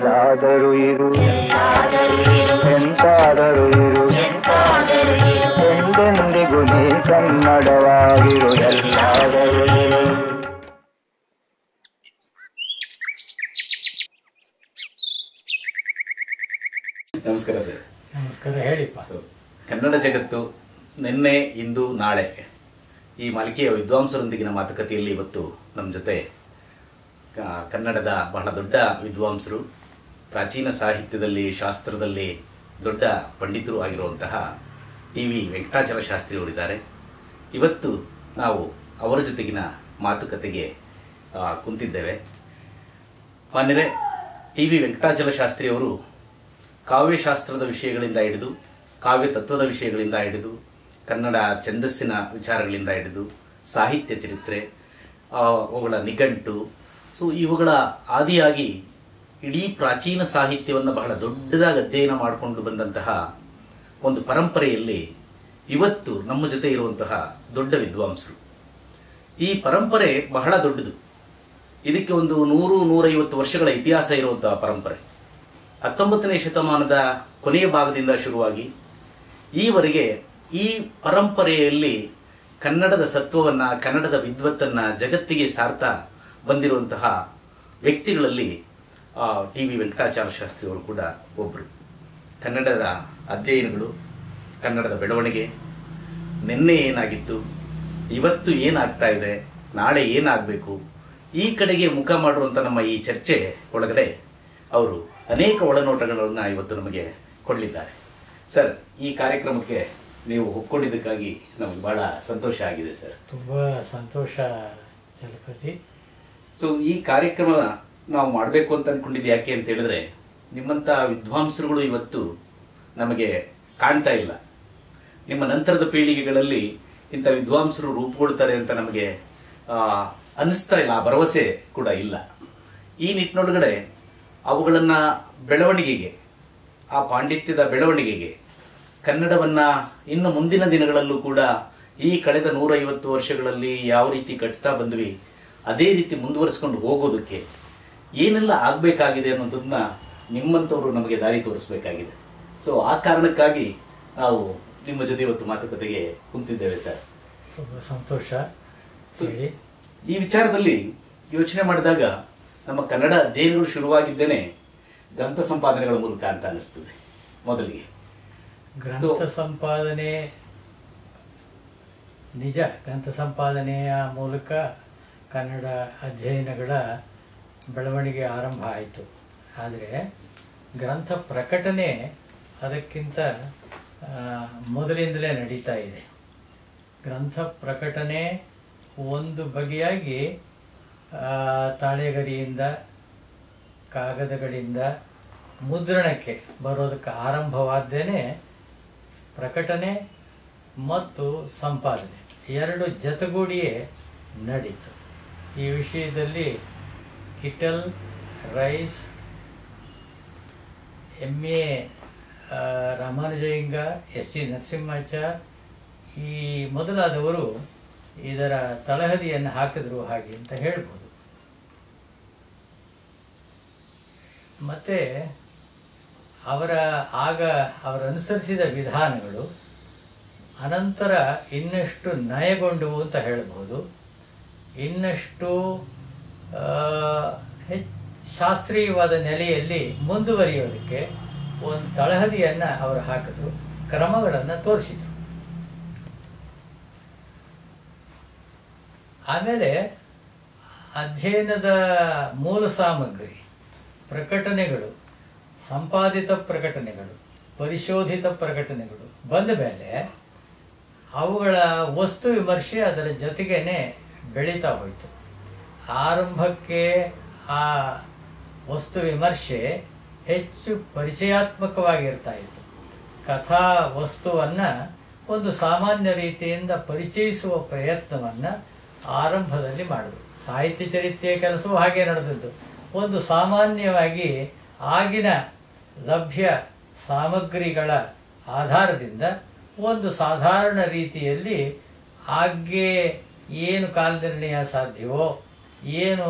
ಎಲ್ಲಾದರೂ ಇರು ಎಂತಾದರೂ ಇರು ಎಂದೆಂದಿಗೂ ನೀ ಕನ್ನಡವಾಗಿರು ಎಲ್ಲಾದರೂ ಇರು ನಮಸ್ಕಾರ ಸರ್ ನಮಸ್ಕಾರ ಹೇಳಿಪ್ಪ ಸೊ, ಕನ್ನಡ ಜಗತ್ತು ನಿನ್ನೆ ಇಂದು ನಾಳೆ ಈ ಮಾಲಿಕೆಯ ವಿದ್ವಾಂಸರೊಂದಿಗಿನ ಮಾತುಕತೆಯಲ್ಲಿ ಇವತ್ತು ನಮ್ಮ ಜೊತೆ ಕ- ಕನ್ನಡದ ಬಹಳ ದೊಡ್ಡ ವಿದ್ವಾಂಸರು ಪ್ರಾಚೀನ ಸಾಹಿತ್ಯದಲ್ಲಿ ಶಾಸ್ತ್ರದಲ್ಲಿ ದೊಡ್ಡ ಪಂಡಿತರು ಆಗಿರುವಂತಹ ಟಿ ವಿ ವೆಂಕಟಾಚಲ ಶಾಸ್ತ್ರಿ ಅವರಿದ್ದಾರೆ ಇವತ್ತು ನಾವು ಅವರ ಜೊತೆಗಿನ ಮಾತುಕತೆಗೆ ಆ, ಕುಂತಿದ್ದೇವೆ ಮಾನ್ಯರೇ ಟಿ ವಿ ವೆಂಕಟಾಚಲ ಶಾಸ್ತ್ರಿ ಅವರು ಕಾವ್ಯಶಾಸ್ತ್ರದ ವಿಷಯಗಳಿಂದ ಹಿಡಿದು ಕಾವ್ಯ ತತ್ವದ ವಿಷಯಗಳಿಂದ ಹಿಡಿದು ಕನ್ನಡ ಛಂದಸ್ಸಿನ ವಿಚಾರಗಳಿಂದ ಹಿಡಿದು ಸಾಹಿತ್ಯ ಚರಿತ್ರೆ ಆ, ಅವುಗಳ ನಿಘಂಟು ಸೊ ಇವುಗಳ ಆದಿಯಾಗಿ ಇಡೀ ಪ್ರಾಚೀನ ಸಾಹಿತ್ಯವನ್ನು ಬಹಳ ದೊಡ್ಡದಾಗಿ ಅಧ್ಯಯನ ಮಾಡಿಕೊಂಡು ಬಂದಂತಹ ಒಂದು ಪರಂಪರೆಯಲ್ಲಿ ಇವತ್ತು ನಮ್ಮ ಜೊತೆ ಇರುವಂತಹ ದೊಡ್ಡ ವಿದ್ವಾಂಸರು ಈ ಪರಂಪರೆ ಬಹಳ ದೊಡ್ಡದು ಇದಕ್ಕೆ ಒಂದು ನೂರು ನೂರೈವತ್ತು ವರ್ಷಗಳ ಇತಿಹಾಸ ಇರುವಂತಹ ಪರಂಪರೆ ಹತ್ತೊಂಬತ್ತನೇ ಶತಮಾನದ ಕೊನೆಯ ಭಾಗದಿಂದ ಶುರುವಾಗಿ ಈವರೆಗೆ ಈ ಪರಂಪರೆಯಲ್ಲಿ ಕನ್ನಡದ ಸತ್ವವನ್ನ ಕನ್ನಡದ ವಿದ್ವತ್ತನ್ನ ಜಗತ್ತಿಗೆ ಸಾರ್ತಾ ಬಂದಿರುವಂತಹ ವ್ಯಕ್ತಿಗಳಲ್ಲಿ ಟಿ ವಿ ವೆಂಕಟಾಚಾರ್ಯ ಶಾಸ್ತ್ರಿ ಅವರು ಕೂಡ ಒಬ್ಬರು ಕನ್ನಡದ ಅಧ್ಯಯನಗಳು ಕನ್ನಡದ ಬೆಳವಣಿಗೆ ನಿನ್ನೆ ಏನಾಗಿತ್ತು ಇವತ್ತು ಏನಾಗ್ತಾ ಇದೆ ನಾಳೆ ಏನಾಗಬೇಕು ಈ ಕಡೆಗೆ ಮುಖ ಮಾಡುವಂಥ ನಮ್ಮ ಈ ಚರ್ಚೆ ಒಳಗಡೆ ಅವರು ಅನೇಕ ಒಳನೋಟಗಳನ್ನು ಇವತ್ತು ನಮಗೆ ಕೊಡಲಿದ್ದಾರೆ ಸರ್ ಈ ಕಾರ್ಯಕ್ರಮಕ್ಕೆ ನೀವು ಒಪ್ಕೊಂಡಿದ್ದಕ್ಕಾಗಿ ನಮಗೆ ಬಹಳ ಸಂತೋಷ ಆಗಿದೆ ಸರ್ ತುಂಬ ಸಂತೋಷ ಚಲಪತಿ ಸೊ ಈ ಕಾರ್ಯಕ್ರಮ ನಾವು ಮಾಡಬೇಕು ಅಂತ ಅನ್ಕೊಂಡಿದ್ದು ಯಾಕೆ ಅಂತ ಹೇಳಿದ್ರೆ ನಿಮ್ಮಂತ ವಿದ್ವಾಂಸರುಗಳು ಇವತ್ತು ನಮಗೆ ಕಾಣ್ತಾ ಇಲ್ಲ ನಿಮ್ಮ ನಂತರದ ಪೀಳಿಗೆಗಳಲ್ಲಿ ಇಂಥ ವಿದ್ವಾಂಸರು ರೂಪುಗೊಳ್ತಾರೆ ಅಂತ ನಮಗೆ ಆ, ಅನಿಸ್ತಾ ಇಲ್ಲ ಆ ಭರವಸೆ ಕೂಡ ಇಲ್ಲ ಈ ನಿಟ್ಟಿನೊಳಗಡೆ ಅವುಗಳನ್ನ ಬೆಳವಣಿಗೆಗೆ ಆ ಪಾಂಡಿತ್ಯದ ಬೆಳವಣಿಗೆಗೆ ಕನ್ನಡವನ್ನ ಇನ್ನು ಮುಂದಿನ ದಿನಗಳಲ್ಲೂ ಕೂಡ ಈ ಕಳೆದ ನೂರೈವತ್ತು ವರ್ಷಗಳಲ್ಲಿ ಯಾವ ರೀತಿ ಕಟ್ತಾ ಬಂದ್ವಿ ಅದೇ ರೀತಿ ಮುಂದುವರಿಸ್ಕೊಂಡು ಹೋಗೋದಕ್ಕೆ ಏನೆಲ್ಲ ಆಗ್ಬೇಕಾಗಿದೆ ಅನ್ನೋದನ್ನ ನಿಮ್ಮಂಥವ್ರು ನಮಗೆ ದಾರಿ ತೋರಿಸ್ಬೇಕಾಗಿದೆ ಸೊ ಆ ಕಾರಣಕ್ಕಾಗಿ ನಾವು ನಿಮ್ಮ ಜೊತೆ ಇವತ್ತು ಮಾತುಕತೆಗೆ ಕುಂತಿದ್ದೇವೆ ಸರ್ ತುಂಬ ಸಂತೋಷ ಸೊ, ಹೇಳಿ ಈ ವಿಚಾರದಲ್ಲಿ ಯೋಚನೆ ಮಾಡಿದಾಗ ನಮ್ಮ ಕನ್ನಡ ಅಧ್ಯಯನಗಳು ಶುರುವಾಗಿದ್ದೇನೆ ಗ್ರಂಥ ಸಂಪಾದನೆಗಳ ಮೂಲಕ ಅಂತ ಅನಿಸ್ತದೆ ಮೊದಲಿಗೆ ಗ್ರಂಥ ಸಂಪಾದನೆ ನಿಜ ಗ್ರಂಥ ಸಂಪಾದನೆಯ ಮೂಲಕ ಕನ್ನಡ ಅಧ್ಯಯನಗಳ ಬೆಳವಣಿಗೆ ಆರಂಭ ಆಯಿತು ಆದರೆ ಗ್ರಂಥ ಪ್ರಕಟಣೆ ಅದಕ್ಕಿಂತ ಆ, ಮೊದಲಿಂದಲೇ ನಡೀತಾ ಇದೆ ಗ್ರಂಥ ಪ್ರಕಟಣೆ ಒಂದು ಬಗೆಯಾಗಿ ಆ, ತಾಳೆಗರಿಯಿಂದ ಕಾಗದಗಳಿಂದ ಮುದ್ರಣಕ್ಕೆ ಬರೋದಕ್ಕೆ ಆರಂಭವಾದ್ದೇನೆ ಪ್ರಕಟಣೆ ಮತ್ತು ಸಂಪಾದನೆ ಎರಡು ಜತೆಗೂಡಿಯೇ ನಡೀತು ಈ ವಿಷಯದಲ್ಲಿ Kittel Rice M A Ramanujayyanga S G Narasimhachar ಈ ಮೊದಲಾದವರು ಇದರ ತಳಹದಿಯನ್ನು ಹಾಕಿದ್ರು ಹಾಗೆ ಅಂತ ಹೇಳ್ಬೋದು ಮತ್ತೆ ಅವರ ಆಗ ಅವರು ಅನುಸರಿಸಿದ ವಿಧಾನಗಳು ಅನಂತರ ಇನ್ನಷ್ಟು ನಯಗೊಂಡವು ಅಂತ ಹೇಳ್ಬೋದು ಇನ್ನಷ್ಟು ಆ, ಹೆಚ್ ಶಾಸ್ತ್ರೀಯವಾದ ನೆಲೆಯಲ್ಲಿ ಮುಂದುವರಿಯೋದಕ್ಕೆ ಒಂದು ತಳಹದಿಯನ್ನು ಅವರು ಹಾಕಿದ್ರು ಕ್ರಮಗಳನ್ನು ತೋರಿಸಿದ್ರು ಆಮೇಲೆ ಅಧ್ಯಯನದ ಮೂಲ ಸಾಮಗ್ರಿ ಪ್ರಕಟಣೆಗಳು ಸಂಪಾದಿತ ಪ್ರಕಟಣೆಗಳು ಪರಿಶೋಧಿತ ಪ್ರಕಟಣೆಗಳು ಬಂದ ಮೇಲೆ ಅವುಗಳ ವಸ್ತು ವಿಮರ್ಶೆ ಅದರ ಜೊತೆಗೇನೆ ಬೆಳೀತಾ ಹೋಯಿತು ಆರಂಭಕ್ಕೆ ಆ ವಸ್ತು ವಿಮರ್ಶೆ ಹೆಚ್ಚು ಪರಿಚಯಾತ್ಮಕವಾಗಿರ್ತಾ ಇತ್ತು ಕಥಾ ವಸ್ತುವನ್ನ ಒಂದು ಸಾಮಾನ್ಯ ರೀತಿಯಿಂದ ಪರಿಚಯಿಸುವ ಪ್ರಯತ್ನವನ್ನ ಆರಂಭದಲ್ಲಿ ಮಾಡಿದ್ರು ಸಾಹಿತ್ಯ ಚರಿತ್ರೆಯ ಕೆಲಸವೂ ಹಾಗೆ ನಡೆದದ್ದು ಒಂದು ಸಾಮಾನ್ಯವಾಗಿ ಆಗಿನ ಲಭ್ಯ ಸಾಮಗ್ರಿಗಳ ಆಧಾರದಿಂದ ಒಂದು ಸಾಧಾರಣ ರೀತಿಯಲ್ಲಿ ಆಗ್ಗೆ ಏನು ಕಾಲನಿರ್ಣಯ ಸಾಧ್ಯವೋ ಏನು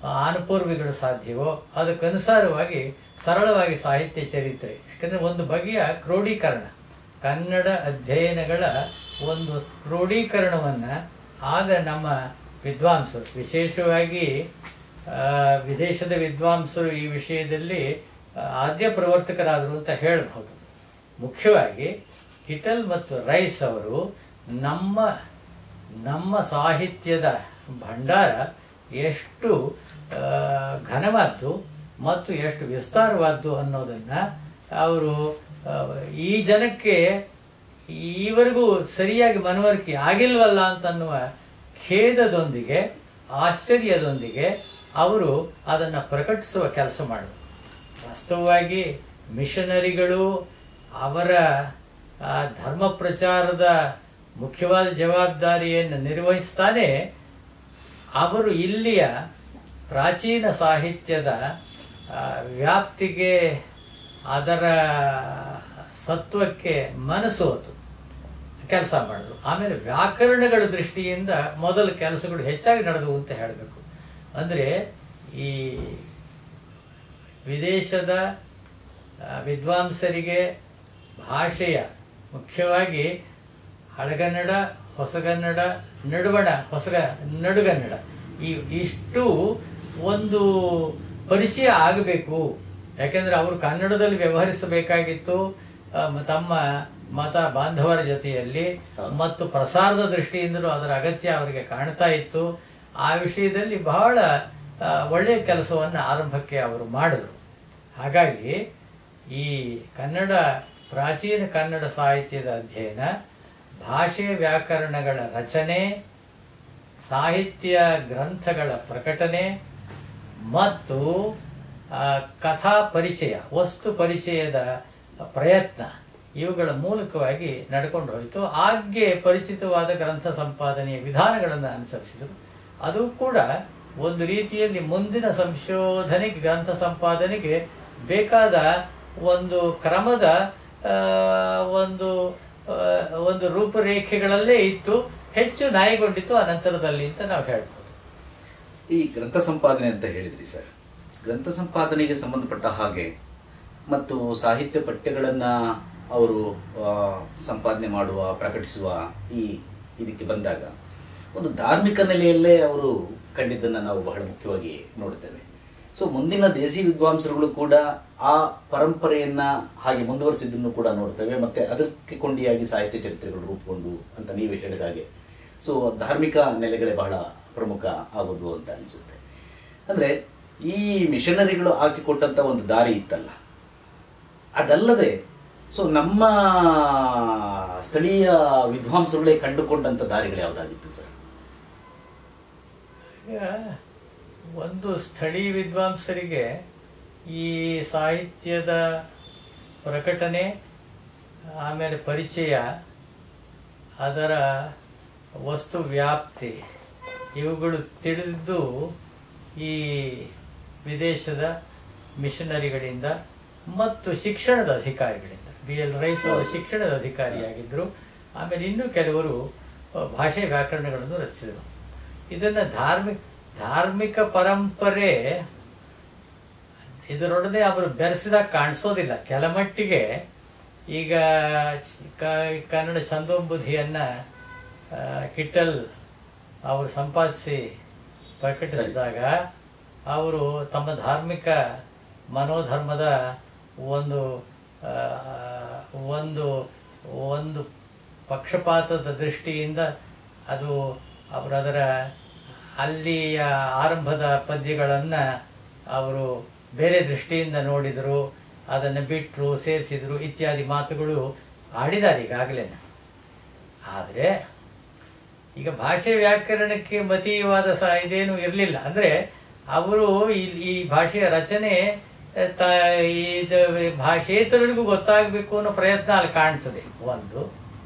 ಅನುಪೂರ್ವಿಗಳು ಸಾಧ್ಯವೋ ಅದಕ್ಕನುಸಾರವಾಗಿ ಸರಳವಾಗಿ ಸಾಹಿತ್ಯ ಚರಿತ್ರೆ ಯಾಕಂದ್ರೆ ಒಂದು ಬಗೆಯ ಕ್ರೋಢೀಕರಣ ಕನ್ನಡ ಅಧ್ಯಯನಗಳ ಒಂದು ಕ್ರೋಢೀಕರಣವನ್ನ ಆಗ ನಮ್ಮ ವಿದ್ವಾಂಸರು ವಿಶೇಷವಾಗಿ ಆ, ವಿದೇಶದ ವಿದ್ವಾಂಸರು ಈ ವಿಷಯದಲ್ಲಿ ಆ, ಆದ್ಯ ಪ್ರವರ್ತಕರಾದರು ಅಂತ ಹೇಳಬಹುದು ಮುಖ್ಯವಾಗಿ ಕಿಟಲ್ ಮತ್ತು ರೈಸ್ ಅವರು ನಮ್ಮ ನಮ್ಮ ಸಾಹಿತ್ಯದ ಭಂಡಾರ ಎಷ್ಟು ಆ, ಘನವಾದ್ದು ಮತ್ತು ಎಷ್ಟು ವಿಸ್ತಾರವಾದ್ದು ಅನ್ನೋದನ್ನ ಅವರು ಆ, ಈ ಜನಕ್ಕೆ ಈವರೆಗೂ ಸರಿಯಾಗಿ ಮನವರಿಕೆ ಆಗಿಲ್ವಲ್ಲ ಅಂತನ್ನುವ ಖೇದದೊಂದಿಗೆ ಆಶ್ಚರ್ಯದೊಂದಿಗೆ ಅವರು ಅದನ್ನು ಪ್ರಕಟಿಸುವ ಕೆಲಸ ಮಾಡಿದರು ವಾಸ್ತವವಾಗಿ ಮಿಷನರಿಗಳು ಅವರ ಆ, ಧರ್ಮ ಪ್ರಚಾರದ ಮುಖ್ಯವಾದ ಜವಾಬ್ದಾರಿಯನ್ನು ನಿರ್ವಹಿಸ್ತಾನೆ ಅವರು ಇಲ್ಲಿಯ ಪ್ರಾಚೀನ ಸಾಹಿತ್ಯದ ಆ, ವ್ಯಾಪ್ತಿಗೆ ಅದರ ಸತ್ವಕ್ಕೆ ಮನಸ್ಸು ಹೋತು ಕೆಲಸ ಮಾಡಿದ್ರು ಆಮೇಲೆ ವ್ಯಾಕರಣಗಳ ದೃಷ್ಟಿಯಿಂದ ಮೊದಲ ಕೆಲಸಗಳು ಹೆಚ್ಚಾಗಿ ನಡೆದವು ಅಂತ ಹೇಳಬೇಕು ಅಂದರೆ ಈ ವಿದೇಶದ ಆ, ವಿದ್ವಾಂಸರಿಗೆ ಭಾಷೆಯ ಮುಖ್ಯವಾಗಿ ಹಳಗನ್ನಡ ಹೊಸಗನ್ನಡ ನಡುವಣ ಹೊಸಗ ನಡುಗನ್ನಡ ಈ ಇಷ್ಟು ಒಂದು ಪರಿಚಯ ಆಗಬೇಕು ಯಾಕೆಂದ್ರೆ ಅವರು ಕನ್ನಡದಲ್ಲಿ ವ್ಯವಹರಿಸಬೇಕಾಗಿತ್ತು ಆ, ಮ- ತಮ್ಮ ಮತ ಬಾಂಧವರ ಜೊತೆಯಲ್ಲಿ ಮತ್ತು ಪ್ರಸಾರದ ದೃಷ್ಟಿಯಿಂದಲೂ ಅದರ ಅಗತ್ಯ ಅವರಿಗೆ ಕಾಣ್ತಾ ಇತ್ತು ಆ ವಿಷಯದಲ್ಲಿ ಬಹಳ ಆ, ಒಳ್ಳೆಯ ಕೆಲಸವನ್ನು ಆರಂಭಕ್ಕೆ ಅವರು ಮಾಡಿದರು ಹಾಗಾಗಿ ಈ ಕನ್ನಡ ಪ್ರಾಚೀನ ಕನ್ನಡ ಸಾಹಿತ್ಯದ ಅಧ್ಯಯನ ಭಾಷೆ ವ್ಯಾಕರಣಗಳ ರಚನೆ ಸಾಹಿತ್ಯ ಗ್ರಂಥಗಳ ಪ್ರಕಟಣೆ ಮತ್ತು ಆ, ಕಥಾ ಪರಿಚಯ ವಸ್ತು ಪರಿಚಯದ ಪ್ರಯತ್ನ ಇವುಗಳ ಮೂಲಕವಾಗಿ ನಡ್ಕೊಂಡು ಹೋಯಿತು ಆಗ್ಗೆ ಪರಿಚಿತವಾದ ಗ್ರಂಥ ಸಂಪಾದನೆಯ ವಿಧಾನಗಳನ್ನು ಅನುಸರಿಸಿದರು ಅದು ಕೂಡ ಒಂದು ರೀತಿಯಲ್ಲಿ ಮುಂದಿನ ಸಂಶೋಧನೆಗೆ ಗ್ರಂಥ ಸಂಪಾದನೆಗೆ ಬೇಕಾದ ಒಂದು ಕ್ರಮದ ಆ, ಒಂದು ಆ, ಒಂದು ರೂಪರೇಖೆಗಳಲ್ಲೇ ಇತ್ತು ಹೆಚ್ಚು ನ್ಯಾಯಗೊಂಡಿತ್ತು ಅನಂತರದಲ್ಲಿ ಅಂತ ನಾವು ಹೇಳ್ಬೋದು ಈ ಗ್ರಂಥ ಸಂಪಾದನೆ ಅಂತ ಹೇಳಿದ್ರಿ ಸರ್ ಗ್ರಂಥ ಸಂಪಾದನೆಗೆ ಸಂಬಂಧಪಟ್ಟ ಹಾಗೆ ಮತ್ತು ಸಾಹಿತ್ಯ ಪಠ್ಯಗಳನ್ನ ಅವರು ಆ, ಸಂಪಾದನೆ ಮಾಡುವ ಪ್ರಕಟಿಸುವ ಈ ಇದಕ್ಕೆ ಬಂದಾಗ ಒಂದು ಧಾರ್ಮಿಕ ನೆಲೆಯಲ್ಲೇ ಅವರು ಕಂಡಿದ್ದನ್ನು ನಾವು ಬಹಳ ಮುಖ್ಯವಾಗಿ ನೋಡ್ತೇವೆ ಸೊ ಮುಂದಿನ ದೇಸಿ ವಿದ್ವಾಂಸರುಗಳು ಕೂಡ ಆ ಪರಂಪರೆಯನ್ನ ಹಾಗೆ ಮುಂದುವರಿಸಿದ್ದನ್ನು ಕೂಡ ನೋಡ್ತೇವೆ ಮತ್ತೆ ಅದಕ್ಕೆ ಕೊಂಡಿಯಾಗಿ ಸಾಹಿತ್ಯ ಚರಿತ್ರೆಗಳು ರೂಪುಗೊಂಡು ಅಂತ ನೀವೇ ಹೇಳಿದ ಹಾಗೆ ಸೊ ಧಾರ್ಮಿಕ ನೆಲೆಗಳೇ ಬಹಳ ಪ್ರಮುಖ ಆಗೋದು ಅಂತ ಅನಿಸುತ್ತೆ ಅಂದ್ರೆ ಈ ಮಿಷನರಿಗಳು ಹಾಕಿಕೊಟ್ಟಂತ ಒಂದು ದಾರಿ ಇತ್ತಲ್ಲ ಅದಲ್ಲದೆ ಸೊ ನಮ್ಮ ಸ್ಥಳೀಯ ವಿದ್ವಾಂಸರುಗಳೇ ಕಂಡುಕೊಂಡಂತ ದಾರಿಗಳು ಯಾವುದಾಗಿತ್ತು ಸರ್ ಈಗ ಒಂದು ಸ್ಥಳೀಯ ವಿದ್ವಾಂಸರಿಗೆ ಈ ಸಾಹಿತ್ಯದ ಪ್ರಕಟಣೆ ಆಮೇಲೆ ಪರಿಚಯ ಅದರ ವಸ್ತು ವ್ಯಾಪ್ತಿ ಇವುಗಳು ತಿಳಿದಿದ್ದು ಈ ವಿದೇಶದ ಮಿಷನರಿಗಳಿಂದ ಮತ್ತು ಶಿಕ್ಷಣದ ಅಧಿಕಾರಿಗಳಿಂದ ಬಿ ಎಲ್ ರೈಸ್ ಅವರು ಶಿಕ್ಷಣದ ಅಧಿಕಾರಿಯಾಗಿದ್ದರು ಆಮೇಲೆ ಇನ್ನೂ ಕೆಲವರು ಆ, ಭಾಷೆ ವ್ಯಾಕರಣಗಳನ್ನು ರಚಿಸಿದರು ಇದನ್ನು ಧಾರ್ಮಿಕ ಧಾರ್ಮಿಕ ಪರಂಪರೆ ಇದರೊಡನೆ ಅವರು ಬೆರೆಸಿದಾಗ ಕಾಣಿಸೋದಿಲ್ಲ ಕೆಲಮಟ್ಟಿಗೆ ಈಗ ಸ್- ಕ- ಕನ್ನಡ ಸಂದೋಂಬುಧಿಯನ್ನ ಆ, ಕಿಟ್ಟಲ್ ಅವರು ಸಂಪಾದಿಸಿ ಪ್ರಕಟಿಸಿದಾಗ ಅವರು ತಮ್ಮ ಧಾರ್ಮಿಕ ಮನೋಧರ್ಮದ ಒಂದು ಆ, ಒಂದು ಒಂದು ಪಕ್ಷಪಾತದ ದೃಷ್ಟಿಯಿಂದ ಅದು ಅವರು ಅದರ ಅಲ್ಲಿಯ ಆರಂಭದ ಪದ್ಯಗಳನ್ನು ಅವರು ಬೇರೆ ದೃಷ್ಟಿಯಿಂದ ನೋಡಿದರು ಅದನ್ನು ಬಿಟ್ಟರು ಸೇರಿಸಿದರು ಇತ್ಯಾದಿ ಮಾತುಗಳು ಆಡಿದ್ದಾರೆ ಈಗಾಗಲೇ ಆದರೆ ಈಗ ಭಾಷೆ ವ್ಯಾಕರಣಕ್ಕೆ ಮತೀಯವಾದ ಸ ಇದೇನು ಇರಲಿಲ್ಲ ಅಂದ್ರೆ ಅವರು ಈ ಈ ಭಾಷೆಯ ರಚನೆ ಆ, ತ ಇದು ಭಾಷೇತರರಿಗೂ ಗೊತ್ತಾಗಬೇಕು ಅನ್ನೋ ಪ್ರಯತ್ನ ಅಲ್ಲಿ ಕಾಣ್ತದೆ ಒಂದು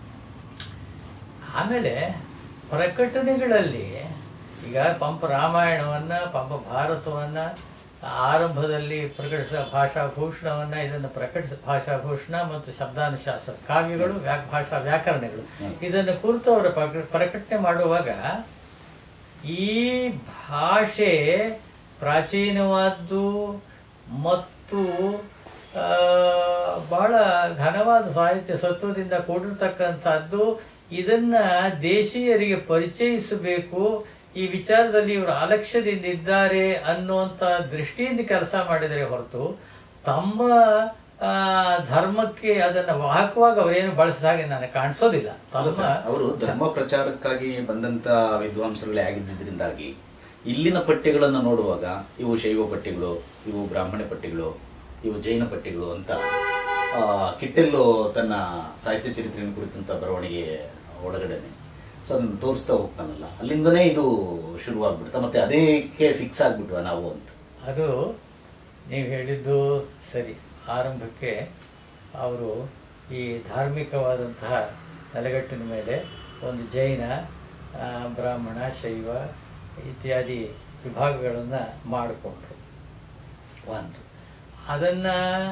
ಆಮೇಲೆ ಪ್ರಕಟಣೆಗಳಲ್ಲಿ ಈಗ ಪಂಪ ರಾಮಾಯಣವನ್ನ ಪಂಪ ಭಾರತವನ್ನ ಆರಂಭದಲ್ಲಿ ಪ್ರಕಟಿಸಿದ ಭಾಷಾಭೂಷಣವನ್ನ ಇದನ್ನು ಪ್ರಕಟಿಸ ಭಾಷಾಭೂಷಣ ಮತ್ತು ಶಬ್ದಾನುಶಾಸ್ತ್ರ ಕಾವ್ಯಗಳು ವ್ಯಾ ಭಾಷಾ ವ್ಯಾಕರಣಗಳು ಇದನ್ನು ಕುರಿತು ಅವರ ಪ್ರಕ- ಪ್ರಕಟಣೆ ಮಾಡುವಾಗ ಈ ಭಾಷೆ ಪ್ರಾಚೀನವಾದ್ದು ಮತ್ತು ಆ, ಬಹಳ ಘನವಾದ ಸಾಹಿತ್ಯ ಸತ್ವದಿಂದ ಕೂಡಿರ್ತಕ್ಕಂಥದ್ದು ಇದನ್ನ ದೇಶೀಯರಿಗೆ ಪರಿಚಯಿಸಬೇಕು ಈ ವಿಚಾರದಲ್ಲಿ ಇವರು ಅಲಕ್ಷ್ಯದಿಂದ ಇದ್ದಾರೆ ಅನ್ನುವಂಥ ದೃಷ್ಟಿಯಿಂದ ಕೆಲಸ ಮಾಡಿದರೆ ಹೊರತು ತಮ್ಮ ಆ, ಧರ್ಮಕ್ಕೆ ಅದನ್ನ ವಾಹಕವಾಗಿ ಅವರೇನು ಬಳಸಿದ ಹಾಗೆ ನನಗೆ ಕಾಣಿಸೋದಿಲ್ಲ ಅಲ್ಲ ತಮ್ಮ ಸರ್, ಅವರು ಧರ್ಮ ಪ್ರಚಾರಕ್ಕಾಗಿ ಬಂದಂತ ವಿದ್ವಾಂಸರುಗಳೇ ಆಗಿದ್ದರಿಂದಾಗಿ ಇಲ್ಲಿನ ಪಠ್ಯಗಳನ್ನು ನೋಡುವಾಗ ಇವು ಶೈವ ಪಠ್ಯಗಳು ಇವು ಬ್ರಾಹ್ಮಣ ಪಠ್ಯಗಳು ಇವು ಜೈನ ಪಠ್ಯಗಳು ಅಂತ ಆ, ಕಿಟ್ಟೆಲ್ಲು ತನ್ನ ಸಾಹಿತ್ಯ ಚರಿತ್ರೆಯನ್ನು ಕುರಿತಂತ ಬರವಣಿಗೆ ಒಳಗಡೆನೆ ಸೊ ಅದನ್ನು ತೋರಿಸ್ತಾ ಹೋಗ್ತಾನಲ್ಲ ಅಲ್ಲಿಂದನೇ ಇದು ಶುರುವಾಗ್ಬಿಡ್ತಾ ಮತ್ತೆ ಅದಕ್ಕೆ ಫಿಕ್ಸ್ ಆಗ್ಬಿಟ್ವ ನಾವು ಅಂತ ಅದು ನೀವು ಹೇಳಿದ್ದು ಸರಿ ಆರಂಭಕ್ಕೆ ಅವರು ಈ ಧಾರ್ಮಿಕವಾದಂತಹ ನೆಲೆಗಟ್ಟಿನ ಮೇಲೆ ಒಂದು ಜೈನ ಆ, ಬ್ರಾಹ್ಮಣ ಶೈವ ಇತ್ಯಾದಿ ವಿಭಾಗಗಳನ್ನು ಮಾಡಿಕೊಂಡ್ರು ಒಂದು ಅದನ್ನು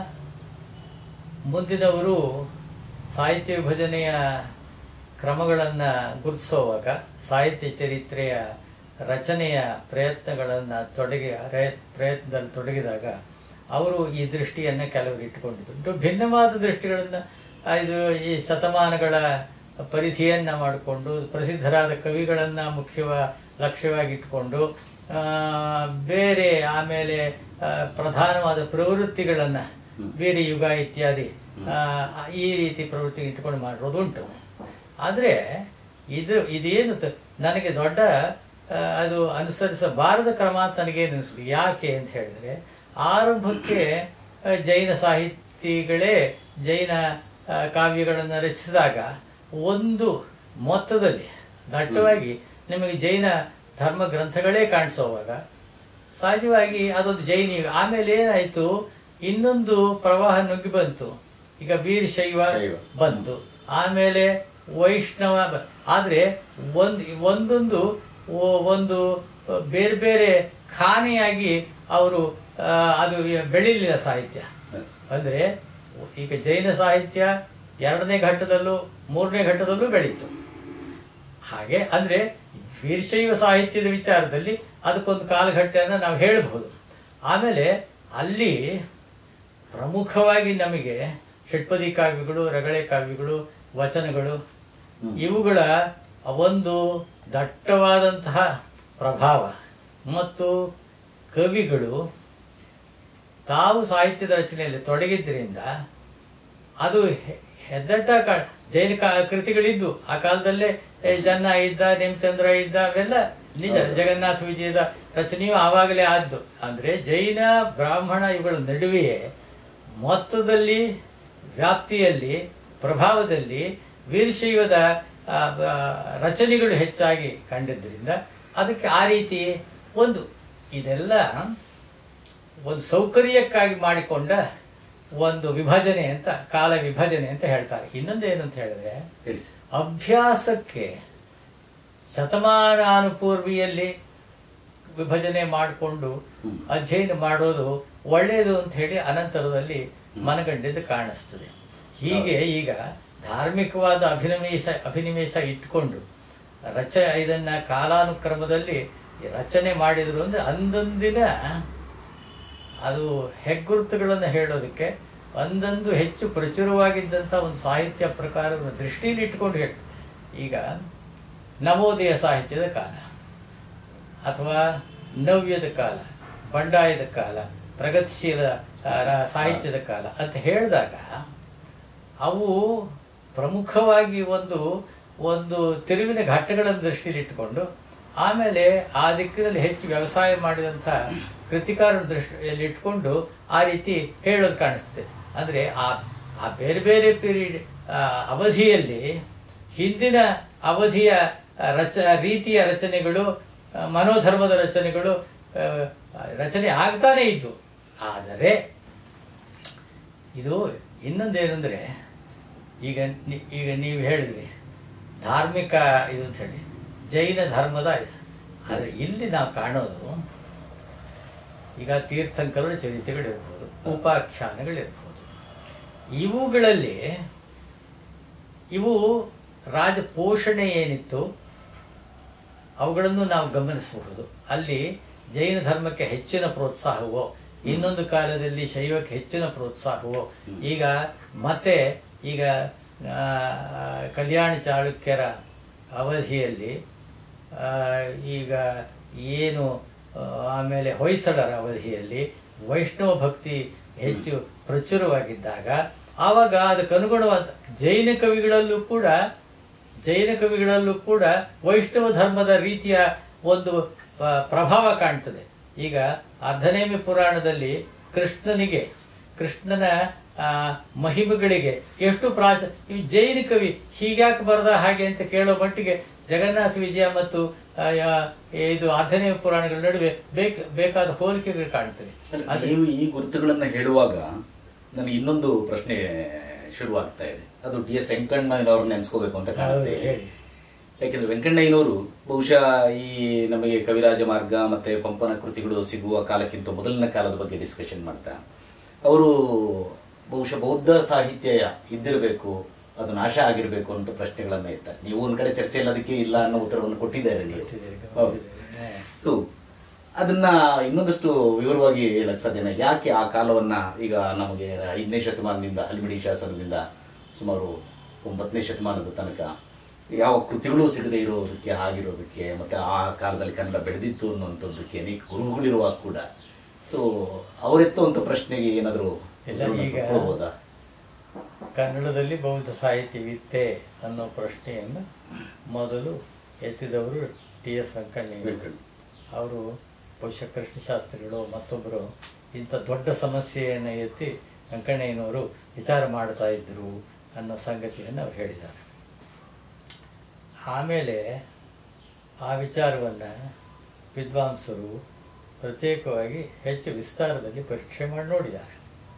ಮುಂದಿನವರು ಸಾಹಿತ್ಯ ವಿಭಜನೆಯ ಕ್ರಮಗಳನ್ನು ಗುರುತಿಸುವಾಗ ಸಾಹಿತ್ಯ ಚರಿತ್ರೆಯ ರಚನೆಯ ಪ್ರಯತ್ನಗಳನ್ನು ತೊಡಗಿ ರಯ- ಪ್ರಯತ್ನದಲ್ಲಿ ತೊಡಗಿದಾಗ ಅವರು ಈ ದೃಷ್ಟಿಯನ್ನು ಕೆಲವರು ಇಟ್ಟುಕೊಂಡಿದ್ರು ಭಿನ್ನವಾದ ದೃಷ್ಟಿಗಳನ್ನು ಆ, ಇದು ಈ ಶತಮಾನಗಳ ಪರಿಧಿಯನ್ನ ಮಾಡಿಕೊಂಡು ಪ್ರಸಿದ್ಧರಾದ ಕವಿಗಳನ್ನ ಮುಖ್ಯವ ಲಕ್ಷ್ಯವಾಗಿ ಇಟ್ಕೊಂಡು ಆ, ಬೇರೆ ಆಮೇಲೆ ಆ, ಪ್ರಧಾನವಾದ ಪ್ರವೃತ್ತಿಗಳನ್ನ ಬೇರೆ ಯುಗ ಇತ್ಯಾದಿ ಆ, ಈ ರೀತಿ ಪ್ರವೃತ್ತಿ ಇಟ್ಕೊಂಡು ಮಾಡಿರೋದುಂಟು ಆದರೆ ಇದು ಇದೇನು ತ- ನನಗೆ ದೊಡ್ಡ ಆ, ಅದು ಅನುಸರಿಸಬಾರದ ಕ್ರಮ ಅಂತ ನನಗೇನು ಅನಿಸ್ತು ಯಾಕೆ ಅಂತ ಹೇಳಿದ್ರೆ ಆರಂಭಕ್ಕೆ ಆ, ಜೈನ ಸಾಹಿತಿಗಳೇ ಜೈನ ಆ, ಕಾವ್ಯಗಳನ್ನು ರಚಿಸಿದಾಗ ಒಂದು ಮೊತ್ತದಲ್ಲಿ ದಟ್ಟವಾಗಿ ನಿಮಗೆ ಜೈನ ಧರ್ಮ ಗ್ರಂಥಗಳೇ ಕಾಣಿಸೋವಾಗ ಸಹಜವಾಗಿ ಅದೊಂದು ಜೈನ ಯುಗ. ಆಮೇಲೆ ಏನಾಯ್ತು ಇನ್ನೊಂದು ಪ್ರವಾಹ ನುಗ್ಗಿ ಬಂತು ಈಗ ವೀರಶೈವ ಶೈವ. ಬಂತು ಆಮೇಲೆ ವೈಷ್ಣವ ಬ- ಆದ್ರೆ ಒಂದ್ ಒಂದೊಂದು ಒ- ಒಂದು ಬೇರೆ ಬೇರೆ ಖಾನೆಯಾಗಿ ಅವರು ಅದು ಬೆಳೀಲಿಲ್ಲ ಸಾಹಿತ್ಯ ಅಂದ್ರೆ ಈಗ ಜೈನ ಸಾಹಿತ್ಯ ಎರಡನೇ ಘಟ್ಟದಲ್ಲೂ ಮೂರನೇ ಘಟ್ಟದಲ್ಲೂ ಬೆಳೀತು ಹಾಗೆ ಅಂದ್ರೆ ವೀರಶೈವ ಸಾಹಿತ್ಯದ ವಿಚಾರದಲ್ಲಿ ಅದಕ್ಕೊಂದು ಕಾಲಘಟ್ಟವನ್ನು ನಾವು ಹೇಳಬಹುದು ಆಮೇಲೆ ಅಲ್ಲಿ ಪ್ರಮುಖವಾಗಿ ನಮಗೆ ಷಟ್ಪದಿ ಕಾವ್ಯಗಳು ರಗಳೆ ಕಾವ್ಯಗಳು ವಚನಗಳು ಇವುಗಳ ಒಂದು ದಟ್ಟವಾದಂತಹ ಪ್ರಭಾವ ಮತ್ತು ಕವಿಗಳು ತಾವು ಸಾಹಿತ್ಯದ ರಚನೆಯಲ್ಲಿ ತೊಡಗಿದ್ದರಿಂದ ಅದು ಹೆ- ಹೆದ್ದಟ್ಟ ಕ- ಜೈನ ಕಾ- ಕೃತಿಗಳಿದ್ದು ಆ ಕಾಲದಲ್ಲೇ ಏ, ಜನ್ನ ಇದ್ದ ನೇಮಚಂದ್ರ ಇದ್ದ ಅವೆಲ್ಲ ನಿಜ ಜಗನ್ನಾಥ ವಿಜಯದ ರಚನೆಯು ಆವಾಗಲೇ ಆದ್ದು ಅಂದ್ರೆ ಜೈನ ಬ್ರಾಹ್ಮಣ ಇವುಗಳ ನಡುವೆಯೇ ಮೊತ್ತದಲ್ಲಿ ವ್ಯಾಪ್ತಿಯಲ್ಲಿ ಪ್ರಭಾವದಲ್ಲಿ ವೀರಶೈವದ ಆ, ಆ, ರಚನೆಗಳು ಹೆಚ್ಚಾಗಿ ಕಂಡಿದ್ದರಿಂದ ಅದಕ್ಕೆ ಆ ರೀತಿ ಒಂದು ಇದೆಲ್ಲ ಒಂದು ಸೌಕರ್ಯಕ್ಕಾಗಿ ಮಾಡಿಕೊಂಡ ಒಂದು ವಿಭಜನೆ ಅಂತ ಕಾಲ ವಿಭಜನೆ ಅಂತ ಹೇಳ್ತಾರೆ ಇನ್ನೊಂದು ಏನು ಅಂತ ಹೇಳಿದ್ರೆ ಹೇಳಿ ಸರ್ ಅಭ್ಯಾಸಕ್ಕೆ ಶತಮಾನಾನುಪೂರ್ವಿಯಲ್ಲಿ ವಿಭಜನೆ ಮಾಡಿಕೊಂಡು ಹ್ಮ್. ಅಧ್ಯಯನ ಮಾಡೋದು ಒಳ್ಳೆಯದು ಅಂತ ಹೇಳಿ ಅನಂತರದಲ್ಲಿ ಮನಗಂಡಿದ್ದು ಕಾಣಿಸ್ತದೆ ಹೀಗೆ ಈಗ ಧಾರ್ಮಿಕವಾದ ಅಭಿನಿವೇಶ ಅಭಿನಿವೇಶ ಇಟ್ಕೊಂಡು ರಚ ಇದನ್ನ ಕಾಲಾನುಕ್ರಮದಲ್ಲಿ ರಚನೆ ಮಾಡಿದ್ರು ಅಂದ್ರೆ ಅಂದೊಂದಿನ ಅದು ಹೆಗ್ಗುರುತುಗಳನ್ನು ಹೇಳೋದಕ್ಕೆ ಒಂದೊಂದು ಹೆಚ್ಚು ಪ್ರಚುರವಾಗಿದ್ದಂಥ ಒಂದು ಸಾಹಿತ್ಯ ಪ್ರಕಾರದ ದೃಷ್ಟಿಯಲ್ಲಿ ಇಟ್ಕೊಂಡು ಹೇಳಿ ಈಗ ನವೋದಯ ಸಾಹಿತ್ಯದ ಕಾಲ ಅಥವಾ ನವ್ಯದ ಕಾಲ ಬಂಡಾಯದ ಕಾಲ ಪ್ರಗತಿಶೀಲ ಆ, ರ- ಸಾಹಿತ್ಯದ ಕಾಲ ಅಂತ ಹೇಳಿದಾಗ ಅವು ಪ್ರಮುಖವಾಗಿ ಒಂದು ಒಂದು ತಿರುವಿನ ಘಟ್ಟಗಳನ್ನು ದೃಷ್ಟಿಯಲ್ಲಿ ಇಟ್ಟುಕೊಂಡು ಆಮೇಲೆ ಆ ದಿಕ್ಕಿನಲ್ಲಿ ಹೆಚ್ಚು ವ್ಯವಸಾಯ ಮಾಡಿದಂಥ ಕೃತಿಕಾರರ ದೃಷ್ಟಿಯಲ್ಲಿ ಇಟ್ಕೊಂಡು ಆ ರೀತಿ ಹೇಳೋದು ಕಾಣಿಸ್ತದೆ ಅಂದ್ರೆ ಆ ಆ ಬೇರೆ ಬೇರೆ ಪೀರಿಯಡ್ ಅವಧಿಯಲ್ಲಿ ಹಿಂದಿನ ಅವಧಿಯ ಆ, ರಚ ರೀತಿಯ ರಚನೆಗಳು ಆ, ಮನೋಧರ್ಮದ ರಚನೆಗಳು ಆ, ರಚನೆ ಆಗ್ತಾನೆ ಇದ್ದು ಆದರೆ ಇದು ಇನ್ನೊಂದೇನೆಂದ್ರೆ ಈಗ ನಿ- ಈಗ ನೀವು ಹೇಳಿದ್ರಿ ಧಾರ್ಮಿಕ ಇದು ಅಂತ ಹೇಳಿ ಜೈನ ಧರ್ಮದ ಆದರೆ ಇಲ್ಲಿ ನಾವು ಕಾಣೋದು ಈಗ ತೀರ್ಥಂಕರರ ಚರಿತ್ರೆಗಳಿರ್ಬೋದು ಉಪಾಖ್ಯಾನಗಳಿರ್ಬೋದು ಇವುಗಳಲ್ಲಿ ಇವು ರಾಜ ಪೋಷಣೆ ಏನಿತ್ತು ಅವುಗಳನ್ನು ನಾವು ಗಮನಿಸಬಹುದು ಅಲ್ಲಿ ಜೈನ ಧರ್ಮಕ್ಕೆ ಹೆಚ್ಚಿನ ಪ್ರೋತ್ಸಾಹವೋ ಇನ್ನೊಂದು ಕಾಲದಲ್ಲಿ ಶೈವಕ್ಕೆ ಹೆಚ್ಚಿನ ಪ್ರೋತ್ಸಾಹವೋ ಈಗ ಮತ್ತೆ ಈಗ ಆ, ಕಲ್ಯಾಣ ಚಾಳುಕ್ಯರ ಅವಧಿಯಲ್ಲಿ ಆ, ಈಗ ಏನು ಆ, ಆಮೇಲೆ ಹೊಯ್ಸಳರ ಅವಧಿಯಲ್ಲಿ ವೈಷ್ಣವ ಭಕ್ತಿ ಹೆಚ್ಚು ಪ್ರಚುರವಾಗಿದ್ದಾಗ ಆವಾಗ ಅದಕ್ಕನುಗುಣವಾದ ಜೈನ ಕವಿಗಳಲ್ಲೂ ಕೂಡ ಜೈನ ಕವಿಗಳಲ್ಲೂ ಕೂಡ ವೈಷ್ಣವ ಧರ್ಮದ ರೀತಿಯ ಒಂದು ಆ, ಪ್ರಭಾವ ಕಾಣ್ತದೆ ಈಗ ಅರ್ಧನೇಮಿ ಪುರಾಣದಲ್ಲಿ ಕೃಷ್ಣನಿಗೆ ಕೃಷ್ಣನ ಆ, ಮಹಿಮೆಗಳಿಗೆ ಎಷ್ಟು ಪ್ರಾಚ ಈ ಜೈನ ಕವಿ ಹೀಗ್ಯಾಕೆ ಬರದ ಹಾಗೆ ಅಂತ ಕೇಳೋ ಮಟ್ಟಿಗೆ ಜಗನ್ನಾಥ ವಿಜಯ ಮತ್ತು ಆ, ಯಾ- ಇದು ಅರ್ಧನೇಮಿ ಪುರಾಣಗಳ ನಡುವೆ ಬೇಕ ಬೇಕಾದ ಹೋಲಿಕೆಗಳು ಕಾಣ್ತವೆ ಅಲ್ಲ, ನೀವು ಈ ಗುರುತುಗಳನ್ನ ಹೇಳುವಾಗ ನನಗೆ ಇನ್ನೊಂದು ಪ್ರಶ್ನೆ ಶುರುವಾಗ್ತಾ ಇದೆ ಅದು ಡಿ ಎಸ್ ವೆಂಕಣ್ಣನವ್ರನ್ನ ನೆನೆಸ್ಕೋಬೇಕು ಅಂತ ಹೌದು, ಕಾಣುತ್ತೆ ಹೇಳಿ ಯಾಕೆಂದ್ರೆ ವೆಂಕಣ್ಣಯ್ಯನವರು ಬಹುಶಃ ಈ ನಮಗೆ ಕವಿರಾಜ ಮಾರ್ಗ ಮತ್ತೆ ಪಂಪನ ಕೃತಿಗಳು ಸಿಗುವ ಕಾಲಕ್ಕಿಂತ ಮೊದಲಿನ ಕಾಲದ ಬಗ್ಗೆ ಡಿಸ್ಕಷನ್ ಮಾಡ್ತಾ ಅವರು ಬಹುಶಃ ಬೌದ್ಧ ಸಾಹಿತ್ಯ ಇದ್ದಿರಬೇಕು ಅದು ನಾಶ ಆಗಿರ್ಬೇಕು ಅಂತ ಪ್ರಶ್ನೆಗಳನ್ನ ಇತ್ತ ನೀವು ಒಂದ್ ಕಡೆ ಚರ್ಚೆಯಲ್ಲಿ ಅದಕ್ಕೆ ಇಲ್ಲ ಅನ್ನೋ ಉತ್ತರವನ್ನು ಕೊಟ್ಟಿದ್ದಾರೆ ನೀವು ಕೊಟ್ಟಿದ್ದೀರಿ, ಹೌದು. ಗಮನಿಸಿದ್ದೀರಿ. ಹಾ. ಸೊ ಅದನ್ನ ಇನ್ನೊಂದಷ್ಟು ವಿವರವಾಗಿ ಹೇಳಕ್ ಸಾಧ್ಯನ ಯಾಕೆ ಆ ಕಾಲವನ್ನ ಈಗ ನಮಗೆ ಐದನೇ ಶತಮಾನದಿಂದ ಹಲ್ಮಿಡಿ ಶಾಸನದಿಂದ ಸುಮಾರು ಒಂಬತ್ತನೇ ಶತಮಾನದ ತನಕ ಯಾವ ಕೃತಿಗಳು ಸಿಗದೆ ಇರೋದಕ್ಕೆ ಆಗಿರೋದಕ್ಕೆ ಮತ್ತೆ ಆ ಕಾಲದಲ್ಲಿ ಕನ್ನಡ ಬೆಳೆದಿತ್ತು ಅನ್ನುವಂಥದ್ದಕ್ಕೆ ಅನೇಕ ಗುರುಗಳಿರುವಾಗ ಕೂಡ ಸೊ ಅವರೆತ್ತುವಂಥ ಪ್ರಶ್ನೆಗೆ ಏನಾದರೂ ಇಲ್ಲ, ಈಗ- ಹೋಗ್ಬೋದಾ ಕನ್ನಡದಲ್ಲಿ ಬೌದ್ಧ ಸಾಹಿತ್ಯವಿತ್ತೆ ಅನ್ನೋ ಪ್ರಶ್ನೆಯನ್ನು ಮೊದಲು ಎತ್ತಿದವರು ಟಿ ಎಸ್ ವೆಂಕಣ್ಣಯ್ಯ ವೆಂಕಣ್ಣ. ಅವರು ಬಹುಶಃ ಕೃಷ್ಣಶಾಸ್ತ್ರಿಗಳು ಮತ್ತೊಬ್ಬರು ಇಂಥ ದೊಡ್ಡ ಸಮಸ್ಯೆಯನ್ನು ಎತ್ತಿ ವೆಂಕಣ್ಣಯ್ಯನವರು ವಿಚಾರ ಮಾಡ್ತಾ ಇದ್ರು ಅನ್ನೋ ಸಂಗತಿಯನ್ನು ಅವ್ರು ಹೇಳಿದ್ದಾರೆ ಆಮೇಲೆ ಆ ವಿಚಾರವನ್ನು ವಿದ್ವಾಂಸರು ಪ್ರತ್ಯೇಕವಾಗಿ ಹೆಚ್ಚು ವಿಸ್ತಾರದಲ್ಲಿ ಪರೀಕ್ಷೆ ಮಾಡಿ ನೋಡಿದ್ದಾರೆ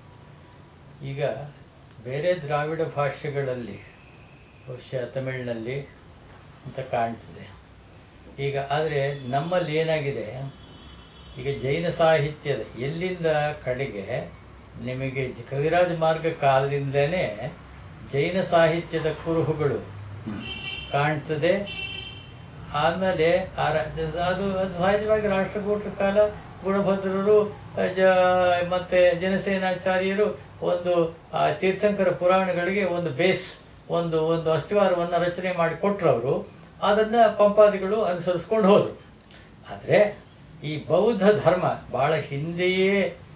ಈಗ ಬೇರೆ ದ್ರಾವಿಡ ಭಾಷೆಗಳಲ್ಲಿ ಬಹುಶಃ ತಮಿಳಿನಲ್ಲಿ ಅಂತ ಕಾಣ್ತದೆ ಈಗ ಆದರೆ ನಮ್ಮಲ್ಲಿ ಏನಾಗಿದೆ ಈಗ ಜೈನ ಸಾಹಿತ್ಯದ ಎಲ್ಲಿಂದ ಕಡೆಗೆ ನಿಮಗೆ ಜ- ಕವಿರಾಜ ಮಾರ್ಗ ಕಾಲದಿಂದಲೇ ಜೈನ ಸಾಹಿತ್ಯದ ಕುರುಹುಗಳು ಕಾಣ್ತದೆ ಆಮೇಲೆ ಆ ರ- ಅದು ಅದು ಸಹಜವಾಗಿ ರಾಷ್ಟ್ರಕೂಟರ ಕಾಲ ಗುಣಭದ್ರರು ಆ, ಜ ಮತ್ತೆ ಜನಸೇನಾಚಾರ್ಯರು ಒಂದು ಆ ತೀರ್ಥಂಕರ ಪುರಾಣಗಳಿಗೆ ಒಂದು ಬೇಸ್ ಒಂದು ಒಂದು ಅಸ್ಥಿವಾರವನ್ನು ರಚನೆ ಮಾಡಿ ಕೊಟ್ರು ಅವರು ಅದನ್ನ ಪಂಪಾದಿಗಳು ಅನುಸರಿಸ್ಕೊಂಡು ಹೋದ್ರು ಆದರೆ ಈ ಬೌದ್ಧ ಧರ್ಮ ಬಹಳ ಹಿಂದೆಯೇ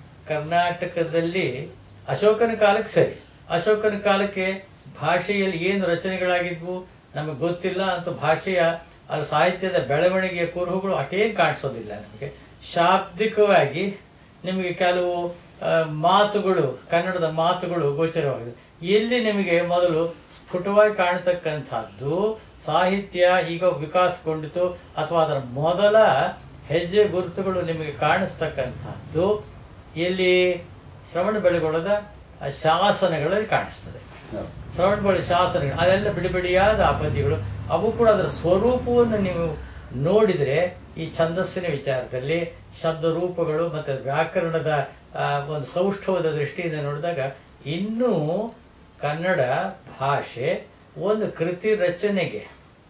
ಕರ್ನಾಟಕದಲ್ಲಿ ಅಶೋಕನ ಕಾಲಕ್ಕೆ ಸರಿ ಅಶೋಕನ ಕಾಲಕ್ಕೆ ಭಾಷೆಯಲ್ಲಿ ಏನು ರಚನೆಗಳಾಗಿದ್ವು ನಮಗೆ ಗೊತ್ತಿಲ್ಲ ಅಂತ ಭಾಷೆಯ ಅದು ಸಾಹಿತ್ಯದ ಬೆಳವಣಿಗೆಯ ಕುರುಹುಗಳು ಅಷ್ಟೇನು ಕಾಣಿಸೋದಿಲ್ಲ ನಮಗೆ ಶಾಬ್ದಿಕವಾಗಿ ನಿಮಗೆ ಕೆಲವು ಆ, ಮಾತುಗಳು ಕನ್ನಡದ ಮಾತುಗಳು ಗೋಚರವಾಗಿದೆ ಎಲ್ಲಿ ನಿಮಗೆ ಮೊದಲು ಸ್ಫುಟವಾಗಿ ಕಾಣತಕ್ಕಂಥದ್ದು ಸಾಹಿತ್ಯ ಈಗ ವಿಕಾಸಗೊಂಡಿತು ಅಥವಾ ಅದರ ಮೊದಲ ಹೆಜ್ಜೆ ಗುರುತುಗಳು ನಿಮಗೆ ಕಾಣಿಸ್ತಕ್ಕಂಥದ್ದು ಎಲ್ಲಿ ಶ್ರವಣ ಬೆಳಗೊಳದ ಆ ಶಾಸನಗಳಲ್ಲಿ ಕಾಣಿಸ್ತದೆ ಶ್ರವಣ ಬೆಳೆ ಶಾಸನಗಳು ಅದೆಲ್ಲ ಬಿಡಿ ಬಿಡಿಯಾದ ಆ ಪದ್ಯಗಳು ಅವು ಕೂಡ ಅದರ ಸ್ವರೂಪವನ್ನು ನೀವು ನೋಡಿದರೆ ಈ ಛಂದಸ್ಸಿನ ವಿಚಾರದಲ್ಲಿ ಶಬ್ದ ರೂಪಗಳು ಮತ್ತು ವ್ಯಾಕರಣದ ಆ, ಒಂದು ಸೌಷ್ಠವದ ದೃಷ್ಟಿಯಿಂದ ನೋಡಿದಾಗ ಇನ್ನೂ ಕನ್ನಡ ಭಾಷೆ ಒಂದು ಕೃತಿ ರಚನೆಗೆ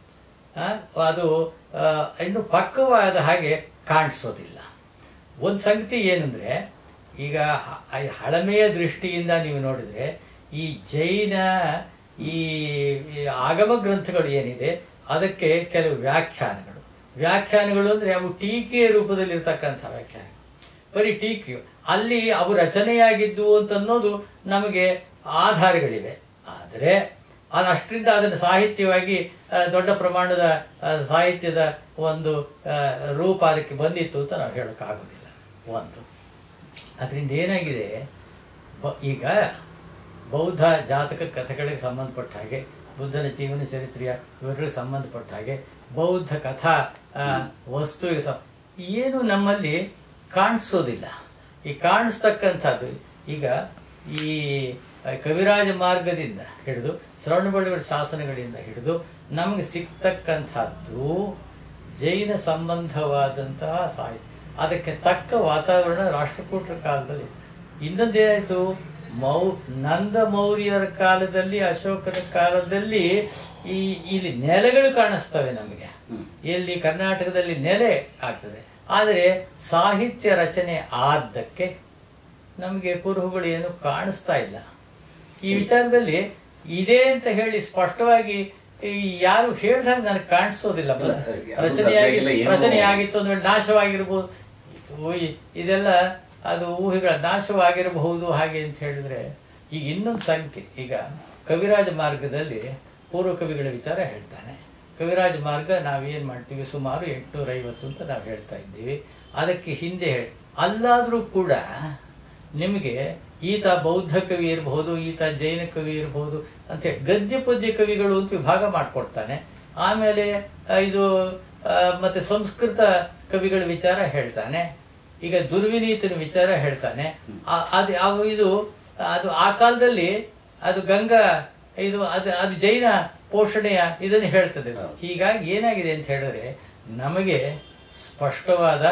ಆ, ಅದು ಆ, ಇನ್ನು ಪಕ್ವವಾದ ಹಾಗೆ ಕಾಣಿಸೋದಿಲ್ಲ ಒಂದು ಸಂಗತಿ ಏನಂದ್ರೆ ಈಗ ಹ- ಈ ಹಳಮೆಯ ದೃಷ್ಟಿಯಿಂದ ನೀವು ನೋಡಿದ್ರೆ ಈ ಜೈನ ಈ ಈ ಆಗಮ ಗ್ರಂಥಗಳು ಏನಿದೆ ಅದಕ್ಕೆ ಕೆಲವು ವ್ಯಾಖ್ಯಾನಗಳು ವ್ಯಾಖ್ಯಾನಗಳು ಅಂದ್ರೆ ಅವು ಟೀಕೆಯ ರೂಪದಲ್ಲಿ ಇರ್ತಕ್ಕಂಥ ವ್ಯಾಖ್ಯಾನ ಬರೀ ಟೀಕೆ ಅಲ್ಲಿ ಅವು ರಚನೆಯಾಗಿದ್ದು ಅಂತ ಅನ್ನೋದು ನಮಗೆ ಆಧಾರಗಳಿವೆ ಆದರೆ ಅದು ಅಷ್ಟರಿಂದ ಅದನ್ನು ಸಾಹಿತ್ಯವಾಗಿ ಆ, ದೊಡ್ಡ ಪ್ರಮಾಣದ ಆ, ಸಾಹಿತ್ಯದ ಒಂದು ಆ, ರೂಪ ಅದಕ್ಕೆ ಬಂದಿತ್ತು ಅಂತ ನಾವು ಹೇಳೋಕ್ಕಾಗೋದಿಲ್ಲ ಒಂದು ಅದರಿಂದ ಏನಾಗಿದೆ ಬ- ಈಗ ಬೌದ್ಧ ಜಾತಕ ಕಥೆಗಳಿಗೆ ಸಂಬಂಧಪಟ್ಟ ಹಾಗೆ ಬುದ್ಧನ ಜೀವನ ಚರಿತ್ರೆಯ ವಿವರಗಳಿಗೆ ಸಂಬಂಧಪಟ್ಟ ಹಾಗೆ ಬೌದ್ಧ ಕಥಾ ಆ, ವಸ್ತುವಿಗೆ ಸಂ ಏನು ನಮ್ಮಲ್ಲಿ ಕಾಣಿಸೋದಿಲ್ಲ ಈ ಕಾಣಿಸ್ತಕ್ಕಂಥದ್ದು ಈಗ ಈ ಕವಿರಾಜ ಮಾರ್ಗದಿಂದ ಹಿಡಿದು ಶ್ರವಣಬೆಳಗೊಳ ಶಾಸನಗಳಿಂದ ಹಿಡಿದು ನಮಗೆ ಸಿಗ್ತಕ್ಕಂಥದ್ದು ಜೈನ ಸಂಬಂಧವಾದಂತಹ ಸಾಹಿತ್ಯ ಅದಕ್ಕೆ ತಕ್ಕ ವಾತಾವರಣ ರಾಷ್ಟ್ರಕೂಟರ ಕಾಲದಲ್ಲಿ ಇನ್ನೊಂದೇನಾಯ್ತು ಮೌ ನಂದ ಮೌರ್ಯರ ಕಾಲದಲ್ಲಿ ಅಶೋಕನ ಕಾಲದಲ್ಲಿ ಈ ಇಲ್ಲಿ ನೆಲೆಗಳು ಕಾಣಿಸ್ತವೆ ನಮಗೆ ಎಲ್ಲಿ ಕರ್ನಾಟಕದಲ್ಲಿ ನೆಲೆ ಆಗ್ತದೆ ಆದರೆ ಸಾಹಿತ್ಯ ರಚನೆ ಆದ್ದಕ್ಕೆ ನಮಗೆ ಕುರುಹುಗಳು ಏನು ಕಾಣಿಸ್ತಾ ಇಲ್ಲ ಈ ವಿಚಾರದಲ್ಲಿ ಇದೆ ಅಂತ ಹೇಳಿ ಸ್ಪಷ್ಟವಾಗಿ ಈ ಯಾರು ಹೇಳ್ದಂಗೆ ನನಗೆ ಕಾಣಿಸೋದಿಲ್ಲ ಇಲ್ಲ, ಅದು ರಚನೆಯಾಗಿ ಸದ್ಯಕ್ಕಿಲ್ಲ, ಏನು- ರಚನೆಯಾಗಿತ್ತು ಅಂದ್ರೆ ನಾಶವಾಗಿರ್ಬೋದು ಇದು ಈ- ಇದೆಲ್ಲ ಅದು ಊಹೆಗಳ ನಾಶವಾಗಿರಬಹುದು ಹಾಗೆ ಅಂತ ಹೇಳಿದ್ರೆ ಈಗ ಇನ್ನೊಂದು ಸಂಖ್ಯೆ ಈಗ ಕವಿರಾಜ ಮಾರ್ಗದಲ್ಲಿ ಪೂರ್ವ ಕವಿಗಳ ವಿಚಾರ ಹೇಳ್ತಾನೆ ಕವಿರಾಜ ಮಾರ್ಗ ನಾವೇನ್ ಮಾಡ್ತೀವಿ ಸುಮಾರು ಎಂಟುನೂರ ಐವತ್ತು ಅಂತ ನಾವು ಹೇಳ್ತಾ ಇದ್ದೀವಿ ಅದಕ್ಕೆ ಹಿಂದೆ ಹೇಳ್- ಅಲ್ಲಾದ್ರೂ ಕೂಡ ನಿಮಗೆ ಈತ ಬೌದ್ಧ ಕವಿ ಇರಬಹುದು ಈತ ಜೈನ ಕವಿ ಇರಬಹುದು ಅಂತ ಹೇಳಿ ಗದ್ಯ ಪದ್ಯ ಕವಿಗಳು ಅಂತ ವಿಭಾಗ ಮಾಡ್ಕೊಡ್ತಾನೆ ಆಮೇಲೆ ಆ, ಇದು ಆ, ಮತ್ತೆ ಸಂಸ್ಕೃತ ಕವಿಗಳ ವಿಚಾರ ಹೇಳ್ತಾನೆ ಈಗ ದುರ್ವಿನೀತನ ವಿಚಾರ ಹೇಳ್ತಾನೆ ಆ- ಅದು ಅವು ಇದು ಅದು ಆ ಕಾಲದಲ್ಲಿ ಅದು ಗಂಗಾ ಇದು ಅದು ಅದು ಜೈನ ಪೋಷಣೆಯ ಇದನ್ನು ಹೇಳ್ತದೆ ಹೀಗಾಗಿ ಏನಾಗಿದೆ ಅಂತ ಹೇಳಿದ್ರೆ ನಮಗೆ ಸ್ಪಷ್ಟವಾದ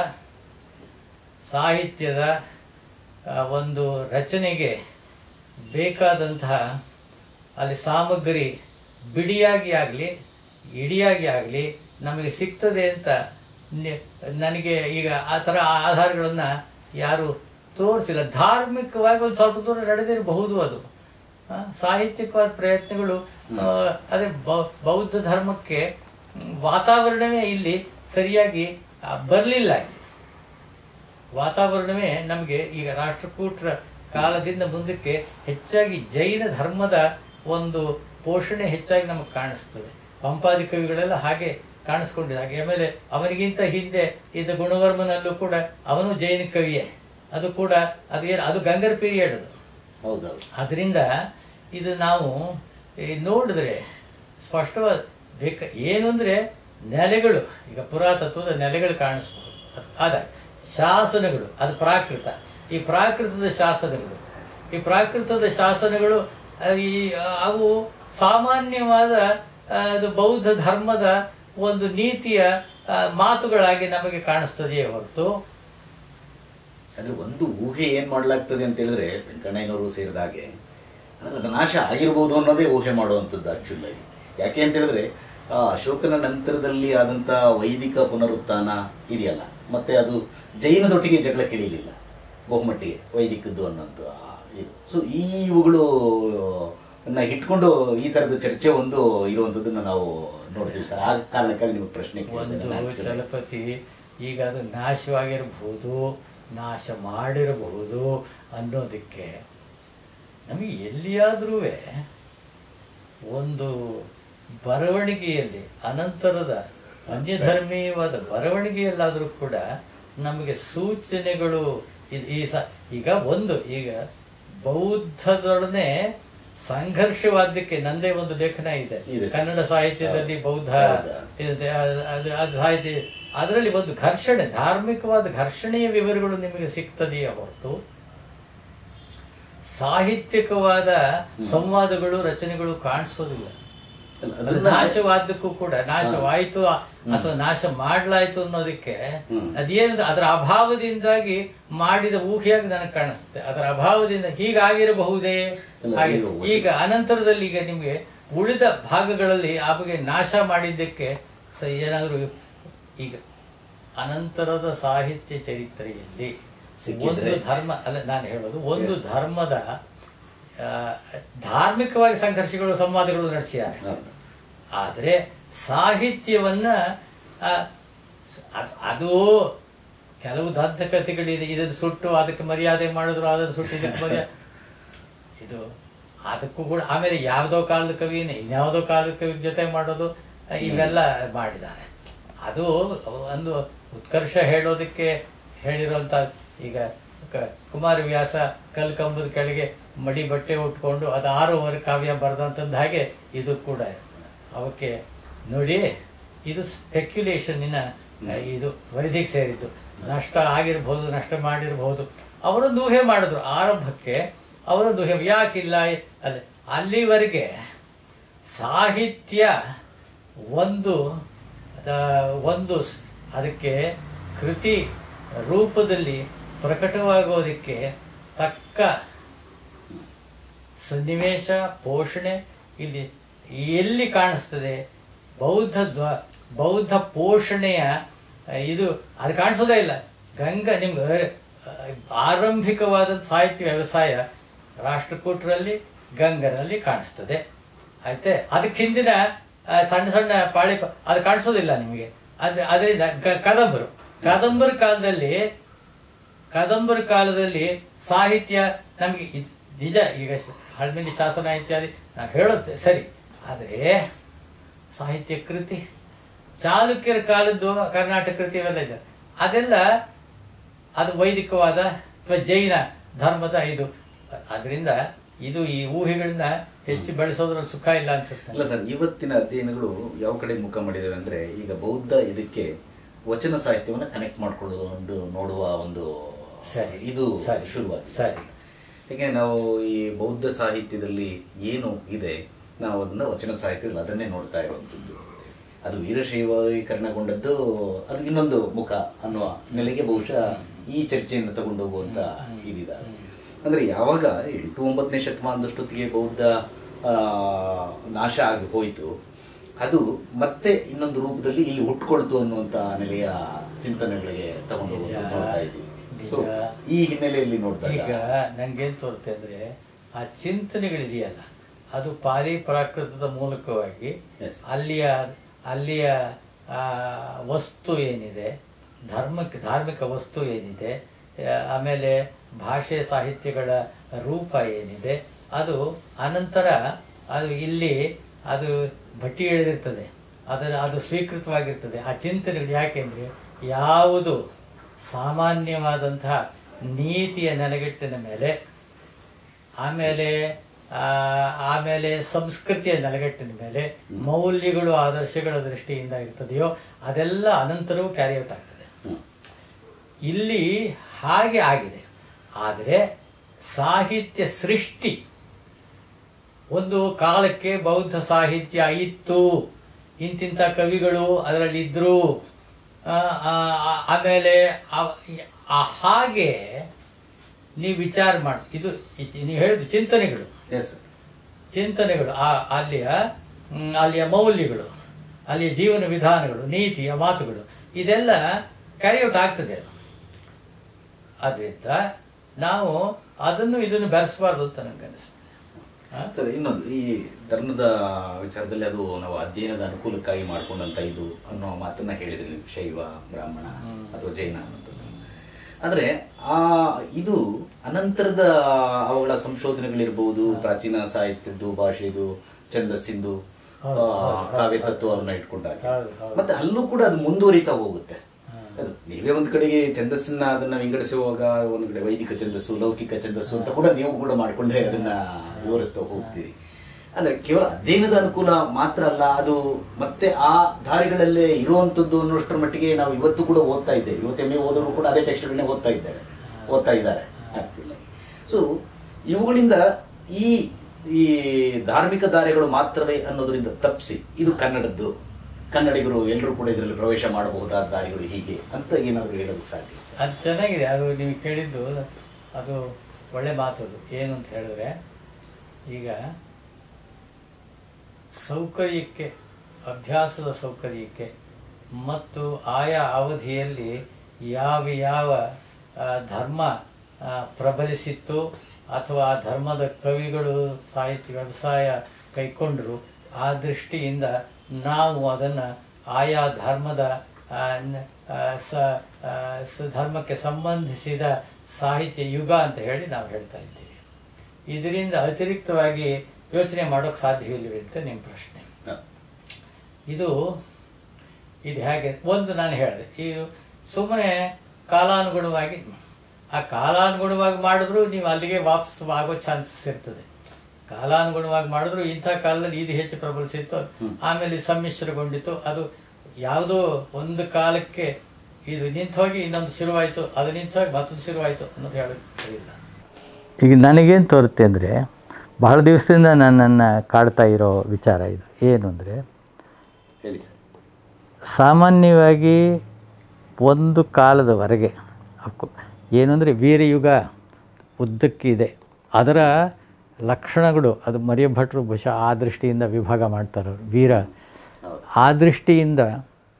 ಸಾಹಿತ್ಯದ ಆ, ಒಂದು ರಚನೆಗೆ ಬೇಕಾದಂತಹ ಅಲ್ಲಿ ಸಾಮಗ್ರಿ ಬಿಡಿಯಾಗಿ ಆಗಲಿ ಇಡಿಯಾಗಿ ಆಗಲಿ ನಮಗೆ ಸಿಗ್ತದೆ ಅಂತ ನಿ- ನನಗೆ ಈಗ ಆ ಥರ ಆಧಾರಗಳನ್ನು ಯಾರು ತೋರಿಸಿಲ್ಲ ಧಾರ್ಮಿಕವಾಗಿ ಒಂದು ಸ್ವಲ್ಪ ದೂರ ನಡೆದಿರಬಹುದು ಅದು ಆ, ಸಾಹಿತ್ಯಿಕವಾದ ಪ್ರಯತ್ನಗಳು ಆ, ಅದೇ ಬೌ- ಬೌದ್ಧ ಧರ್ಮಕ್ಕೆ ಮ್, ವಾತಾವರಣವೇ ಇಲ್ಲಿ ಸರಿಯಾಗಿ ಬರಲಿಲ್ಲ ವಾತಾವರಣವೇ ನಮಗೆ ಈಗ ರಾಷ್ಟ್ರಕೂಟರ ಕಾಲದಿಂದ ಮುಂದಕ್ಕೆ ಹೆಚ್ಚಾಗಿ ಜೈನ ಧರ್ಮದ ಒಂದು ಪೋಷಣೆ ಹೆಚ್ಚಾಗಿ ನಮಗೆ ಕಾಣಿಸ್ತದೆ ಪಂಪಾದಿ ಕವಿಗಳೆಲ್ಲ ಹಾಗೆ ಕಾಣಿಸ್ಕೊಂಡಿದೆ ಹಾಗೆ ಆಮೇಲೆ ಅವನಿಗಿಂತ ಹಿಂದೆ ಇದ್ದ ಗುಣವರ್ಮನಲ್ಲೂ ಕೂಡ ಅವನು ಜೈನ ಕವಿಯೇ ಅದು ಕೂಡ ಅದೇನು ಅದು ಗಂಗರ್ ಪೀರಿಯಡ್ ಅದು ಹೌದೌದು ಅದರಿಂದ ಇದು ನಾವು ಈ ನೋಡಿದ್ರೆ ಸ್ಪಷ್ಟವಾದ ಬೇಕ ಏನು ಅಂದ್ರೆ ನೆಲೆಗಳು ಈಗ ಪುರಾತತ್ವದ ನೆಲೆಗಳು ಕಾಣಿಸ್ಬೋದು ಅದ್- ಆದ ಶಾಸನಗಳು ಅದು ಪ್ರಾಕೃತ ಈ ಪ್ರಾಕೃತದ ಶಾಸನಗಳು ಈ ಪ್ರಾಕೃತದ ಶಾಸನಗಳು ಆ, ಈ ಆ, ಅವು ಸಾಮಾನ್ಯವಾದ ಆ, ಅದು ಬೌದ್ಧ ಧರ್ಮದ ಒಂದು ನೀತಿಯ ಆ, ಮಾತುಗಳಾಗಿ ನಮಗೆ ಕಾಣಿಸ್ತದೆಯೇ ಹೊರತು ಅಂದ್ರೆ ಒಂದು ಊಹೆ ಏನ್ ಮಾಡ್ಲಾಗ್ತದೆ ಅಂತ ಹೇಳಿದ್ರೆ ವೆಂಕಣ್ಣಯ್ಯನವರು ಸೇರಿದ ಹಾಗೆ ಅಂದ್ರೆ ಅದು ನಾಶ ಆಗಿರ್ಬೋದು ಅನ್ನೋದೇ ಊಹೆ ಮಾಡುವಂಥದ್ದು ಆಕ್ಚುಲ್ ಆಗಿ ಯಾಕೆ ಅಂತ ಹೇಳಿದ್ರೆ ಆ ಅಶೋಕನ ನಂತರದಲ್ಲಿ ಆದಂತ ವೈದಿಕ ಪುನರುತ್ಥಾನ ಇದೆಯಲ್ಲ ಮತ್ತೆ ಅದು ಜೈನದೊಟ್ಟಿಗೆ ಜಗಳ ಕೇಳಿಲಿಲ್ಲ ಬಹುಮಟ್ಟಿಗೆ ವೈದಿಕದ್ದು ಅನ್ನೋದು ಆ ಇದು ಸೊ ಈ ಇವುಗಳು ನ ಇಟ್ಕೊಂಡು ಈ ತರದ ಚರ್ಚೆ ಒಂದು ಇರುವಂತದ್ದನ್ನ ನಾವು ನೋಡ್ತೀವಿ ಸರ್ ಆ ಕಾರಣಕ್ಕಾಗಿ ನಿಮಗೆ ಪ್ರಶ್ನೆ ಕೇಳಿದೆ ಒಂದು ನಾನು actually. ಚಲಪತಿ ಈಗ ಅದು ನಾಶವಾಗಿರಬಹುದು ನಾಶ ಮಾಡಿರಬಹುದು ಅನ್ನೋದಕ್ಕೆ ನಮಗೆ ಎಲ್ಲಿಯಾದ್ರೂ ಒಂದು ಬರವಣಿಗೆಯಲ್ಲಿ ಅನಂತರದ ಅನ್ಯಧರ್ಮೀಯವಾದ ಬರವಣಿಗೆಯಲ್ಲಾದರೂ ಕೂಡ ನಮಗೆ ಸೂಚನೆಗಳು ಇದ್- ಈ ಸ ಈಗ ಒಂದು ಈಗ ಬೌದ್ಧದೊಡನೆ ಸಂಘರ್ಷವಾದಕ್ಕೆ ನಂದೇ ಒಂದು ಲೇಖನ ಇದೆ ಇದೆ ಸರ್. ಕನ್ನಡ ಸಾಹಿತ್ಯದಲ್ಲಿ ಬೌದ್ಧ ಹೌದಾ? ಇದೆ, ಅದು- ಅದು ಅದು ಸಾಹಿತ್ಯ ಅದರಲ್ಲಿ ಒಂದು ಘರ್ಷಣೆ ಧಾರ್ಮಿಕವಾದ ಘರ್ಷಣೆಯ ವಿವರಗಳು ನಿಮಗೆ ಸಿಗ್ತದೆಯೇ ಹೊರತು ಸಾಹಿತ್ಯಿಕವಾದ ಸಂವಾದಗಳು ರಚನೆಗಳು ಕಾಣಿಸೋದಿಲ್ಲ ಅಲ್ಲ, ಅದು ಅದನ್ನ- ನಾಶವಾದಕ್ಕೂ ಕೂಡ ನಾಶವಾಯಿತು ಅಥವಾ ನಾಶ ಮಾಡಲಾಯ್ತು ಅನ್ನೋದಕ್ಕೆ ಹ್ಮ್. ಅದೇನು ಅದರ ಅಭಾವದಿಂದಾಗಿ ಮಾಡಿದ ಊಹೆಯಾಗಿ ನನಗೆ ಕಾಣಿಸುತ್ತೆ ಅದರ ಅಭಾವದಿಂದ ಹೀಗಾಗಿರಬಹುದೇ ಅಲ್ಲ, ಹಾಗೆ ಈಗ ವಚನ- ಈಗ ಅನಂತರದಲ್ಲಿ ಈಗ ನಿಮಗೆ ಉಳಿದ ಭಾಗಗಳಲ್ಲಿ ಆ ಬಗ್ಗೆ ನಾಶ ಮಾಡಿದ್ದಕ್ಕೆ ಸ- ಏನಾದರೂ ಈಗ ಅನಂತರದ ಸಾಹಿತ್ಯ ಚರಿತ್ರೆಯಲ್ಲಿ ಸಿಕ್ಕಿದ್ರೆ? ಒಂದು ಧರ್ಮ ಅಲ್ಲ ನಾನು ಹೇಳೋದು ಒಂದು ಧರ್ಮದ ಆ, ಧಾರ್ಮಿಕವಾಗಿ ಸಂಘರ್ಷಗಳು ಸಂವಾದಗಳು ನಡೆಸಿದ್ದಾರೆ ಹೌದು. ಆದರೆ ಸಾಹಿತ್ಯವನ್ನ ಆ, ಅದ್- ಅದು ಕೆಲವು ದಂತಕಥೆಗಳಿದೆ ಇದನ್ನು ಸುಟ್ಟು ಅದಕ್ಕೆ ಮರ್ಯಾದೆ ಮಾಡಿದ್ರು ಅದನ್ನು ಸುಟ್ಟು ಇದಕ್ಕೆ ಮರ್ಯಾದೆ ಇದು ಅದಕ್ಕೂ ಕೂಡ ಆಮೇಲೆ ಯಾವುದೋ ಕಾಲದ ಕವಿನೇ ಇನ್ಯಾವುದೋ ಕಾಲದ ಕವಿ ಜೊತೆ ಮಾಡೋದು ಆ, ಇವೆಲ್ಲ ಮಾಡಿದ್ದಾರೆ ಅದು ಒಂದು ಉತ್ಕರ್ಷ ಹೇಳೋದಕ್ಕೆ ಹೇಳಿರುವಂತ ಈಗ ಕ- ಕುಮಾರವ್ಯಾಸ ಕಲ್ಕಂಬದ ಕೆಳಗೆ ಮಡಿ ಬಟ್ಟೆ ಉಟ್ಕೊಂಡು ಅದು ಆರೂವರೆ ಕಾವ್ಯ ಬರೆದಂಥದ್ದು ಹಾಗೆ ಇದು ಕೂಡ ಅವಕ್ಕೆ ನೋಡಿ ಇದು ಸ್ಪೆಕ್ಯುಲೇಷನ್ನಿನ ಇದು ವರದಿಗೆ ಸೇರಿದ್ದು ನಷ್ಟ ಆಗಿರ್ಬೋದು ನಷ್ಟ ಮಾಡಿರ್ಬೋದು ಅವರೊಂದು ಊಹೆ ಮಾಡಿದ್ರು ಆರಂಭಕ್ಕೆ ಅವರೊಂದು ಊಹೆ ಯಾಕಿಲ್ಲ ಅದೇ ಅಲ್ಲಿವರೆಗೆ ಸಾಹಿತ್ಯ ಒಂದು ಆ, ಒಂದು ಸ್- ಅದಕ್ಕೆ ಕೃತಿ ರೂಪದಲ್ಲಿ ಪ್ರಕಟವಾಗೋದಕ್ಕೆ ತಕ್ಕ ಸನ್ನಿವೇಶ ಪೋಷಣೆ ಇಲ್ಲಿ ಎಲ್ಲಿ ಕಾಣಿಸ್ತದೆ ಬೌದ್ಧ ಧ್ವ ಬೌದ್ಧ ಪೋಷಣೆಯ ಇದು ಅದು ಕಾಣಿಸೋದೇ ಇಲ್ಲ ಗಂಗಾ ನಿಮ್ಗೆ ಆರಂಭಿಕವಾದ ಸಾಹಿತ್ಯ ವ್ಯವಸಾಯ ರಾಷ್ಟ್ರಕೂಟರಲ್ಲಿ ಗಂಗರಲ್ಲಿ ಕಾಣಿಸ್ತದೆ ಆಯ್ತೆ ಅದಕ್ಕೆ ಹಿಂದಿನ ಆ, ಸಣ್ಣ ಸಣ್ಣ ಪಾಳಿ ಪ- ಅದು ಕಾಣಿಸೋದಿಲ್ಲ ನಿಮಗೆ ಅದ್ರ ಅದರಿಂದ ಕ- ಕದಂಬರು ಕದಂಬರ ಕಾಲದಲ್ಲಿ ಕದಂಬರ ಕಾಲದಲ್ಲಿ ಸಾಹಿತ್ಯ ನಮಗೆ ಇದ್- ನಿಜ ಈಗ ಸ- ಹಳಮಿಡಿ ಶಾಸನ ಇತ್ಯಾದಿ ನಾವು ಹೇಳುತ್ತೆ ಸರಿ ಆದರೆ ಸಾಹಿತ್ಯ ಕೃತಿ ಚಾಲುಕ್ಯರ ಕಾಲದ್ದು ಕರ್ನಾಟಕ ಕೃತಿ ಇವೆಲ್ಲ ಇದೆ ಅದೆಲ್ಲ ಅದು ವೈದಿಕವಾದ ಅಥವಾ ಜೈನ ಧರ್ಮದ ಇದು ಅದರಿಂದ ಇದು ಈ ಊಹೆಗಳನ್ನ ಹೆಚ್ಚು ಬೆಳೆಸೋದ್ರಲ್ಲಿ ಸುಖ ಇಲ್ಲ ಅನ್ಸುತ್ತೆ ಅಲ್ಲ ಸರ್ ಇವತ್ತಿನ ಅಧ್ಯಯನಗಳು ಯಾವ ಕಡೆ ಮುಖ ಮಾಡಿದಾವೆ ಅಂದ್ರೆ ಈಗ ಬೌದ್ಧ ಇದಕ್ಕೆ ವಚನ ಸಾಹಿತ್ಯವನ್ನ ಕನೆಕ್ಟ್ ಮಾಡ್ಕೊಂಡು ನೋಡುವ ಒಂದು ಸರಿ ಇದು ಸರಿ ಶುರುವಾಗಿದೆ ಸರಿ ಯಾಕೆ ನಾವು ಈ ಬೌದ್ಧ ಸಾಹಿತ್ಯದಲ್ಲಿ ಏನು ಇದೆ ನಾವು ಅದನ್ನ ವಚನ ಸಾಹಿತ್ಯದಲ್ಲಿ ಅದನ್ನೇ ನೋಡ್ತಾ ಇರುವಂಥದ್ದು ಅದು ವೀರಶೈವೀಕರಣಗೊಂಡದ್ದು ಅದು ಇನ್ನೊಂದು ಮುಖ ಅನ್ನುವ ನೆಲೆಗೆ ಬಹುಶಃ ಈ ಚರ್ಚೆಯನ್ನು ತಗೊಂಡು ಹೋಗುವಂತ ಇದಿದ್ದಾರೆ ಅಂದ್ರೆ ಯಾವಾಗ ಎಂಟು ಒಂಬತ್ತನೇ ಶತಮಾನದಷ್ಟೊತ್ತಿಗೆ ಬೌದ್ಧ ಆ, ನಾಶ ಆಗಿ ಹೋಯಿತು ಅದು ಮತ್ತೆ ಇನ್ನೊಂದು ರೂಪದಲ್ಲಿ ಇಲ್ಲಿ ಹುಟ್ಕೊಳ್ತು ಅನ್ನುವಂತ ನೆಲೆಯ ಚಿಂತನೆಗಳಿಗೆ ತಗೊಂಡು ಹೋಗೋದು ನಿಜ. ನೋಡ್ತಾ ಇದ್ದೀವಿ ಸೊ ನಿಜ. ಈ ಹಿನ್ನೆಲೆಯಲ್ಲಿ ನೋಡ್ತಾ ಈಗ ನಂಗೇನ್ ತೋರುತ್ತೆ ಅಂದ್ರೆ ಆ ಚಿಂತನೆಗಳಿದೆಯಲ್ಲ ಅದು ಪಾಲಿ ಪ್ರಾಕೃತದ ಮೂಲಕವಾಗಿ Yes. ಅಲ್ಲಿಯ ಅಲ್ಲಿಯ ಆ, ವಸ್ತು ಏನಿದೆ ಧರ್ಮಕ್ಕೆ ಧಾರ್ಮಿಕ ವಸ್ತು ಏನಿದೆ ಆ, ಆಮೇಲೆ ಭಾಷೆ ಸಾಹಿತ್ಯಗಳ ರೂಪ ಏನಿದೆ ಅದು ಅನಂತರ ಅದು ಇಲ್ಲಿ ಅದು ಭಟ್ಟಿ ಎಳೆದಿರ್ತದೆ ಅದರ ಅದು ಸ್ವೀಕೃತವಾಗಿರ್ತದೆ ಆ ಚಿಂತನೆಗಳು ಯಾಕೆಂದ್ರೆ ಯಾವುದು ಸಾಮಾನ್ಯವಾದಂತಹ ನೀತಿಯ ನೆಲೆಗಟ್ಟಿನ ಮೇಲೆ ಆಮೇಲೆ ಆ, ಆಮೇಲೆ ಸಂಸ್ಕೃತಿಯ ನೆಲೆಗಟ್ಟಿನ ಮೇಲೆ ಮೌಲ್ಯಗಳು ಆದರ್ಶಗಳ ದೃಷ್ಟಿಯಿಂದ ಇರ್ತದೆಯೋ ಅದೆಲ್ಲ ಅನಂತರವೂ ಕ್ಯಾರಿಔಟ್ ಆಗ್ತದೆ ಹ್ಮ್. ಇಲ್ಲಿ ಹಾಗೆ ಆಗಿದೆ ಆದರೆ ಸಾಹಿತ್ಯ ಸೃಷ್ಟಿ ಒಂದು ಕಾಲಕ್ಕೆ ಬೌದ್ಧ ಸಾಹಿತ್ಯ ಇತ್ತು ಇಂತಿಂಥ ಕವಿಗಳು ಅದರಲ್ಲಿ ಇದ್ರು ಆ, ಆ, ಆ- ಆಮೇಲೆ ಆ- ಆ ಹಾಗೆ ನೀವು ವಿಚಾರ ಮಾಡಿ ಇದು ನೀವು ಹೇಳಿದ್ದು ಚಿಂತನೆಗಳು ಎಸ್ ಚಿಂತನೆಗಳು ಆ ಅಲ್ಲಿಯ ಮ್, ಅಲ್ಲಿಯ ಮೌಲ್ಯಗಳು ಅಲ್ಲಿಯ ಜೀವನ ವಿಧಾನಗಳು ನೀತಿಯ ಮಾತುಗಳು ಇದೆಲ್ಲ ಕ್ಯಾರಿಔಟ್ ಆಗ್ತದೆ ಅದು ಅದರಿಂದ ನಾವು ಅದನ್ನು ಇದನ್ನು ಬೆರೆಸಬಾರ್ದು ಅಂತ ನನಗೆ ಅನಿಸ್ತದೆ ಆ? ಸರ್ ಇನ್ನೊಂದು ಈ ಧರ್ಮದ ವಿಚಾರದಲ್ಲಿ ಅದು ನಾವು ಅಧ್ಯಯನದ ಅನುಕೂಲಕ್ಕಾಗಿ ಮಾಡ್ಕೊಂಡಂತ ಇದು ಅನ್ನೋ ಮಾತನ್ನ ಹೇಳಿದ್ರಿ ನೀವು, ಶೈವ ಬ್ರಾಹ್ಮಣ ಅಥವಾ ಜೈನ ಅನ್ನೋಂಥದ್ದು ಆದ್ರೆ ಆ ಇದು ಅನಂತರದ ಅವುಗಳ ಸಂಶೋಧನೆಗಳಿರ್ಬಹುದು ಪ್ರಾಚೀನ ಸಾಹಿತ್ಯದ್ದು ಭಾಷೆದು ಛಂದಸ್ಸಿಂದು ಹೌದು, ಆ, ಹೌದು, ಹೌದು. ಕಾವ್ಯ ತತ್ವವನ್ನ ಇಟ್ಕೊಂಡಾಗ ಹೌದು, ಹೌದು. ಮತ್ತೆ ಅಲ್ಲೂ ಕೂಡ ಅದು ಮುಂದುವರಿತಾ ಹೋಗುತ್ತೆ ಹಾ. ಅದು ನೀವೇ ಒಂದ್ ಕಡೆಗೆ ಛಂದಸ್ಸನ್ನ ಅದನ್ನ ವಿಂಗಡಿಸುವಾಗ ಒಂದ್ ಕಡೆ ವೈದಿಕ ಛಂದಸ್ಸು ಲೌಕಿಕ ಛಂದಸ್ಸು ಅಂತ ಕೂಡ ನೀವು ಕೂಡ ಮಾಡ್ಕೊಂಡೇ ಅದನ್ನ ವಿವರಿಸ್ತಾ ಹೋಗ್ತೀರಿ ಅಂದ್ರೆ ಕೇವಲ ಅಧ್ಯಯನದ ಅನುಕೂಲ ಮಾತ್ರ ಅಲ್ಲ ಅದು ಮತ್ತೆ ಆ ದಾರಿಗಳಲ್ಲೇ ಇರುವಂತದ್ದು ಅನ್ನೋಷ್ಟರ ಮಟ್ಟಿಗೆ ನಾವು ಇವತ್ತು ಕೂಡ ಓದ್ತಾ ಇದ್ದೇವೆ ಇವತ್ತು ಎಮ್ಮೆ ಓದೋರು ಕೂಡ ಅದೇ ಟೆಕ್ಸ್ಟ್ಗಳನ್ನೇ ಓದ್ತಾ ಇದ್ದಾರೆ ಓದ್ತಾ ಇದ್ದಾರೆ ಸೊ ಇವುಗಳಿಂದ ಈ ಈ ಧಾರ್ಮಿಕ ದಾರಿಗಳು ಮಾತ್ರವೇ ಅನ್ನೋದರಿಂದ ತಪ್ಪಿಸಿ ಇದು ಕನ್ನಡದ್ದು ಕನ್ನಡಿಗರು ಎಲ್ಲರೂ ಕೂಡ ಇದರಲ್ಲಿ ಪ್ರವೇಶ ಮಾಡಬಹುದಾದ ದಾರಿಗಳು ಹೀಗೆ ಅಂತ ಏನಾದರೂ ಹೇಳೋದಕ್ಕೆ ಸಾಧ್ಯ ಸರ್? ಅದು ಚೆನ್ನಾಗಿದೆ ಅದು ನೀವು ಕೇಳಿದ್ದು ಅದು ಒಳ್ಳೆ ಮಾತು ಅದು ಏನು ಅಂತ ಹೇಳಿದ್ರೆ ಈಗ ಸೌಕರ್ಯಕ್ಕೆ ಅಭ್ಯಾಸದ ಸೌಕರ್ಯಕ್ಕೆ ಮತ್ತು ಆಯಾ ಅವಧಿಯಲ್ಲಿ ಯಾವ ಯಾವ ಆ, ಧರ್ಮ ಆ, ಪ್ರಬಲಿಸಿತ್ತು ಅಥವಾ ಆ ಧರ್ಮದ ಕವಿಗಳು ಸಾಹಿತ್ಯ ವ್ಯವಸಾಯ ಕೈಕೊಂಡರು ಆ ದೃಷ್ಟಿಯಿಂದ ನಾವು ಅದನ್ನು ಆಯಾ ಧರ್ಮದ ಆ, ನ- ಆ, ಸ ಆ, ಸ- ಧರ್ಮಕ್ಕೆ ಸಂಬಂಧಿಸಿದ ಸಾಹಿತ್ಯ ಯುಗ ಅಂತ ಹೇಳಿ ನಾವು ಹೇಳ್ತಾ ಇದ್ದೀವಿ ಇದರಿಂದ ಅತಿರಿಕ್ತವಾಗಿ ಯೋಚನೆ ಮಾಡೋಕೆ ಸಾಧ್ಯವಿಲ್ಲವೇ ಅಂತ ನಿಮ್ಮ ಪ್ರಶ್ನೆ ಹ. ಇದು ಇದು ಹೇಗೆ ಒಂದು ನಾನು ಹೇಳಿದೆ ಇದು ಸುಮ್ಮನೆ ಕಾಲಾನುಗುಣವಾಗಿ ಆ ಕಾಲಾನುಗುಣವಾಗಿ ಮಾಡಿದ್ರು ನೀವು ಅಲ್ಲಿಗೆ ವಾಪಸ್ ಆಗೋ ಚಾನ್ಸಸ್ ಇರ್ತದೆ ಕಾಲಾನುಗುಣವಾಗಿ ಮಾಡಿದ್ರು ಇಂಥ ಕಾಲದಲ್ಲಿ ಇದು ಹೆಚ್ಚು ಪ್ರಬಲಿಸಿತ್ತು ಆಮೇಲೆ ಇದು ಸಮ್ಮಿಶ್ರಗೊಂಡಿತು ಅದು ಯಾವುದೋ ಒಂದು ಕಾಲಕ್ಕೆ ಇದು ನಿಂತು ಹೋಗಿ ಇನ್ನೊಂದು ಶುರುವಾಯಿತು ಅದು ನಿಂತು ಹೋಗಿ ಮತ್ತೊಂದು ಶುರುವಾಯಿತು ಅನ್ನೋದು ಹೇಳೋಕ್ಕೆ ಇಲ್ಲ ಈಗ ನನಗೇನು ತೋರುತ್ತೆ ಅಂದರೆ ಬಹಳ ದಿವಸದಿಂದ ನನ್ನನ್ನು ಕಾಡ್ತಾ ಇರೋ ವಿಚಾರ ಇದು ಏನು ಅಂದರೆ ಹೇಳಿ ಸರ್ ಸಾಮಾನ್ಯವಾಗಿ ಒಂದು ಕಾಲದವರೆಗೆ ಅಫ್ಕೋ- ಏನು ಅಂದರೆ ವೀರಯುಗ ಉದ್ದಕ್ಕಿದೆ ಅದರ ಲಕ್ಷಣಗಳು ಅದು ಮರಿಯ ಭಟ್ರು ಬಹುಶಃ ಆ ದೃಷ್ಟಿಯಿಂದ ವಿಭಾಗ ಮಾಡ್ತಾರೆ ಅವ್ರು. ವೀರ ಹೌದು ಆ ದೃಷ್ಟಿಯಿಂದ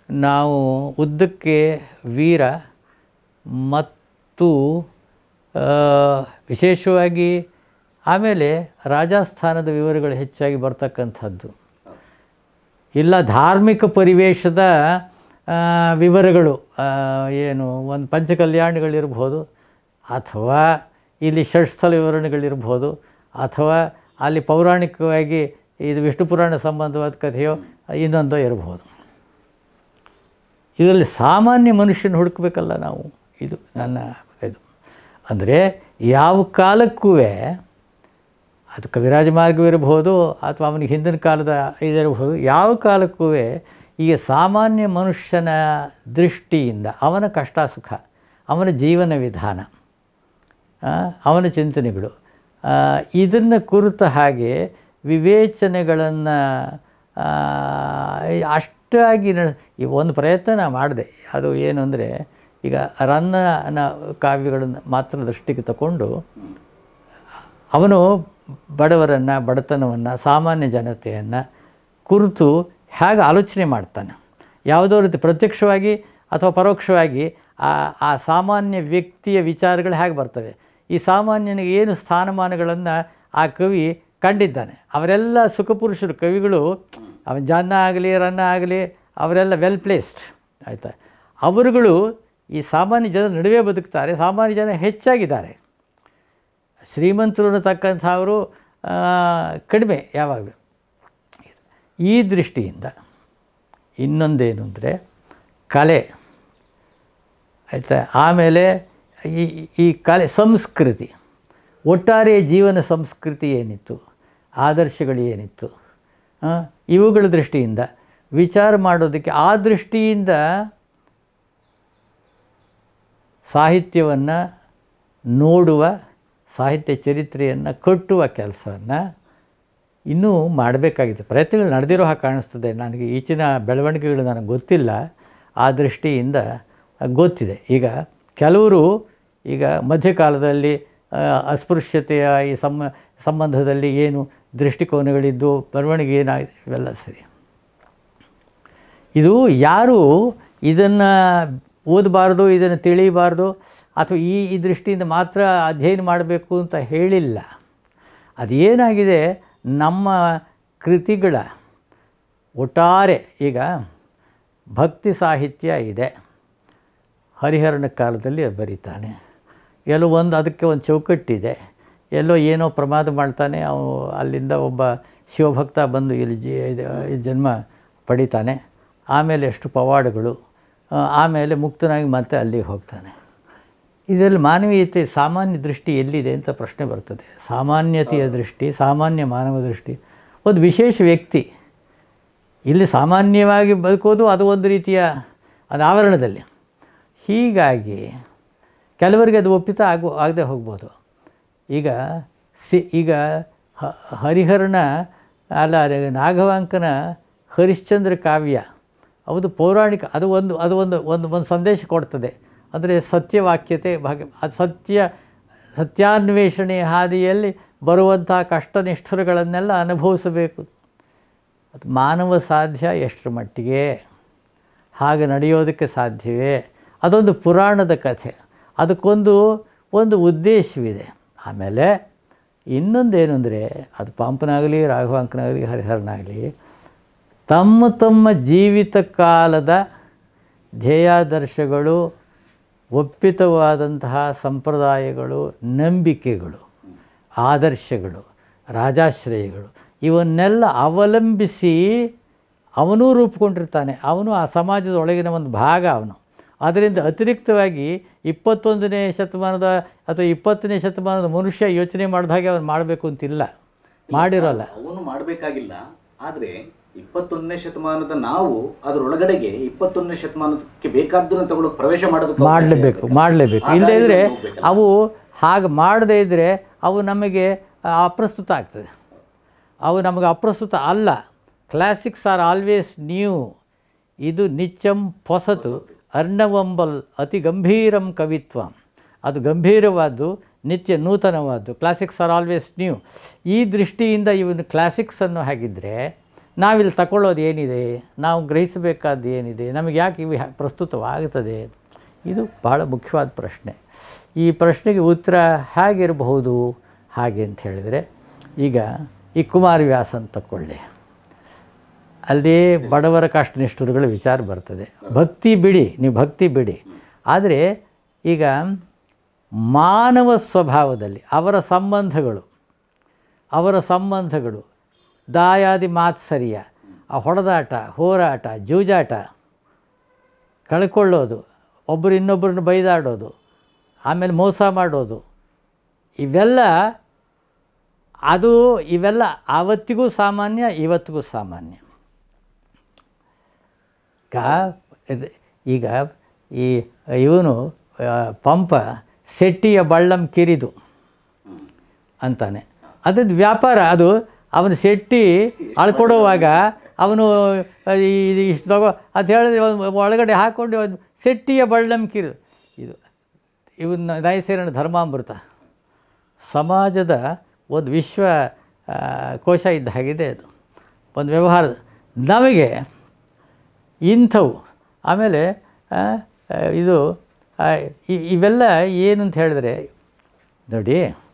ನಾವು ಉದ್ದಕ್ಕೆ ವೀರ ಮತ್ತು ಆ, ವಿಶೇಷವಾಗಿ ಆಮೇಲೆ ರಾಜಸ್ಥಾನದ ವಿವರಗಳು ಹೆಚ್ಚಾಗಿ ಬರ್ತಕ್ಕಂಥದ್ದು ಇಲ್ಲ ಧಾರ್ಮಿಕ ಪರಿವೇಶದ ಆ, ವಿವರಗಳು ಆ, ಏನು ಒಂದು ಪಂಚಕಲ್ಯಾಣಿಗಳಿರ್ಬೋದು ಅಥವಾ ಇಲ್ಲಿ ಷಟ್ಸ್ಥಲ ವಿವರಣೆಗಳಿರ್ಬೋದು ಅಥವಾ ಅಲ್ಲಿ ಪೌರಾಣಿಕವಾಗಿ ಇದು ವಿಷ್ಣು ಪುರಾಣ ಸಂಬಂಧವಾದ ಕಥೆಯೋ ಇನ್ನೊಂದೋ ಇರಬಹುದು ಇದರಲ್ಲಿ ಸಾಮಾನ್ಯ ಮನುಷ್ಯನ ಹುಡುಕಬೇಕಲ್ಲ ನಾವು ಇದು ನನ್ನ ಇದು ಅಂದರೆ ಯಾವ ಕಾಲಕ್ಕೂ ಅದು ಕವಿರಾಜ ಮಾರ್ಗವಿರಬಹುದು ಅಥವಾ ಅವನಿಗೆ ಹಿಂದಿನ ಕಾಲದ ಇದಿರಬಹುದು ಯಾವ ಕಾಲಕ್ಕೂ ಈಗ ಸಾಮಾನ್ಯ ಮನುಷ್ಯನ ದೃಷ್ಟಿಯಿಂದ ಅವನ ಕಷ್ಟ ಸುಖ ಅವನ ಜೀವನ ವಿಧಾನ ಆ, ಅವನ ಚಿಂತನೆಗಳು ಇದನ್ನು ಕುರಿತ ಹಾಗೆ ವಿವೇಚನೆಗಳನ್ನು ಅಷ್ಟಾಗಿ ನ ಈ ಒಂದು ಪ್ರಯತ್ನ ನಾ ಮಾಡಿದೆ ಅದು ಏನು ಅಂದರೆ ಈಗ ರನ್ನನ ಕಾವ್ಯಗಳನ್ನು ಮಾತ್ರ ದೃಷ್ಟಿಗೆ ತಗೊಂಡು ಅವನು ಬಡವರನ್ನು ಬಡತನವನ್ನು ಸಾಮಾನ್ಯ ಜನತೆಯನ್ನು ಕುರಿತು ಹೇಗೆ ಆಲೋಚನೆ ಮಾಡ್ತಾನೆ ಯಾವುದೋ ರೀತಿ ಪ್ರತ್ಯಕ್ಷವಾಗಿ ಅಥವಾ ಪರೋಕ್ಷವಾಗಿ ಆ ಆ ಸಾಮಾನ್ಯ ವ್ಯಕ್ತಿಯ ವಿಚಾರಗಳು ಹೇಗೆ ಬರ್ತವೆ ಈ ಸಾಮಾನ್ಯನಿಗೆ ಏನು ಸ್ಥಾನಮಾನಗಳನ್ನು ಆ ಕವಿ ಕಂಡಿದ್ದಾನೆ ಅವರೆಲ್ಲ ಸುಖಪುರುಷರು ಕವಿಗಳು ಅವನ ಜನ್ನ ಆಗಲಿ ರನ್ನ ಆಗಲಿ ಅವರೆಲ್ಲ ವೆಲ್ ಪ್ಲೇಸ್ಡ್ ಆಯಿತಾ ಅವರುಗಳು ಈ ಸಾಮಾನ್ಯ ಜನರ ನಡುವೆ ಬದುಕ್ತಾರೆ ಸಾಮಾನ್ಯ ಜನ ಹೆಚ್ಚಾಗಿದ್ದಾರೆ ಶ್ರೀಮಂತರು ಅನ್ನತಕ್ಕಂಥವರು ಆ, ಕಡಿಮೆ ಯಾವಾಗಲೂ ಈ ದೃಷ್ಟಿಯಿಂದ ಇನ್ನೊಂದೇನು ಅಂದರೆ ಕಲೆ ಆಯಿತಾ ಆಮೇಲೆ ಈ ಈ ಕಲೆ ಸಂಸ್ಕೃತಿ ಒಟ್ಟಾರೆ ಜೀವನ ಸಂಸ್ಕೃತಿ ಏನಿತ್ತು ಆದರ್ಶಗಳು ಏನಿತ್ತು ಆ, ಇವುಗಳ ದೃಷ್ಟಿಯಿಂದ ವಿಚಾರ ಮಾಡೋದಕ್ಕೆ ಆ ದೃಷ್ಟಿಯಿಂದ ಸಾಹಿತ್ಯವನ್ನು ನೋಡುವ ಸಾಹಿತ್ಯ ಚರಿತ್ರೆಯನ್ನು ಕಟ್ಟುವ ಕೆಲಸವನ್ನು ಇನ್ನೂ ಮಾಡಬೇಕಾಗಿದೆ ಪ್ರಯತ್ನಗಳು ನಡೆದಿರೋ ಹಾಗೆ ಕಾಣಿಸ್ತದೆ ನನಗೆ ಈಚಿನ ಬೆಳವಣಿಗೆಗಳು ನನಗೆ ಗೊತ್ತಿಲ್ಲ ಆ ದೃಷ್ಟಿಯಿಂದ ಗೊತ್ತಿದೆ ಈಗ ಕೆಲವರು ಈಗ ಮಧ್ಯಕಾಲದಲ್ಲಿ ಆ, ಅಸ್ಪೃಶ್ಯತೆಯ ಈ ಸಮ ಸಂಬಂಧದಲ್ಲಿ ಏನು ದೃಷ್ಟಿಕೋನಗಳಿದ್ದು ಬರವಣಿಗೆ ಏನಾಗಿದೆ ಇವೆಲ್ಲ ಸರಿ ಇದು ಯಾರು ಇದನ್ನು ಓದಬಾರ್ದು ಇದನ್ನು ತಿಳಿಬಾರ್ದು ಅಥವಾ ಈ ಈ ದೃಷ್ಟಿಯಿಂದ ಮಾತ್ರ ಅಧ್ಯಯನ ಮಾಡಬೇಕು ಅಂತ ಹೇಳಿಲ್ಲ ಅದೇನಾಗಿದೆ ನಮ್ಮ ಕೃತಿಗಳ ಒಟ್ಟಾರೆ ಈಗ ಭಕ್ತಿ ಸಾಹಿತ್ಯ ಇದೆ ಹರಿಹರನ ಕಾಲದಲ್ಲಿ ಅದು ಬರೀತಾನೆ ಎಲ್ಲೋ ಒಂದು ಅದಕ್ಕೆ ಒಂದು ಚೌಕಟ್ಟಿದೆ ಎಲ್ಲೋ ಏನೋ ಪ್ರಮಾದ ಮಾಡ್ತಾನೆ ಅವನು ಅಲ್ಲಿಂದ ಒಬ್ಬ ಶಿವಭಕ್ತ ಬಂದು ಇಲ್ಲಿ ಜಿ ಇದು- ಈ ಜನ್ಮ ಪಡಿತಾನೆ ಆಮೇಲೆ ಎಷ್ಟು ಪವಾಡಗಳು ಆ, ಆಮೇಲೆ ಮುಕ್ತನಾಗಿ ಮತ್ತೆ ಅಲ್ಲಿಗೆ ಹೋಗ್ತಾನೆ ಇದರಲ್ಲಿ ಮಾನವೀಯತೆ ಸಾಮಾನ್ಯ ದೃಷ್ಟಿ ಎಲ್ಲಿದೆ ಅಂತ ಪ್ರಶ್ನೆ ಬರ್ತದೆ ಸಾಮಾನ್ಯತೆಯ ದೃಷ್ಟಿ ಸಾಮಾನ್ಯ ಮಾನವ ದೃಷ್ಟಿ ಒಂದು ವಿಶೇಷ ವ್ಯಕ್ತಿ ಇಲ್ಲಿ ಸಾಮಾನ್ಯವಾಗಿ ಬದುಕೋದು ಅದು ಒಂದು ರೀತಿಯ ಅದು ಆವರಣದಲ್ಲಿ ಹೀಗಾಗಿ ಕೆಲವರಿಗೆ ಅದು ಒಪ್ಪಿತ ಆಗು ಆಗದೆ ಹೋಗ್ಬೋದು ಈಗ ಸಿ ಈಗ ಹ- ಹರಿಹರನ ಅಲ್ಲ ಅರೆ ನಾಗವಾಂಕನ ಹರಿಶ್ಚಂದ್ರ ಕಾವ್ಯ ಅದು ಪೌರಾಣಿಕ ಅದು ಒಂದು ಅದು ಒಂದು ಒಂದು ಒಂದು ಸಂದೇಶ ಕೊಡ್ತದೆ ಅಂದರೆ ಸತ್ಯವಾಕ್ಯತೆ ಭಾಗ ಅದು ಸತ್ಯ ಸತ್ಯಾನ್ವೇಷಣೆ ಹಾದಿಯಲ್ಲಿ ಬರುವಂಥ ಕಷ್ಟ ನಿಷ್ಠುರಗಳನ್ನೆಲ್ಲ ಅನುಭವಿಸಬೇಕು ಅದು ಮಾನವ ಸಾಧ್ಯ ಎಷ್ಟರ ಮಟ್ಟಿಗೆ ಹಾಗೆ ನಡೆಯೋದಕ್ಕೆ ಸಾಧ್ಯವೇ ಅದೊಂದು ಪುರಾಣದ ಕಥೆ ಅದಕ್ಕೊಂದು ಒಂದು ಉದ್ದೇಶವಿದೆ ಆಮೇಲೆ ಇನ್ನೊಂದೇನು ಅಂದರೆ ಅದು ಪಂಪನಾಗಲಿ ರಾಘವಾಂಕನಾಗಲಿ ಹರಿಹರನಾಗಲಿ ತಮ್ಮ ತಮ್ಮ ಜೀವಿತ ಕಾಲದ ಧ್ಯೇಯಾದರ್ಶಗಳು ಒಪ್ಪಿತವಾದಂತಹ ಸಂಪ್ರದಾಯಗಳು ನಂಬಿಕೆಗಳು ಆದರ್ಶಗಳು ರಾಜಾಶ್ರಯಗಳು ಇವನ್ನೆಲ್ಲ ಅವಲಂಬಿಸಿ ಅವನೂ ರೂಪುಗೊಂಡಿರ್ತಾನೆ ಅವನು ಆ ಸಮಾಜದ ಒಳಗಿನ ಒಂದು ಭಾಗ ಅವನು ಅದರಿಂದ ಅತಿರಿಕ್ತವಾಗಿ ಇಪ್ಪತ್ತೊಂದನೇ ಶತಮಾನದ ಅಥವಾ ಇಪ್ಪತ್ತನೇ ಶತಮಾನದ ಮನುಷ್ಯ ಯೋಚನೆ ಮಾಡಿದ ಹಾಗೆ ಅವನು ಮಾಡಬೇಕು ಅಂತಿಲ್ಲ ಮಾಡಿರೋಲ್ಲ ಅವನು ಮಾಡಬೇಕಾಗಿಲ್ಲ ಆದರೆ ಇಪ್ಪತ್ತೊಂದನೇ ಶತಮಾನದ ನಾವು ಅದರೊಳಗಡೆಗೆ ಇಪ್ಪತ್ತೊಂದನೇ ಶತಮಾನಕ್ಕೆ ಬೇಕಾದ್ದನ್ನು ತಗೊಳ್ಳೋಕೆ ಪ್ರವೇಶ ಮಾಡೋದಕ್ಕೆ ಅವಕಾಶ ಮಾಡಲೇಬೇಕು ಇರುತ್ತೆ. ಮಾಡಲೇಬೇಕು ಆ ಇಲ್ಲದೇ ಇದ್ದರೆ ದಾರಿಯಲ್ಲಿ ಹೋಗ್ಬೇಕಲ್ಲ. ಅವು ಹಾಗೆ ಮಾಡದೇ ಇದ್ದರೆ ಅವು ನಮಗೆ ಆ, ಅಪ್ರಸ್ತುತ ಆಗ್ತದೆ ಅವು ನಮಗೆ ಅಪ್ರಸ್ತುತ ಅಲ್ಲ ಕ್ಲಾಸಿಕ್ಸ್ ಆರ್ ಆಲ್ವೇಸ್ ನ್ಯೂ ಇದು ನಿತ್ಯಂ ಹೊಸತು ಅರ್ಣವಂಬಲ್ ಅತಿ ಗಂಭೀರಂ ಕವಿತ್ವ ಅದು ಗಂಭೀರವಾದ್ದು ನಿತ್ಯ ನೂತನವಾದ್ದು ಕ್ಲಾಸಿಕ್ಸ್ ಆರ್ ಆಲ್ವೇಸ್ ನ್ಯೂ ಈ ದೃಷ್ಟಿಯಿಂದ ಇವನು ಕ್ಲಾಸಿಕ್ಸನ್ನು ಹಾಗಿದ್ದರೆ ನಾವಿಲ್ಲಿ ತಗೊಳ್ಳೋದು ಏನಿದೆ ನಾವು ಗ್ರಹಿಸಬೇಕಾದ್ದು ಏನಿದೆ ನಮಗೆ ಯಾಕೆ ಇವು ಹ್ಯಾ- ಪ್ರಸ್ತುತವಾಗುತ್ತದೆ ಇದು ಬಹಳ ಮುಖ್ಯವಾದ ಪ್ರಶ್ನೆ ಈ ಪ್ರಶ್ನೆಗೆ ಉತ್ತರ ಹೇಗಿರಬಹುದು ಹಾಗೆ ಅಂತ ಹೇಳಿದರೆ ಈಗ ಈ ಕುಮಾರವ್ಯಾಸ ಅಂತ ತಗೊಳ್ಳಿ ಅಲ್ಲಿ ಬಡವರ ಕಷ್ಟ ನಿಷ್ಠುರಗಳ ವಿಚಾರ ಬರ್ತದೆ ಭಕ್ತಿ ಬಿಡಿ ನೀವು ಭಕ್ತಿ ಬಿಡಿ ಆದರೆ ಈಗ ಮಾನವ ಸ್ವಭಾವದಲ್ಲಿ ಅವರ ಸಂಬಂಧಗಳು ಅವರ ಸಂಬಂಧಗಳು ದಾಯಾದಿ ಮಾತ್ಸರ್ಯ ಆ ಹೊಡೆದಾಟ ಹೋರಾಟ ಜೂಜಾಟ ಕಳ್ಕೊಳ್ಳೋದು ಒಬ್ಬರು ಇನ್ನೊಬ್ಬರನ್ನ ಬೈದಾಡೋದು ಆಮೇಲೆ ಮೋಸ ಮಾಡೋದು ಇವೆಲ್ಲ ಅದು ಇವೆಲ್ಲ ಆವತ್ತಿಗೂ ಸಾಮಾನ್ಯ ಇವತ್ತಿಗೂ ಸಾಮಾನ್ಯ ಈಗ ಇದು- ಈಗ ಈ ಇವನು ಆ, ಪಂಪ ಸೆಟ್ಟಿಯ ಬಳ್ಳಂ ಕಿರಿದು ಅಂತಾನೆ ಅದ್ರದ್ದು ವ್ಯಾಪಾರ ಅದು ಅವನು ಸೆಟ್ಟಿ ಅಳ್ಕೊಡುವಾಗ ಅವನು ಆ, ಇದು ಇಷ್ಟು ತಗೋ ಅಂತ ಹೇಳಿದ್ರೆ ಅವ್ನು ಒಳಗಡೆ ಹಾಕ್ಕೊಂಡು ಅವ್ನು ಸೆಟ್ಟಿಯ ಬಳ್ಳಂ ಕಿರಿದು ಇದು ಇವನ್ನ ರಾಯಸೇರನ ಧರ್ಮಾಮೃತ ಸಮಾಜದ ಒಂದು ವಿಶ್ವ ಆ, ಕೋಶ ಇದ್ದ ಹಾಗಿದೆ ಅದು ಒಂದು ವ್ಯವಹಾರ ನಮಗೆ ಇಂಥವು ಆಮೇಲೆ ಆ, ಆ, ಇದು ಆ, ಇ- ಇವೆಲ್ಲ ಏನು ಅಂತ ಹೇಳಿದ್ರೆ ನೋಡಿ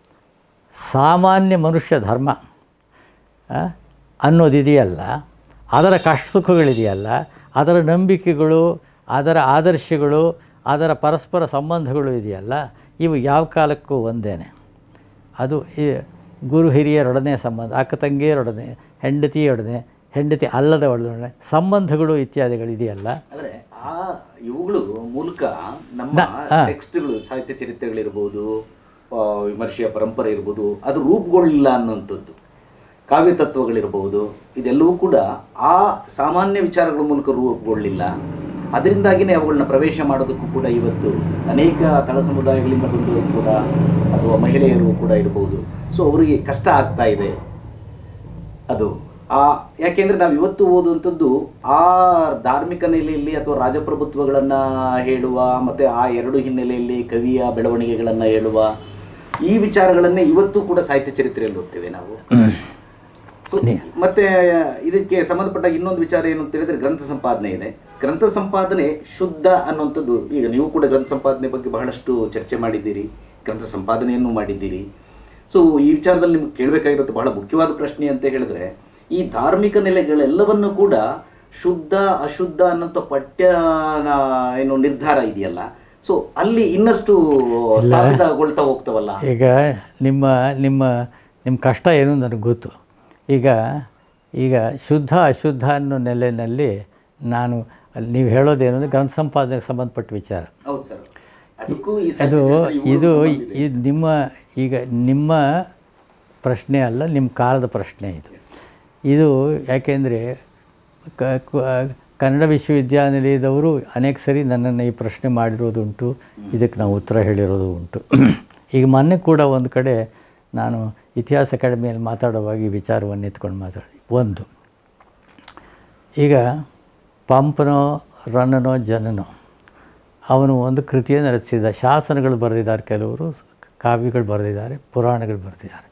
ಸಾಮಾನ್ಯ ಮನುಷ್ಯ ಧರ್ಮ ಆ, ಅನ್ನೋದಿದೆಯಲ್ಲ ಅದರ ಕಷ್ಟ ಸುಖಗಳಿದೆಯಲ್ಲ ಅದರ ನಂಬಿಕೆಗಳು ಅದರ ಆದರ್ಶಗಳು ಅದರ ಪರಸ್ಪರ ಸಂಬಂಧಗಳು ಇದೆಯಲ್ಲ ಇವು ಯಾವ ಕಾಲಕ್ಕೂ ಒಂದೇನೆ ಅದು ಈ ಗುರು ಹಿರಿಯರೊಡನೆ ಸಂಬಂಧ ಅಕ್ಕ ತಂಗಿಯರೊಡನೆ ಹೆಂಡತಿಯೊಡನೆ ಹೆಂಡತಿ ಅಲ್ಲದ ಒಡನೆ ಸಂಬಂಧಗಳು ಇತ್ಯಾದಿಗಳು ಇದೆಯಲ್ಲ ಅಂದ್ರೆ ಆ ಇವುಗಳು ಮೂಲಕ ನಮ್ಮ ನ- ಆ. ಟೆಕ್ಸ್ಟ್ಗಳು ಸಾಹಿತ್ಯ ಚರಿತ್ರೆಗಳಿರ್ಬೋದು ಆ, ವಿಮರ್ಶೆಯ ಪರಂಪರೆ ಇರ್ಬೋದು ಅದು ರೂಪುಗೊಳ್ಳಿಲ್ಲ ಅನ್ನುವಂಥದ್ದು ಕಾವ್ಯ ತತ್ವಗಳಿರ್ಬೋದು ಇದೆಲ್ಲವೂ ಕೂಡ ಆ ಸಾಮಾನ್ಯ ವಿಚಾರಗಳ ಮೂಲಕ ರೂಪುಗೊಳ್ಳಿಲ್ಲ ಅದರಿಂದಾಗಿನೇ ಅವುಗಳನ್ನ ಪ್ರವೇಶ ಮಾಡೋದಕ್ಕೂ ಕೂಡ ಇವತ್ತು ಅನೇಕ ತಳ ಸಮುದಾಯಗಳಿಂದ ಬಂದವರು ಕೂಡ ಅಥವಾ ಮಹಿಳೆಯರು ಕೂಡ ಇರ್ಬೋದು ಸೊ ಅವರಿಗೆ ಕಷ್ಟ ಆಗ್ತಾ ಇದೆ ಅದು ಆ ಯಾಕೆಂದ್ರೆ ನಾವು ಇವತ್ತು ಓದುವಂಥದ್ದು ಆ ಧಾರ್ಮಿಕ ನೆಲೆಯಲ್ಲಿ ಅಥವಾ ರಾಜಪ್ರಭುತ್ವಗಳನ್ನು ಹೇಳುವ ಮತ್ತೆ ಆ ಎರಡು ಹಿನ್ನೆಲೆಯಲ್ಲಿ ಕವಿಯ ಬೆಳವಣಿಗೆಗಳನ್ನು ಹೇಳುವ ಈ ವಿಚಾರಗಳನ್ನೇ ಇವತ್ತು ಕೂಡ ಸಾಹಿತ್ಯ ಚರಿತ್ರೆಯಲ್ಲಿ ಓದ್ತೇವೆ ನಾವು ಸೊ ಮತ್ತೆ ಇದಕ್ಕೆ ಸಂಬಂಧಪಟ್ಟ ಇನ್ನೊಂದು ವಿಚಾರ ಏನು ಅಂತ ಹೇಳಿದ್ರೆ ಗ್ರಂಥ ಸಂಪಾದನೆ ಇದೆ ಗ್ರಂಥ ಸಂಪಾದನೆ ಶುದ್ಧ ಅನ್ನುವಂಥದ್ದು ಈಗ ನೀವು ಕೂಡ ಗ್ರಂಥ ಸಂಪಾದನೆ ಬಗ್ಗೆ ಬಹಳಷ್ಟು ಚರ್ಚೆ ಮಾಡಿದ್ದೀರಿ ಗ್ರಂಥ ಸಂಪಾದನೆಯನ್ನು ಮಾಡಿದ್ದೀರಿ ಸೊ ಈ ವಿಚಾರದಲ್ಲಿ ನಿಮ್ಗೆ ಕೇಳಬೇಕಾಗಿರೋದು ಬಹಳ ಮುಖ್ಯವಾದ ಪ್ರಶ್ನೆ ಅಂತ ಹೇಳಿದ್ರೆ ಈ ಧಾರ್ಮಿಕ ನೆಲೆಗಳೆಲ್ಲವನ್ನು ಕೂಡ ಶುದ್ಧ ಅಶುದ್ಧ ಅನ್ನೋಂಥ ಪಠ್ಯ ಏನು ನಿರ್ಧಾರ ಇದೆಯಲ್ಲ ಸೊ ಅಲ್ಲಿ ಇನ್ನಷ್ಟು ಸ್ಥಾಪಿತಗೊಳ್ತಾ ಹೋಗ್ತವಲ್ಲ ಈಗ ನಿಮ್ಮ ನಿಮ್ಮ ನಿಮ್ಮ ಕಷ್ಟ ಏನು ನನಗೆ ಗೊತ್ತು ಈಗ ಈಗ ಶುದ್ಧ ಅಶುದ್ಧ ಅನ್ನೋ ನೆಲೆಯಲ್ಲಿ ನಾನು ಅಲ್ಲಿ ನೀವು ಹೇಳೋದೇನು ಅಂದರೆ ಗ್ರಂಥ ಸಂಪಾದನೆಗೆ ಸಂಬಂಧಪಟ್ಟ ವಿಚಾರ ಹೌದು ಸರ್ ಅದಕ್ಕೂ ಈ ಅದು ಸಾಹಿತ್ಯ ಚರಿತ್ರೆ ಇವುಗಳು ಇದು ಸಂಬಂಧ ಇದೆ. ಇದು ನಿಮ್ಮ ಈಗ ನಿಮ್ಮ ಪ್ರಶ್ನೆ ಅಲ್ಲ ನಿಮ್ಮ ಕಾಲದ ಪ್ರಶ್ನೆ ಇದು ಇದು ಯಾಕೆಂದರೆ ಕ- ಕ- ಕನ್ನಡ ವಿಶ್ವವಿದ್ಯಾನಿಲಯದವರು ಅನೇಕ ಸರಿ ನನ್ನನ್ನು ಈ ಪ್ರಶ್ನೆ ಮಾಡಿರೋದು ಉಂಟು ಇದಕ್ಕೆ ನಾವು ಉತ್ತರ ಹೇಳಿರೋದು ಉಂಟು ಈಗ ಮೊನ್ನೆ ಕೂಡ ಒಂದು ಕಡೆ ನಾನು ಇತಿಹಾಸ ಅಕಾಡೆಮಿಯಲ್ಲಿ ಮಾತಾಡುವಾಗ ಈ ವಿಚಾರವನ್ನು ಎತ್ಕೊಂಡು ಮಾತಾಡಿ ಒಂದು ಈಗ ಪಂಪನೋ ರನ್ನನೋ ಜನನೋ ಅವನು ಒಂದು ಕೃತಿಯನ್ನು ರಚಿಸಿದ ಶಾಸನಗಳು ಬರೆದಿದ್ದಾರೆ ಕೆಲವರು ಕಾವ್ಯಗಳು ಬರೆದಿದ್ದಾರೆ ಪುರಾಣಗಳು ಬರೆದಿದ್ದಾರೆ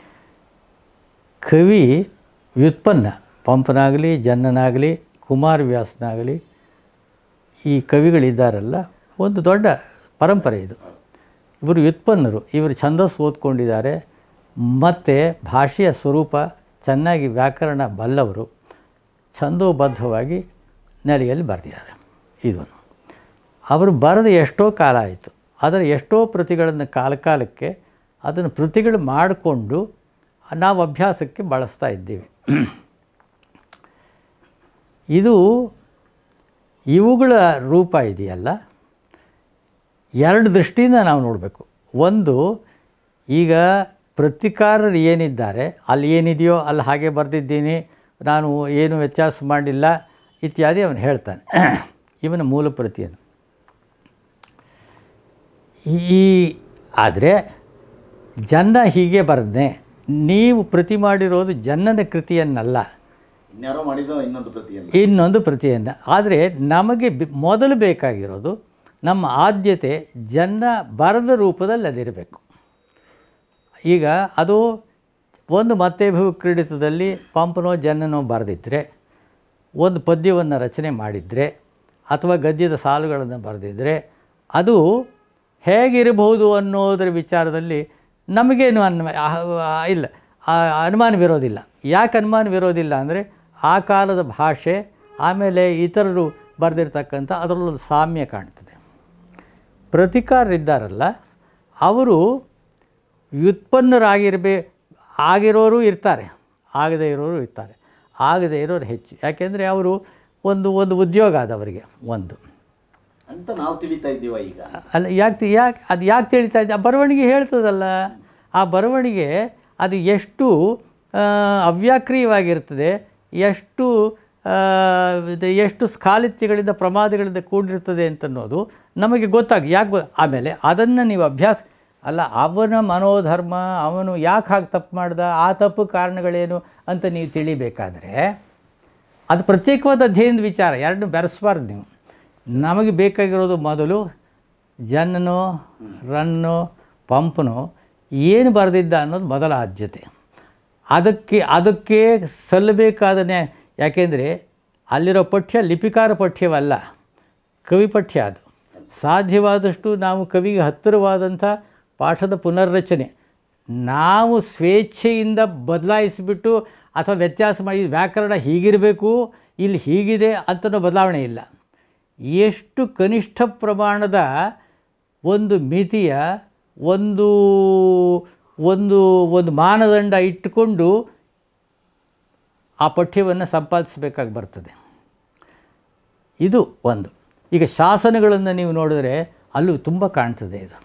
ಕವಿ ವ್ಯುತ್ಪನ್ನ ಪಂಪನಾಗಲಿ ಜನ್ನನಾಗಲಿ ಕುಮಾರವ್ಯಾಸನಾಗಲಿ ಈ ಕವಿಗಳಿದ್ದಾರಲ್ಲ ಒಂದು ದೊಡ್ಡ ಪರಂಪರೆ ಇದು ಇವರು ವ್ಯುತ್ಪನ್ನರು ಇವರು ಛಂದಸ್ಸು ಓದ್ಕೊಂಡಿದ್ದಾರೆ ಮತ್ತು ಭಾಷೆಯ ಸ್ವರೂಪ ಚೆನ್ನಾಗಿ ವ್ಯಾಕರಣ ಬಲ್ಲವರು ಛಂದೋಬದ್ಧವಾಗಿ ನೆಲೆಯಲ್ಲಿ ಬರೆದಿದ್ದಾರೆ ಇದನ್ನು ಅವರು ಬರೆದ ಎಷ್ಟೋ ಕಾಲ ಆಯಿತು ಅದರ ಎಷ್ಟೋ ಪ್ರತಿಗಳನ್ನು ಕಾಲ ಕಾಲಕ್ಕೆ ಅದನ್ನು ಪ್ರತಿಗಳು ಮಾಡಿಕೊಂಡು ನಾವು ಅಭ್ಯಾಸಕ್ಕೆ ಬಳಸ್ತಾ ಇದ್ದೀವಿ ಇದು ಇವುಗಳ ರೂಪ ಇದೆಯಲ್ಲ ಎರಡು ದೃಷ್ಟಿಯಿಂದ ನಾವು ನೋಡಬೇಕು ಒಂದು ಈಗ ಪ್ರತಿಕಾರರು ಏನಿದ್ದಾರೆ ಅಲ್ಲಿ ಏನಿದೆಯೋ ಅಲ್ಲಿ ಹಾಗೆ ಬರೆದಿದ್ದೀನಿ ನಾನು ಏನು ವ್ಯತ್ಯಾಸ ಮಾಡಿಲ್ಲ ಇತ್ಯಾದಿ ಅವನು ಹೇಳ್ತಾನೆ ಇವನ ಮೂಲ ಪ್ರತಿಯನ್ನು ಈ ಆದರೆ ಜನ್ನ ಹೀಗೆ ಬರೆದ್ನೆ ನೀವು ಪ್ರತಿ ಮಾಡಿರೋದು ಜನ್ನನ ಕೃತಿಯನ್ನಲ್ಲ ಇನ್ಯಾರೋ ಮಾಡಿದ ಇನ್ನೊಂದು ಪ್ರತಿಯನ್ನು ಇನ್ನೊಂದು ಪ್ರತಿಯನ್ನು ಆದರೆ ನಮಗೆ ಬಿ- ಮೊದಲು ಬೇಕಾಗಿರೋದು ನಮ್ಮ ಆದ್ಯತೆ ಜನ ಬರದ ರೂಪದಲ್ಲಿ ಅದಿರಬೇಕು ಈಗ ಅದು ಒಂದು ಮತ್ತೇಭು ಕ್ರೀಡಿತದಲ್ಲಿ ಪಂಪನೋ ಜನನೋ ಬರೆದಿದ್ದರೆ ಒಂದು ಪದ್ಯವನ್ನು ರಚನೆ ಮಾಡಿದರೆ ಅಥವಾ ಗದ್ಯದ ಸಾಲುಗಳನ್ನು ಬರೆದಿದ್ದರೆ ಅದು ಹೇಗಿರಬಹುದು ಅನ್ನೋದರ ವಿಚಾರದಲ್ಲಿ ನಮಗೇನು ಅನ್ವ ಆ- ಇಲ್ಲ ಆ ಅನುಮಾನವಿರೋದಿಲ್ಲ ಯಾಕೆ ಅನುಮಾನವಿರೋದಿಲ್ಲ ಅಂದರೆ ಆ ಕಾಲದ ಭಾಷೆ ಆಮೇಲೆ ಇತರರು ಬರೆದಿರ್ತಕ್ಕಂಥ ಅದರಲ್ಲೊಂದು ಸಾಮ್ಯ ಕಾಣ್ತದೆ ಪ್ರತಿಕಾರರಿದ್ದಾರಲ್ಲ ಅವರು ವ್ಯುತ್ಪನ್ನರಾಗಿರ್ಬೇ ಆಗಿರೋರು ಇರ್ತಾರೆ ಆಗದೇ ಇರೋರು ಇರ್ತಾರೆ ಆಗದೇ ಇರೋರು ಹೆಚ್ಚು ಯಾಕೆಂದರೆ ಅವರು ಒಂದು ಒಂದು ಉದ್ಯೋಗ ಅದು ಅವರಿಗೆ ಒಂದು ಅಂತ ನಾವು ತಿಳಿತಾ ಇದ್ದೀವ ಈಗ ಅಲ್ಲ ಯಾಕೆ ಯಾಕೆ ಅದು ಯಾಕೆ ತಿಳಿತಾ ಇದೆ ಆ ಬರವಣಿಗೆ ಹೇಳ್ತದಲ್ಲ ಆ ಬರವಣಿಗೆ ಅದು ಎಷ್ಟು ಆ, ಅವ್ಯಾಕ್ರಿಯವಾಗಿರ್ತದೆ ಎಷ್ಟು ಆ, ಇದು ಎಷ್ಟು ಸ್ಖಾಲಿತ್ಯಗಳಿಂದ ಪ್ರಮಾದಗಳಿಂದ ಕೂಡಿರ್ತದೆ ಅಂತನ್ನೋದು ನಮಗೆ ಗೊತ್ತಾಗಿ ಯಾಕೆ ಗೊ ಆಮೇಲೆ ಅದನ್ನು ನೀವು ಅಭ್ಯಾಸ ಅಲ್ಲ ಅವನ ಮನೋಧರ್ಮ ಅವನು ಯಾಕೆ ಹಾಗೆ ತಪ್ಪು ಮಾಡ್ದ ಆ ತಪ್ಪು ಕಾರಣಗಳೇನು ಅಂತ ನೀವು ತಿಳಿಬೇಕಾದ್ರೆ ಅದು ಪ್ರತ್ಯೇಕವಾದ ಅಧ್ಯಯನದ ವಿಚಾರ ಎರಡನ್ನೂ ಬೆರೆಸಬಾರ್ದು ನೀವು ನಮಗೆ ಬೇಕಾಗಿರೋದು ಮೊದಲು ಜನ್ನೋ ರನ್ನೋ ಪಂಪನೋ ಏನು ಬರೆದಿದ್ದ ಅನ್ನೋದು ಮೊದಲ ಆದ್ಯತೆ ಅದಕ್ಕೆ ಅದಕ್ಕೆ ಸಲ್ಲಬೇಕಾದ ನ್ಯಾಯ ಯಾಕೆಂದರೆ ಅಲ್ಲಿರೋ ಪಠ್ಯ ಲಿಪಿಕಾರ ಪಠ್ಯವಲ್ಲ ಕವಿ ಪಠ್ಯ ಅದು ಸಾಧ್ಯವಾದಷ್ಟು ನಾವು ಕವಿಗೆ ಹತ್ತಿರವಾದಂಥ ಪಾಠದ ಪುನರ್ರಚನೆ ನಾವು ಸ್ವೇಚ್ಛೆಯಿಂದ ಬದಲಾಯಿಸಿಬಿಟ್ಟು ಅಥವಾ ವ್ಯತ್ಯಾಸ ಮಾಡಿ ವ್ಯಾಕರಣ ಹೀಗಿರಬೇಕು ಇಲ್ಲಿ ಹೀಗಿದೆ ಅಂತನೋ ಬದಲಾವಣೆ ಇಲ್ಲ ಎಷ್ಟು ಕನಿಷ್ಠ ಪ್ರಮಾಣದ ಒಂದು ಮಿತಿಯ ಒಂದು ಒಂದು ಒಂದು ಮಾನದಂಡ ಇಟ್ಟುಕೊಂಡು ಆ ಪಠ್ಯವನ್ನು ಸಂಪಾದಿಸಬೇಕಾಗಿ ಬರ್ತದೆ ಇದು ಒಂದು ಈಗ ಶಾಸನಗಳನ್ನು ನೀವು ನೋಡಿದ್ರೆ ಅಲ್ಲೂ ತುಂಬ ಕಾಣ್ತದೆ ಇದು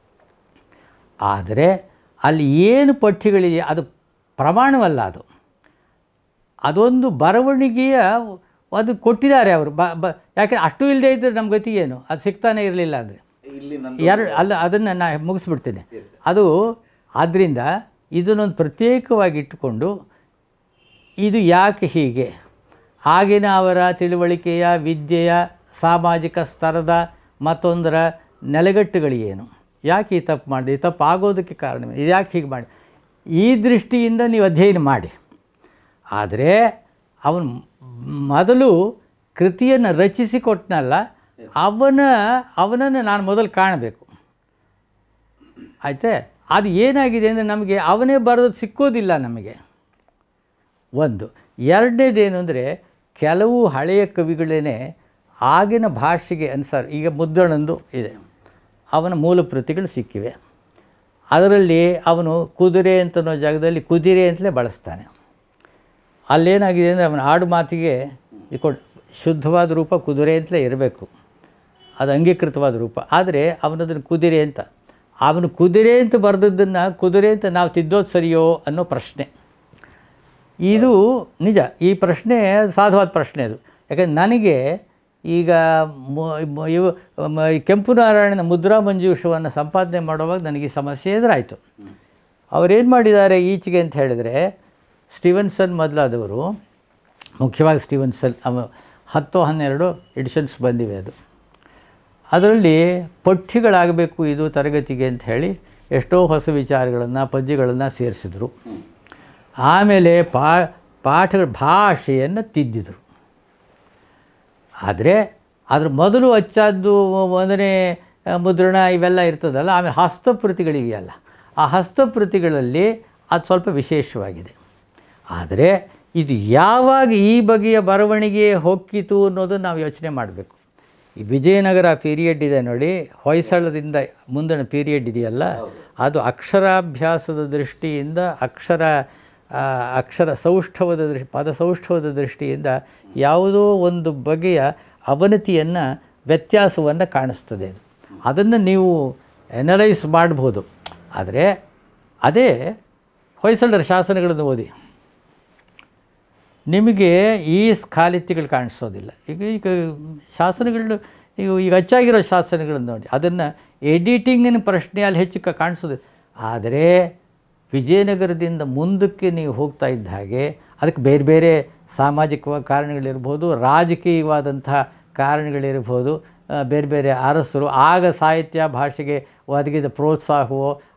ಆದರೆ ಅಲ್ಲಿ ಏನು ಪಠ್ಯಗಳಿದೆ ಅದು ಪ್ರಮಾಣವಲ್ಲ ಅದು ಅದೊಂದು ಬರವಣಿಗೆಯ ಅದು ಕೊಟ್ಟಿದ್ದಾರೆ ಅವರು ಬ ಬ ಯಾಕೆ ಅಷ್ಟು ಇಲ್ಲದೆ ಇದ್ದರೆ ನಮ್ಮ ಗತಿ ಏನು ಅದು ಸಿಗ್ತಾನೆ ಇರಲಿಲ್ಲ ಅಂದರೆ ಇಲ್ಲಿ ನನ್ನ ಎರಡು ಅಲ್ಲ ಅದನ್ನು ನಾ ಮುಗಿಸ್ಬಿಡ್ತೇನೆ ಅದು ಆದ್ದರಿಂದ ಇದನ್ನೊಂದು ಪ್ರತ್ಯೇಕವಾಗಿ ಇಟ್ಟುಕೊಂಡು ಇದು ಯಾಕೆ ಹೀಗೆ ಆಗಿನ ಅವರ ತಿಳುವಳಿಕೆಯ ವಿದ್ಯೆಯ ಸಾಮಾಜಿಕ ಸ್ತರದ ಮತ್ತೊಂದರ ನೆಲೆಗಟ್ಟುಗಳೇನು ಯಾಕೆ ಈ ತಪ್ಪು ಮಾಡಿದೆ ಈ ತಪ್ಪು ಆಗೋದಕ್ಕೆ ಕಾರಣ ಇದು ಯಾಕೆ ಹೀಗೆ ಮಾಡಿ ಈ ದೃಷ್ಟಿಯಿಂದ ನೀವು ಅಧ್ಯಯನ ಮಾಡಿ ಆದರೆ ಅವನು ಮೊದಲು ಕೃತಿಯನ್ನು ರಚಿಸಿಕೊಟ್ನಲ್ಲ ಅವನ ಅವನನ್ನು ನಾನು ಮೊದಲು ಕಾಣಬೇಕು ಆಯಿತೆ ಅದು ಏನಾಗಿದೆ ಅಂದರೆ ನಮಗೆ ಅವನೇ ಬರೋದು ಸಿಕ್ಕೋದಿಲ್ಲ ನಮಗೆ ಒಂದು ಎರಡನೇದೇನು ಅಂದರೆ ಕೆಲವು ಹಳೆಯ ಕವಿಗಳೇ ಆಗಿನ ಭಾಷೆಗೆ ಅನುಸಾರ ಈಗ ಮುದ್ದಣಂದು ಇದೆ ಅವನ ಮೂಲ ಪ್ರತಿಗಳು ಸಿಕ್ಕಿವೆ ಅದರಲ್ಲಿ ಅವನು ಕುದುರೆ ಅಂತನೋ ಜಾಗದಲ್ಲಿ ಕುದಿರೆ ಅಂತಲೇ ಬಳಸ್ತಾನೆ ಅಲ್ಲೇನಾಗಿದೆ ಅಂದರೆ ಅವನ ಆಡು ಮಾತಿಗೆ ಈ ಕೊಡ್ ಶುದ್ಧವಾದ ರೂಪ ಕುದುರೆ ಅಂತಲೇ ಇರಬೇಕು ಅದು ಅಂಗೀಕೃತವಾದ ರೂಪ ಆದರೆ ಅವನದನ್ನು ಕುದುರೆ ಅಂತ ಅವನು ಕುದುರೆ ಅಂತ ಬರೆದದ್ದನ್ನು ಕುದುರೆ ಅಂತ ನಾವು ತಿದ್ದೋದು ಸರಿಯೋ ಅನ್ನೋ ಪ್ರಶ್ನೆ ಇದು ನಿಜ ಈ ಪ್ರಶ್ನೆ ಸಾಧುವಾದ ಪ್ರಶ್ನೆ ಅದು ಯಾಕಂದ್ರೆ ನನಗೆ ಈಗ ಮು- ಮು- ಇವು ಮ- ಈ ಕೆಂಪು ನಾರಾಯಣನ ಮುದ್ರಾ ಮಂಜೂಷವನ್ನು ಸಂಪಾದನೆ ಮಾಡುವಾಗ ನನಗೆ ಈ ಸಮಸ್ಯೆ ಎದುರಾಯಿತು ಅವರೇನು ಮಾಡಿದ್ದಾರೆ ಈಚೆಗೆ ಅಂತ ಹೇಳಿದರೆ ಸ್ಟೀವನ್ಸನ್ ಮೊದಲಾದವರು ಮುಖ್ಯವಾಗಿ ಸ್ಟೀವನ್ಸನ್ ಅವ ಹತ್ತು ಹನ್ನೆರಡು ಎಡಿಷನ್ಸ್ ಬಂದಿವೆ ಅದು ಅದರಲ್ಲಿ ಪಠ್ಯಗಳಾಗಬೇಕು ಇದು ತರಗತಿಗೆ ಅಂತ ಹೇಳಿ ಎಷ್ಟೋ ಹೊಸ ವಿಚಾರಗಳನ್ನು ಪದ್ಯಗಳನ್ನು ಸೇರಿಸಿದರು ಆಮೇಲೆ ಪಾ ಪಾಠಗಳ ಭಾಷೆಯನ್ನು ತಿದ್ದಿದರು ಆದರೆ ಅದ್ರ ಮೊದಲು ಅಚ್ಚಾದ್ದು ಒಂದನೇ ಆ, ಮುದ್ರಣ ಇವೆಲ್ಲ ಇರ್ತದಲ್ಲ ಆಮೇಲೆ ಹಸ್ತಪ್ರತಿಗಳಿವೆಯಲ್ಲ ಆ ಹಸ್ತಪ್ರತಿಗಳಲ್ಲಿ ಅದು ಸ್ವಲ್ಪ ವಿಶೇಷವಾಗಿದೆ ಆದರೆ ಇದು ಯಾವಾಗ ಈ ಬಗೆಯ ಬರವಣಿಗೆ ಹೊಕ್ಕಿತು ಅನ್ನೋದು ನಾವು ಯೋಚನೆ ಮಾಡಬೇಕು ಈ ವಿಜಯನಗರ ಪೀರಿಯಡ್ ಇದೆ ನೋಡಿ ಹೊಯ್ಸಳದಿಂದ ಮುಂದಿನ ಪೀರಿಯಡ್ ಇದೆಯಲ್ಲ ಅದು ಅಕ್ಷರಾಭ್ಯಾಸದ ದೃಷ್ಟಿಯಿಂದ ಅಕ್ಷರ ಆ, ಅಕ್ಷರ ಸೌಷ್ಠವದ ದೃಷ್ಟಿ ಪದ ಸೌಷ್ಠವದ ದೃಷ್ಟಿಯಿಂದ ಯಾವುದೋ ಒಂದು ಬಗೆಯ ಅವನತಿಯನ್ನು ವ್ಯತ್ಯಾಸವನ್ನು ಕಾಣಿಸ್ತದೆ ಅದು ಅದನ್ನು ನೀವು ಎನಲೈಸ್ ಮಾಡ್ಬೋದು ಆದರೆ ಅದೇ ಹೊಯ್ಸಳರ ಶಾಸನಗಳನ್ನು ಓದಿ ನಿಮಗೆ ಈ ಸ್ಖಾಲಿತ್ಯಗಳು ಕಾಣಿಸೋದಿಲ್ಲ ಈಗ ಈಗ ಶಾಸನಗಳು ನೀವು ಈಗ ಅಚ್ಚಾಗಿರೋ ಶಾಸನಗಳನ್ನು ನೋಡಿ ಅದನ್ನು ಎಡಿಟಿಂಗಿನ ಪ್ರಶ್ನೆ ಅಲ್ಲಿ ಹೆಚ್ಚು ಕ- ಕಾಣಿಸೋದು ಆದರೆ ವಿಜಯನಗರದಿಂದ ಮುಂದಕ್ಕೆ ನೀವು ಹೋಗ್ತಾ ಇದ್ದ ಹಾಗೆ ಅದಕ್ಕೆ ಬೇರೆ ಬೇರೆ ಸಾಮಾಜಿಕ ಕಾರಣಗಳಿರ್ಬೋದು ರಾಜಕೀಯವಾದಂತಹ ಕಾರಣಗಳಿರ್ಬೋದು ಆ, ಬೇರೆ ಬೇರೆ ಅರಸರು ಆಗ ಸಾಹಿತ್ಯ ಭಾಷೆಗೆ ಒದಗಿದ ಪ್ರೋತ್ಸಾಹವೋ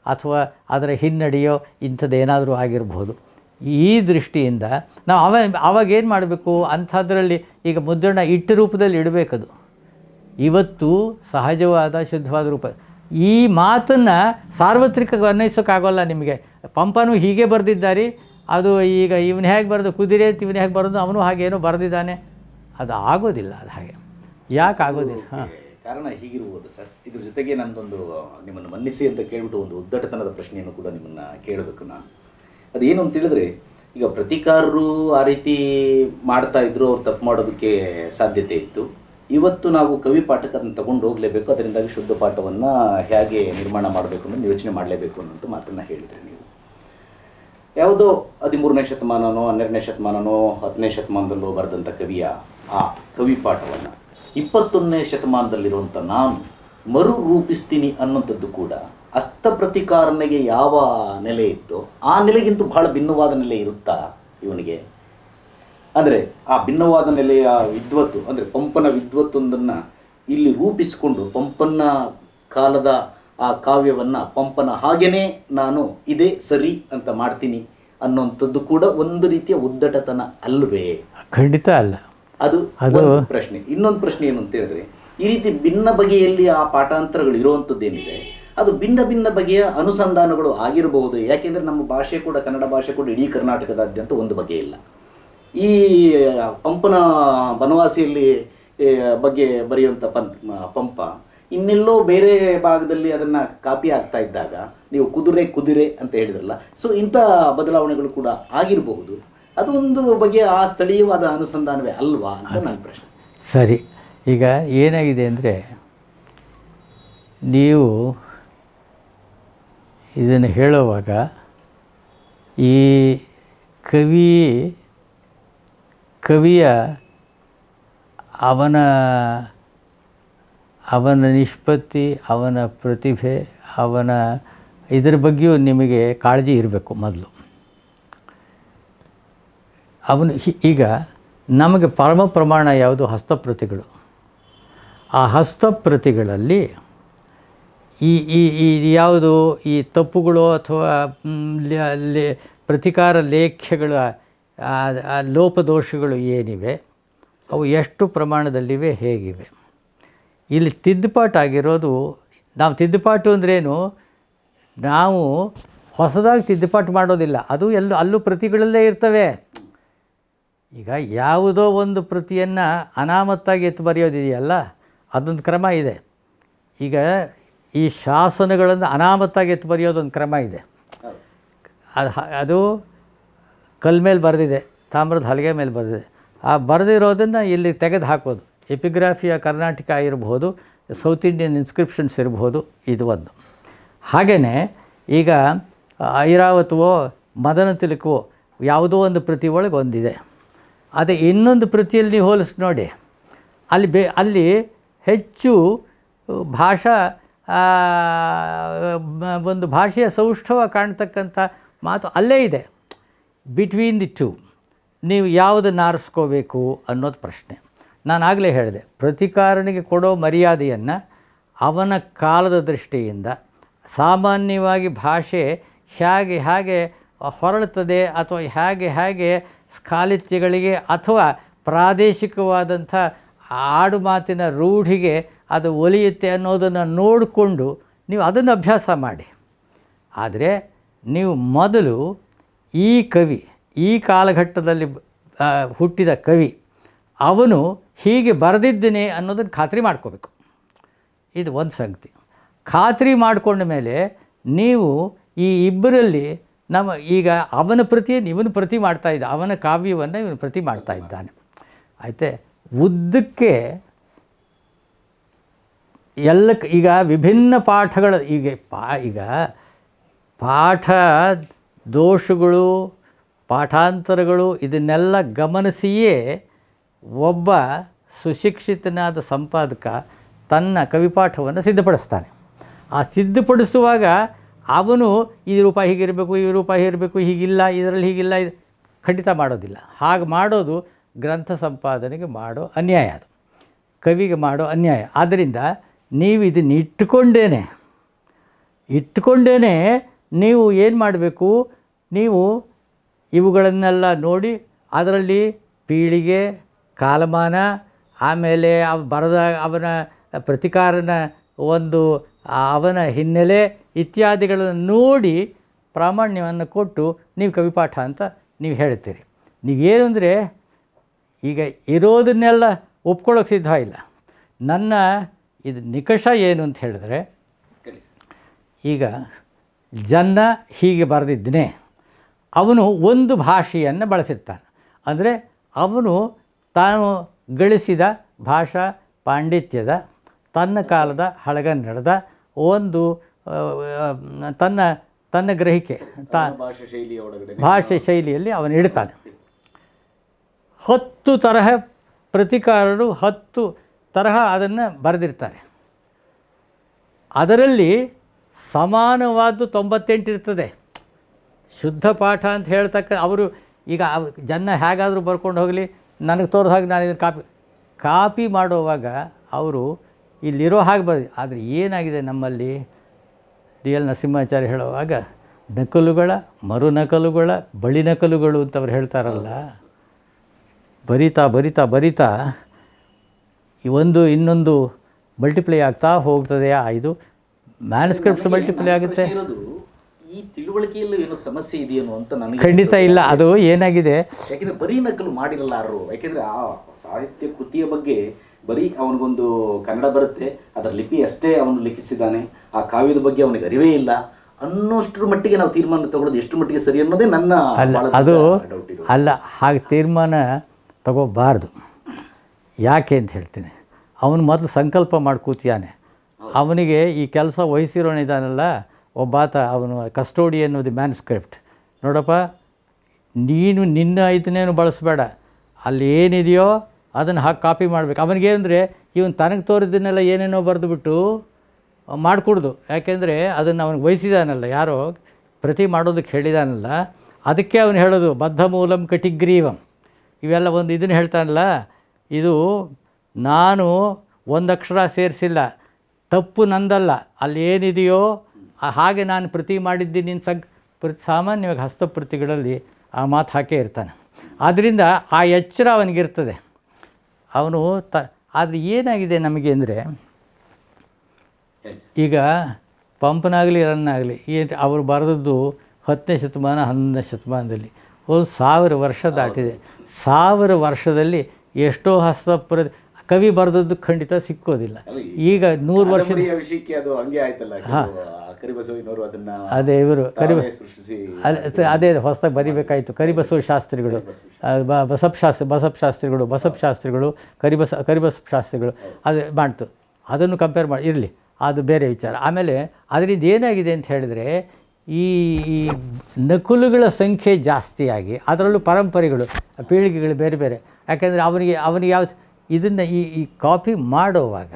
ಅಥವಾ ಅದರ ಹಿನ್ನಡೆಯೋ ಇಂಥದ್ದೇನಾದರೂ ಆಗಿರ್ಬೋದು ಈ ದೃಷ್ಟಿಯಿಂದ ನಾವು ಅವ ಅವಾಗ ಏನು ಮಾಡಬೇಕು ಅಂಥದ್ರಲ್ಲಿ ಈಗ ಮುದ್ರಣ ಇಟ್ಟು ರೂಪದಲ್ಲಿ ಇಡಬೇಕದು ಇವತ್ತು ಸಹಜವಾದ ಶುದ್ಧವಾದ ರೂಪ ಈ ಮಾತನ್ನು ಸಾರ್ವತ್ರಿಕ ಅನ್ವಯಿಸೋಕ್ಕಾಗೋಲ್ಲ ನಿಮಗೆ ಪಂಪನು ಹೀಗೆ ಬರೆದಿದ್ದಾರೆ ಅದು ಈಗ ಇವನು ಹೇಗೆ ಬರೆದು ಕುದುರೆ ಅಂತ ಇವನು ಹೇಗೆ ಬರೆದು ಅವನು ಹಾಗೇನೋ ಬರೆದಿದ್ದಾನೆ ಅದು ಆಗೋದಿಲ್ಲ ಅದು ಹಾಗೆ ಯಾಕೆ ಆಗೋದಿಲ್ಲ ಹಾಂ ಕಾರಣ ಹೀಗಿರ್ಬೋದು ಸರ್ ಇದ್ರ ಜೊತೆಗೆ ನಂದೊಂದು ನಿಮ್ಮನ್ನು ಮನ್ನಿಸಿ ಅಂತ ಕೇಳ್ಬಿಟ್ಟು ಒಂದು ಉದ್ದಟತನದ ಪ್ರಶ್ನೆಯನ್ನು ಕೂಡ ನಿಮ್ಮನ್ನ ಕೇಳಬೇಕು ನಾನು ಅದೇನು ಅಂತ ಹೇಳಿದ್ರೆ ಈಗ ಪ್ರತಿಕಾರರು ಆ ರೀತಿ ಮಾಡ್ತಾ ಇದ್ರು ಅವ್ರು ತಪ್ಪು ಮಾಡೋದಕ್ಕೆ ಸಾಧ್ಯತೆ ಇತ್ತು ಇವತ್ತು ನಾವು ಕವಿ ಪಾಠಕ್ಕೆ ಅದನ್ನು ತಗೊಂಡು ಹೋಗಲೇಬೇಕು ಅದರಿಂದಾಗಿ ಶುದ್ಧ ಪಾಠವನ್ನು ಹೇಗೆ ನಿರ್ಮಾಣ ಮಾಡಬೇಕು ಅನ್ನೋದು ಯೋಚನೆ ಮಾಡಲೇಬೇಕು ಅನ್ನೋಂಥ ಮಾತನ್ನು ಹೇಳಿದ್ರಿ ನೀವು ಯಾವುದೋ ಹದಿಮೂರನೇ ಶತಮಾನನೋ ಹನ್ನೆರಡನೇ ಶತಮಾನನೋ ಹತ್ತನೇ ಶತಮಾನದಲ್ಲೋ ಬರೆದಂಥ ಕವಿಯ ಆ ಕವಿ ಪಾಠವನ್ನು ಇಪ್ಪತ್ತೊಂದನೇ ಶತಮಾನದಲ್ಲಿರುವಂಥ ನಾನು ಮರು ರೂಪಿಸ್ತೀನಿ ಅನ್ನೋಂಥದ್ದು ಕೂಡ ಅಸ್ತ ಪ್ರತಿಕಾರನಿಗೆ ಯಾವ ನೆಲೆ ಇತ್ತೋ ಆ ನೆಲೆಗಿಂತ ಬಹಳ ಭಿನ್ನವಾದ ನೆಲೆ ಇರುತ್ತಾ ಇವನಿಗೆ ಅಂದರೆ ಆ ಭಿನ್ನವಾದ ನೆಲೆಯ ವಿದ್ವತ್ತು ಅಂದರೆ ಪಂಪನ ವಿದ್ವತ್ತೊಂದನ್ನು ಇಲ್ಲಿ ರೂಪಿಸಿಕೊಂಡು ಪಂಪನ ಕಾಲದ ಆ ಕಾವ್ಯವನ್ನು ಪಂಪನ ಹಾಗೇನೇ ನಾನು ಇದೇ ಸರಿ ಅಂತ ಮಾಡ್ತೀನಿ ಅನ್ನೋಂಥದ್ದು ಕೂಡ ಒಂದು ರೀತಿಯ ಉದ್ದಟತನ ಅಲ್ವೇ ಖಂಡಿತ ಅಲ್ಲ ಅದು ಅದು- ಒಂದು ಪ್ರಶ್ನೆ ಇನ್ನೊಂದು ಪ್ರಶ್ನೆ ಏನು ಅಂತ ಹೇಳಿದ್ರೆ ಈ ರೀತಿ ಭಿನ್ನ ಬಗೆಯಲ್ಲಿ ಆ ಪಾಠಾಂತರಗಳು ಇರುವಂಥದ್ದು ಏನಿದೆ ಅದು ಭಿನ್ನ ಭಿನ್ನ ಬಗೆಯ ಅನುಸಂಧಾನಗಳು ಆಗಿರಬಹುದು ಯಾಕೆಂದ್ರೆ ನಮ್ಮ ಭಾಷೆ ಕೂಡ ಕನ್ನಡ ಭಾಷೆ ಕೂಡ ಇಡೀ ಕರ್ನಾಟಕದಾದ್ಯಂತ ಒಂದು ಬಗೆ ಇಲ್ಲ ಈ ಪಂಪನ ಬನವಾಸಿಯಲ್ಲಿ ಏ, ಬಗ್ಗೆ ಬರೆಯುವಂಥ ಪಂಪ್ ಪಂಪ ಇನ್ನೆಲ್ಲೋ ಬೇರೆ ಭಾಗದಲ್ಲಿ ಅದನ್ನ ಕಾಪಿ ಆಗ್ತಾ ಇದ್ದಾಗ ನೀವು ಕುದುರೆ ಕುದುರೆ ಅಂತ ಹೇಳಿದ್ರಲ್ಲ ಸೊ ಇಂಥ ಬದಲಾವಣೆಗಳು ಕೂಡ ಆಗಿರಬಹುದು ಅದು ಒಂದು ಬಗೆಯ ಆ ಸ್ಥಳೀಯವಾದ ಅನುಸಂಧಾನವೇ ಅಲ್ವಾ ಅಂತ ನನ್ನ ಪ್ರಶ್ನೆ ಸರಿ ಈಗ ಏನಾಗಿದೆ ಅಂದರೆ ನೀವು ಇದನ್ನು ಹೇಳುವಾಗ ಈ ಕವಿ ಕವಿಯ ಅವನ ಅವನ ನಿಷ್ಪತ್ತಿ ಅವನ ಪ್ರತಿಭೆ ಅವನ ಇದರ ಬಗ್ಗೆಯೂ ನಿಮಗೆ ಕಾಳಜಿ ಇರಬೇಕು ಮೊದಲು ಅವನು ಹಿ- ಈಗ ನಮಗೆ ಪರಮ ಪ್ರಮಾಣ ಯಾವುದು ಹಸ್ತಪ್ರತಿಗಳು ಆ ಹಸ್ತಪ್ರತಿಗಳಲ್ಲಿ ಈ ಈ ಈ ಯಾವುದು ಈ ತಪ್ಪುಗಳು ಅಥವಾ ಮ್, ಲ- ಲೇ- ಪ್ರತಿಕಾರ ಲೇಖ್ಯಗಳ ಆ- ಆ ಲೋಪದೋಷಗಳು ಏನಿವೆ ಅವು ಎಷ್ಟು ಪ್ರಮಾಣದಲ್ಲಿವೆ ಹೇಗಿವೆ ಇಲ್ಲಿ ತಿದ್ದುಪಾಟು ಆಗಿರೋದು ನಾವು ತಿದ್ದುಪಾಟು ಅಂದ್ರೇನು ನಾವು ಹೊಸದಾಗಿ ತಿದ್ದುಪಾಟು ಮಾಡೋದಿಲ್ಲ ಅದು ಎಲ್ಲೂ ಅಲ್ಲೂ ಪ್ರತಿಗಳಲ್ಲೇ ಇರ್ತವೆ ಈಗ ಯಾವುದೋ ಒಂದು ಪ್ರತಿಯನ್ನು ಅನಾಮತ್ತಾಗಿ ಎತ್ತು ಬರೆಯೋದಿದೆಯಲ್ಲ ಅದೊಂದು ಕ್ರಮ ಇದೆ ಈಗ ಈ ಶಾಸನಗಳನ್ನು ಅನಾಮತ್ತಾಗಿ ಎತ್ತು ಬರೆಯೋದೊಂದು ಕ್ರಮ ಇದೆ ಅದು ಹ- ಅದು ಕಲ್ ಮೇಲೆ ಬರೆದಿದೆ ತಾಮ್ರದ ಹಲಗೆ ಮೇಲೆ ಬರೆದಿದೆ ಆ ಬರೆದಿರೋದನ್ನು ಇಲ್ಲಿ ತೆಗೆದು ಹಾಕೋದು ಎಪಿಗ್ರಾಫಿಯ ಕರ್ನಾಟಕ ಇರಬಹುದು ಸೌತ್ ಇಂಡಿಯನ್ ಇನ್ಸ್ಕ್ರಿಪ್ಷನ್ಸ್ ಇರಬಹುದು ಇದು ಒಂದು ಹಾಗೆಯೇ ಈಗ ಐರಾವತವೋ ಮದನ ತಿಲಕವೋ ಯಾವುದೋ ಒಂದು ಪ್ರತಿ ಒಳಗೆ ಒಂದಿದೆ ಅದೇ ಇನ್ನೊಂದು ಪ್ರತಿಯಲ್ಲಿ ನೀವು ಹೋಲಿಸಿ ನೋಡಿ ಅಲ್ಲಿ ಬೇ ಅಲ್ಲಿ ಹೆಚ್ಚು ಭಾಷಾ ಆ, ಮ- ಒಂದು ಭಾಷೆಯ ಸೌಷ್ಠವ ಕಾಣ್ತಕ್ಕಂಥ ಮಾತು ಅಲ್ಲೇ ಇದೆ ಬಿಟ್ವೀನ್ ದಿ ಟು ನೀವು ಯಾವುದನ್ನು ಆರಿಸ್ಕೋಬೇಕು ಅನ್ನೋದು ಪ್ರಶ್ನೆ ನಾನು ಆಗಲೇ ಹೇಳಿದೆ ಪ್ರತಿಕಾರನಿಗೆ ಕೊಡೋ ಮರ್ಯಾದೆಯನ್ನು ಅವನ ಕಾಲದ ದೃಷ್ಟಿಯಿಂದ ಸಾಮಾನ್ಯವಾಗಿ ಭಾಷೆ ಹೇಗೆ ಹೇಗೆ ಹೊರಳುತ್ತದೆ ಅಥವಾ ಹೇಗೆ ಹೇಗೆ ಸ್ಖಾಲಿತ್ಯಗಳಿಗೆ ಅಥವಾ ಪ್ರಾದೇಶಿಕವಾದಂಥ ಆಡು ಮಾತಿನ ರೂಢಿಗೆ ಅದು ಒಲಿಯುತ್ತೆ ಅನ್ನೋದನ್ನು ನೋಡಿಕೊಂಡು ನೀವು ಅದನ್ನು ಅಭ್ಯಾಸ ಮಾಡಿ ಆದರೆ ನೀವು ಮೊದಲು ಈ ಕವಿ ಈ ಕಾಲಘಟ್ಟದಲ್ಲಿ ಆ, ಹುಟ್ಟಿದ ಕವಿ ಅವನು ಹೀಗೆ ಬರೆದಿದ್ದೇನೆ ಅನ್ನೋದನ್ನು ಖಾತ್ರಿ ಮಾಡ್ಕೋಬೇಕು ಇದು ಒಂದು ಸಂಗತಿ ಖಾತ್ರಿ ಮಾಡಿಕೊಂಡ ಮೇಲೆ ನೀವು ಈ ಇಬ್ಬರಲ್ಲಿ ನಮ್ಮ ಈಗ ಅವನ ಪ್ರತಿಯನ್ನು ಇವನು ಪ್ರತಿ ಮಾಡ್ತಾ ಇದ್ದ ಅವನ ಕಾವ್ಯವನ್ನು ಇವನು ಪ್ರತಿ ಮಾಡ್ತಾ ಇದ್ದಾನೆ ಆಯಿತೆ ಉದ್ದಕ್ಕೆ ಎಲ್ಲ ಕ- ಈಗ ವಿಭಿನ್ನ ಪಾಠಗಳ ಈಗ ಪಾ ಈಗ ಪಾಠ ದೋಷಗಳು ಪಾಠಾಂತರಗಳು ಇದನ್ನೆಲ್ಲ ಗಮನಿಸಿಯೇ ಒಬ್ಬ ಸುಶಿಕ್ಷಿತನಾದ ಸಂಪಾದಕ ತನ್ನ ಕವಿಪಾಠವನ್ನು ಸಿದ್ಧಪಡಿಸ್ತಾನೆ ಆ ಸಿದ್ಧಪಡಿಸುವಾಗ ಅವನು ಈ ರೂಪ ಹೀಗಿರಬೇಕು ಈ ರೂಪ ಹೀಗಿರಬೇಕು ಹೀಗಿಲ್ಲ ಇದರಲ್ಲಿ ಹೀಗಿಲ್ಲ ಇದು ಖಂಡಿತ ಮಾಡೋದಿಲ್ಲ ಹಾಗೆ ಮಾಡೋದು ಗ್ರಂಥ ಸಂಪಾದನೆಗೆ ಮಾಡೋ ಅನ್ಯಾಯ ಅದು ಕವಿಗೆ ಮಾಡೋ ಅನ್ಯಾಯ ಆದ್ದರಿಂದ ನೀವು ಇದನ್ನು ಇಟ್ಟುಕೊಂಡೇನೆ ಇಟ್ಕೊಂಡೇ ನೀವು ಏನು ಮಾಡಬೇಕು ನೀವು ಇವುಗಳನ್ನೆಲ್ಲ ನೋಡಿ ಅದರಲ್ಲಿ ಪೀಳಿಗೆ ಕಾಲಮಾನ ಆಮೇಲೆ ಅವ ಬರದ ಅವನ ಪ್ರತಿಕಾರನ ಒಂದು ಆ ಅವನ ಹಿನ್ನೆಲೆ ಇತ್ಯಾದಿಗಳನ್ನು ನೋಡಿ ಪ್ರಾಮಾಣ್ಯವನ್ನು ಕೊಟ್ಟು ನೀವು ಕವಿಪಾಠ ಅಂತ ನೀವು ಹೇಳ್ತೀರಿ ನೀವೇನು ಅಂದರೆ ಈಗ ಇರೋದನ್ನೆಲ್ಲ ಒಪ್ಕೊಳ್ಳೋಕೆ ಸಿದ್ಧ ಇಲ್ಲ ನನ್ನ ಇದು ನಿಕಷ ಏನು ಅಂತ ಹೇಳಿದ್ರೆ ಹೇಳಿ ಸರ್ ಈಗ ಜನ್ನ ಹೀಗೆ ಬರೆದಿದ್ದನೆ ಅವನು ಒಂದು ಭಾಷೆಯನ್ನು ಬಳಸಿರ್ತಾನೆ ಅಂದರೆ ಅವನು ತಾನು ಗಳಿಸಿದ ಭಾಷಾ ಪಾಂಡಿತ್ಯದ ತನ್ನ ಕಾಲದ ಹಳಗನ್ನಡದ ಒಂದು ಆ, ಆ, ತನ್ನ ತನ್ನ ಗ್ರಹಿಕೆ ತಾ ಭಾಷಾ ಶೈಲಿಯ ಒಳಗಡೆ ಭಾಷೆ ಶೈಲಿಯಲ್ಲಿ ಅವನು ಇಡ್ತಾನೆ ಹತ್ತು ತರಹ ಪ್ರತಿಕಾರರು ಹತ್ತು ತರಹ ಅದನ್ನು ಬರೆದಿರ್ತಾರೆ ಅದರಲ್ಲಿ ಸಮಾನವಾದ್ದು ತೊಂಬತ್ತೆಂಟು ಇರ್ತದೆ ಶುದ್ಧ ಪಾಠ ಅಂತ ಹೇಳ್ತಕ್ಕ ಅವರು ಈಗ ಅವ್- ಜನ ಹೇಗಾದರೂ ಬರ್ಕೊಂಡು ಹೋಗಲಿ ನನಗೆ ತೋರಿದ ಹಾಗೆ ನಾನು ಇದನ್ನು ಕಾಪಿ ಕಾಪಿ ಮಾಡುವಾಗ ಅವರು ಇಲ್ಲಿರೋ ಹಾಗೆ ಬರ್ ಆದರೆ ಏನಾಗಿದೆ ನಮ್ಮಲ್ಲಿ ಡಿ ಎಲ್ ನರಸಿಂಹಾಚಾರ್ಯ ಹೇಳುವಾಗ ನಕಲುಗಳ ಮರು ನಕಲುಗಳ ಬಳಿ ನಕಲುಗಳು ಅಂತ ಅವ್ರು ಹೇಳ್ತಾರಲ್ಲ ಬರಿತಾ ಬರಿತಾ ಬರಿತಾ ಈ ಒಂದು ಇನ್ನೊಂದು ಮಲ್ಟಿಪ್ಲೈ ಆಗ್ತಾ ಹೋಗ್ತದೆ ಆ ಇದು ಮ್ಯಾನ್ಸ್ಕ್ರಿಪ್ಟ್ಸ್ ಮಲ್ಟಿಪ್ಲೈ ಆಗುತ್ತೆ ಇರೋದು ಈ ತಿಳುವಳಿಕೆಯಲ್ಲಿ ಏನೋ ಸಮಸ್ಯೆ ಇದೆಯೇನೋ ಅಂತ ನನಗೆ ಖಂಡಿತ ಇಲ್ಲ ಅದು ಏನಾಗಿದೆ ಯಾಕೆಂದ್ರೆ ಬರೀ ನಕಲು ಮಾಡಿರಲಾರರು ಯಾಕೆಂದ್ರೆ ಆ ಸಾಹಿತ್ಯ ಕೃತಿಯ ಬಗ್ಗೆ ಬರೀ ಅವನಿಗೊಂದು ಕನ್ನಡ ಬರುತ್ತೆ ಅದರ ಲಿಪಿ ಅಷ್ಟೇ ಅವನು ಲಿಖಿಸಿದ್ದಾನೆ ಆ ಕಾವ್ಯದ ಬಗ್ಗೆ ಅವನಿಗೆ ಅರಿವೇ ಇಲ್ಲ ಅನ್ನೋಷ್ಟ್ರ ಮಟ್ಟಿಗೆ ನಾವು ತೀರ್ಮಾನ ತಗೊಳ್ಳೋದು ಎಷ್ಟು ಮಟ್ಟಿಗೆ ಸರಿ ಅನ್ನೋದೇ ನನ್ನ ಅಲ್ಲ ಬಹಳ ಅದು ದೊಡ್ಡ doubt ಇರೋದು. ಅಲ್ಲ ಹಾಗೆ ತೀರ್ಮಾನ ತಗೋಬಾರ್ದು ಯಾಕೆ ಅಂತ ಹೇಳ್ತೀನಿ ಅವನು ಮೊದಲು ಸಂಕಲ್ಪ ಮಾಡಿ ಕೂತಿಯಾನೆ ಅವನಿಗೆ ಈ ಕೆಲಸ ವಹಿಸಿರೋನಿದ್ದಾನಲ್ಲ ಒಬ್ಬಾತ ಅವನು ಕಸ್ಟೋಡಿಯನ್ ದಿ ಮ್ಯಾನ್ಸ್ಕ್ರಿಪ್ಟ್ ನೋಡಪ್ಪ ನೀನು ನಿನ್ನ ಇದನ್ನೇನು ಬಳಸಬೇಡ ಅಲ್ಲಿ ಏನಿದೆಯೋ ಅದನ್ನು ಹಾಕಿ ಕಾಪಿ ಮಾಡಬೇಕು ಅವನಿಗೇನಂದರೆ ಇವನು ತನಗೆ ತೋರಿದ್ದನ್ನೆಲ್ಲ ಏನೇನೋ ಬರೆದುಬಿಟ್ಟು ಮಾಡಿಕೊಡ್ದು ಯಾಕೆಂದರೆ ಅದನ್ನು ಅವನಿಗೆ ವಹಿಸಿದಾನಲ್ಲ ಯಾರೋ ಪ್ರತಿ ಮಾಡೋದಕ್ಕೆ ಹೇಳಿದಾನಲ್ಲ ಅದಕ್ಕೆ ಅವನು ಹೇಳೋದು ಬದ್ಧ ಮೂಲಂ ಕಟಿಗ್ರೀವಂ ಇವೆಲ್ಲ ಒಂದು ಇದನ್ನು ಹೇಳ್ತಾನಲ್ಲ ಇದು ನಾನು ಒಂದು ಅಕ್ಷರ ಸೇರಿಸಿಲ್ಲ ತಪ್ಪು ನಂದಲ್ಲ ಅಲ್ಲಿ ಏನಿದೆಯೋ ಆ- ಹಾಗೆ ನಾನು ಪ್ರತಿ ಮಾಡಿದ್ದೀನಿ ಅಂತ ಸಂಕ್ ಪ್ರತಿ ಸಾಮಾನ್ಯವಾಗಿ ಹಸ್ತಪ್ರತಿಗಳಲ್ಲಿ ಆ ಮಾತು ಹಾಕೇ ಇರ್ತಾನೆ ಆದ್ದರಿಂದ ಆ ಎಚ್ಚರ ಅವನಿಗಿರ್ತದೆ ಅವನು ತ ಆದರೆ ಏನಾಗಿದೆ ನಮಗೆ ಅಂದರೆ ಹೇಳಿ ಸರ್. ಈಗ ಪಂಪನಾಗಲಿ ರನ್ನಾಗಲಿ ಏನು ಅವರು ಬರೆದದ್ದು ಹತ್ತನೇ ಶತಮಾನ ಹನ್ನೊಂದನೇ ಶತಮಾನದಲ್ಲಿ ಒಂದು ಸಾವಿರ ವರ್ಷ ದಾಟಿದೆ ಸಾವಿರ ವರ್ಷದಲ್ಲಿ ಎಷ್ಟೋ ಹಸ್ತಪ್ರ ಕವಿ ಬರೆದದ್ದು ಖಂಡಿತ ಸಿಕ್ಕೋದಿಲ್ಲ ಅಲ್ಲ, ಈಗ ನೂರು ವರ್ಷ ಕಾದಂಬರಿಯ ವಿಷಯಕ್ಕೆ ಅದು ಹಂಗೆ ಆಯ್ತಲ್ಲ ಕೆಲವು ಆ ಕರಿಬಸವಿನವರು ಅದನ್ನ ಅದೇ ಇವರು ಕರಿಬ ತಾವೇ ಸೃಷ್ಟಿಸಿ ಅಲ್ಲ ಅದೇ ಹೊಸದಾಗಿ ಬರಿಬೇಕಾಯಿತು ಕರಿಬಸವ ಶಾಸ್ತ್ರಿಗಳು ಆ, ಬ- ಬಸಪ್ಪ ಶಾಸ್ತ್ರಿ ಬಸಪ್ಪ ಶಾಸ್ತ್ರಿಗಳು ಬಸಪ್ಪ ಶಾಸ್ತ್ರಿಗಳು ಕರಿಬಸ ಕರಿಬಸಪ್ಪ ಶಾಸ್ತ್ರಿಗಳು ಅದು ಮಾಡ್ತು ಅದನ್ನು ಕಂಪೇರ್ ಮಾಡಿ ಇರಲಿ ಅದು ಬೇರೆ ವಿಚಾರ ಆಮೇಲೆ ಅದರಿಂದ ಏನಾಗಿದೆ ಅಂತ ಹೇಳಿದರೆ ಈ ಈ ನಕಲುಗಳ ಸಂಖ್ಯೆ ಜಾಸ್ತಿಯಾಗಿ ಅದರಲ್ಲೂ ಪರಂಪರೆಗಳು ಪೀಳಿಗೆಗಳು ಬೇರೆ ಬೇರೆ ಯಾಕೆಂದರೆ ಅವನಿಗೆ ಅವನಿಗೆ ಯಾವ ಇದನ್ನು ಈ ಈ ಕಾಪಿ ಮಾಡುವಾಗ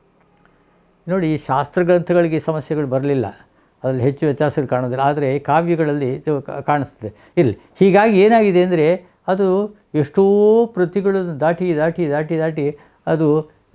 ನೋಡಿ ಈ ಶಾಸ್ತ್ರಗ್ರಂಥಗಳಿಗೆ ಈ ಸಮಸ್ಯೆಗಳು ಬರಲಿಲ್ಲ ಅದರಲ್ಲಿ ಹೆಚ್ಚು ವ್ಯತ್ಯಾಸಗಳು ಕಾಣೋದಿಲ್ಲ ಆದರೆ ಕಾವ್ಯಗಳಲ್ಲಿ ಇದು ಕಾ- ಕಾಣಿಸ್ತದೆ ಇರಲಿ ಹೀಗಾಗಿ ಏನಾಗಿದೆ ಅಂದರೆ ಅದು ಎಷ್ಟೋ ಪ್ರತಿಗಳನ್ನು ದಾಟಿ ದಾಟಿ ದಾಟಿ ದಾಟಿ ಅದು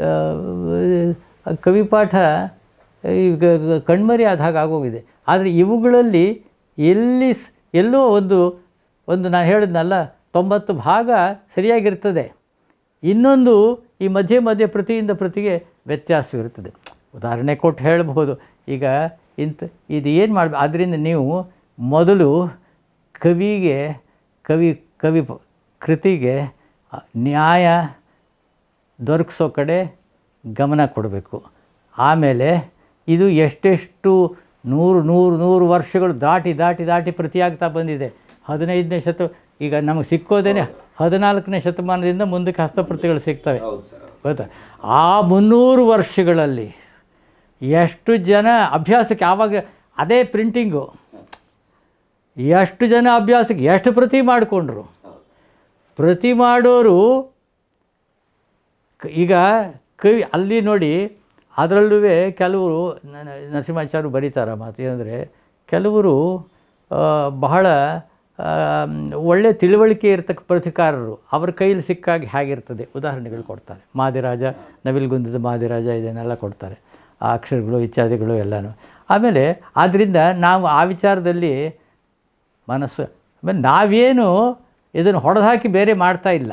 ಆ, ಕವಿಪಾಠ ಈಗ ಕಣ್ಮರಿ ಆದ ಹಾಗೆ ಆಗೋಗಿದೆ ಆದರೆ ಇವುಗಳಲ್ಲಿ ಎಲ್ಲಿ ಸ್- ಎಲ್ಲೋ ಒಂದು ಒಂದು ನಾನು ಹೇಳಿದ್ನಲ್ಲ ತೊಂಬತ್ತು ಭಾಗ ಸರಿಯಾಗಿರ್ತದೆ ಇನ್ನೊಂದು ಈ ಮಧ್ಯೆ ಮಧ್ಯೆ ಪ್ರತಿಯಿಂದ ಪ್ರತಿಗೆ ವ್ಯತ್ಯಾಸವಿರುತ್ತದೆ ಉದಾಹರಣೆ ಕೊಟ್ಟು ಹೇಳಬಹುದು ಈಗ ಇಂಥ ಇದು ಏನು ಮಾಡಬೇಕು ಆದ್ದರಿಂದ ನೀವು ಮೊದಲು ಕವಿಗೆ ಕವಿ ಕವಿ ಪ- ಕೃತಿಗೆ ಆ, ನ್ಯಾಯ ದೊರಕಿಸೋ ಕಡೆ ಗಮನ ಕೊಡಬೇಕು ಆಮೇಲೆ ಇದು ಎಷ್ಟೆಷ್ಟು ನೂರು ನೂರು ನೂರು ವರ್ಷಗಳು ದಾಟಿ ದಾಟಿ ದಾಟಿ ಪ್ರತಿಯಾಗ್ತಾ ಬಂದಿದೆ ಹದಿನೈದನೇ ಶತ ಈಗ ನಮಗೆ ಸಿಕ್ಕೋದೇನೆ ಹದಿನಾಲ್ಕನೇ ಶತಮಾನದಿಂದ ಮುಂದಕ್ಕೆ ಹಸ್ತಪ್ರತಿಗಳು ಸಿಗ್ತವೆ ಹೌದು ಸರ್ ಗೊತ್ತಾ ಆ ಮುನ್ನೂರು ವರ್ಷಗಳಲ್ಲಿ ಎಷ್ಟು ಜನ ಅಭ್ಯಾಸಕ್ಕೆ ಆವಾಗ ಅದೇ ಪ್ರಿಂಟಿಂಗು ಎಷ್ಟು ಜನ ಅಭ್ಯಾಸಕ್ಕೆ ಎಷ್ಟು ಪ್ರತಿ ಮಾಡಿಕೊಂಡ್ರು ಹೌದು ಪ್ರತಿ ಮಾಡೋರು ಕ- ಈಗ ಕವಿ ಅಲ್ಲಿ ನೋಡಿ ಅದರಲ್ಲೂ ಕೆಲವರು ನ- ನರಸಿಂಹಾಚಾರ್ಯರು ಬರೀತಾರೆ ಮಾತು ಏನಂದರೆ ಕೆಲವರು ಆ, ಬಹಳ ಆ, ಒಳ್ಳೆ ತಿಳುವಳಿಕೆ ಇರ್ತಕ್ಕ ಪ್ರತಿಕಾರರು ಅವ್ರ ಕೈಯಲ್ಲಿ ಸಿಕ್ಕಾಗ ಹೇಗಿರ್ತದೆ ಉದಾಹರಣೆಗಳು ಕೊಡ್ತಾರೆ ಮಾದಿರಾಜ ನವಿಲ್ಗುಂದದ ಮಾದಿರಾಜ ಇದನ್ನೆಲ್ಲ ಕೊಡ್ತಾರೆ ಆ ಅಕ್ಷರಗಳು ಇತ್ಯಾದಿಗಳು ಎಲ್ಲನೂ ಆಮೇಲೆ ಆದ್ದರಿಂದ ನಾವು ಆ ವಿಚಾರದಲ್ಲಿ ಮನಸ್ಸು ಆಮೇಲೆ ನಾವೇನು ಇದನ್ನು ಹೊಡೆದು ಹಾಕಿ ಬೇರೆ ಮಾಡ್ತಾ ಇಲ್ಲ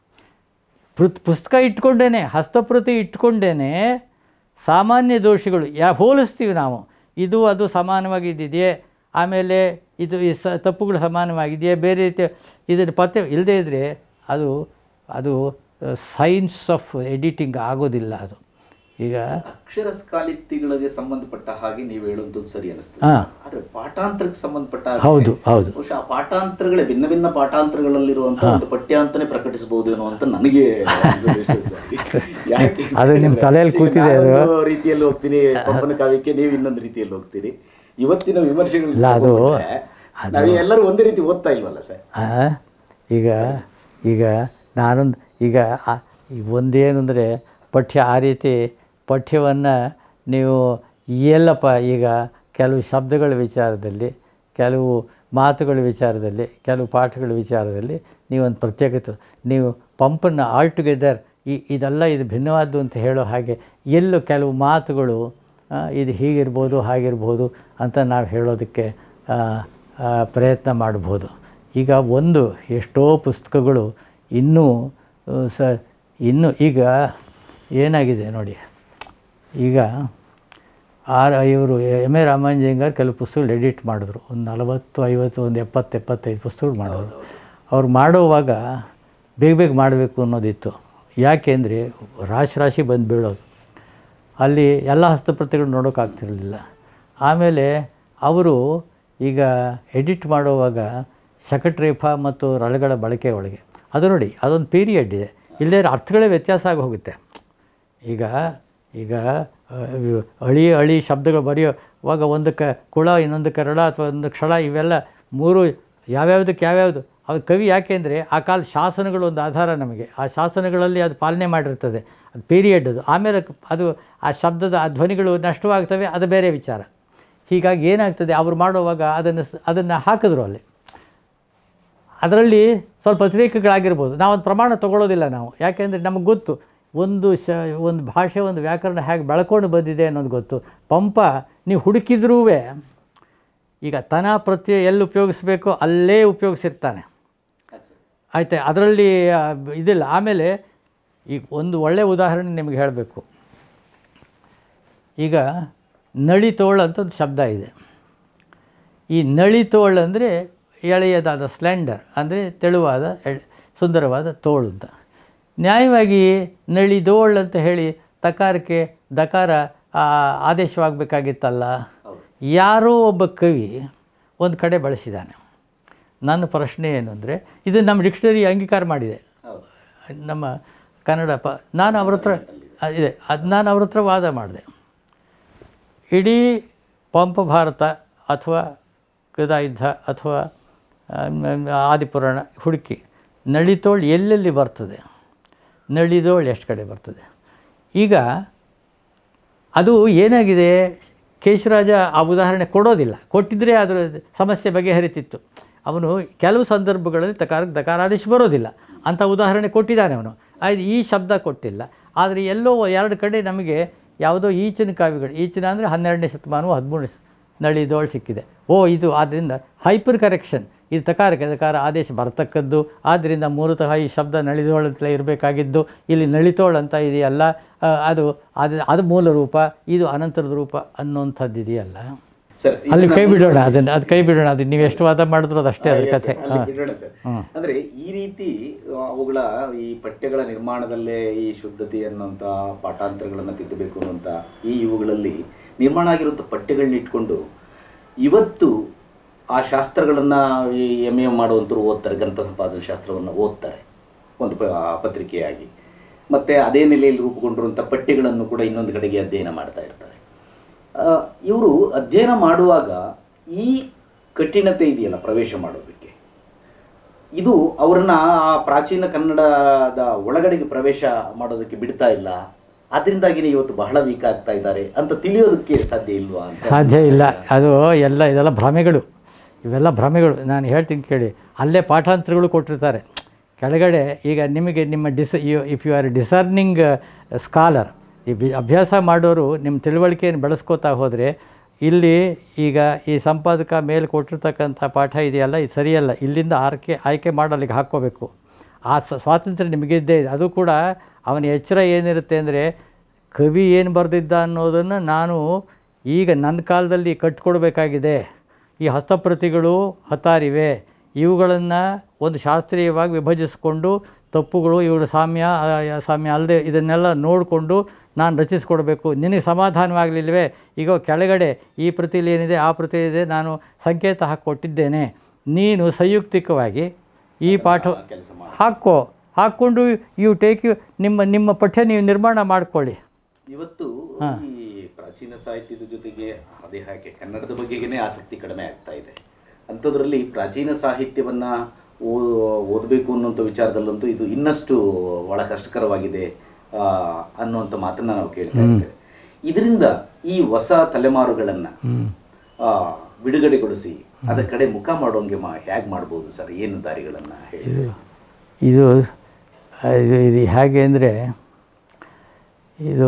ಪೃತ್ ಪುಸ್ತಕ ಇಟ್ಕೊಂಡೇನೆ ಹಸ್ತಪ್ರತಿ ಇಟ್ಕೊಂಡೇನೆ ಸಾಮಾನ್ಯ ದೋಷಗಳು ಯಾ ಹೋಲಿಸ್ತೀವಿ ನಾವು ಇದು ಅದು ಸಮಾನವಾಗಿ ಇದ್ದಿದೆಯೇ ಆಮೇಲೆ ಇದು ಈ ಸ ತಪ್ಪುಗಳು ಸಮಾನವಾಗಿದೆಯೇ ಬೇರೆ ರೀತಿಯ ಇದನ್ನು ಪತ್ತೆ ಇಲ್ಲದೇ ಇದ್ದರೆ ಅದು ಅದು ಸೈನ್ಸ್ ಆಫ್ ಎಡಿಟಿಂಗ್ ಆಗೋದಿಲ್ಲ ಅದು ಈಗ ಅಕ್ಷರ ಸ್ಕಾಲಿತ್ತಿಗಳಿಗೆ ಸಂಬಂಧಪಟ್ಟ ಹಾಗೆ ನೀವು ಹೇಳುವಂಥದ್ದು ಸರಿ ಅನಿಸ್ತದೆ ಹಾ. ಆದ್ರೆ ಪಾಠಾಂತರಕ್ಕೆ ಸಂಬಂಧಪಟ್ಟ ಹಾಗೆ ಹೌದು ಹೌದು ಬಹುಶಃ ಆ ಪಾಠಾಂತರಗಳೇ ಭಿನ್ನ ಭಿನ್ನ ಪಾಠಾಂತರಗಳಲ್ಲಿರುವಂತ ಒಂದು ಪಠ್ಯ ಅಂತಾನೆ ಪ್ರಕಟಿಸಬಹುದೇನೋ ಅಂತ ನನಗೆ ಅನ್ಸುತ್ತೆ ಸರ್. ಯಾಕೆ ಅದು ನಿಮ್ಮ ತಲೆಯಲ್ಲಿ ಕೂತಿದೆ ಅದು. ನಾನು ಒಂದು ರೀತಿಯಲ್ಲಿ ಹೋಗ್ತೀನಿ ಪಂಪನ ಕಾವ್ಯಕ್ಕೆ ನೀವು ಇನ್ನೊಂದು ರೀತಿಯಲ್ಲಿ ಹೋಗ್ತೀರಿ ಇವತ್ತಿನ ವಿಮರ್ಶೆಗಳು ಇಲ್ಲ, ಅದು- ತಗೊಂಡ್ರೆ ನಾವು ಎಲ್ಲರೂ ಒಂದೇ ರೀತಿ ಓದ್ತಾ ಇಲ್ವಲ್ಲ ಸರ್ ಆ, ಈಗ ಈಗ ನಾನೊಂದು ಈಗ ಆ- ಈ ಒಂದೇನು ಅಂದರೆ ಪಠ್ಯ ಆ ರೀತಿ ಪಠ್ಯವನ್ನು ನೀವು ಎಲ್ಲಪ್ಪ ಈಗ ಕೆಲವು ಶಬ್ದಗಳ ವಿಚಾರದಲ್ಲಿ ಕೆಲವು ಮಾತುಗಳ ವಿಚಾರದಲ್ಲಿ ಕೆಲವು ಪಾಠಗಳ ವಿಚಾರದಲ್ಲಿ ನೀವೊಂದು ಪ್ರತ್ಯೇಕತೆ ನೀವು ಪಂಪನ್ನು ಆಲ್ ಟುಗೆದರ್ ಈ ಇದೆಲ್ಲ ಇದು ಭಿನ್ನವಾದ್ದು ಅಂತ ಹೇಳೋ ಹಾಗೆ ಎಲ್ಲೋ ಕೆಲವು ಮಾತುಗಳು ಆ, ಇದು ಹೀಗಿರ್ಬೋದು ಹಾಗಿರ್ಬೋದು ಅಂತ ನಾವು ಹೇಳೋದಕ್ಕೆ ಆ, ಆ, ಪ್ರಯತ್ನ ಮಾಡ್ಬೋದು ಈಗ ಒಂದು ಎಷ್ಟೋ ಪುಸ್ತಕಗಳು ಇನ್ನೂ ಆ, ಸ ಇನ್ನೂ ಈಗ ಏನಾಗಿದೆ ನೋಡಿ ಈಗ ಆರ್ ಇವರು ಎಮ್ ಎ ರಾಮಾಂಜಂಗರ್ ಕೆಲವು ಪುಸ್ತಕಗಳು ಎಡಿಟ್ ಮಾಡಿದ್ರು ಒಂದು ನಲವತ್ತು ಐವತ್ತು ಒಂದು ಎಪ್ಪತ್ತು ಎಪ್ಪತ್ತೈದು ಪುಸ್ತಕಗಳು ಮಾಡಿದ್ರು ಅವ್ರು ಮಾಡೋವಾಗ ಬೇಗ ಬೇಗ ಮಾಡಬೇಕು ಅನ್ನೋದಿತ್ತು ಯಾಕೆಂದರೆ ರಾಶಿ ರಾಶಿ ಬಂದು ಬೀಳೋದು ಅಲ್ಲಿ ಎಲ್ಲ ಹಸ್ತಪ್ರತಿಗಳು ನೋಡೋಕ್ಕಾಗ್ತಿರಲಿಲ್ಲ ಆಮೇಲೆ ಅವರು ಈಗ ಎಡಿಟ್ ಮಾಡುವಾಗ ಶಕಟ್ರೇಫ ಮತ್ತು ರಳಗಳ ಬಳಕೆ ಒಳಗೆ ಅದು ನೋಡಿ ಅದೊಂದು ಪೀರಿಯಡ್ ಇದೆ ಇಲ್ಲದೇ ಅರ್ಥಗಳೇ ವ್ಯತ್ಯಾಸ ಆಗಿ ಹೋಗುತ್ತೆ ಈಗ ಈಗ ಆ, ಇವು ಅಳಿ ಅಳಿ ಶಬ್ದಗಳು ಬರೆಯೋವಾಗ ಒಂದಕ್ಕೆ ಕುಳ ಇನ್ನೊಂದಕ್ಕೆ ರಳ ಅಥವಾ ಒಂದು ಕ್ಷಳ ಇವೆಲ್ಲ ಮೂರು ಯಾವ್ಯಾವುದಕ್ಕೆ ಯಾವ್ಯಾವುದು ಅದು ಕವಿ ಯಾಕೆ ಅಂದರೆ ಆ ಕಾಲ ಶಾಸನಗಳು ಒಂದು ಆಧಾರ ನಮಗೆ ಆ ಶಾಸನಗಳಲ್ಲಿ ಅದು ಪಾಲನೆ ಮಾಡಿರ್ತದೆ ಅದು ಪೀರಿಯಡ್ ಅದು ಆಮೇಲೆ ಕ- ಅದು ಆ ಶಬ್ದದ ಆ ಧ್ವನಿಗಳು ನಷ್ಟವಾಗ್ತವೆ ಅದು ಬೇರೆ ವಿಚಾರ ಹೀಗಾಗಿ ಏನಾಗ್ತದೆ ಅವರು ಮಾಡುವಾಗ ಅದನ್ನು ಸ್- ಅದನ್ನು ಹಾಕಿದ್ರು ಅಲ್ಲಿ ಅದರಲ್ಲಿ ಸ್ವಲ್ಪ ಅತಿರೇಕಗಳಾಗಿರ್ಬೋದು ನಾವು ಒಂದು ಪ್ರಮಾಣ ತಗೊಳ್ಳೋದಿಲ್ಲ ನಾವು ಯಾಕೆಂದರೆ ನಮಗೆ ಗೊತ್ತು ಒಂದು ಶ ಒಂದು ಭಾಷೆ ಒಂದು ವ್ಯಾಕರಣ ಹೇಗೆ ಬೆಳ್ಕೊಂಡು ಬಂದಿದೆ ಅನ್ನೋದು ಗೊತ್ತು ಪಂಪ ನೀವು ಹುಡುಕಿದ್ರೂ ಈಗ ತನ ಪ್ರತ್ಯಯ ಎಲ್ಲಿ ಉಪಯೋಗಿಸ್ಬೇಕೋ ಅಲ್ಲೇ ಉಪಯೋಗಿಸಿರ್ತಾನೆ ಆಯ್ತಾ ಅದರಲ್ಲಿ ಆ, ಇದಿಲ್ಲ ಆಮೇಲೆ ಈಗ ಒಂದು ಒಳ್ಳೆಯ ಉದಾಹರಣೆ ನಿಮಗೆ ಹೇಳಬೇಕು ಈಗ ನಳಿತೋಳು ಅಂತ ಒಂದು ಶಬ್ದ ಇದೆ ಈ ನಳಿತೋಳು ಅಂದರೆ ಎಳೆಯದಾದ ಸ್ಲೆಂಡರ್ ಅಂದರೆ ತೆಳುವಾದ ಎಳ್- ಸುಂದರವಾದ ತೋಳು ಅಂತ ನ್ಯಾಯವಾಗಿ ನಳಿದೋಳು ಅಂತ ಹೇಳಿ ತಕಾರಕ್ಕೆ ದಕಾರ ಆ, ಆದೇಶವಾಗಬೇಕಾಗಿತ್ತಲ್ಲ ಯಾರೋ ಒಬ್ಬ ಕವಿ ಒಂದು ಕಡೆ ಬಳಸಿದ್ದಾನೆ ನನ್ನ ಪ್ರಶ್ನೆ ಏನು ಅಂದರೆ ಇದು ನಮ್ಮ ಡಿಕ್ಷನರಿ ಅಂಗೀಕಾರ ಮಾಡಿದೆ ನಮ್ಮ ಕನ್ನಡ ಪ ನಾನು ಅವ್ರ ಹತ್ರ ಆ, ಇದೆ ಅದು ನಾನು ಅವ್ರ ಹತ್ರ ವಾದ ಮಾಡಿದೆ ಇಡೀ ಪಂಪ ಭಾರತ ಅಥವಾ ಗದಾಯುದ್ಧ ಅಥವಾ ಆಮ್, ಆದಿಪುರಾಣ ಹುಡುಕಿ ನಳಿತೋಳು ಎಲ್ಲೆಲ್ಲಿ ಬರ್ತದೆ ನಳಿದೋಳು ಎಷ್ಟು ಕಡೆ ಬರ್ತದೆ ಈಗ ಅದು ಏನಾಗಿದೆ ಕೇಶರಾಜ ಆ ಉದಾಹರಣೆ ಕೊಡೋದಿಲ್ಲ ಕೊಟ್ಟಿದ್ದರೆ ಅದರ ಸಮಸ್ಯೆ ಬಗೆಹರಿತಿತ್ತು ಅವನು ಕೆಲವು ಸಂದರ್ಭಗಳಲ್ಲಿ ತಕಾರಕ್ಕೆ ದಕಾರಾದೇಶ ಬರೋದಿಲ್ಲ ಅಂಥ ಉದಾಹರಣೆ ಕೊಟ್ಟಿದ್ದಾನೆ ಅವನು ಆಯ್ತು ಈ ಶಬ್ದ ಕೊಟ್ಟಿಲ್ಲ ಆದರೆ ಎಲ್ಲೋ ಎರಡು ಕಡೆ ನಮಗೆ ಯಾವುದೋ ಈಚಿನ ಕಾವ್ಯಗಳು ಈಚಿನ ಅಂದರೆ ಹನ್ನೆರಡನೇ ಶತಮಾನವು ಹದಿಮೂರನೇ ಶ- ನಳಿದೋಳು ಸಿಕ್ಕಿದೆ ಓ ಇದು ಆದ್ದರಿಂದ ಹೈಪರ್ ಕರೆಕ್ಷನ್ ಇದು ತಕಾರಕ್ಕೆ ತಕಾರ ಆದೇಶ ಬರ್ತಕ್ಕದ್ದು ಆದ್ದರಿಂದ ಮೂಲತಃ ಈ ಶಬ್ದ ನಳಿದೋಳಂತಲೇ ಇರಬೇಕಾಗಿದ್ದು ಇಲ್ಲಿ ನಳಿತೋಳು ಅಂತ ಇದೆಯಲ್ಲ ಆ, ಅದು ಅದು ಅದು ಮೂಲ ರೂಪ ಇದು ಅನಂತರದ ರೂಪ ಅನ್ನೋಂಥದ್ದು ಇದೆಯಲ್ಲ ಸರ್ ಅಲ್ಲಿ ಕೈ ಬಿಡೋಣ ಅದನ್ನು ಅದು ಕೈ ಬಿಡೋಣ ಅದು ನೀವು ಎಷ್ಟು ವಾದ ಮಾಡಿದ್ರು ಅದು ಅಷ್ಟೇ ಅದ್ರ ಕಥೆ ಅಲ್ಲಿ ಬಿಡೋಣ ಸರ್ ಅಂದ್ರೆ ಈ ರೀತಿ ಅವುಗಳ ಈ ಪಠ್ಯಗಳ ನಿರ್ಮಾಣದಲ್ಲೇ ಈ ಶುದ್ಧತೆ ಅನ್ನುವಂಥ ಪಾಠಾಂತರಗಳನ್ನು ತಿದ್ದಬೇಕು ಅನ್ನುವಂಥ ಈ ಇವುಗಳಲ್ಲಿ ನಿರ್ಮಾಣ ಆಗಿರುವಂಥ ಪಠ್ಯಗಳನ್ನ ಇಟ್ಕೊಂಡು ಇವತ್ತು ಆ ಶಾಸ್ತ್ರಗಳನ್ನು ಈ ಎಮ್ ಎ ಮಾಡುವಂಥವ್ರು ಓದ್ತಾರೆ ಗ್ರಂಥ ಸಂಪಾದನೆ ಶಾಸ್ತ್ರವನ್ನು ಓದ್ತಾರೆ ಒಂದು ಪ ಪತ್ರಿಕೆಯಾಗಿ ಮತ್ತು ಅದೇ ನೆಲೆಯಲ್ಲಿ ರೂಪುಗೊಂಡಿರುವಂಥ ಪಠ್ಯಗಳನ್ನು ಕೂಡ ಇನ್ನೊಂದು ಕಡೆಗೆ ಅಧ್ಯಯನ ಮಾಡ್ತಾ ಇರ್ತಾರೆ ಇವರು ಅಧ್ಯಯನ ಮಾಡುವಾಗ ಈ ಕಠಿಣತೆ ಇದೆಯಲ್ಲ ಪ್ರವೇಶ ಮಾಡೋದಕ್ಕೆ ಇದು ಅವ್ರನ್ನ ಆ ಪ್ರಾಚೀನ ಕನ್ನಡದ ಒಳಗಡೆಗೆ ಪ್ರವೇಶ ಮಾಡೋದಕ್ಕೆ ಬಿಡ್ತಾ ಇಲ್ಲ ಅದರಿಂದಾಗಿನೇ ಇವತ್ತು ಬಹಳ ವೀಕ್ ಆಗ್ತಾ ಇದ್ದಾರೆ ಅಂತ ತಿಳಿಯೋದಕ್ಕೆ ಸಾಧ್ಯ ಇಲ್ವಾ ಅಂತ ಸಾಧ್ಯ ಇಲ್ಲ ಅದು ಎಲ್ಲ ಇದೆಲ್ಲ ಭ್ರಮೆಗಳು ಇವೆಲ್ಲ ಭ್ರಮೆಗಳು ನಾನು ಹೇಳ್ತೀನಿ ಕೇಳಿ ಅಲ್ಲೇ ಪಾಠಾಂತರಗಳು ಕೊಟ್ಟಿರ್ತಾರೆ ಕೆಳಗಡೆ ಈಗ ನಿಮಗೆ ನಿಮ್ಮ ಡಿಸ್ you if you are discerning scholar ಈ ಬಿ- ಅಭ್ಯಾಸ ಮಾಡೋರು ನಿಮ್ಮ ತಿಳುವಳಿಕೆಯನ್ನು ಬೆಳೆಸ್ಕೋತಾ ಹೋದರೆ ಇಲ್ಲಿ ಈಗ ಈ ಸಂಪಾದಕ ಮೇಲೆ ಕೊಟ್ಟಿರ್ತಕ್ಕಂಥ ಪಾಠ ಇದೆಯಲ್ಲ ಇದು ಸರಿಯಲ್ಲ ಇಲ್ಲಿಂದ ಆರ್ಕೆ ಆಯ್ಕೆ ಮಾಡಲಿಕ್ಕೆ ಹಾಕ್ಕೋಬೇಕು ಆ ಸ- ಸ್ವಾತಂತ್ರ್ಯ ನಿಮಗಿದ್ದೇ ಇದೆ ಅದು ಕೂಡ ಅವನ ಎಚ್ಚರ ಏನಿರುತ್ತೆ ಅಂದರೆ ಕವಿ ಏನು ಬರೆದಿದ್ದ ಅನ್ನೋದನ್ನು ನಾನು ಈಗ ನನ್ನ ಕಾಲದಲ್ಲಿ ಕಟ್ಕೊಡ್ಬೇಕಾಗಿದೆ ಈ ಹಸ್ತಪ್ರತಿಗಳು ಹತ್ತಾರಿವೆ ಇವುಗಳನ್ನು ಒಂದು ಶಾಸ್ತ್ರೀಯವಾಗಿ ವಿಭಜಿಸಿಕೊಂಡು ತಪ್ಪುಗಳು ಇವುಗಳ ಸಾಮ್ಯ ಆ, ಸಾಮ್ಯ ಅಲ್ಲದೆ ಇದನ್ನೆಲ್ಲ ನೋಡಿಕೊಂಡು ನಾನು ರಚಿಸ್ಕೊಡ್ಬೇಕು ನಿನಗೆ ಸಮಾಧಾನವಾಗಲಿಲ್ವೇ ಈಗ ಕೆಳಗಡೆ ಈ ಪ್ರತಿಲಿ ಏನಿದೆ ಆ ಪ್ರತಿ ಇದೆ ನಾನು ಸಂಕೇತ ಹಾಕ್ಕೊಟ್ಟಿದ್ದೇನೆ ನೀನು ಸಂಯುಕ್ತಿಕವಾಗಿ ಈ ಪಾಠ ಕೆಲಸ ಮಾಡಿ ಹಾಕ್ಕೋ ಹಾಕ್ಕೊಂಡು ಯು ಟೇಕ್ ಯು ನಿಮ್ಮ ನಿಮ್ಮ ಪಠ್ಯ ನೀವು ನಿರ್ಮಾಣ ಮಾಡ್ಕೊಳ್ಳಿ ಇವತ್ತು ಈ ಪ್ರಾಚೀನ ಸಾಹಿತ್ಯದ ಜೊತೆಗೆ ಅದೇ ಹಾಗೆ ಕನ್ನಡದ ಬಗೆಗೇನೆ ಆಸಕ್ತಿ ಕಡಿಮೆ ಆಗ್ತಾ ಇದೆ ಅಂಥದ್ರಲ್ಲಿ ಪ್ರಾಚೀನ ಸಾಹಿತ್ಯವನ್ನ ಓ- ಓದಬೇಕು ಅನ್ನುವಂಥ ವಿಚಾರದಲ್ಲಂತೂ ಇದು ಇನ್ನಷ್ಟು ಬಹಳ ಕಷ್ಟಕರವಾಗಿದೆ ಆ, ಅನ್ನುವಂಥ ಮಾತನ್ನ ನಾವು ಕೇಳ್ತಾ ಇರ್ತೇವೆ ಇದರಿಂದ ಈ ಹೊಸ ತಲೆಮಾರುಗಳನ್ನ ಆ, ಬಿಡುಗಡೆಗೊಳಿಸಿ ಅದ ಕಡೆ ಮುಖ ಮಾಡೋಂಗೆ ಮಾ ಹೇಗೆ ಮಾಡ್ಬೋದು ಸರ್ ಏನು ದಾರಿಗಳನ್ನ ಹೇಳಿ ಇದು ಇದು ಇದು ಹೇಗೆ ಅಂದರೆ ಇದು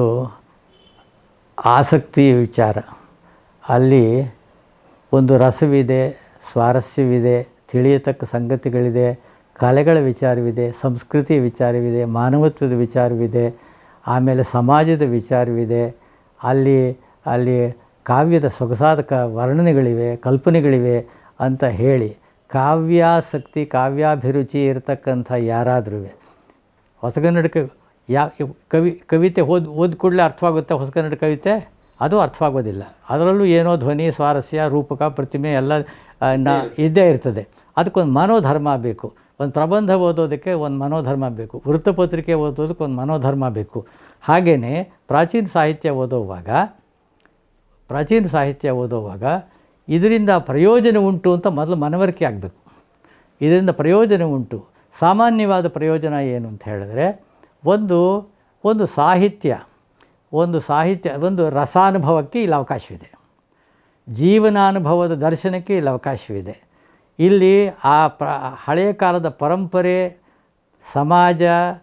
ಆಸಕ್ತಿ ವಿಚಾರ ಅಲ್ಲಿ ಒಂದು ರಸವಿದೆ ಸ್ವಾರಸ್ಯವಿದೆ ತಿಳಿಯತಕ್ಕ ಸಂಗತಿಗಳಿದೆ ಕಲೆಗಳ ವಿಚಾರವಿದೆ ಸಂಸ್ಕೃತಿಯ ವಿಚಾರವಿದೆ ಮಾನವತ್ವದ ವಿಚಾರವಿದೆ ಆಮೇಲೆ ಸಮಾಜದ ವಿಚಾರವಿದೆ ಅಲ್ಲಿ ಅಲ್ಲಿ ಕಾವ್ಯದ ಸೊಗಸಾದ ಕ ವರ್ಣನೆಗಳಿವೆ ಕಲ್ಪನೆಗಳಿವೆ ಅಂತ ಹೇಳಿ ಕಾವ್ಯಾಸಕ್ತಿ ಕಾವ್ಯಾಭಿರುಚಿ ಇರತಕ್ಕಂಥ ಯಾರಾದ್ರೂ ಹೊಸಗನ್ನಡಕ್ಕೆ ಯಾ ಕವಿ ಕವಿತೆ ಓದ್ ಓದ್ ಕೂಡಲೇ ಅರ್ಥವಾಗುತ್ತೆ ಹೊಸಗನ್ನಡ ಕವಿತೆ ಅದು ಅರ್ಥವಾಗೋದಿಲ್ಲ ಅದರಲ್ಲೂ ಏನೋ ಧ್ವನಿ ಸ್ವಾರಸ್ಯ ರೂಪಕ ಪ್ರತಿಮೆ ಎಲ್ಲ ಆ, ನಾ ಇದ್ದೇ ಇರ್ತದೆ ಅದಕ್ಕೊಂದು ಮನೋಧರ್ಮ ಬೇಕು ಒಂದು ಪ್ರಬಂಧ ಓದೋದಕ್ಕೆ ಒಂದು ಮನೋಧರ್ಮ ಬೇಕು ವೃತ್ತಪತ್ರಿಕೆ ಓದೋದಕ್ಕೆ ಒಂದು ಮನೋಧರ್ಮ ಬೇಕು ಹಾಗೆಯೇ ಪ್ರಾಚೀನ ಸಾಹಿತ್ಯ ಓದೋವಾಗ ಪ್ರಾಚೀನ ಸಾಹಿತ್ಯ ಓದೋವಾಗ ಇದರಿಂದ ಪ್ರಯೋಜನ ಉಂಟು ಅಂತ ಮೊದಲು ಮನವರಿಕೆ ಆಗಬೇಕು ಇದರಿಂದ ಪ್ರಯೋಜನ ಉಂಟು ಸಾಮಾನ್ಯವಾದ ಪ್ರಯೋಜನ ಏನು ಅಂತ ಹೇಳಿದ್ರೆ ಒಂದು ಒಂದು ಸಾಹಿತ್ಯ ಒಂದು ಸಾಹಿತ್ಯ ಒಂದು ರಸಾನುಭವಕ್ಕೆ ಇಲ್ಲಿ ಅವಕಾಶವಿದೆ ಜೀವನಾನುಭವದ ದರ್ಶನಕ್ಕೆ ಇಲ್ಲಿ ಅವಕಾಶವಿದೆ ಇಲ್ಲಿ ಆ ಪ್ರ ಹಳೆಯ ಕಾಲದ ಪರಂಪರೆ ಸಮಾಜ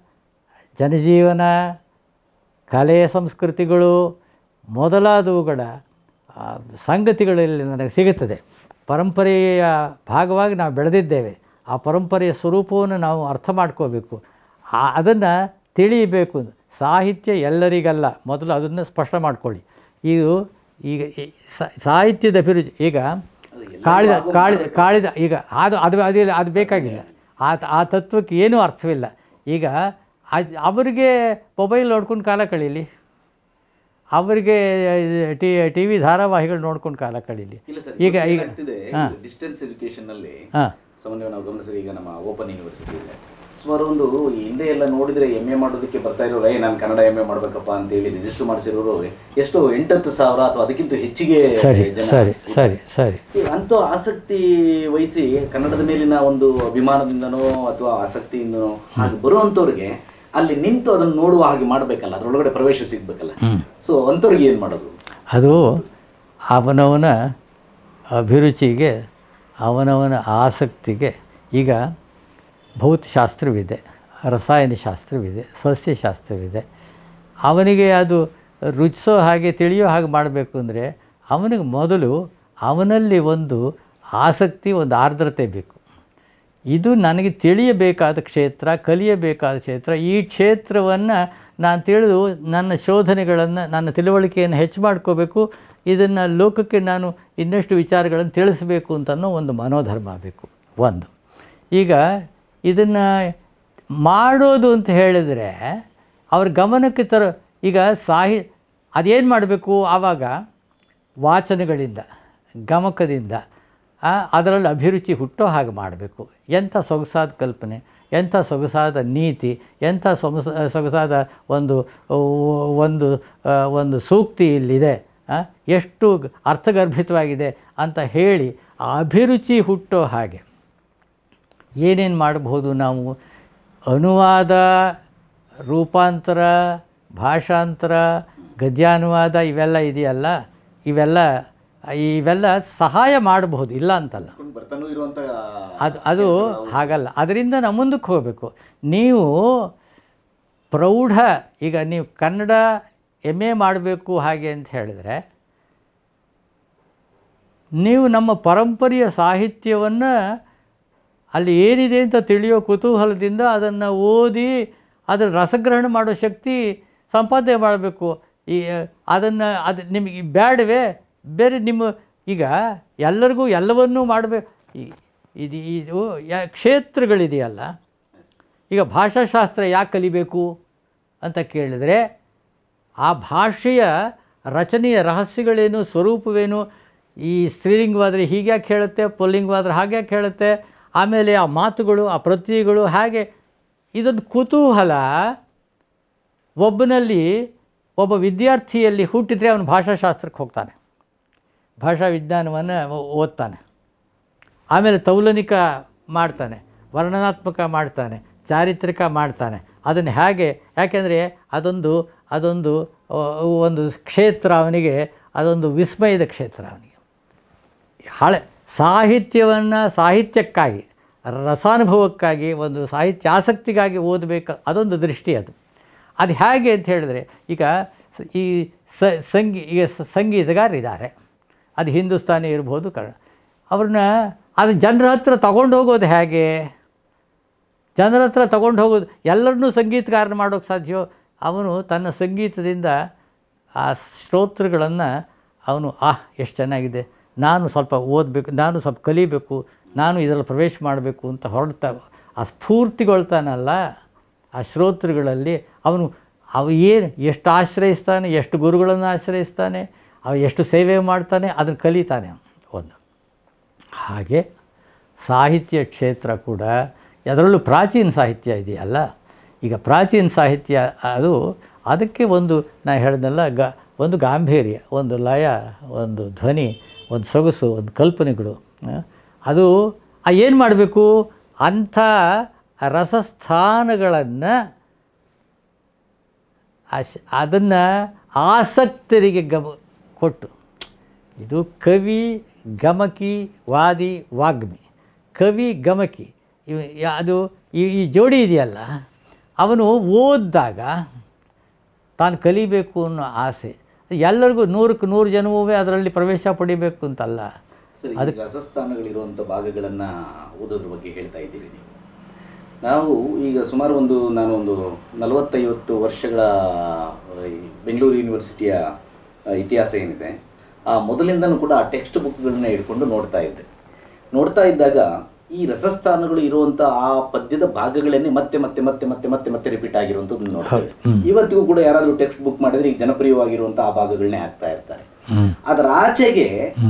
ಜನಜೀವನ ಕಲೆ ಸಂಸ್ಕೃತಿಗಳು ಮೊದಲಾದವುಗಳ ಆ, ಸಂಗತಿಗಳಲ್ಲಿ ನನಗೆ ಸಿಗುತ್ತದೆ ಪರಂಪರೆಯ ಭಾಗವಾಗಿ ನಾವು ಬೆಳೆದಿದ್ದೇವೆ ಆ ಪರಂಪರೆಯ ಸ್ವರೂಪವನ್ನು ನಾವು ಅರ್ಥ ಮಾಡ್ಕೋಬೇಕು ಅದನ್ನು ತಿಳಿಯಬೇಕು ಸಾಹಿತ್ಯ ಎಲ್ಲರಿಗಲ್ಲ ಮೊದಲು ಅದನ್ನು ಸ್ಪಷ್ಟ ಮಾಡ್ಕೊಳ್ಳಿ ಈಗ ಈಗ ಈ ಸಾ- ಸಾಹಿತ್ಯದ ಅಭಿರುಚಿ ಈಗ ಕಾಳಿದ ಕಾಳಿದ ಕಾಳಿದ ಈಗ ಅದು ಅದು ಅದಿಲ್ಲ ಅದು ಬೇಕಾಗಿಲ್ಲ ಆ ಆ ತತ್ವಕ್ಕೆ ಏನೂ ಅರ್ಥವಿಲ್ಲ ಈಗ ಅದ್- ಅವರಿಗೆ ಮೊಬೈಲ್ ನೋಡ್ಕೊಂಡು ಕಾಲ ಕಳೀಲಿ ಅವರಿಗೆ ಟಿ ಟಿ ವಿ ಧಾರಾವಾಹಿಗಳು ನೋಡ್ಕೊಂಡು ಕಾಲ ಕಳೀಲಿ ಇಲ್ಲ ಸರ್ ಈಗ ಈಗ ಹಾಂ ಡಿಸ್ಟೆನ್ಸ್ ಎಜುಕೇಶನ್ ನಲ್ಲಿ ಹಾಂ ಸಾಮಾನ್ಯವಾಗಿ ನಾವು ಗಮನಿಸಿದ್ರೆ ಈಗ ನಮ್ಮ ಓಪನ್ ಯೂನಿವರ್ಸಿಟಿ ಇದೆ ಸುಮಾರು ಒಂದು ಈ ಹಿಂದೆ ಎಲ್ಲ ನೋಡಿದ್ರೆ ಎಮ್ ಎ ಮಾಡೋದಕ್ಕೆ ಬರ್ತಾ ಇರೋರು ಏ ನಾನು ಕನ್ನಡ ಎಮ್ ಎ ಮಾಡ್ಬೇಕಪ್ಪ ಅಂತ ಹೇಳಿ ರಿಜಿಸ್ಟರ್ ಮಾಡಿಸಿರೋರು ಎಷ್ಟು ಎಂಟತ್ತು ಸಾವಿರ ಅಥವಾ ಅದಕ್ಕಿಂತ ಹೆಚ್ಚಿಗೆ ಸರಿ ಜನ ಸರಿ ಸರಿ ಸರಿ ಈ ಅಂಥ ಆಸಕ್ತಿ ವಹಿಸಿ ಕನ್ನಡದ ಮೇಲಿನ ಒಂದು ಅಭಿಮಾನದಿಂದನೋ ಅಥವಾ ಆಸಕ್ತಿಯಿಂದನೋ ಹಾಗೆ ಬರುವಂಥವ್ರಿಗೆ ಅಲ್ಲಿ ನಿಂತು ಅದನ್ನು ನೋಡುವ ಹಾಗೆ ಮಾಡಬೇಕಲ್ಲ ಅದರೊಳಗಡೆ ಪ್ರವೇಶ ಸಿಗ್ಬೇಕಲ್ಲ ಸೊ ಅಂಥವ್ರಿಗೆ ಏನು ಮಾಡೋದು ಅದು ಅವನವನ ಅಭಿರುಚಿಗೆ ಅವನವನ ಆಸಕ್ತಿಗೆ ಈಗ ಭೌತಶಾಸ್ತ್ರವಿದೆ ರಸಾಯನಶಾಸ್ತ್ರವಿದೆ ಸಸ್ಯಶಾಸ್ತ್ರವಿದೆ ಅವನಿಗೆ ಅದು ರುಚಿಸೋ ಹಾಗೆ ತಿಳಿಯೋ ಹಾಗೆ ಮಾಡಬೇಕು ಅಂದರೆ ಅವನಿಗೆ ಮೊದಲು ಅವನಲ್ಲಿ ಒಂದು ಆಸಕ್ತಿ ಒಂದು ಆರ್ದ್ರತೆ ಬೇಕು ಇದು ನನಗೆ ತಿಳಿಯಬೇಕಾದ ಕ್ಷೇತ್ರ ಕಲಿಯಬೇಕಾದ ಕ್ಷೇತ್ರ ಈ ಕ್ಷೇತ್ರವನ್ನು ನಾನು ತಿಳಿದು ನನ್ನ ಶೋಧನೆಗಳನ್ನು ನನ್ನ ತಿಳುವಳಿಕೆಯನ್ನು ಹೆಚ್ಚು ಮಾಡ್ಕೋಬೇಕು ಇದನ್ನು ಲೋಕಕ್ಕೆ ನಾನು ಇನ್ನಷ್ಟು ವಿಚಾರಗಳನ್ನು ತಿಳಿಸಬೇಕು ಅಂತನೋ ಒಂದು ಮನೋಧರ್ಮ ಬೇಕು ಒಂದು ಈಗ ಇದನ್ನು ಮಾಡೋದು ಅಂತ ಹೇಳಿದರೆ ಅವ್ರ ಗಮನಕ್ಕೆ ತರ ಈಗ ಸಾಹಿ ಅದೇನು ಮಾಡಬೇಕು ಆವಾಗ ವಾಚನಗಳಿಂದ ಗಮಕದಿಂದ ಆ, ಅದರಲ್ಲಿ ಅಭಿರುಚಿ ಹುಟ್ಟೋ ಹಾಗೆ ಮಾಡಬೇಕು ಎಂಥ ಸೊಗಸಾದ ಕಲ್ಪನೆ ಎಂಥ ಸೊಗಸಾದ ನೀತಿ ಎಂಥ ಸೊಗಸ ಸೊಗಸಾದ ಒಂದು ಒಂದು ಆ, ಒಂದು ಸೂಕ್ತಿ ಇಲ್ಲಿದೆ ಆ, ಎಷ್ಟು ಅರ್ಥಗರ್ಭಿತವಾಗಿದೆ ಅಂತ ಹೇಳಿ ಆ ಅಭಿರುಚಿ ಹುಟ್ಟೋ ಹಾಗೆ ಏನೇನು ಮಾಡಬಹುದು ನಾವು ಅನುವಾದ ರೂಪಾಂತರ ಭಾಷಾಂತರ ಗದ್ಯಾನುವಾದ ಇವೆಲ್ಲ ಇದೆಯಲ್ಲ ಇವೆಲ್ಲ ಇವೆಲ್ಲ ಸಹಾಯ ಮಾಡಬಹುದು ಇಲ್ಲ ಅಂತಲ್ಲ ಬರ್ತಾನೂ ಇರುವಂಥ ಅದು ಅದು ಹಾಗಲ್ಲ ಅದರಿಂದ ನಾವು ಮುಂದಕ್ಕೆ ಹೋಗಬೇಕು ನೀವು ಪ್ರೌಢ ಈಗ ನೀವು ಕನ್ನಡ ಎಮ್ ಎ ಮಾಡಬೇಕು ಹಾಗೆ ಅಂತ ಹೇಳಿದರೆ ನೀವು ನಮ್ಮ ಪರಂಪರೆಯ ಸಾಹಿತ್ಯವನ್ನು ಅಲ್ಲಿ ಏನಿದೆ ಅಂತ ತಿಳಿಯೋ ಕುತೂಹಲದಿಂದ ಅದನ್ನು ಓದಿ ಅದರ ರಸಗ್ರಹಣ ಮಾಡೋ ಶಕ್ತಿ ಸಂಪಾದನೆ ಮಾಡಬೇಕು ಈ ಅದನ್ನು ಅದು ನಿಮಗೆ ಬೇಡವೇ ಬೇರೆ ನಿಮ್ಮ ಈಗ ಎಲ್ಲರಿಗೂ ಎಲ್ಲವನ್ನೂ ಮಾಡಬೇಕು ಇದು ಇದು ಯಾ- ಕ್ಷೇತ್ರಗಳಿದೆಯಲ್ಲ ಈಗ ಭಾಷಾಶಾಸ್ತ್ರ ಯಾಕೆ ಕಲಿಬೇಕು ಅಂತ ಕೇಳಿದರೆ ಆ ಭಾಷೆಯ ರಚನೆಯ ರಹಸ್ಯಗಳೇನು ಸ್ವರೂಪವೇನು ಈ ಸ್ತ್ರೀಲಿಂಗವಾದರೆ ಹೀಗೆ ಯಾಕೆ ಹೇಳುತ್ತೆ ಪುಲ್ಲಿಂಗವಾದರೆ ಹಾಗೆ ಯಾಕೆ ಹೇಳುತ್ತೆ ಆಮೇಲೆ ಆ ಮಾತುಗಳು ಆ ಪ್ರತ್ಯಯಗಳು ಹಾಗೆ ಇದೊಂದು ಕುತೂಹಲ ಒಬ್ಬನಲ್ಲಿ ಒಬ್ಬ ವಿದ್ಯಾರ್ಥಿಯಲ್ಲಿ ಹುಟ್ಟಿದರೆ ಅವನು ಭಾಷಾಶಾಸ್ತ್ರಕ್ಕೆ ಹೋಗ್ತಾನೆ ಭಾಷಾ ವಿಜ್ಞಾನವನ್ನು ಓದ್ತಾನೆ ಆಮೇಲೆ ತೌಲನಿಕ ಮಾಡ್ತಾನೆ ವರ್ಣನಾತ್ಮಕ ಮಾಡ್ತಾನೆ ಚಾರಿತ್ರಿಕ ಮಾಡ್ತಾನೆ ಅದನ್ನು ಹೇಗೆ ಯಾಕೆಂದರೆ ಅದೊಂದು ಅದೊಂದು ಆ, ಒಂದು ಕ್ಷೇತ್ರ ಅವನಿಗೆ ಅದೊಂದು ವಿಸ್ಮಯದ ಕ್ಷೇತ್ರ ಅವನಿಗೆ ಹಳೆ ಸಾಹಿತ್ಯವನ್ನು ಸಾಹಿತ್ಯಕ್ಕಾಗಿ ರಸಾನುಭವಕ್ಕಾಗಿ ಒಂದು ಸಾಹಿತ್ಯ ಆಸಕ್ತಿಗಾಗಿ ಓದಬೇಕು ಅದೊಂದು ದೃಷ್ಟಿ ಅದು ಅದು ಹೇಗೆ ಅಂತ ಹೇಳಿದ್ರೆ ಈಗ ಸ- ಈ ಸ ಸಂಗೀ ಈಗ ಸ- ಸಂಗೀತಗಾರರಿದ್ದಾರೆ ಅದು ಹಿಂದೂಸ್ತಾನಿ ಇರ್ಬೋದು ಕನ್ನಡ ಅವ್ರನ್ನ ಅದು ಜನರ ಹತ್ರ ತಗೊಂಡು ಹೋಗೋದು ಹೇಗೆ ಜನರ ಹತ್ರ ತಗೊಂಡು ಹೋಗೋದು ಎಲ್ಲರನ್ನೂ ಸಂಗೀತಗಾರನ ಮಾಡೋಕ್ಕೆ ಸಾಧ್ಯವೋ ಅವನು ತನ್ನ ಸಂಗೀತದಿಂದ ಆ ಶ್ರೋತೃಗಳನ್ನು ಅವನು ಆಹ್ ಎಷ್ಟು ಚೆನ್ನಾಗಿದೆ ನಾನು ಸ್ವಲ್ಪ ಓದಬೇಕು ನಾನು ಸ್ವಲ್ಪ ಕಲಿಬೇಕು ನಾನು ಇದರಲ್ಲಿ ಪ್ರವೇಶ ಮಾಡಬೇಕು ಅಂತ ಹೊರಡ್ತಾ ಆ ಸ್ಫೂರ್ತಿಗೊಳ್ತಾನಲ್ಲ ಆ ಶ್ರೋತೃಗಳಲ್ಲಿ ಅವನು ಅವ ಏನು ಎಷ್ಟು ಆಶ್ರಯಿಸ್ತಾನೆ ಎಷ್ಟು ಗುರುಗಳನ್ನು ಆಶ್ರಯಿಸ್ತಾನೆ ಅವ ಎಷ್ಟು ಸೇವೆ ಮಾಡ್ತಾನೆ ಅದನ್ನು ಕಲಿತಾನೆ ಒಂದು ಹಾಗೆ ಸಾಹಿತ್ಯ ಕ್ಷೇತ್ರ ಕೂಡ ಅದರಲ್ಲೂ ಪ್ರಾಚೀನ ಸಾಹಿತ್ಯ ಇದೆಯಲ್ಲ ಈಗ ಪ್ರಾಚೀನ ಸಾಹಿತ್ಯ ಅದು ಅದಕ್ಕೆ ಒಂದು ನಾ ಹೇಳ್ದಲ್ಲ ಗ ಒಂದು ಗಾಂಭೀರ್ಯ ಒಂದು ಲಯ ಒಂದು ಧ್ವನಿ ಒಂದು ಸೊಗಸು ಒಂದು ಕಲ್ಪನೆಗಳು ಆ, ಅದು ಏನು ಮಾಡಬೇಕು ಅಂಥ ರಸಸ್ಥಾನಗಳನ್ನು ಅಶ್ ಅದನ್ನು ಆಸಕ್ತರಿಗೆ ಗಮ ಕೊಟ್ಟು ಇದು ಕವಿ ಗಮಕಿ ವಾದಿ ವಾಗ್ಮಿ ಕವಿ ಗಮಕಿ ಇವ್ ಯಾ- ಅದು ಈ ಈ ಜೋಡಿ ಇದೆಯಲ್ಲ ಅವನು ಓದಿದಾಗ ತಾನು ಕಲಿಬೇಕು ಅನ್ನೋ ಆಸೆ ಎಲ್ಲರಿಗೂ ನೂರಕ್ಕೆ ನೂರು ಜನವೂ ಅದರಲ್ಲಿ ಪ್ರವೇಶ ಪಡಿಬೇಕು ಅಂತಲ್ಲ ಸರಿ ಈ ರಸಸ್ಥಾನಗಳಿರುವಂಥ ಭಾಗಗಳನ್ನು ಓದೋದ್ರ ಬಗ್ಗೆ ಹೇಳ್ತಾ ಇದ್ದೀರಿ ನೀವು ನಾವು ಈಗ ಸುಮಾರು ಒಂದು ನಾನು ಒಂದು ನಲವತ್ತೈವತ್ತು ವರ್ಷಗಳ ಆ, ಈ ಬೆಂಗಳೂರು ಯೂನಿವರ್ಸಿಟಿಯ ಆ, ಇತಿಹಾಸ ಏನಿದೆ ಆ ಮೊದಲಿಂದನೂ ಕೂಡ ಆ ಟೆಕ್ಸ್ಟ್ ಬುಕ್ಗಳನ್ನ ಹಿಡ್ಕೊಂಡು ನೋಡ್ತಾ ಇದ್ದೆ ನೋಡ್ತಾ ಇದ್ದಾಗ ಈ ರಸಸ್ಥಾನಗಳು ಇರುವಂಥ ಆ ಪದ್ಯದ ಭಾಗಗಳನ್ನೇ ಮತ್ತೆ ಮತ್ತೆ ಮತ್ತೆ ಮತ್ತೆ ಮತ್ತೆ ಮತ್ತೆ ರಿಪೀಟ್ ಆಗಿರುವಂಥದ್ದು ನೋಡ್ತೇವೆ ಇವತ್ತಿಗೂ ಕೂಡ ಯಾರಾದರೂ ಟೆಕ್ಸ್ಟ್ ಬುಕ್ ಮಾಡಿದ್ರೆ ಈಗ ಜನಪ್ರಿಯವಾಗಿರುವಂಥ ಆ ಭಾಗಗಳನ್ನೇ ಹಾಕ್ತಾ ಇರ್ತಾರೆ ಅದರ ಆಚೆಗೆ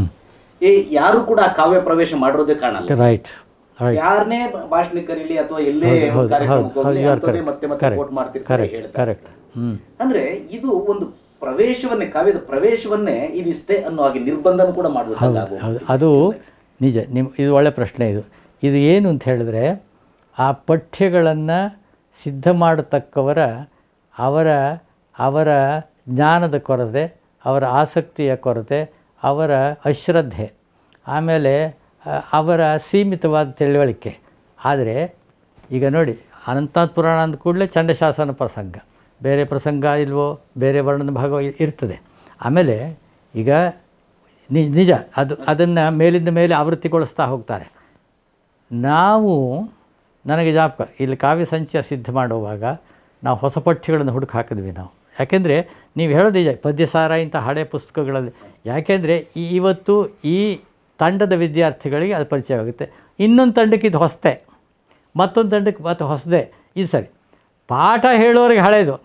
ಏ ಯಾರು ಕೂಡ ಆ ಕಾವ್ಯ ಪ್ರವೇಶ ಮಾಡಿರೋದೇ ಕಾಣಲ್ಲ ರೈಟ್ ರೈಟ್ ಯಾರನ್ನೇ ಭಾಷಣ ಕರೀಲಿ ಅಥವಾ ಎಲ್ಲೇ ಹೌದು, ಹೌದು, ಕಾರ್ಯಕ್ರಮಕ್ಕೆ ಹೌದು, ಹೋಗ್ಲಿ you are ಅಂಥದ್ದೇ correct, ಮತ್ತೆ ಮತ್ತೆ correct, ಕೋಟ್ ಮಾಡ್ತಿರ್ತಾರೆ correct, ಹೇಳ್ತಾರೆ correct. ಹ್ಮ್. ಅಂದ್ರೆ ಇದು ಒಂದು ಪ್ರವೇಶವನ್ನೇ ಕಾವ್ಯದ ಪ್ರವೇಶವನ್ನೇ ಇದಿಷ್ಟೇ ಅನ್ನೋ ಹಾಗೆ ನಿರ್ಬಂಧನ ಕೂಡ ಹೌದು ಮಾಡ್ಬಿಟ್ಟು ಹೌದು ಅದು ನಿಜ ನಿಮ್ಮ ಇದು ಒಳ್ಳೆ ಪ್ರಶ್ನೆ ಇದು ಇದು ಏನು ಅಂತ ಹೇಳಿದ್ರೆ ಆ ಪಠ್ಯಗಳನ್ನು ಸಿದ್ಧ ಮಾಡತಕ್ಕವರ ಅವರ ಅವರ ಜ್ಞಾನದ ಕೊರತೆ ಅವರ ಆಸಕ್ತಿಯ ಕೊರತೆ ಅವರ ಅಶ್ರದ್ಧೆ ಆಮೇಲೆ ಆ, ಅವರ ಸೀಮಿತವಾದ ತಿಳುವಳಿಕೆ ಆದರೆ ಈಗ ನೋಡಿ ಅನಂತನಾಥ್ ಪುರಾಣ ಅಂದ ಕೂಡಲೇ ಚಂಡಶಾಸನ ಪ್ರಸಂಗ ಬೇರೆ ಪ್ರಸಂಗ ಇಲ್ವೋ ಬೇರೆ ವರ್ಣದ ಭಾಗ ಇ- ಇರ್ತದೆ ಆಮೇಲೆ ಈಗ ನಿ- ನಿಜ ಅದು ಅದನ್ನು ಮೇಲಿಂದ ಮೇಲೆ ಆವೃತ್ತಿಗೊಳಿಸ್ತಾ ಹೋಗ್ತಾರೆ ನಾವು ನನಗೆ ಜ್ಞಾಪಕ ಇಲ್ಲಿ ಕಾವ್ಯ ಸಂಚಯ ಸಿದ್ಧ ಮಾಡುವಾಗ ನಾವು ಹೊಸ ಪಠ್ಯಗಳನ್ನು ಹುಡುಕಿ ಹಾಕಿದ್ವಿ ನಾವು ಯಾಕೆಂದರೆ ನೀವು ಹೇಳೋದು ನಿಜ ಪದ್ಯಸಾರ ಇಂಥ ಹಳೆ ಪುಸ್ತಕಗಳಲ್ಲಿ ಯಾಕೆಂದರೆ ಈ ಇವತ್ತು ಈ ತಂಡದ ವಿದ್ಯಾರ್ಥಿಗಳಿಗೆ ಅದು ಪರಿಚಯವಾಗುತ್ತೆ ಇನ್ನೊಂದು ತಂಡಕ್ಕೆ ಇದು ಹೊಸತೆ ಮತ್ತೊಂದು ತಂಡಕ್ಕೆ ಮತ್ತೆ ಹೊಸದೇ ಇದು ಸರಿ ಪಾಠ ಹೇಳೋರಿಗೆ ಹಳೇದು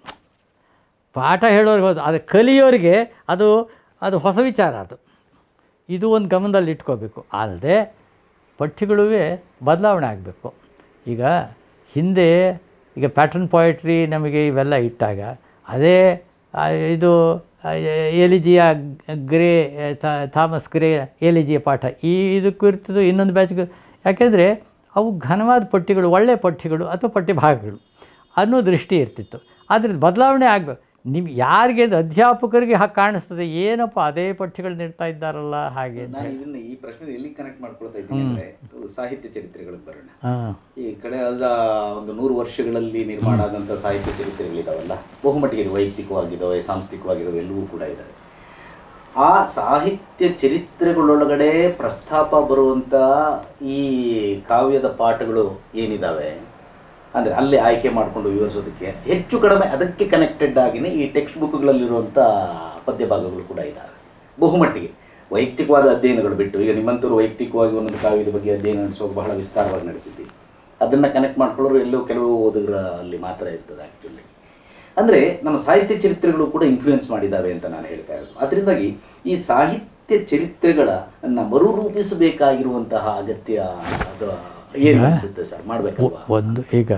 ಪಾಠ ಹೇಳೋರಿಗೆ ಹೌದು ಅದು ಕಲಿಯೋರಿಗೆ ಅದು ಅದು ಹೊಸ ವಿಚಾರ ಅದು ಇದು ಒಂದು ಗಮನದಲ್ಲಿ ಇಟ್ಕೋಬೇಕು ಅಲ್ಲದೆ ಪಠ್ಯಗಳೂ ಬದಲಾವಣೆ ಆಗಬೇಕು ಈಗ ಹಿಂದೆ ಈಗ ಪ್ಯಾಟರ್ನ್ ಪೊಯಟ್ರಿ ನಮಗೆ ಇವೆಲ್ಲ ಇಟ್ಟಾಗ ಅದೇ ಆ, ಇದು ಆ, ಎಲಿಜಿಯ ಗ್ರೇ ಥಾ- ಥಾಮಸ್ ಗ್ರೇ ಎಲಿಜಿಯ ಪಾಠ ಈ ಇದಕ್ಕೂ ಇರ್ತದೆ ಇನ್ನೊಂದು ಬ್ಯಾಚ್ಗೆ ಯಾಕೆಂದರೆ ಅವು ಘನವಾದ ಪಠ್ಯಗಳು ಒಳ್ಳೆಯ ಪಠ್ಯಗಳು ಅಥವಾ ಪಠ್ಯಭಾಗಗಳು ಅನ್ನೋ ದೃಷ್ಟಿ ಇರ್ತಿತ್ತು ಆದರೆ ಬದಲಾವಣೆ ಆಗಬೇಕು ನಿಮ್ಗೆ ಯಾರಿಗೆ ಅದು ಅಧ್ಯಾಪಕರಿಗೆ ಹಾಗೆ ಕಾಣಿಸ್ತದೆ ಏನಪ್ಪ ಅದೇ ಪಠ್ಯಗಳು ನೀಡ್ತಾ ಇದ್ದಾರಲ್ಲ ಹಾಗೆ ಅಂತ ನಾನು ಇದನ್ನ ಈ ಪ್ರಶ್ನೆ ಎಲ್ಲಿ ಕನೆಕ್ಟ್ ಮಾಡ್ಕೊಳ್ತಾ ಇದ್ದೀನಿ ಅಂದ್ರೆ ಸಾಹಿತ್ಯ ಚರಿತ್ರೆಗಳಿಗೆ ಬರೋಣ ಹಾಂ ಈ ಕಳೆದ ಒಂದು ನೂರು ವರ್ಷಗಳಲ್ಲಿ ನಿರ್ಮಾಣ ಆದಂಥ ಸಾಹಿತ್ಯ ಚರಿತ್ರೆಗಳಿದಾವಲ್ಲ ಬಹುಮಟ್ಟಿಗೆ ಇದು ವೈಯಕ್ತಿಕವಾಗಿದ್ದಾವೆ ಸಾಂಸ್ಥಿಕವಾಗಿದ್ದಾವೆ ಎಲ್ಲವೂ ಕೂಡ ಇದ್ದಾವೆ ಆ ಸಾಹಿತ್ಯ ಚರಿತ್ರೆಗಳೊಳಗಡೆ ಪ್ರಸ್ತಾಪ ಬರುವಂಥ ಈ ಕಾವ್ಯದ ಪಾಠಗಳು ಏನಿದ್ದಾವೆ ಅಂದರೆ ಅಲ್ಲಿ ಆಯ್ಕೆ ಮಾಡಿಕೊಂಡು ವಿವರಿಸೋದಕ್ಕೆ ಹೆಚ್ಚು ಕಡಿಮೆ ಅದಕ್ಕೆ ಕನೆಕ್ಟೆಡ್ ಆಗಿನೇ ಈ ಟೆಕ್ಸ್ಟ್ ಬುಕ್ಗಳಲ್ಲಿರುವಂಥ ಪದ್ಯ ಭಾಗಗಳು ಕೂಡ ಇದ್ದಾವೆ ಬಹುಮಟ್ಟಿಗೆ ವೈಯಕ್ತಿಕವಾದ ಅಧ್ಯಯನಗಳು ಬಿಟ್ಟು ಈಗ ನಿಮ್ಮಂತವರು ವೈಯಕ್ತಿಕವಾಗಿ ಒಂದೊಂದು ಕಾವ್ಯದ ಬಗ್ಗೆ ಅಧ್ಯಯನ ನಡೆಸುವಾಗ ಬಹಳ ವಿಸ್ತಾರವಾಗಿ ನಡೆಸಿದ್ದೀವಿ ಅದನ್ನು ಕನೆಕ್ಟ್ ಮಾಡ್ಕೊಳ್ಳೋರು ಎಲ್ಲೋ ಕೆಲವು ಓದುಗರಲ್ಲಿ ಮಾತ್ರ ಇರ್ತದೆ ಆ್ಯಕ್ಚುಲಿ ಅಂದರೆ ನಮ್ಮ ಸಾಹಿತ್ಯ ಚರಿತ್ರೆಗಳು ಕೂಡ ಇನ್ಫ್ಲೂಯೆನ್ಸ್ ಮಾಡಿದ್ದಾವೆ ಅಂತ ನಾನು ಹೇಳ್ತಾ ಇರೋದು ಅದರಿಂದಾಗಿ ಈ ಸಾಹಿತ್ಯ ಚರಿತ್ರೆಗಳನ್ನು ಮರುರೂಪಿಸಬೇಕಾಗಿರುವಂತಹ ಅಗತ್ಯ ಅದು ಏನು ಅನಿಸುತ್ತೆ ಸರ್ ಮಾಡಬೇಕಲ್ವಾ ಒಂದು ಈಗ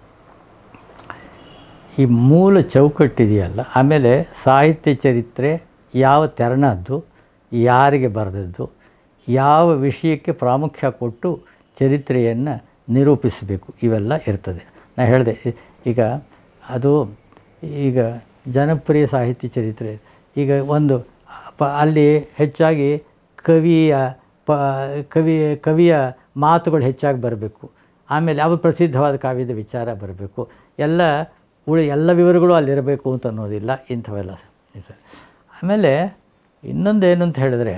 ಈ ಮೂಲ ಚೌಕಟ್ಟಿದೆಯಲ್ಲ ಆಮೇಲೆ ಸಾಹಿತ್ಯ ಚರಿತ್ರೆ ಯಾವ ತೆರನದ್ದು ಯಾರಿಗೆ ಬರೆದದ್ದು ಯಾವ ವಿಷಯಕ್ಕೆ ಪ್ರಾಮುಖ್ಯ ಕೊಟ್ಟು ಚರಿತ್ರೆಯನ್ನು ನಿರೂಪಿಸಬೇಕು ಇವೆಲ್ಲ ಇರ್ತದೆ ನಾ ಹೇಳಿದೆ ಇ- ಈಗ ಅದು ಈಗ ಜನಪ್ರಿಯ ಸಾಹಿತ್ಯ ಚರಿತ್ರೆ ಈಗ ಒಂದು ಪ ಅಲ್ಲಿ ಹೆಚ್ಚಾಗಿ ಕವಿಯ ಪ ಕವಿ ಕವಿಯ ಮಾತುಗಳು ಹೆಚ್ಚಾಗಿ ಬರಬೇಕು ಆಮೇಲೆ ಯಾವ ಪ್ರಸಿದ್ಧವಾದ ಕಾವ್ಯದ ವಿಚಾರ ಬರಬೇಕು ಎಲ್ಲ ಉಳಿ ಎಲ್ಲ ವಿವರಗಳು ಅಲ್ಲಿರಬೇಕು ಅಂತ ಅನ್ನೋದಿಲ್ಲ ಇಂಥವೆಲ್ಲ ಸರ್ ಆಮೇಲೆ ಇನ್ನೊಂದು ಏನು ಅಂತ ಹೇಳಿದ್ರೆ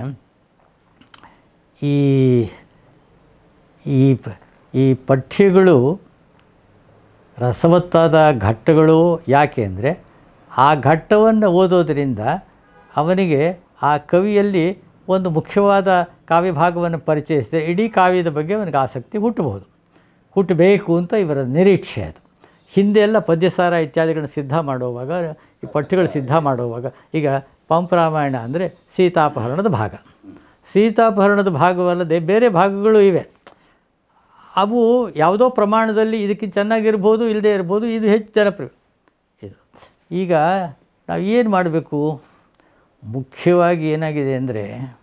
ಈ ಈ ಪ ಈ ಪಠ್ಯಗಳು ರಸವತ್ತಾದ ಘಟ್ಟಗಳು ಯಾಕೆ ಅಂದರೆ ಆ ಘಟ್ಟವನ್ನು ಓದೋದರಿಂದ ಅವನಿಗೆ ಆ ಕವಿಯಲ್ಲಿ ಒಂದು ಮುಖ್ಯವಾದ ಕಾವ್ಯ ಭಾಗವನ್ನು ಪರಿಚಯಿಸಿದರೆ ಇಡೀ ಕಾವ್ಯದ ಬಗ್ಗೆ ಅವನಿಗೆ ಆಸಕ್ತಿ ಹುಟ್ಟಬಹುದು ಹುಟ್ಟಬೇಕು ಅಂತ ಇವರ ನಿರೀಕ್ಷೆ ಅದು ಹಿಂದೆ ಎಲ್ಲ ಪದ್ಯಸಾರ ಇತ್ಯಾದಿಗಳನ್ನ ಸಿದ್ಧ ಮಾಡುವಾಗ ಈ ಪಠ್ಯಗಳು ಸಿದ್ಧ ಮಾಡುವಾಗ ಈಗ ಪಂಪರಾಮಾಯಣ ಅಂದರೆ ಸೀತಾಪಹರಣದ ಭಾಗ ಸೀತಾಪಹರಣದ ಭಾಗವಲ್ಲದೆ ಬೇರೆ ಭಾಗಗಳು ಇವೆ ಅವು ಯಾವುದೋ ಪ್ರಮಾಣದಲ್ಲಿ ಇದಕ್ಕೆ ಚೆನ್ನಾಗಿರ್ಬೋದು ಇಲ್ಲದೆ ಇರ್ಬೋದು ಇದು ಹೆಚ್ಚು ಜನಪ್ರಿಯ ಇದು ಈಗ ನಾವು ಏನು ಮಾಡಬೇಕು ಮುಖ್ಯವಾಗಿ ಏನಾಗಿದೆ ಅಂದರೆ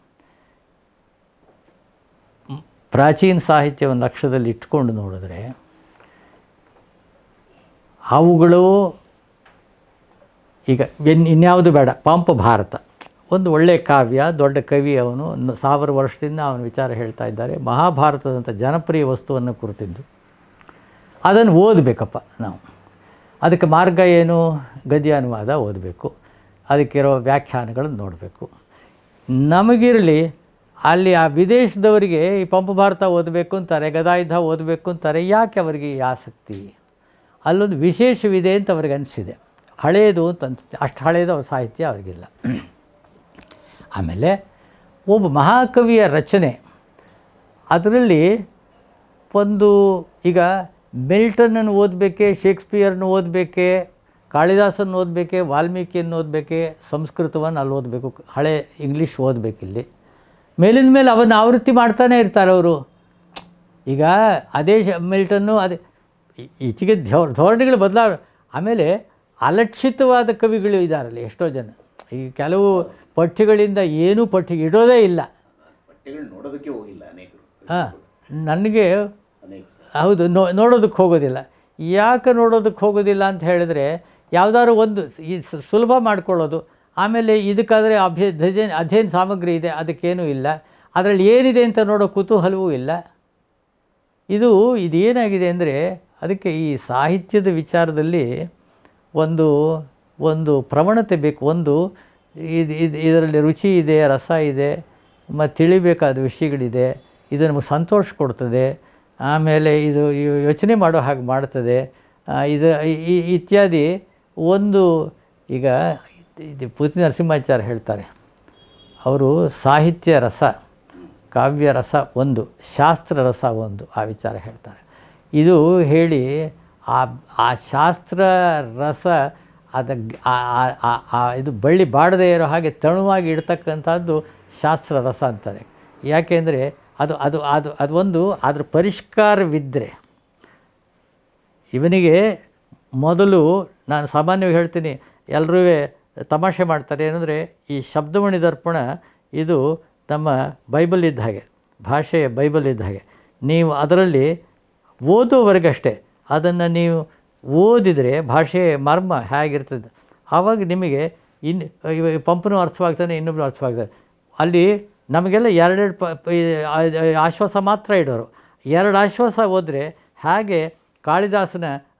ಪ್ರಾಚೀನ ಸಾಹಿತ್ಯವನ್ನು ಲಕ್ಷ್ಯದಲ್ಲಿ ಇಟ್ಕೊಂಡು ನೋಡಿದ್ರೆ ಅವುಗಳು ಈಗ ಇನ್ ಇನ್ಯಾವುದು ಬೇಡ ಪಂಪ ಭಾರತ ಒಂದು ಒಳ್ಳೆಯ ಕಾವ್ಯ ದೊಡ್ಡ ಕವಿ ಅವನು ಒಂದು ಸಾವಿರ ವರ್ಷದಿಂದ ಅವನ ವಿಚಾರ ಹೇಳ್ತಾ ಇದ್ದಾರೆ ಮಹಾಭಾರತದಂಥ ಜನಪ್ರಿಯ ವಸ್ತುವನ್ನು ಕುರಿತಿದ್ದು ಅದನ್ನು ಓದಬೇಕಪ್ಪ ನಾವು ಅದಕ್ಕೆ ಮಾರ್ಗ ಏನು ಗದ್ಯ ಅನುವಾದ ಓದಬೇಕು ಅದಕ್ಕಿರೋ ವ್ಯಾಖ್ಯಾನಗಳನ್ನು ನೋಡಬೇಕು ನಮಗಿರಲಿ ಅಲ್ಲಿ ಆ ವಿದೇಶದವರಿಗೆ ಈ ಪಂಪ ಭಾರತ ಓದಬೇಕು ಅಂತಾರೆ ಗದಾಯುಧ ಓದಬೇಕು ಅಂತಾರೆ ಯಾಕೆ ಅವರಿಗೆ ಈ ಆಸಕ್ತಿ ಅಲ್ಲೊಂದು ವಿಶೇಷವಿದೆ ಅಂತ ಅವ್ರಿಗೆ ಅನಿಸಿದೆ ಹಳೆಯದು ಅಂತ ಅನಿಸುತ್ತೆ ಅಷ್ಟು ಹಳೆಯದು ಅವ್ರ ಸಾಹಿತ್ಯ ಅವ್ರಿಗಿಲ್ಲ ಆಮೇಲೆ ಒಬ್ಬ ಮಹಾಕವಿಯ ರಚನೆ ಅದರಲ್ಲಿ ಒಂದು ಈಗ ಮಿಲ್ಟನನ್ನು ಓದಬೇಕೆ ಶೇಕ್ಸ್ಪಿಯರ್ನ ಓದಬೇಕೆ ಕಾಳಿದಾಸನ್ನು ಓದಬೇಕೆ ವಾಲ್ಮೀಕಿಯನ್ನು ಓದಬೇಕೆ ಸಂಸ್ಕೃತವನ್ನು ಅಲ್ಲಿ ಓದಬೇಕು ಹಳೆ ಇಂಗ್ಲೀಷ್ ಓದಬೇಕಿಲ್ಲಿ ಮೇಲಿನ ಮೇಲೆ ಅವನ್ನ ಆವೃತ್ತಿ ಮಾಡ್ತಾನೆ ಇರ್ತಾರೆ ಅವರು ಈಗ ಅದೇ ಶ- ಮಿಲ್ಟನ್ನು ಅದೇ ಈ- ಈಚೆಗೆ ಧೋ- ಧೋರಣೆಗಳು ಬದಲಾವ ಆಮೇಲೆ ಅಲಕ್ಷಿತವಾದ ಕವಿಗಳು ಇದ್ದಾರಲ್ಲ ಎಷ್ಟೋ ಜನ ಈ ಕೆಲವು ಪಠ್ಯಗಳಿಂದ ಏನೂ ಪಠ್ಯ ಇಡೋದೇ ಇಲ್ಲ ಪಠ್ಯಗಳು ನೋಡೋದಕ್ಕೆ ಹೋಗಿಲ್ಲ ಅನೇಕರು ಹಾಂ ನನಗೆ ಅನೇಕ ಸಲ. ಹೌದು ನೋ ನೋಡೋದಕ್ಕೆ ಹೋಗೋದಿಲ್ಲ ಯಾಕೆ ನೋಡೋದಕ್ಕೆ ಹೋಗೋದಿಲ್ಲ ಅಂತ ಹೇಳಿದ್ರೆ ಯಾವುದಾದ್ರು ಒಂದು ಈ ಸ- ಸುಲಭ ಮಾಡ್ಕೊಳ್ಳೋದು ಆಮೇಲೆ ಇದಕ್ಕಾದರೆ ಅಭ್ಯ ಅಧ್ಯಯನ ಅಧ್ಯಯನ ಸಾಮಗ್ರಿ ಇದೆ ಅದಕ್ಕೇನೂ ಇಲ್ಲ ಅದರಲ್ಲಿ ಏನಿದೆ ಅಂತ ನೋಡೋ ಕುತೂಹಲವೂ ಇಲ್ಲ ಇದು ಇದೇನಾಗಿದೆ ಅಂದರೆ ಅದಕ್ಕೆ ಈ ಸಾಹಿತ್ಯದ ವಿಚಾರದಲ್ಲಿ ಒಂದು ಒಂದು ಪ್ರವಣತೆ ಬೇಕು ಒಂದು ಇದು ಇದು ಇದರಲ್ಲಿ ರುಚಿ ಇದೆ ರಸ ಇದೆ ಮತ್ತು ತಿಳಿಬೇಕಾದ ವಿಷಯಗಳಿದೆ ಇದು ನಮಗೆ ಸಂತೋಷ ಕೊಡ್ತದೆ ಆಮೇಲೆ ಇದು ಯೋ- ಯೋಚನೆ ಮಾಡೋ ಹಾಗೆ ಮಾಡ್ತದೆ ಆ, ಇದು ಈ- ಈ ಇತ್ಯಾದಿ ಒಂದು ಈಗ ಇದು ಪೂತಿ ನರಸಿಂಹಾಚಾರ್ಯ ಹೇಳ್ತಾರೆ ಅವರು ಸಾಹಿತ್ಯ ರಸ ಕಾವ್ಯ ರಸ ಒಂದು ಶಾಸ್ತ್ರ ರಸ ಒಂದು ಆ ವಿಚಾರ ಹೇಳ್ತಾರೆ ಇದು ಹೇಳಿ ಆ ಆ ಶಾಸ್ತ್ರ ರಸ ಅದ ಆ- ಆ- ಆ- ಆ ಇದು ಬಳ್ಳಿ ಬಾಡದೇ ಇರೋ ಹಾಗೆ ತಣುವಾಗಿ ಇಡ್ತಕ್ಕಂಥದ್ದು ಶಾಸ್ತ್ರ ರಸ ಅಂತಾರೆ ಯಾಕೆಂದರೆ ಅದು ಅದು ಅದು ಅದೊಂದು ಅದ್ರ ಪರಿಷ್ಕಾರವಿದ್ದರೆ ಇವನಿಗೆ ಮೊದಲು ನಾನು ಸಾಮಾನ್ಯವಾಗಿ ಹೇಳ್ತೀನಿ ಎಲ್ಲರೂ ತಮಾಷೆ ಮಾಡ್ತಾರೆ ಏನಂದರೆ ಈ ಶಬ್ದಮಣಿ ದರ್ಪಣ ಇದು ನಮ್ಮ ಬೈಬಲ್ ಇದ್ದ ಹಾಗೆ ಭಾಷೆಯ ಬೈಬಲ್ ಇದ್ದ ಹಾಗೆ ನೀವು ಅದರಲ್ಲಿ ಓದೋವರೆಗಷ್ಟೇ ಅದನ್ನು ನೀವು ಓದಿದರೆ ಭಾಷೆಯ ಮರ್ಮ ಹೇಗಿರ್ತದೆ ಆವಾಗ ನಿಮಗೆ ಇನ್ನು ಇವ- ಪಂಪನೂ ಅರ್ಥವಾಗ್ತಾನೆ ಇನ್ನೊಬ್ಬರು ಅರ್ಥವಾಗ್ತದೆ ಅಲ್ಲಿ ನಮಗೆಲ್ಲ ಎರಡೆರಡು ಪ ಪ- ಈ ಆ- ಆ- ಆಶ್ವಾಸ ಮಾತ್ರ ಇಡೋರು ಎರಡು ಆಶ್ವಾಸ ಓದಿದ್ರೆ ಹಾಗೆ ಕಾಳಿದಾಸನ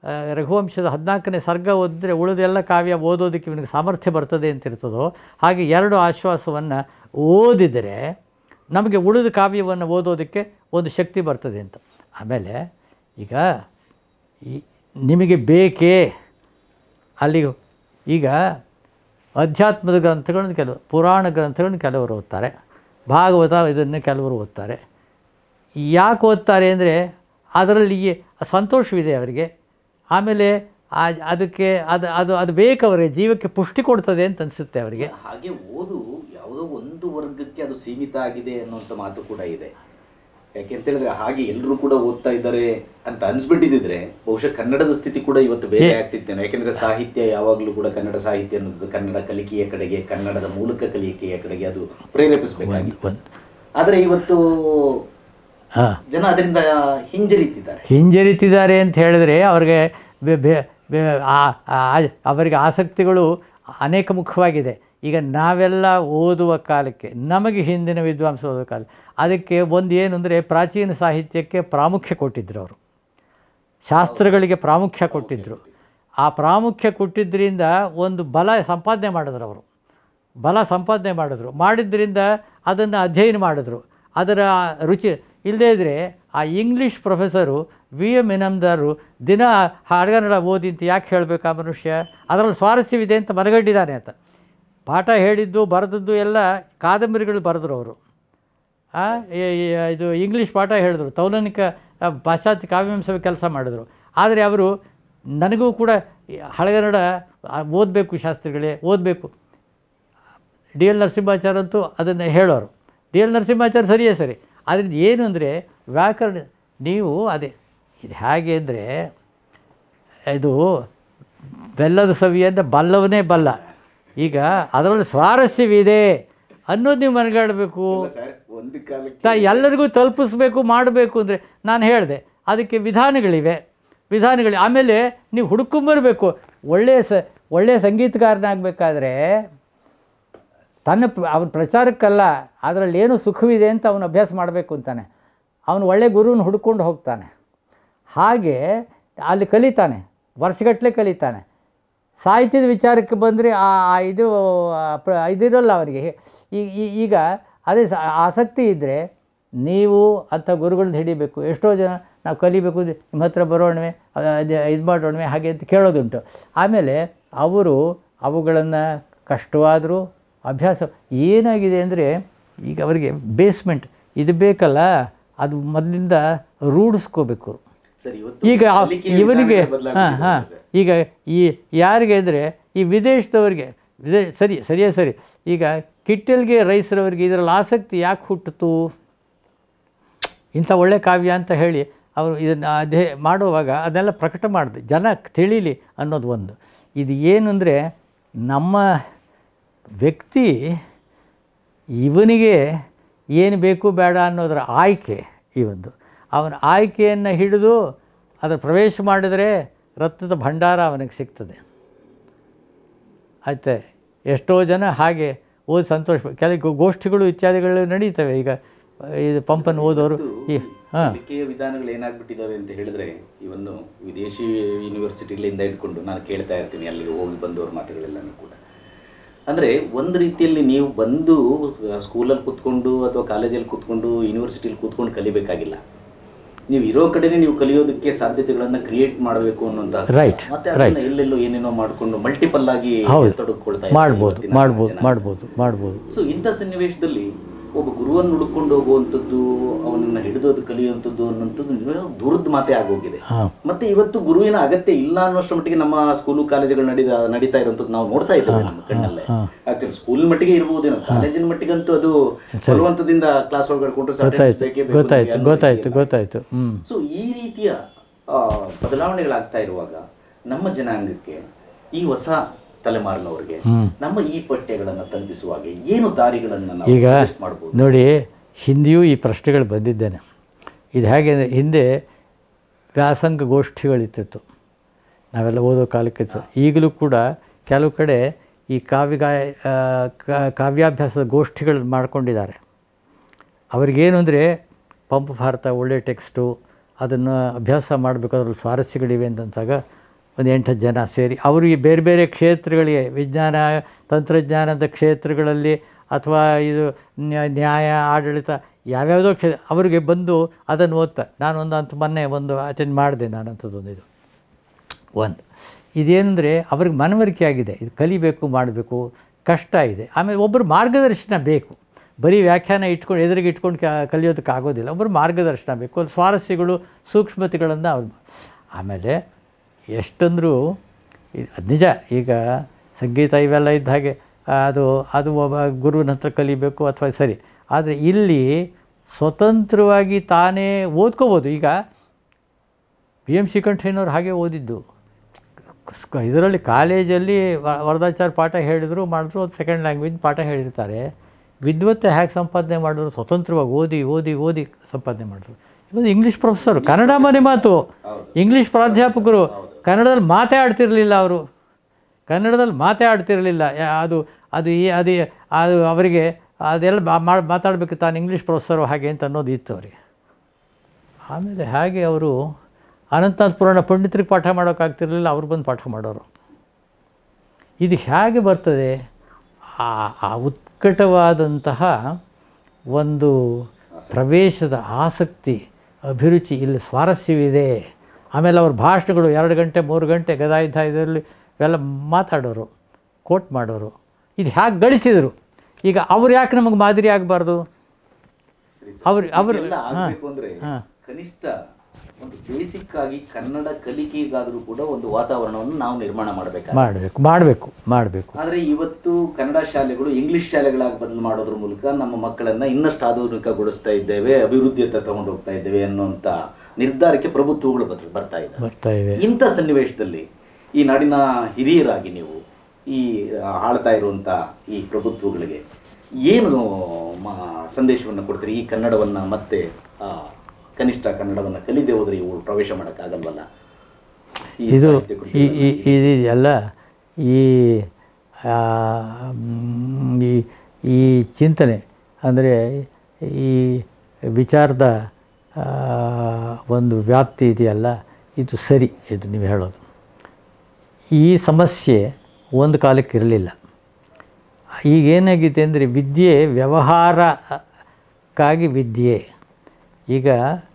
ಆ, ರಘುವಂಶದ ಹದಿನಾಲ್ಕನೇ ಸರ್ಗ ಓದಿದ್ರೆ ಉಳಿದೆಲ್ಲ ಕಾವ್ಯ ಓದೋದಕ್ಕೆ ಇವನಿಗೆ ಸಾಮರ್ಥ್ಯ ಬರ್ತದೆ ಅಂತ ಇರ್ತದೋ ಹಾಗೆ ಎರಡು ಆಶ್ವಾಸವನ್ನು ಓದಿದರೆ ನಮಗೆ ಉಳಿದ ಕಾವ್ಯವನ್ನು ಓದೋದಕ್ಕೆ ಒಂದು ಶಕ್ತಿ ಬರ್ತದೆ ಅಂತ ಆಮೇಲೆ ಈಗ ಈ ನಿಮಗೆ ಬೇಕೇ ಅಲ್ಲಿಗೆ ಈಗ ಅಧ್ಯಾತ್ಮದ ಗ್ರಂಥಗಳನ್ನು ಕೆಲವು ಪುರಾಣ ಗ್ರಂಥಗಳನ್ನು ಕೆಲವರು ಓದ್ತಾರೆ ಭಾಗವತ ಇದನ್ನು ಕೆಲವರು ಓದ್ತಾರೆ ಯಾಕೆ ಓದ್ತಾರೆ ಅಂದರೆ ಅದರಲ್ಲಿ ಸಂತೋಷವಿದೆ ಅವರಿಗೆ ಆಮೇಲೆ ಆ ಅದಕ್ಕೆ ಅದು ಅದು ಅದು ಬೇಕು ಅವರಿಗೆ ಜೀವಕ್ಕೆ ಪುಷ್ಟಿ ಕೊಡ್ತದೆ ಅಂತ ಅನಿಸುತ್ತೆ ಅವರಿಗೆ ಹಾಗೆ ಓದು ಯಾವುದೋ ಒಂದು ವರ್ಗಕ್ಕೆ ಅದು ಸೀಮಿತ ಆಗಿದೆ ಅನ್ನುವಂಥ ಮಾತು ಕೂಡ ಇದೆ ಯಾಕೆ ಅಂತ ಹೇಳಿದ್ರೆ ಹಾಗೆ ಎಲ್ಲರೂ ಕೂಡ ಓದ್ತಾ ಇದ್ದಾರೆ ಅಂತ ಅನ್ಸ್ಬಿಟ್ಟಿದ್ರೆ ಬಹುಶಃ ಕನ್ನಡದ ಸ್ಥಿತಿ ಕೂಡ ಇವತ್ತು ಬೇರೆ ಆಗ್ತಿತ್ತೇನೋ ಯಾಕೆಂದ್ರೆ ಸಾಹಿತ್ಯ ಯಾವಾಗಲೂ ಕೂಡ ಕನ್ನಡ ಸಾಹಿತ್ಯ ಅನ್ನೋದು ಕನ್ನಡ ಕಲಿಕೆಯ ಕಡೆಗೆ ಕನ್ನಡದ ಮೂಲಕ ಕಲಿಕೆಯ ಕಡೆಗೆ ಅದು ಪ್ರೇರೇಪಿಸಬೇಕಾಗಿತ್ತು ಒಂದು ಆದರೆ ಇವತ್ತು ಹಾಂ ಜನ ಅದರಿಂದ ಹಿಂಜರಿತಿದ್ದಾರೆ ಹಿಂಜರಿತಿದ್ದಾರೆ ಅಂತ ಹೇಳಿದರೆ ಅವ್ರಿಗೆ ಬೆ- ಬೆ- ಬೆ- ಆ- ಆ- ಅವರಿಗೆ ಆಸಕ್ತಿಗಳು ಅನೇಕ ಮುಖವಾಗಿದೆ ಈಗ ನಾವೆಲ್ಲ ಓದುವ ಕಾಲಕ್ಕೆ ನಮಗೆ ಹಿಂದಿನ ವಿದ್ವಾಂಸ ಓದುವ ಕಾಲ ಅದಕ್ಕೆ ಒಂದು ಏನು ಅಂದರೆ ಪ್ರಾಚೀನ ಸಾಹಿತ್ಯಕ್ಕೆ ಪ್ರಾಮುಖ್ಯ ಕೊಟ್ಟಿದ್ದರು ಅವರು ಶಾಸ್ತ್ರಗಳಿಗೆ ಪ್ರಾಮುಖ್ಯ ಕೊಟ್ಟಿದ್ದರು ಆ ಪ್ರಾಮುಖ್ಯ ಕೊಟ್ಟಿದ್ದರಿಂದ ಒಂದು ಬಲ ಸಂಪಾದನೆ ಮಾಡಿದ್ರು ಅವರು ಬಲ ಸಂಪಾದನೆ ಮಾಡಿದ್ರು ಮಾಡಿದ್ರಿಂದ ಅದನ್ನು ಅಧ್ಯಯನ ಮಾಡಿದ್ರು ಅದರ ರುಚಿ ಇಲ್ಲದೇ ಇದ್ದರೆ ಆ English professor V M Inamdar ದಿನ ಹಳಗನ್ನಡ ಓದಿ ಅಂತ ಯಾಕೆ ಹೇಳಬೇಕು ಆ ಮನುಷ್ಯ ಅದರಲ್ಲಿ ಸ್ವಾರಸ್ಯವಿದೆ ಅಂತ ಮನಗಂಡಿದ್ದಾನೆ ಅಂತ ಪಾಠ ಹೇಳಿದ್ದು ಬರೆದದ್ದು ಎಲ್ಲ ಕಾದಂಬರಿಗಳು ಬರೆದ್ರು ಅವರು ಆ, ಈ- ಈ- ಇದು ಇಂಗ್ಲೀಷ್ ಪಾಠ ಹೇಳಿದ್ರು ತೌಲನಿಕ ಆ, ಪಾಶ್ಚಾತ್ಯ ಕಾವ್ಯಾಂಶ ಕೆಲಸ ಮಾಡಿದ್ರು ಆದರೆ ಅವರು ನನಗೂ ಕೂಡ ಈ ಹಳಗನ್ನಡ ಆ, ಓದಬೇಕು ಶಾಸ್ತ್ರಿಗಳೇ ಓದಬೇಕು ಡಿ ಎಲ್ ನರಸಿಂಹಾಚಾರ್ಯ ಅಂತೂ ಅದನ್ನು ಹೇಳೋರು ಡಿ ಎಲ್ ನರಸಿಂಹಾಚಾರ್ಯ ಸರಿಯೇ ಸರಿ ಅದರಿಂದ ಏನು ಅಂದರೆ ವ್ಯಾಕರಣ ನೀವು ಅದೇ ಇದು ಹೇಗೆ ಅಂದರೆ ಇದು ಬೆಲ್ಲದ ಸವಿಯನ್ನು ಬಲ್ಲವನೇ ಬಲ್ಲ ಈಗ ಅದರಲ್ಲಿ ಸ್ವಾರಸ್ಯವಿದೆ ಅನ್ನೋದು ನೀವು ಮನಗಾಡಬೇಕು ಸರ್ ಒಂದು ಕಾಲಕ್ಕೆ ತ ಎಲ್ಲರಿಗೂ ತಲುಪಿಸ್ಬೇಕು ಮಾಡಬೇಕು ಅಂದರೆ ನಾನು ಹೇಳಿದೆ ಅದಕ್ಕೆ ವಿಧಾನಗಳಿವೆ ವಿಧಾನಗಳು ಆಮೇಲೆ ನೀವು ಹುಡ್ಕೊಂಬರ್ಬೇಕು ಒಳ್ಳೆಯ ಸ ಒಳ್ಳೆಯ ಸಂಗೀತಗಾರನಾಗಬೇಕಾದ್ರೆ ತನ್ನ ಪ್ರ- ಅವನ ಪ್ರಚಾರಕ್ಕಲ್ಲ ಅದರಲ್ಲಿ ಏನು ಸುಖವಿದೆ ಅಂತ ಅವನು ಅಭ್ಯಾಸ ಮಾಡಬೇಕು ಅಂತಾನೆ ಅವನು ಒಳ್ಳೆ ಗುರುನ ಹುಡ್ಕೊಂಡು ಹೋಗ್ತಾನೆ ಹಾಗೆ ಅಲ್ಲಿ ಕಲಿತಾನೆ ವರ್ಷಗಟ್ಟಲೆ ಕಲಿತಾನೆ ಸಾಹಿತ್ಯದ ವಿಚಾರಕ್ಕೆ ಬಂದರೆ ಆ ಆ ಇದು ಆ ಪ್ರ- ಇದಿರಲ್ಲ ಅವರಿಗೆ ಈ- ಈ- ಈಗ ಅದೇ ಸ- ಆಸಕ್ತಿ ಇದ್ದರೆ ನೀವು ಅಂಥ ಗುರುಗಳನ್ನ ಹಿಡಿಬೇಕು ಎಷ್ಟೋ ಜನ ನಾವು ಕಲಿಬೇಕು ಅಂದ್ರೆ ನಿಮ್ಮ ಹತ್ರ ಬರೋಣವೆ ಇದು ಮಾಡೋಣವೆ ಹಾಗೆ ಅಂತ ಕೇಳೋದುಂಟು ಆಮೇಲೆ ಅವರು ಅವುಗಳನ್ನು ಕಷ್ಟವಾದರೂ ಅಭ್ಯಾಸ ಏನಾಗಿದೆ ಅಂದರೆ ಈಗ ಅವರಿಗೆ ಬೇಸ್ಮೆಂಟ್ ಇದು ಬೇಕಲ್ಲ ಅದು ಮೊದಲಿಂದ ರೂಢಿಸ್ಕೋಬೇಕು ಸರ್ ಇವತ್ತು ಈಗ ಆ- ಕಲಿಕೆಯ ಇವನಿಗೆ ವಿಧಾನಗಳು ಹಾಂ ಬದಲಾಗ್ಬಿಟ್ಟಿದೆ ಹಾಂ ಸರ್. ಈಗ ಈ ಯಾರಿಗೆ ಅಂದರೆ ಈ ವಿದೇಶದವ್ರಿಗೆ ವಿದೇ ಸರಿ ಸರಿಯೇ ಸರಿ ಈಗ ಕಿಟ್ಟಲ್ಗೆ ರೈಸರವರಿಗೆ ಇದರಲ್ಲಿ ಆಸಕ್ತಿ ಯಾಕೆ ಹುಟ್ಟಿತು ಇಂಥ ಒಳ್ಳೆ ಕಾವ್ಯ ಅಂತ ಹೇಳಿ ಅವರು ಇದನ್ನು ಅದೇ ಮಾಡುವಾಗ ಅದನ್ನೆಲ್ಲ ಪ್ರಕಟ ಮಾಡಿದೆ ಜನ ತಿಳಿಲಿ ಅನ್ನೋದು ಒಂದು ಇದು ಏನು ಅಂದರೆ ನಮ್ಮ ವ್ಯಕ್ತಿ ಇವನಿಗೆ ಏನು ಬೇಕು ಬೇಡ ಅನ್ನೋದರ ಆಯ್ಕೆ ಈ ಒಂದು ಅವನ ಆಯ್ಕೆಯನ್ನು ಹಿಡಿದು ಅದರ ಪ್ರವೇಶ ಮಾಡಿದರೆ ರಕ್ತದ ಭಂಡಾರ ಅವನಿಗೆ ಸಿಗ್ತದೆ ಆಯ್ತೆ ಎಷ್ಟೋ ಜನ ಹಾಗೆ ಓದಿ ಸಂತೋಷ ಕೆಲವು ಗೋಷ್ಠಿಗಳು ಇತ್ಯಾದಿಗಳು ನಡೀತವೆ ಈಗ ಇದು ಪಂಪನ್ನು ಓದೋರು ಈ ಹಾಂ ಕಲಿಕೆಯ ವಿಧಾನಗಳು ಏನಾಗ್ಬಿಟ್ಟಿದ್ದಾವೆ ಅಂತ ಹೇಳಿದ್ರೆ ಇವನ್ನು ವಿದೇಶಿ ಯೂನಿವರ್ಸಿಟಿಗಳಿಂದ ಇಟ್ಕೊಂಡು ನಾನು ಕೇಳ್ತಾ ಇರ್ತೀನಿ ಅಲ್ಲಿಗೆ ಹೋಗಿ ಬಂದವ್ರ ಮಾತುಗಳೆಲ್ಲನೂ ಕೂಡ ಅಂದರೆ ಒಂದು ರೀತಿಯಲ್ಲಿ ನೀವು ಬಂದು ಸ್ಕೂಲಲ್ಲಿ ಕೂತ್ಕೊಂಡು ಅಥವಾ ಕಾಲೇಜಲ್ಲಿ ಕೂತ್ಕೊಂಡು ಯೂನಿವರ್ಸಿಟಿಲಿ ಕೂತ್ಕೊಂಡು ಕಲಿಬೇಕಾಗಿಲ್ಲ ನೀವು ಇರೋ ಕಡೆನೇ ನೀವು ಕಲಿಯೋದಕ್ಕೆ ಸಾಧ್ಯತೆಗಳನ್ನ ಕ್ರಿಯೇಟ್ ಮಾಡಬೇಕು ಅನ್ನೋಂಥ Right, ಮತ್ತೆ ಅದನ್ನ ಎಲ್ಲೆಲ್ಲೋ ಏನೇನೋ ಮಾಡ್ಕೊಂಡು ಮಲ್ಟಿಪಲ್ ಆಗಿ ಹೌದು. ತೊಡಗಿಕೊಳ್ತಾ ಇದ್ದಾರೆ ಮಾಡ್ಬೋದು ಇವತ್ತಿನ ಮಾಡ್ಬೋದು ಜನ. ಮಾಡ್ಬೋದು ಮಾಡ್ಬೋದು ಸೊ ಇಂಥ ಸನ್ನಿವೇಶದಲ್ಲಿ ಒಬ್ಬ ಗುರುವನ್ನು ಹುಡುಕೊಂಡು ಹೋಗುವಂಥದ್ದು ಅವನನ್ನ ಹಿಡಿದು ಅದು ಕಲಿಯುವಂಥದ್ದು ಅನ್ನೋಂಥದ್ದು ನಿಜವಾಗ್ಲೂ ದೂರದ ಮಾತೇ ಆಗೋಗಿದೆ ಹಾಂ ಮತ್ತೆ ಇವತ್ತು ಗುರುವಿನ ಅಗತ್ಯ ಇಲ್ಲ ಅನ್ನೋಷ್ಟರ ಮಟ್ಟಿಗೆ ನಮ್ಮ ಸ್ಕೂಲು ಕಾಲೇಜುಗಳು ನಡೀತಾ ನಡೀತಾ ಇರುವಂಥದ್ದು ನಾವು ನೋಡ್ತಾ ಇದ್ದೇವೆ ನಮ್ಮ ಕಣ್ಣಲ್ಲೇ ಆಕ್ಚುಲಿ ಸ್ಕೂಲ್ ಮಟ್ಟಿಗೆ ಇರ್ಬೋದೇನೋ ಕಾಲೇಜಿನ ಮಟ್ಟಿಗಂತೂ ಅದು ಬಲವಂತದಿಂದ ಕ್ಲಾಸ್ ಒಳಗಡೆ ಕೊಟ್ಟರು ಗೊತ್ತಾಯ್ತು ಗೊತ್ತಾಯ್ತು ಗೊತ್ತಾಯ್ತು ಗೊತ್ತಾಯ್ತು ಹ್ಞೂ ಸೊ ಈ ರೀತಿಯ ಆ, ಬದಲಾವಣೆಗಳಾಗ್ತಾ ಇರುವಾಗ ನಮ್ಮ ಜನಾಂಗಕ್ಕೆ ಈ ಹೊಸ ತಲೆಮಾರಿನವರಿಗೆ ಹ್ಮ್. ನಮ್ಮ ಈ ಪಠ್ಯಗಳನ್ನು ತಲುಪಿಸುವಾಗ ಏನು ದಾರಿಗಳನ್ನು ನಾವು ಈಗ suggest ಮಾಡ್ಬೋದು ನೋಡಿ ಹಿಂದೆಯೂ ಈ ಪ್ರಶ್ನೆಗಳು ಬಂದಿದ್ದೇನೆ ಇದು ಹೇಗೆ ಅಂದರೆ ಹಿಂದೆ ವ್ಯಾಸಂಗ ಗೋಷ್ಠಿಗಳಿರ್ತಿತ್ತು ನಾವೆಲ್ಲ ಓದೋ ಕಾಲಕ್ಕಿತ್ತು ಈಗಲೂ ಕೂಡ ಕೆಲವು ಕಡೆ ಈ ಕಾವ್ಯ ಗಾಯ ಆ, ಕಾ- ಕಾವ್ಯಾಭ್ಯಾಸದ ಗೋಷ್ಠಿಗಳು ಮಾಡ್ಕೊಂಡಿದ್ದಾರೆ ಅವ್ರಿಗೇನು ಅಂದರೆ ಪಂಪ ಭಾರತ ಒಳ್ಳೆ ಟೆಕ್ಸ್ಟು ಅದನ್ನು ಅಭ್ಯಾಸ ಮಾಡಬೇಕು ಅದ್ರಲ್ಲಿ ಸ್ವಾರಸ್ಯಗಳಿವೆ ಅಂತಂದಾಗ ಒಂದು ಎಂಟು ಜನ ಸೇರಿ ಅವರಿಗೆ ಬೇರೆ ಬೇರೆ ಕ್ಷೇತ್ರಗಳಿಗೆ ವಿಜ್ಞಾನ ತಂತ್ರಜ್ಞಾನದ ಕ್ಷೇತ್ರಗಳಲ್ಲಿ ಅಥವಾ ಇದು ನ್ಯಾ- ನ್ಯಾಯ ಆಡಳಿತ ಯಾವ್ಯಾವುದೋ ಕ್ಷೇ ಅವರಿಗೆ ಬಂದು ಅದನ್ನು ಓದ್ತಾ ನಾನು ಒಂದು ಅಂತ ಮೊನ್ನೆ ಒಂದು ಅಟೆಂಡ್ ಮಾಡಿದೆ ನಾನು ಅಂಥದ್ದೊಂದು ಇದು ಒಂದು ಇದೇನೆಂದರೆ ಅವ್ರಿಗೆ ಮನವರಿಕೆ ಆಗಿದೆ ಇದು ಕಲಿಬೇಕು ಮಾಡಬೇಕು ಕಷ್ಟ ಇದೆ ಆಮೇಲೆ ಒಬ್ಬರು ಮಾರ್ಗದರ್ಶನ ಬೇಕು ಬರೀ ವ್ಯಾಖ್ಯಾನ ಇಟ್ಕೊಂಡು ಎದುರಿಗೆ ಇಟ್ಕೊಂಡು ಕ ಕಲಿಯೋದಕ್ಕೆ ಆಗೋದಿಲ್ಲ ಒಬ್ಬರು ಮಾರ್ಗದರ್ಶನ ಬೇಕು ಅಲ್ಲಿ ಸ್ವಾರಸ್ಯಗಳು ಸೂಕ್ಷ್ಮತೆಗಳನ್ನು ಅವ್ರು ಆಮೇಲೆ ಎಷ್ಟಂದರೂ ಇ- ಅದ್ ನಿಜ ಈಗ ಸಂಗೀತ ಇವೆಲ್ಲ ಇದ್ದ ಹಾಗೆ ಅದು ಅದು ಒಬ್ಬ ಗುರುವಿನ ಹತ್ರ ಕಲಿಬೇಕು ಅಥವಾ ಸರಿ ಆದರೆ ಇಲ್ಲಿ ಸ್ವತಂತ್ರವಾಗಿ ತಾನೇ ಓದ್ಕೋಬೋದು ಈಗ ಪಿ ಎಮ್ ಶ್ರೀಕಂಠಯ್ಯನವ್ರು ಹಾಗೆ ಓದಿದ್ದು ಇದರಲ್ಲಿ ಕಾಲೇಜಲ್ಲಿ ವ- ವರದಾಚಾರ್ಯ ಪಾಠ ಹೇಳಿದರು ಮಾಡಿದ್ರು ಅದು ಸೆಕೆಂಡ್ ಲ್ಯಾಂಗ್ವೇಜ್ ಪಾಠ ಹೇಳಿರ್ತಾರೆ ವಿದ್ವತ್ತೆ ಹೇಗೆ ಸಂಪಾದನೆ ಮಾಡಿದ್ರು ಸ್ವತಂತ್ರವಾಗಿ ಓದಿ ಓದಿ ಓದಿ ಸಂಪಾದನೆ ಮಾಡಿದ್ರು ಇವತ್ತು ಇಂಗ್ಲೀಷ್ ಪ್ರೊಫೆಸರು ಕನ್ನಡ ಮನೆ ಮಾತು ಇಂಗ್ಲೀಷ್ ಪ್ರಾಧ್ಯಾಪಕರು ಕನ್ನಡದಲ್ಲಿ ಮಾತೇ ಆಡ್ತಿರಲಿಲ್ಲ ಅವರು ಕನ್ನಡದಲ್ಲಿ ಮಾತೇ ಆಡ್ತಿರಲಿಲ್ಲ ಯಾ- ಅದು ಅದು ಈ ಅದು ಅದು ಅವರಿಗೆ ಅದೆಲ್ಲ ಮಾ- ಮಾ- ಮಾತಾಡಬೇಕು ತಾನು ಇಂಗ್ಲೀಷ್ ಪ್ರೊಫೆಸರು ಹಾಗೆ ಅಂತ ಅನ್ನೋದು ಇತ್ತು ಅವರಿಗೆ ಆಮೇಲೆ ಹಾಗೆ ಅವರು ಅನಂತನಾಥ್ ಪುರಾಣ ಪಂಡಿತರಿಗೆ ಪಾಠ ಮಾಡೋಕ್ಕಾಗ್ತಿರ್ಲಿಲ್ಲ ಅವ್ರು ಬಂದು ಪಾಠ ಮಾಡೋರು ಇದು ಹೇಗೆ ಬರ್ತದೆ ಆ ಆ ಉತ್ಕಟವಾದಂತಹ ಒಂದು ಪ್ರವೇಶದ ಆಸಕ್ತಿ ಅಭಿರುಚಿ ಇಲ್ಲಿ ಸ್ವಾರಸ್ಯವಿದೆ ಆಮೇಲೆ ಅವ್ರ ಭಾಷಣಗಳು ಎರಡು ಗಂಟೆ ಮೂರು ಗಂಟೆ ಗದಾಯುಧ ಇದರಲ್ಲಿ ಇವೆಲ್ಲ ಮಾತಾಡೋರು ಕೋಟ್ ಮಾಡೋರು ಇದು ಹೇಗೆ ಗಳಿಸಿದರು ಈಗ ಅವ್ರು ಯಾಕೆ ನಮಗೆ ಮಾದರಿ ಆಗಬಾರ್ದು ಅವ್ರು ಅವರು ಇದೆಲ್ಲ ಆಗ್ಬೇಕು ಅಂದ್ರೆ ಹಾಂ ಕನಿಷ್ಠ ಒಂದು ಬೇಸಿಕ್ ಆಗಿ ಕನ್ನಡ ಕಲಿಕೆಗಾದ್ರೂ ಕೂಡ ಒಂದು ವಾತಾವರಣವನ್ನು ನಾವು ನಿರ್ಮಾಣ ಮಾಡಬೇಕಾಗುತ್ತೆ ಮಾಡಬೇಕು ಮಾಡಬೇಕು ಮಾಡಬೇಕು ಆದ್ರೆ ಇವತ್ತು ಕನ್ನಡ ಶಾಲೆಗಳು ಇಂಗ್ಲಿಷ್ ಶಾಲೆಗಳಾಗಿ ಬದಲು ಮಾಡೋದ್ರ ಮೂಲಕ ನಮ್ಮ ಮಕ್ಕಳನ್ನ ಇನ್ನಷ್ಟು ಆಧುನಿಕಗೊಳಿಸ್ತಾ ಇದ್ದೇವೆ ಅಭಿವೃದ್ಧಿಯತ್ತ ತಗೊಂಡು ಹೋಗ್ತಾ ಇದ್ದೇವೆ ಅನ್ನುವಂತ ನಿರ್ಧಾರಕ್ಕೆ ಪ್ರಭುತ್ವಗಳು ಬದ್- ಬರ್ತಾ ಇದೆ ಬರ್ತಾ ಇವೆ ಇಂಥ ಸನ್ನಿವೇಶದಲ್ಲಿ ಈ ನಾಡಿನ ಹಿರಿಯರಾಗಿ ನೀವು ಈ ಆ, ಆಳ್ತಾ ಇರುವಂತ ಈ ಪ್ರಭುತ್ವಗಳಿಗೆ ಏನು ಮ- ಸಂದೇಶವನ್ನು ಕೊಡ್ತೀರಿ ಈ ಕನ್ನಡವನ್ನ ಮತ್ತೆ ಆ, ಕನಿಷ್ಠ ಕನ್ನಡವನ್ನ ಕಲಿದೆ ಹೋದ್ರೆ ಇವು ಪ್ರವೇಶ ಮಾಡೋಕ್ಕಾಗಲ್ವಲ್ಲ ಈ ಇದು ಸಾಹಿತ್ಯ ಈ ಕೃತಿಗಳನ್ನ. ಈ- ಇದೆಯಲ್ಲ ಈ ಆ, ಮ್, ಈ ಈ ಚಿಂತನೆ ಅಂದರೆ ಈ ವಿಚಾರದ ಆ, ಒಂದು ವ್ಯಾಪ್ತಿ ಇದೆಯಲ್ಲ ಇದು ಸರಿ ಇದು ನೀವು ಹೇಳೋದು ಈ ಸಮಸ್ಯೆ ಒಂದು ಕಾಲಕ್ಕೆ ಇರಲಿಲ್ಲ ಈಗ ಏನಾಗಿದೆ ಅಂದರೆ ವಿದ್ಯೆ ವ್ಯವಹಾರಕ್ಕಾಗಿ ವಿದ್ಯೆ ಈಗ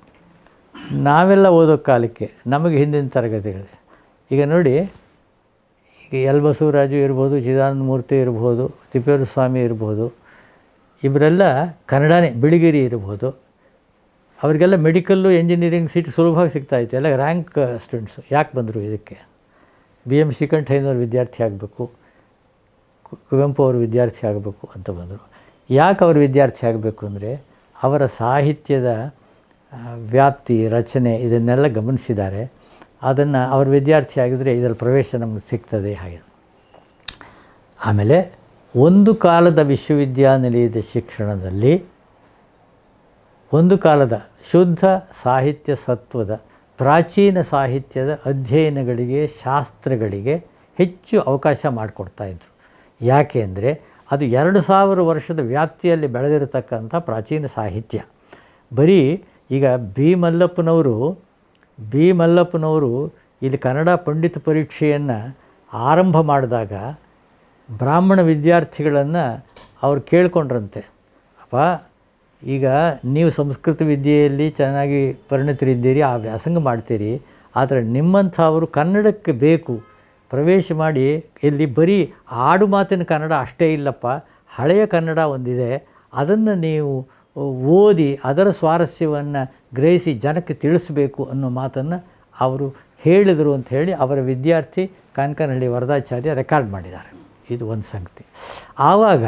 ನಾವೆಲ್ಲ ಓದೋ ಕಾಲಕ್ಕೆ ನಮಗೆ ಹಿಂದಿನ ತರಗತಿಗಳಿದೆ ಈಗ ನೋಡಿ ಈಗ ಎಲ್ ಬಸವರಾಜು ಇರ್ಬೋದು ಚಿದಾನಂದ ಮೂರ್ತಿ ಇರ್ಬೋದು ತಿಪ್ಪೇರು ಸ್ವಾಮಿ ಇರ್ಬೋದು ಇವರೆಲ್ಲ ಕನ್ನಡನೇ ಬಿಳಿಗಿರಿ ಇರ್ಬೋದು ಅವರಿಗೆಲ್ಲ ಮೆಡಿಕಲ್ಲು ಎಂಜಿನಿಯರಿಂಗ್ ಸೀಟ್ ಸುಲಭವಾಗಿ ಸಿಗ್ತಾಯಿತ್ತು ಎಲ್ಲ ರ್ಯಾಂಕ್ ಸ್ಟೂಡೆಂಟ್ಸು ಯಾಕೆ ಬಂದರು ಇದಕ್ಕೆ ಬಿ ಎಮ್ ಶ್ರೀಕಂಠಯ್ಯನವ್ರ ವಿದ್ಯಾರ್ಥಿ ಆಗಬೇಕು ಕುವೆಂಪು ಅವರು ವಿದ್ಯಾರ್ಥಿ ಆಗಬೇಕು ಅಂತ ಬಂದರು ಯಾಕೆ ಅವರು ವಿದ್ಯಾರ್ಥಿ ಆಗಬೇಕು ಅಂದರೆ ಅವರ ಸಾಹಿತ್ಯದ ಆ, ವ್ಯಾಪ್ತಿ ರಚನೆ ಇದನ್ನೆಲ್ಲ ಗಮನಿಸಿದ್ದಾರೆ ಅದನ್ನು ಅವ್ರ ವಿದ್ಯಾರ್ಥಿ ಆಗಿದರೆ ಇದರಲ್ಲಿ ಪ್ರವೇಶ ನಮಗೆ ಸಿಗ್ತದೆ ಹಾಗೆ ಆಮೇಲೆ ಒಂದು ಕಾಲದ ವಿಶ್ವವಿದ್ಯಾನಿಲಯದ ಶಿಕ್ಷಣದಲ್ಲಿ ಒಂದು ಕಾಲದ ಶುದ್ಧ ಸಾಹಿತ್ಯ ಸತ್ವದ ಪ್ರಾಚೀನ ಸಾಹಿತ್ಯದ ಅಧ್ಯಯನಗಳಿಗೆ ಶಾಸ್ತ್ರಗಳಿಗೆ ಹೆಚ್ಚು ಅವಕಾಶ ಮಾಡಿಕೊಡ್ತಾ ಇದ್ರು ಯಾಕೆ ಅಂದರೆ ಅದು ಎರಡು ಸಾವಿರ ವರ್ಷದ ವ್ಯಾಪ್ತಿಯಲ್ಲಿ ಬೆಳೆದಿರತಕ್ಕಂಥ ಪ್ರಾಚೀನ ಸಾಹಿತ್ಯ ಬರೀ ಈಗ ಬಿ ಮಲ್ಲಪ್ಪನವರು ಬಿ ಮಲ್ಲಪ್ಪನವರು ಇಲ್ಲಿ ಕನ್ನಡ ಪಂಡಿತ ಪರೀಕ್ಷೆಯನ್ನು ಆರಂಭ ಮಾಡಿದಾಗ ಬ್ರಾಹ್ಮಣ ವಿದ್ಯಾರ್ಥಿಗಳನ್ನು ಅವ್ರು ಕೇಳ್ಕೊಂಡ್ರಂತೆ ಅಪ್ಪ ಈಗ ನೀವು ಸಂಸ್ಕೃತ ವಿದ್ಯೆಯಲ್ಲಿ ಚೆನ್ನಾಗಿ ಪರಿಣಿತರಿದ್ದೀರಿ ಆ ವ್ಯಾಸಂಗ ಮಾಡ್ತೀರಿ ಆದರೆ ನಿಮ್ಮಂಥವರು ಕನ್ನಡಕ್ಕೆ ಬೇಕು ಪ್ರವೇಶ ಮಾಡಿ ಇಲ್ಲಿ ಬರೀ ಆಡು ಮಾತಿನ ಕನ್ನಡ ಅಷ್ಟೇ ಇಲ್ಲಪ್ಪ ಹಳೆಯ ಕನ್ನಡ ಒಂದಿದೆ ಅದನ್ನು ನೀವು ಓದಿ ಅದರ ಸ್ವಾರಸ್ಯವನ್ನು ಗ್ರಹಿಸಿ ಜನಕ್ಕೆ ತಿಳಿಸಬೇಕು ಅನ್ನೋ ಮಾತನ್ನು ಅವರು ಹೇಳಿದರು ಅಂತ ಹೇಳಿ ಅವರ ವಿದ್ಯಾರ್ಥಿ ಕಾನ್ಕನಹಳ್ಳಿ ವರದಾಚಾರ್ಯ ರೆಕಾರ್ಡ್ ಮಾಡಿದ್ದಾರೆ ಇದು ಒಂದು ಸಂಗತಿ ಆವಾಗ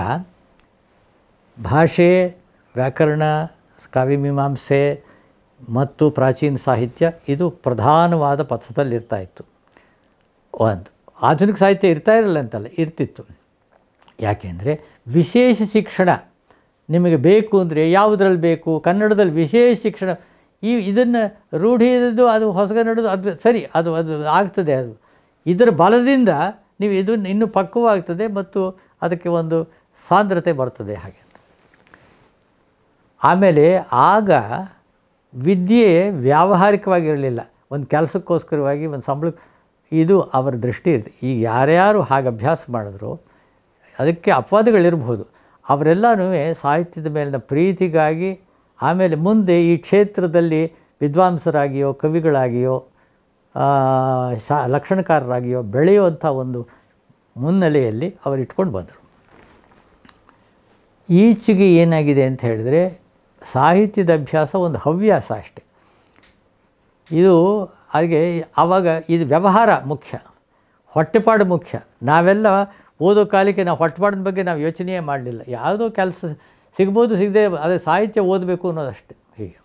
ಭಾಷೆ ವ್ಯಾಕರಣ ಕಾವ್ಯಮೀಮಾಂಸೆ ಮತ್ತು ಪ್ರಾಚೀನ ಸಾಹಿತ್ಯ ಇದು ಪ್ರಧಾನವಾದ ಪಥದಲ್ಲಿರ್ತಾ ಇತ್ತು ಒಂದು ಆಧುನಿಕ ಸಾಹಿತ್ಯ ಇರ್ತಾ ಇರಲಿಲ್ಲ ಅಂತಲ್ಲ ಇರ್ತಿತ್ತು ಯಾಕೆಂದರೆ ವಿಶೇಷ ಶಿಕ್ಷಣ ನಿಮಗೆ ಬೇಕು ಅಂದರೆ ಯಾವುದ್ರಲ್ಲಿ ಬೇಕು ಕನ್ನಡದಲ್ಲಿ ವಿಶೇಷ ಶಿಕ್ಷಣ ಈ ಇದನ್ನು ರೂಢಿಯದು ಅದು ಹೊಸಗನ್ನಡದು ಅದು ಸರಿ ಅದು ಅದು ಆಗ್ತದೆ ಅದು ಇದರ ಬಲದಿಂದ ನೀವು ಇದು ಇನ್ನೂ ಪಕ್ವವಾಗ್ತದೆ ಮತ್ತು ಅದಕ್ಕೆ ಒಂದು ಸಾಂದ್ರತೆ ಬರ್ತದೆ ಹಾಗೆ ಆಮೇಲೆ ಆಗ ವಿದ್ಯೆ ವ್ಯಾವಹಾರಿಕವಾಗಿರಲಿಲ್ಲ ಒಂದು ಕೆಲಸಕ್ಕೋಸ್ಕರವಾಗಿ ಒಂದು ಸಂಬಳ ಇದು ಅವರ ದೃಷ್ಟಿ ಇರುತ್ತೆ ಈಗ ಯಾರ್ಯಾರು ಹಾಗೆ ಅಭ್ಯಾಸ ಮಾಡಿದ್ರು ಅದಕ್ಕೆ ಅಪವಾದಗಳಿರ್ಬೋದು ಅವರೆಲ್ಲನೂ ಸಾಹಿತ್ಯದ ಮೇಲಿನ ಪ್ರೀತಿಗಾಗಿ ಆಮೇಲೆ ಮುಂದೆ ಈ ಕ್ಷೇತ್ರದಲ್ಲಿ ವಿದ್ವಾಂಸರಾಗಿಯೋ ಕವಿಗಳಾಗಿಯೋ ಆ, ಶಾ ಲಕ್ಷಣಕಾರರಾಗಿಯೋ ಬೆಳೆಯುವಂಥ ಒಂದು ಮುನ್ನೆಲೆಯಲ್ಲಿ ಅವರು ಇಟ್ಕೊಂಡು ಬಂದರು ಈಚೆಗೆ ಏನಾಗಿದೆ ಅಂತ ಹೇಳಿದರೆ ಸಾಹಿತ್ಯದ ಅಭ್ಯಾಸ ಒಂದು ಹವ್ಯಾಸ ಅಷ್ಟೆ ಇದು ಹಾಗೆ ಆವಾಗ ಇದು ವ್ಯವಹಾರ ಮುಖ್ಯ ಹೊಟ್ಟೆಪಾಡು ಮುಖ್ಯ ನಾವೆಲ್ಲ ಓದೋ ಕಾಲಕ್ಕೆ ನಾವು ಹೊಟ್ಟೆಪಾಡಿನ ಬಗ್ಗೆ ನಾವು ಯೋಚನೆಯೇ ಮಾಡಲಿಲ್ಲ ಯಾವುದೋ ಕೆಲಸ ಸಿಗ್ಬೋದು ಸಿಗದೆ ಅದೇ ಸಾಹಿತ್ಯ ಓದಬೇಕು ಅನ್ನೋದಷ್ಟೇ ಹೀಗೆ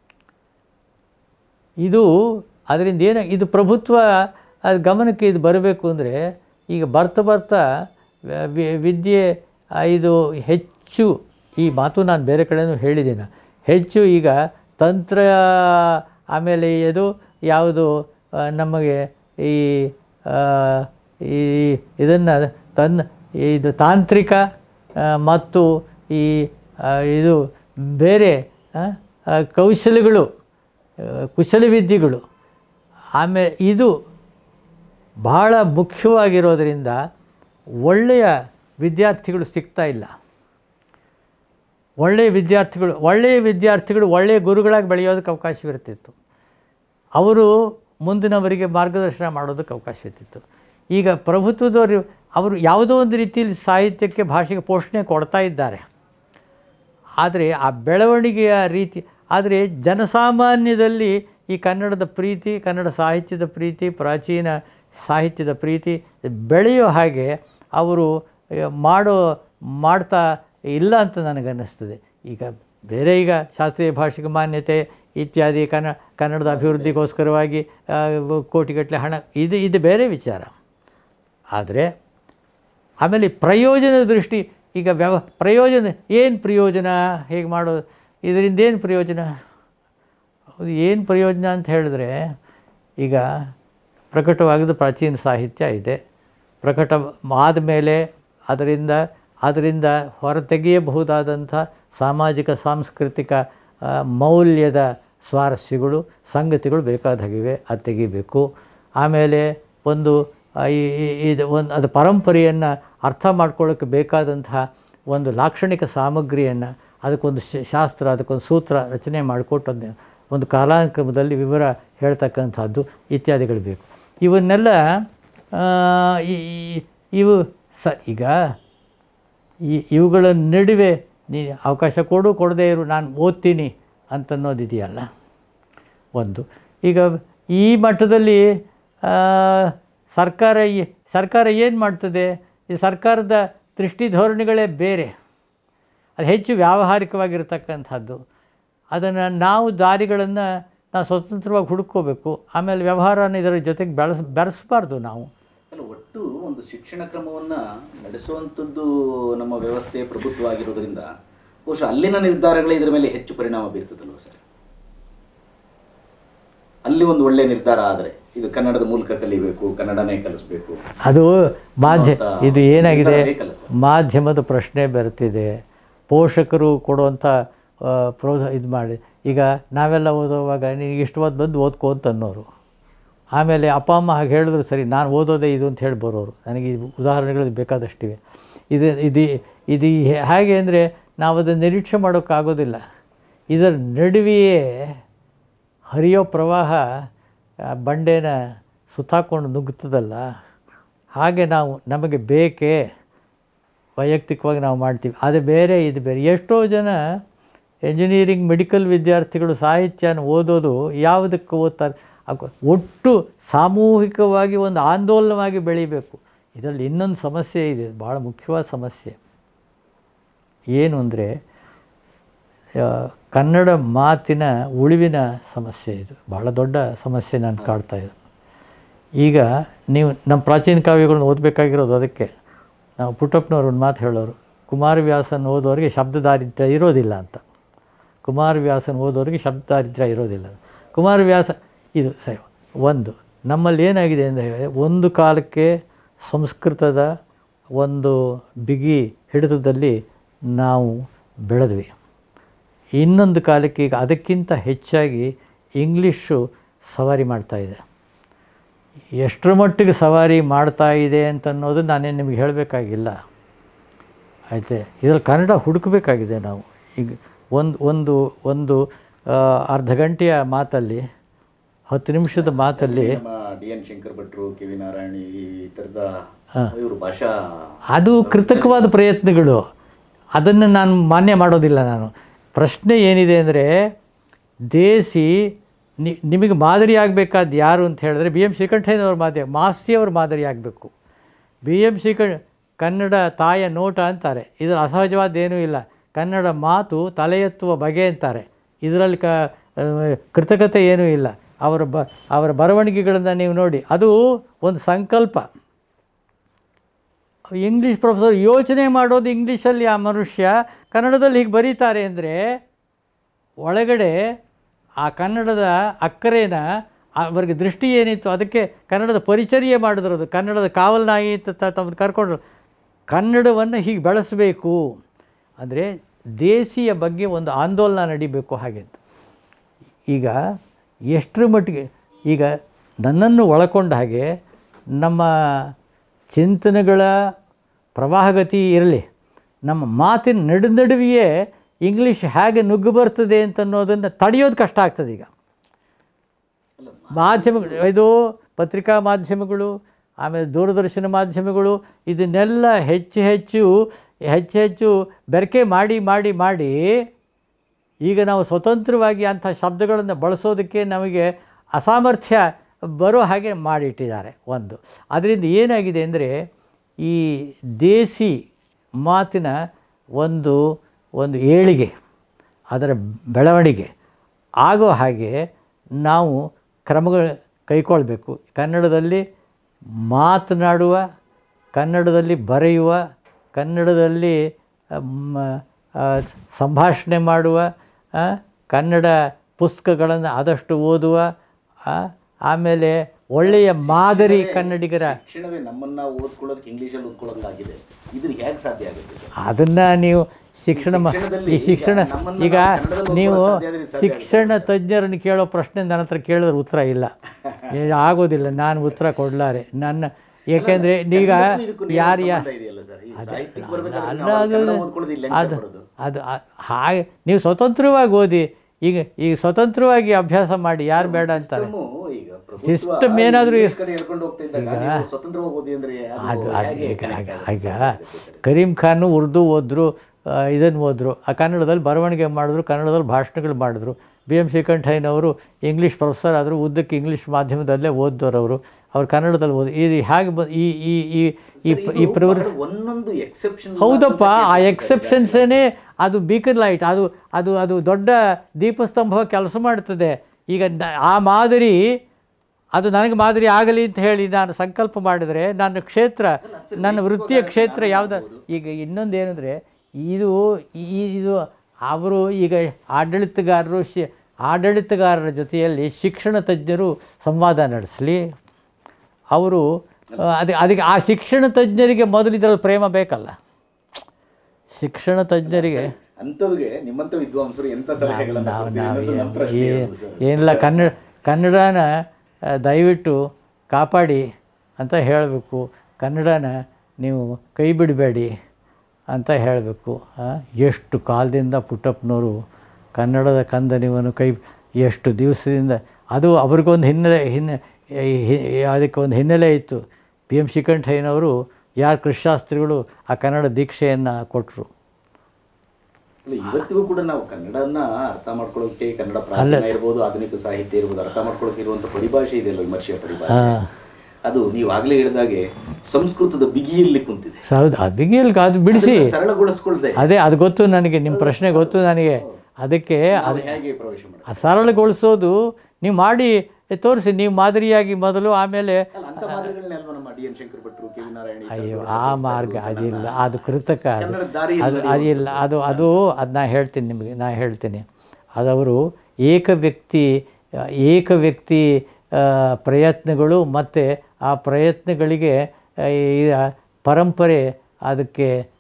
ಇದು ಅದರಿಂದ ಏನು ಇದು ಪ್ರಭುತ್ವ ಅದು ಗಮನಕ್ಕೆ ಇದು ಬರಬೇಕು ಅಂದರೆ ಈಗ ಬರ್ತಾ ಬರ್ತಾ ವ- ವಿ- ವಿದ್ಯೆ ಆ, ಇದು ಹೆಚ್ಚು ಈ ಮಾತು ನಾನು ಬೇರೆ ಕಡೆನೂ ಹೇಳಿದ್ದೀನಿ ಹೆಚ್ಚು ಈಗ ತಂತ್ರ ಆಮೇಲೆ ಇದು ಯಾವುದು ಆ, ನಮಗೆ ಈ ಆ, ಈ ಇದನ್ನು ತನ್ನ ಇದು ತಾಂತ್ರಿಕ ಆ, ಮತ್ತು ಈ ಆ, ಇದು ಬೇರೆ ಆ, ಆ, ಕೌಶಲ್ಯಗಳು ಆ, ಕುಶಲವಿದ್ಯೆಗಳು ಆಮೇಲೆ ಇದು ಬಹಳ ಮುಖ್ಯವಾಗಿರೋದರಿಂದ ಒಳ್ಳೆಯ ವಿದ್ಯಾರ್ಥಿಗಳು ಸಿಗ್ತಾ ಇಲ್ಲ ಒಳ್ಳೆಯ ವಿದ್ಯಾರ್ಥಿಗಳು ಒಳ್ಳೆಯ ವಿದ್ಯಾರ್ಥಿಗಳು ಒಳ್ಳೆಯ ಗುರುಗಳಾಗಿ ಬೆಳೆಯೋದಕ್ಕೆ ಅವಕಾಶವಿರ್ತಿತ್ತು ಅವರು ಮುಂದಿನವರಿಗೆ ಮಾರ್ಗದರ್ಶನ ಮಾಡೋದಕ್ಕೆ ಅವಕಾಶ ಇರ್ತಿತ್ತು ಈಗ ಪ್ರಭುತ್ವದವರು ಅವರು ಯಾವುದೋ ಒಂದು ರೀತಿಯಲ್ಲಿ ಸಾಹಿತ್ಯಕ್ಕೆ ಭಾಷೆಗೆ ಪೋಷಣೆ ಕೊಡ್ತಾ ಇದ್ದಾರೆ ಆದರೆ ಆ ಬೆಳವಣಿಗೆಯ ರೀತಿ ಆದರೆ ಜನಸಾಮಾನ್ಯದಲ್ಲಿ ಈ ಕನ್ನಡದ ಪ್ರೀತಿ ಕನ್ನಡ ಸಾಹಿತ್ಯದ ಪ್ರೀತಿ ಪ್ರಾಚೀನ ಸಾಹಿತ್ಯದ ಪ್ರೀತಿ ಬೆಳೆಯೋ ಹಾಗೆ ಅವರು ಆ, ಮಾಡೋ ಮಾಡ್ತಾ ಇಲ್ಲ ಅಂತ ನನಗನ್ನಿಸ್ತದೆ ಈಗ ಬೇರೆ ಈಗ ಶಾಸ್ತ್ರೀಯ ಭಾಷೆಗೆ ಮಾನ್ಯತೆ ಇತ್ಯಾದಿ ಕನ್ನ ಕನ್ನಡದ ಅಭಿವೃದ್ಧಿಗೋಸ್ಕರವಾಗಿ ಆ, ಕೋಟಿಗಟ್ಟಲೆ ಹಣ ಇದು ಇದು ಬೇರೆ ವಿಚಾರ ಆದರೆ ಆಮೇಲೆ ಪ್ರಯೋಜನ ದೃಷ್ಟಿ ಈಗ ವ್ಯವ ಪ್ರಯೋಜನ ಏನು ಪ್ರಯೋಜನ ಹೇಗೆ ಮಾಡೋದು ಇದರಿಂದ ಏನು ಪ್ರಯೋಜನ ಹೌದು ಏನು ಪ್ರಯೋಜನ ಅಂತ ಹೇಳಿದ್ರೆ ಈಗ ಪ್ರಕಟವಾಗಿದ್ದು ಪ್ರಾಚೀನ ಸಾಹಿತ್ಯ ಇದೆ ಪ್ರಕಟ ಆದಮೇಲೆ ಅದರಿಂದ ಅದರಿಂದ ಹೊರತೆಗೆಯಬಹುದಾದಂಥ ಸಾಮಾಜಿಕ ಸಾಂಸ್ಕೃತಿಕ ಆ, ಮೌಲ್ಯದ ಸ್ವಾರಸ್ಯಗಳು ಸಂಗತಿಗಳು ಬೇಕಾದಾಗಿವೆ ಅದು ತೆಗಿಬೇಕು ಆಮೇಲೆ ಒಂದು ಆ, ಈ- ಈ- ಇದು ಒಂದು ಅದು ಪರಂಪರೆಯನ್ನು ಅರ್ಥ ಮಾಡ್ಕೊಳ್ಳೋಕ್ಕೆ ಬೇಕಾದಂತಹ ಒಂದು ಲಾಕ್ಷಣಿಕ ಸಾಮಗ್ರಿಯನ್ನು ಅದಕ್ಕೊಂದು ಶ- ಶಾಸ್ತ್ರ ಅದಕ್ಕೊಂದು ಸೂತ್ರ ರಚನೆ ಮಾಡಿಕೊಟ್ಟು ಅದನ್ನ ಒಂದು ಕಾಲಾನುಕ್ರಮದಲ್ಲಿ ವಿವರ ಹೇಳ್ತಕ್ಕಂಥದ್ದು ಇತ್ಯಾದಿಗಳು ಬೇಕು ಇವನ್ನೆಲ್ಲ ಆ, ಈ- ಈ- ಇವು ಸ ಈಗ ಈ ಇವುಗಳ ನಡುವೆ ನೀ ಅವಕಾಶ ಕೊಡು ಕೊಡದೇ ಇರು ನಾನು ಓದ್ತೀನಿ ಅಂತನ್ನೋದಿದೆಯಲ್ಲ ಒಂದು ಈಗ ಈ ಮಟ್ಟದಲ್ಲಿ ಆ, ಸರ್ಕಾರ ಈ- ಸರ್ಕಾರ ಏನು ಮಾಡ್ತದೆ ಈ ಸರ್ಕಾರದ ದೃಷ್ಟಿ ಧೋರಣೆಗಳೇ ಬೇರೆ ಅದು ಹೆಚ್ಚು ವ್ಯಾವಹಾರಿಕವಾಗಿರ್ತಕ್ಕಂಥದ್ದು ಅದನ್ನು ನಾವು ದಾರಿಗಳನ್ನು ನಾವು ಸ್ವತಂತ್ರವಾಗಿ ಹುಡುಕೋಬೇಕು ಆಮೇಲೆ ವ್ಯವಹಾರನ ಇದರ ಜೊತೆಗೆ ಬೆಳೆಸ್ ಬೆರೆಸಬಾರ್ದು ನಾವು ಅಲ್ಲ ಒಟ್ಟು ಒಂದು ಶಿಕ್ಷಣ ಕ್ರಮವನ್ನ ನಡೆಸುವಂಥದ್ದು ನಮ್ಮ ವ್ಯವಸ್ಥೆ ಪ್ರಭುತ್ವ ಆಗಿರೋದ್ರಿಂದ ಬಹುಶಃ ಅಲ್ಲಿನ ನಿರ್ಧಾರಗಳೇ ಇದರ ಮೇಲೆ ಹೆಚ್ಚು ಪರಿಣಾಮ ಬೀರ್ತದಲ್ವ ಸರ್ ಅಲ್ಲಿ ಒಂದು ಒಳ್ಳೆ ನಿರ್ಧಾರ ಆದರೆ ಇದು ಕನ್ನಡದ ಮೂಲಕ ಕಲಿಬೇಕು ಕನ್ನಡನೇ ಕಲಿಸ್ಬೇಕು ಅದು ಮಾಧ್ಯ ಅನ್ನುವಂಥ ಇದು ಏನಾಗಿದೆ ನಿರ್ಧಾರ ಬೇಕಲ್ಲ ಸರ್? ಮಾಧ್ಯಮದ ಪ್ರಶ್ನೆ ಬರ್ತಿದೆ ಪೋಷಕರು ಕೊಡುವಂಥ ಆ, ಪ್ರೋತ್ಸಾಹ ಇದು ಮಾಡಿ ಈಗ ನಾವೆಲ್ಲ ಓದುವಾಗ ನಿನಗೆ ಇಷ್ಟವಾದ ಬಂದು ಓದ್ಕೋ ಅಂತ ಅನ್ನೋರು ಆಮೇಲೆ ಅಪ್ಪ ಅಮ್ಮ ಹಾಗೆ ಹೇಳಿದ್ರು ಸರಿ ನಾನು ಓದೋದೇ ಇದು ಅಂತ ಹೇಳಿ ಬರೋರು ನನಗೆ ಈ ಉದಾಹರಣೆಗಳು ಬೇಕಾದಷ್ಟಿವೆ ಇದು ಇದು ಇದು ಹೇ- ಹೇಗೆ ಅಂದರೆ ನಾವು ಅದನ್ನು ನಿರೀಕ್ಷೆ ಮಾಡೋಕ್ಕಾಗೋದಿಲ್ಲ ಇದರ ನಡುವೆಯೇ ಹರಿಯೋ ಪ್ರವಾಹ ಆ ಬಂಡೆನ ಸುತ್ತಾಕೊಂಡು ನುಗ್ಗುತ್ತದಲ್ಲ ಹಾಗೆ ನಾವು ನಮಗೆ ಬೇಕೇ ವೈಯಕ್ತಿಕವಾಗಿ ನಾವು ಮಾಡ್ತೀವಿ ಅದು ಬೇರೆ ಇದು ಬೇರೆ ಎಷ್ಟೋ ಜನ ಎಂಜಿನಿಯರಿಂಗ್ ಮೆಡಿಕಲ್ ವಿದ್ಯಾರ್ಥಿಗಳು ಸಾಹಿತ್ಯನ ಓದೋದು ಯಾವುದಕ್ಕೆ ಓದ್ತಾರೆ ಅಕ್- ಒಟ್ಟು ಸಾಮೂಹಿಕವಾಗಿ ಒಂದು ಆಂದೋಲನವಾಗಿ ಬೆಳಿಬೇಕು ಇದರಲ್ಲಿ ಇನ್ನೊಂದು ಸಮಸ್ಯೆ ಇದೆ ಭಾಳ ಮುಖ್ಯವಾದ ಸಮಸ್ಯೆ ಏನು ಅಂದರೆ ಕನ್ನಡ ಮಾತಿನ ಉಳಿವಿನ ಸಮಸ್ಯೆ ಇದು ಭಾಳ ದೊಡ್ಡ ಸಮಸ್ಯೆ ನಾನು ಕಾಡ್ತಾ ಇದೆ ಈಗ ನೀವು ನಮ್ಮ ಪ್ರಾಚೀನ ಕಾವ್ಯಗಳನ್ನ ಓದಬೇಕಾಗಿರೋದು ಅದಕ್ಕೆ ನಾವು ಪುಟ್ಟಪ್ಪನವ್ರು ಒಂದು ಮಾತು ಹೇಳೋರು ಕುಮಾರವ್ಯಾಸನ ಓದೋರಿಗೆ ಶಬ್ದ ದಾರಿದ್ರ್ಯ ಇರೋದಿಲ್ಲ ಅಂತ ಕುಮಾರವ್ಯಾಸನ ಓದೋರಿಗೆ ಶಬ್ದ ದಾರಿದ್ರ್ಯ ಇರೋದಿಲ್ಲ ಕುಮಾರವ್ಯಾಸ ಇದು ಸರಿ ಒಂದು ನಮ್ಮಲ್ಲಿ ಏನಾಗಿದೆ ಅಂದರೆ ಒಂದು ಕಾಲಕ್ಕೆ ಸಂಸ್ಕೃತದ ಒಂದು ಬಿಗಿ ಹಿಡಿತದಲ್ಲಿ ನಾವು ಬೆಳೆದ್ವಿ ಇನ್ನೊಂದು ಕಾಲಕ್ಕೆ ಈಗ ಅದಕ್ಕಿಂತ ಹೆಚ್ಚಾಗಿ ಇಂಗ್ಲೀಷು ಸವಾರಿ ಮಾಡ್ತಾ ಇದೆ ಎಷ್ಟರ ಮಟ್ಟಿಗೆ ಸವಾರಿ ಮಾಡ್ತಾ ಇದೆ ಅಂತ ಅನ್ನೋದು ನಾನೇನು ನಿಮಗೆ ಹೇಳಬೇಕಾಗಿಲ್ಲ ಆಯ್ತೆ ಇದರಲ್ಲಿ ಕನ್ನಡ ಹುಡುಕಬೇಕಾಗಿದೆ ನಾವು ಈಗ ಒಂದು ಒಂದು ಒಂದು ಆ, ಅರ್ಧ ಗಂಟೆಯ ಮಾತಲ್ಲಿ ಹತ್ತು ನಿಮಿಷದ ಮಾತಲ್ಲಿ ನಮ್ಮ ಡಿ ಎನ್ ಶಂಕರ್ ಭಟ್ರು ಕೆ ವಿ ನಾರಾಯಣಿ ಈ ಥರದ ಹಾ. ಇವರು ಭಾಷಾ ಅದು ಕೃತಕವಾದ ಪ್ರಯತ್ನಗಳು ಅದನ್ನು ನಾನು ಮಾನ್ಯ ಮಾಡೋದಿಲ್ಲ ನಾನು ಪ್ರಶ್ನೆ ಏನಿದೆ ಅಂದರೆ ದೇಸಿ ನಿ ನಿಮಗೆ ಮಾದರಿ ಆಗಬೇಕಾದ ಯಾರು ಅಂತ ಹೇಳಿದ್ರೆ ಬಿ ಎಮ್ ಶ್ರೀಕಂಠಯ್ಯನವ್ರ ಮಾದರಿ ಮಾಸ್ತಿಯವ್ರ ಮಾದರಿ ಆಗಬೇಕು ಬಿ ಎಮ್ ಶ್ರೀಕ ಕನ್ನಡ ತಾಯ ನೋಟ ಅಂತಾರೆ ಇದರ ಅಸಹಜವಾದ ಏನೂ ಇಲ್ಲ ಕನ್ನಡ ಮಾತು ತಲೆ ಎತ್ತುವ ಬಗೆ ಅಂತಾರೆ ಇದರಲ್ಲಿ ಕ ಆ, ಕೃತಕತೆ ಏನೂ ಇಲ್ಲ ಅವರ ಬ ಅವರ ಬರವಣಿಗೆಗಳನ್ನು ನೀವು ನೋಡಿ ಅದು ಒಂದು ಸಂಕಲ್ಪ ಇಂಗ್ಲೀಷ್ ಪ್ರೊಫೆಸರ್ ಯೋಚನೆ ಮಾಡೋದು ಇಂಗ್ಲೀಷಲ್ಲಿ ಆ ಮನುಷ್ಯ ಕನ್ನಡದಲ್ಲಿ ಹೀಗೆ ಬರೀತಾರೆ ಅಂದರೆ ಒಳಗಡೆ ಆ ಕನ್ನಡದ ಅಕ್ಕರೇನ ಅವರಿಗೆ ದೃಷ್ಟಿ ಏನಿತ್ತು ಅದಕ್ಕೆ ಕನ್ನಡದ ಪರಿಚರ್ಯೆ ಮಾಡಿದ್ರದು ಕನ್ನಡದ ಕಾವಲು ನಾಯಿ ಅಂತ ತ- ತಮ್ಮನ್ನು ಕರ್ಕೊಂಡ್ರು ಕನ್ನಡವನ್ನು ಹೀಗೆ ಬೆಳೆಸಬೇಕು ಅಂದರೆ ದೇಸಿಯ ಬಗ್ಗೆ ಒಂದು ಆಂದೋಲನ ನಡಿಬೇಕು ಹಾಗೆ ಅಂತ ಈಗ ಎಷ್ಟರ ಮಟ್ಟಿಗೆ ಈಗ ನನ್ನನ್ನು ಒಳಕೊಂಡ ಹಾಗೆ ನಮ್ಮ ಚಿಂತನೆಗಳ ಪ್ರವಾಹಗತಿ ಇರಲಿ ನಮ್ಮ ಮಾತಿನ ನಡು ನಡುವೆಯೇ ಇಂಗ್ಲೀಷ್ ಹೇಗೆ ನುಗ್ಗು ಬರ್ತದೆ ಅಂತ ಅನ್ನೋದನ್ನು ತಡೆಯೋದು ಕಷ್ಟ ಆಗ್ತದೆ ಈಗ ಮಾಧ್ಯಮಗಳು ಇದು ಪತ್ರಿಕಾ ಮಾಧ್ಯಮಗಳು ಆಮೇಲೆ ದೂರದರ್ಶನ ಮಾಧ್ಯಮಗಳು ಇದನ್ನೆಲ್ಲ ಹೆಚ್ಚು ಹೆಚ್ಚು ಹೆಚ್ಚು ಹೆಚ್ಚು ಬೆರಕೆ ಮಾಡಿ ಮಾಡಿ ಮಾಡಿ ಈಗ ನಾವು ಸ್ವತಂತ್ರವಾಗಿ ಅಂಥ ಶಬ್ದಗಳನ್ನು ಬಳಸೋದಕ್ಕೆ ನಮಗೆ ಅಸಾಮರ್ಥ್ಯ ಬರೋ ಹಾಗೆ ಮಾಡಿಟ್ಟಿದ್ದಾರೆ ಒಂದು ಅದರಿಂದ ಏನಾಗಿದೆ ಅಂದರೆ ಈ ದೇಸಿ ಮಾತಿನ ಒಂದು ಒಂದು ಏಳಿಗೆ ಅದರ ಬೆಳವಣಿಗೆ ಆಗೋ ಹಾಗೆ ನಾವು ಕ್ರಮಗಳು ಕೈಗೊಳ್ಬೇಕು ಕನ್ನಡದಲ್ಲಿ ಮಾತನಾಡುವ ಕನ್ನಡದಲ್ಲಿ ಬರೆಯುವ ಕನ್ನಡದಲ್ಲಿ ಮ್, ಆ, ಸಂಭಾಷಣೆ ಮಾಡುವ ಆ, ಕನ್ನಡ ಪುಸ್ತಕಗಳನ್ನು ಆದಷ್ಟು ಓದುವ ಆ, ಆಮೇಲೆ ಒಳ್ಳೆಯ ಮಾದರಿ ಕನ್ನಡಿಗರ ಶಿಕ್ಷಣವೇ ನಮ್ಮನ್ನ ಓದ್ಕೊಳ್ಳೋದಕ್ಕೆ ಇಂಗ್ಲೀಷಲ್ಲಿ ಓದ್ಕೊಳ್ಳೋಂಗಾಗಿದೆ ಇದ್ರ ಹೇಗೆ ಸಾಧ್ಯ ಆಗುತ್ತೆ ಸರ್ ಅದನ್ನು ನೀವು ಶಿಕ್ಷಣ ಮ- ಶಿಕ್ಷಣದಲ್ಲಿ ಈ ಶಿಕ್ಷಣ ಈಗ ನಮ್ಮನ್ನ ಈಗ ನಾವು ಕನ್ನಡದಲ್ಲಿ ನೀವು ಓದ್ಕೊಳ್ಳೋಕೆ ಸಾಧ್ಯ ಆದ್ರೆ ಸಾಧ್ಯ ಶಿಕ್ಷಣ ತಜ್ಞರನ್ನು ಕೇಳೋ ಪ್ರಶ್ನೆ ನನ್ನ ಹತ್ರ ಕೇಳಿದ್ರೆ ಉತ್ತರ ಇಲ್ಲ ಏ, ಆಗೋದಿಲ್ಲ ನಾನು ಉತ್ತರ ಕೊಡಲಾರೆ ನನ್ನ ಏಕೆಂದರೆ ಈಗ ಕನ್ನಡಕ್ಕೂ ಇದಕ್ಕೂ ನೇರ ಯಾರು ಯಾ ಸಂಬಂಧ ಇದೆಯಲ್ಲ ಸರ್ ಈ ಸಾಹಿತ್ಯಕ್ಕೆ ಬರ್ಬೇಕಾದ್ರೆ ಅಲ್ಲ ನಾವು ಅದು ಕನ್ನಡ ಓದ್ಕೊಳ್ಳೋದು ಇಲ್ಲ ಅದು ಬರೋದು ಅದು ಆ- ಹಾಗೆ ನೀವು ಸ್ವತಂತ್ರವಾಗಿ ಓದಿ ಈಗ ಈಗ ಸ್ವತಂತ್ರವಾಗಿ ಅಭ್ಯಾಸ ಮಾಡಿ ಯಾರು ಬೇಡ ಅಂತಾರೆ ಸಿಸ್ಟಮು ಈಗ ಪ್ರಭುತ್ವ ಸಿಸ್ಟಮ್ ಏನಾದರೂ ಇಂಗ್ಲಿಷ್ ಕಡೆ ಹೇಳ್ಕೊಂಡು ಹೋಗ್ತಾ ಇದ್ದಾಗ ನೀವು ಸ್ವತಂತ್ರವಾಗಿ ಓದಿ ಅಂದ್ರೆ ಅದು ಅದು ಹೇಗೆ ಈಗ connect ಈಗ ಆಗುತ್ತೆ ಈಗ ಸರ್? ಆಗುತ್ತೆ ಸರ್. ಕರೀಂ ಖಾನು ಉರ್ದು ಓದಿದ್ರು ಇದನ್ನು ಓದಿದ್ರು ಆ ಕನ್ನಡದಲ್ಲಿ ಬರವಣಿಗೆ ಮಾಡಿದ್ರು ಕನ್ನಡದಲ್ಲಿ ಭಾಷಣಗಳು ಮಾಡಿದ್ರು ಬಿ ಎಮ್ ಶ್ರೀಕಂಠಯ್ಯನವರು ಇಂಗ್ಲೀಷ್ ಪ್ರೊಫೆಸರ್ ಆದರು ಉದ್ದಕ್ಕೆ ಇಂಗ್ಲೀಷ್ ಮಾಧ್ಯಮದಲ್ಲೇ ಓದಿದವರು ಅವರು ಅವ್ರು ಕನ್ನಡದಲ್ಲಿ ಓದಿ ಇದು ಹೇಗೆ ಬ ಈ ಈ ಈ ಈ ಸರ್, ಈ ಇದು ಪ್ರವೃತ್ತಿ ಬಹಳ ಒಂದೊಂದು ಎಕ್ಸೆಪ್ಷನ್ ಹೌದಪ್ಪ ಆ ಎಕ್ಸೆಪ್ಷನ್ಸೇ ಅದು ಬೀಕನ್ ಲೈಟ್ ಅದು ಅದು ಅದು ದೊಡ್ಡ ದೀಪಸ್ತಂಭ ಕೆಲಸ ಮಾಡ್ತದೆ ಈಗ ನ- ಆ ಮಾದರಿ ಅದು ನನಗೆ ಮಾದರಿ ಆಗಲಿ ಅಂತ ಹೇಳಿ ನಾನು ಸಂಕಲ್ಪ ಮಾಡಿದರೆ ನನ್ನ ಕ್ಷೇತ್ರ ನನ್ನ ವೃತ್ತಿಯ ಕ್ಷೇತ್ರ ಯಾವ್ದು ಈಗ ಇನ್ನೊಂದು ಏನಂದರೆ ಇದು ಈ ಇದು ಅವರು ಈಗ ಆಡಳಿತಗಾರರು ಶಿ ಆಡಳಿತಗಾರರ ಜೊತೆಯಲ್ಲಿ ಶಿಕ್ಷಣ ತಜ್ಞರು ಸಂವಾದ ನಡೆಸಲಿ ಅವರು ಆ, ಅದಕ್ಕೆ ಅದಕ್ಕೆ ಆ ಶಿಕ್ಷಣ ತಜ್ಞರಿಗೆ ಮೊದಲು ಇದರಲ್ಲಿ ಪ್ರೇಮ ಬೇಕಲ್ಲ ಶಿಕ್ಷಣ ತಜ್ಞರಿಗೆ ಅಂಥವ್ರಿಗೆ ನಿಮ್ಮಂಥ ವಿದ್ವಾಂಸರು ಎಂತ ಸಲಹೆಗಳನ್ನ ನಾವು ಕೊಡ್ತೀರಿ ನಾವು ಅನ್ನೋದು ನಮ್ಮ ಪ್ರಶ್ನೆ ಇರೋದು ಸರ್. ಏನಿಲ್ಲ ಕನ್ನಡ ಕನ್ನಡನ ಆ, ದಯವಿಟ್ಟು ಕಾಪಾಡಿ ಅಂತ ಹೇಳಬೇಕು ಕನ್ನಡನ ನೀವು ಕೈ ಬಿಡಬೇಡಿ ಅಂತ ಹೇಳಬೇಕು ಎಷ್ಟು ಕಾಲದಿಂದ ಪುಟ್ಟಪ್ಪನವರು ಕನ್ನಡದ ಕಂದನಿವನ್ನು ಕೈ ಎಷ್ಟು ದಿವಸದಿಂದ ಅದು ಅವ್ರಿಗೊಂದು ಹಿನ್ನೆಲೆ ಹಿನ್ನೆ ಈ- ಈ- ಅದಕ್ಕೆ ಒಂದು ಹಿನ್ನೆಲೆ ಇತ್ತು ಪಿ ಎಮ್ ಶ್ರೀಕಂಠಯ್ಯನವರು ಯಾರು ಕೃಷಿಶಾಸ್ತ್ರಿಗಳು ಆ ಕನ್ನಡ ದೀಕ್ಷೆಯನ್ನು ಕೊಟ್ಟರು ಅಲ್ಲ, ಇವತ್ತಿಗೂ ಕೂಡ ನಾವು ಕನ್ನಡನ ಅರ್ಥ ಮಾಡ್ಕೊಳ್ಳೋಕೆ ಕನ್ನಡ ಪ್ರಾಚೀನ ಇರ್ಬೋದು ಆಧುನಿಕ ಸಾಹಿತ್ಯ ಇರ್ಬೋದು ಅರ್ಥ ಮಾಡ್ಕೊಳ್ಳೋಕೆ ಇರುವಂತ ಪರಿಭಾಷೆ ಇದೆಯಲ್ಲ ವಿಮರ್ಶೆಯ ಪರಿಭಾಷೆ ಅದು ನೀವು ಆಗ್ಲೇ ಹೇಳಿದಾಗೆ ಸಂಸ್ಕೃತದ ಬಿಗಿಯಲ್ಲಿ ಕುಂತಿದೆ ಹೌದು ಅದಕ್ಕೆ ಇಲ್ಲಿ ಅದು ಬಿಡಿಸಿ ಅದನ್ನ ಸರಳಗೊಳಿಸ್ಕೊಳ್ದೆ ಅದೇ ಅದು ಗೊತ್ತು ನನಗೆ ನಿಮ್ಮ ಪ್ರಶ್ನೆ ಗೊತ್ತು ನನಗೆ ಅದಕ್ಕೆ ನಾವು ಹೇಗೆ ಪ್ರವೇಶ ಮಾಡೋದು ಆ ಸರಳಗೊಳಿಸೋದು ನೀವು ಮಾಡಿ ತೋರಿಸಿ ನೀವು ಮಾದರಿಯಾಗಿ ಮೊದಲು ಆಮೇಲೆ ಅಲ್ಲ ಅಂತ ಮಾದರಿಗಳನ್ನೆಲ್ಲ ನಮ್ಮ ಡಿ ಎನ್ ಶಂಕರ್ ಭಟ್ರು ಕೆ ವಿ ನಾರಾಯಣ ಈ ಅಯ್ಯೋ ಥರದವ್ರು ಆ ಮಾರ್ಗ ಅದಿಲ್ಲ ಅದು ಕೃತಕ ಅದು ಕನ್ನಡ ದಾರಿ ಅದು ಅದಿಲ್ಲ ಅದು ಅದು ಅದು ನಾ ಹೇಳ್ತೀನಿ ನಿಮಗೆ ನಾ ಹೇಳ್ತೀನಿ ಅದವರು ಏಕ ವ್ಯಕ್ತಿ ಏಕ ವ್ಯಕ್ತಿ ಆ, ಪ್ರಯತ್ನಗಳು ಮತ್ತು ಆ ಪ್ರಯತ್ನಗಳಿಗೆ ಆ, ಈ ಪರಂಪರೆ ಅದಕ್ಕೆ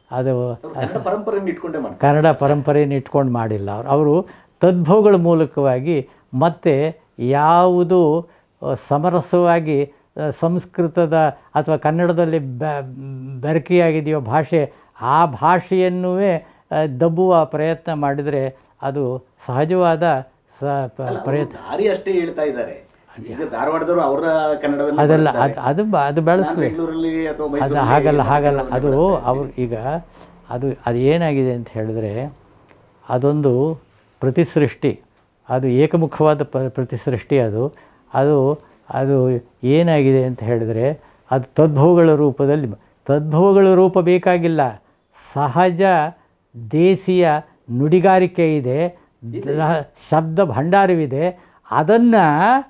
ಅದು ಕನ್ನಡ ಪರಂಪರೆಯನ್ನು ಇಟ್ಕೊಂಡೇ ಮಾಡ್ತಾರೆ ಕನ್ನಡ ಪರಂಪರೆಯನ್ನು ಇಟ್ಕೊಂಡು ಮಾಡಿಲ್ಲ ಅವರು ಅವರು ತದ್ಭವಗಳ ಮೂಲಕವಾಗಿ ಮತ್ತು ಯಾವುದು ಆ, ಸಮರಸವಾಗಿ ಆ, ಸಂಸ್ಕೃತದ ಅಥವಾ ಕನ್ನಡದಲ್ಲಿ ಬೆ- ಬೆರಕೆಯಾಗಿದೆಯೋ ಭಾಷೆ ಆ ಭಾಷೆಯನ್ನೂ ದಬ್ಬುವ ಪ್ರಯತ್ನ ಮಾಡಿದರೆ ಅದು ಸಹಜವಾದ ಸ ಪ- ಅಲ್ಲ, ಅವ್ರು ಪ್ರಯತ್ನ ದಾರಿ ಅಷ್ಟೇ ಹೇಳ್ತಾ ಇದ್ದಾರೆ ಈಗ ಧಾರವಾಡದವರು ಅವರ ಕನ್ನಡವನ್ನು ಅದೆಲ್ಲ ಬಳಸ್ತಾರೆ. ಅದು ಅದು ಬ- ಅದು ನಾನು ಬೆಳೆಸಬೇಕು ಬೆಂಗಳೂರಲ್ಲಿ ಅಥವಾ ಅದು ಮೈಸೂರಲ್ಲಿ ಹಾಗಲ್ಲ ನಮ್ಮ ಹಾಗಲ್ಲ ಕನ್ನಡವನ್ನೇ ಅದು ಬಳಸ್ತಾ ಅವ್ರು ಈಗ ಅದು ಅದು ಏನಾಗಿದೆ ಅಂತ ಹೇಳಿದ್ರೆ ಅದೊಂದು ಪ್ರತಿಸೃಷ್ಟಿ ಅದು ಏಕಮುಖವಾದ ಪ ಪ್ರತಿಸೃಷ್ಟಿ ಅದು ಅದು ಅದು ಏನಾಗಿದೆ ಅಂತ ಹೇಳಿದರೆ ಅದು ತದ್ಭವಗಳ ರೂಪದಲ್ಲಿ ತದ್ಭವಗಳ ರೂಪ ಬೇಕಾಗಿಲ್ಲ ಸಹಜ ದೇಸಿಯ ನುಡಿಗಾರಿಕೆ ಇದೆ ದ- ಶಬ್ದ ಭಂಡಾರವಿದೆ ಅದನ್ನು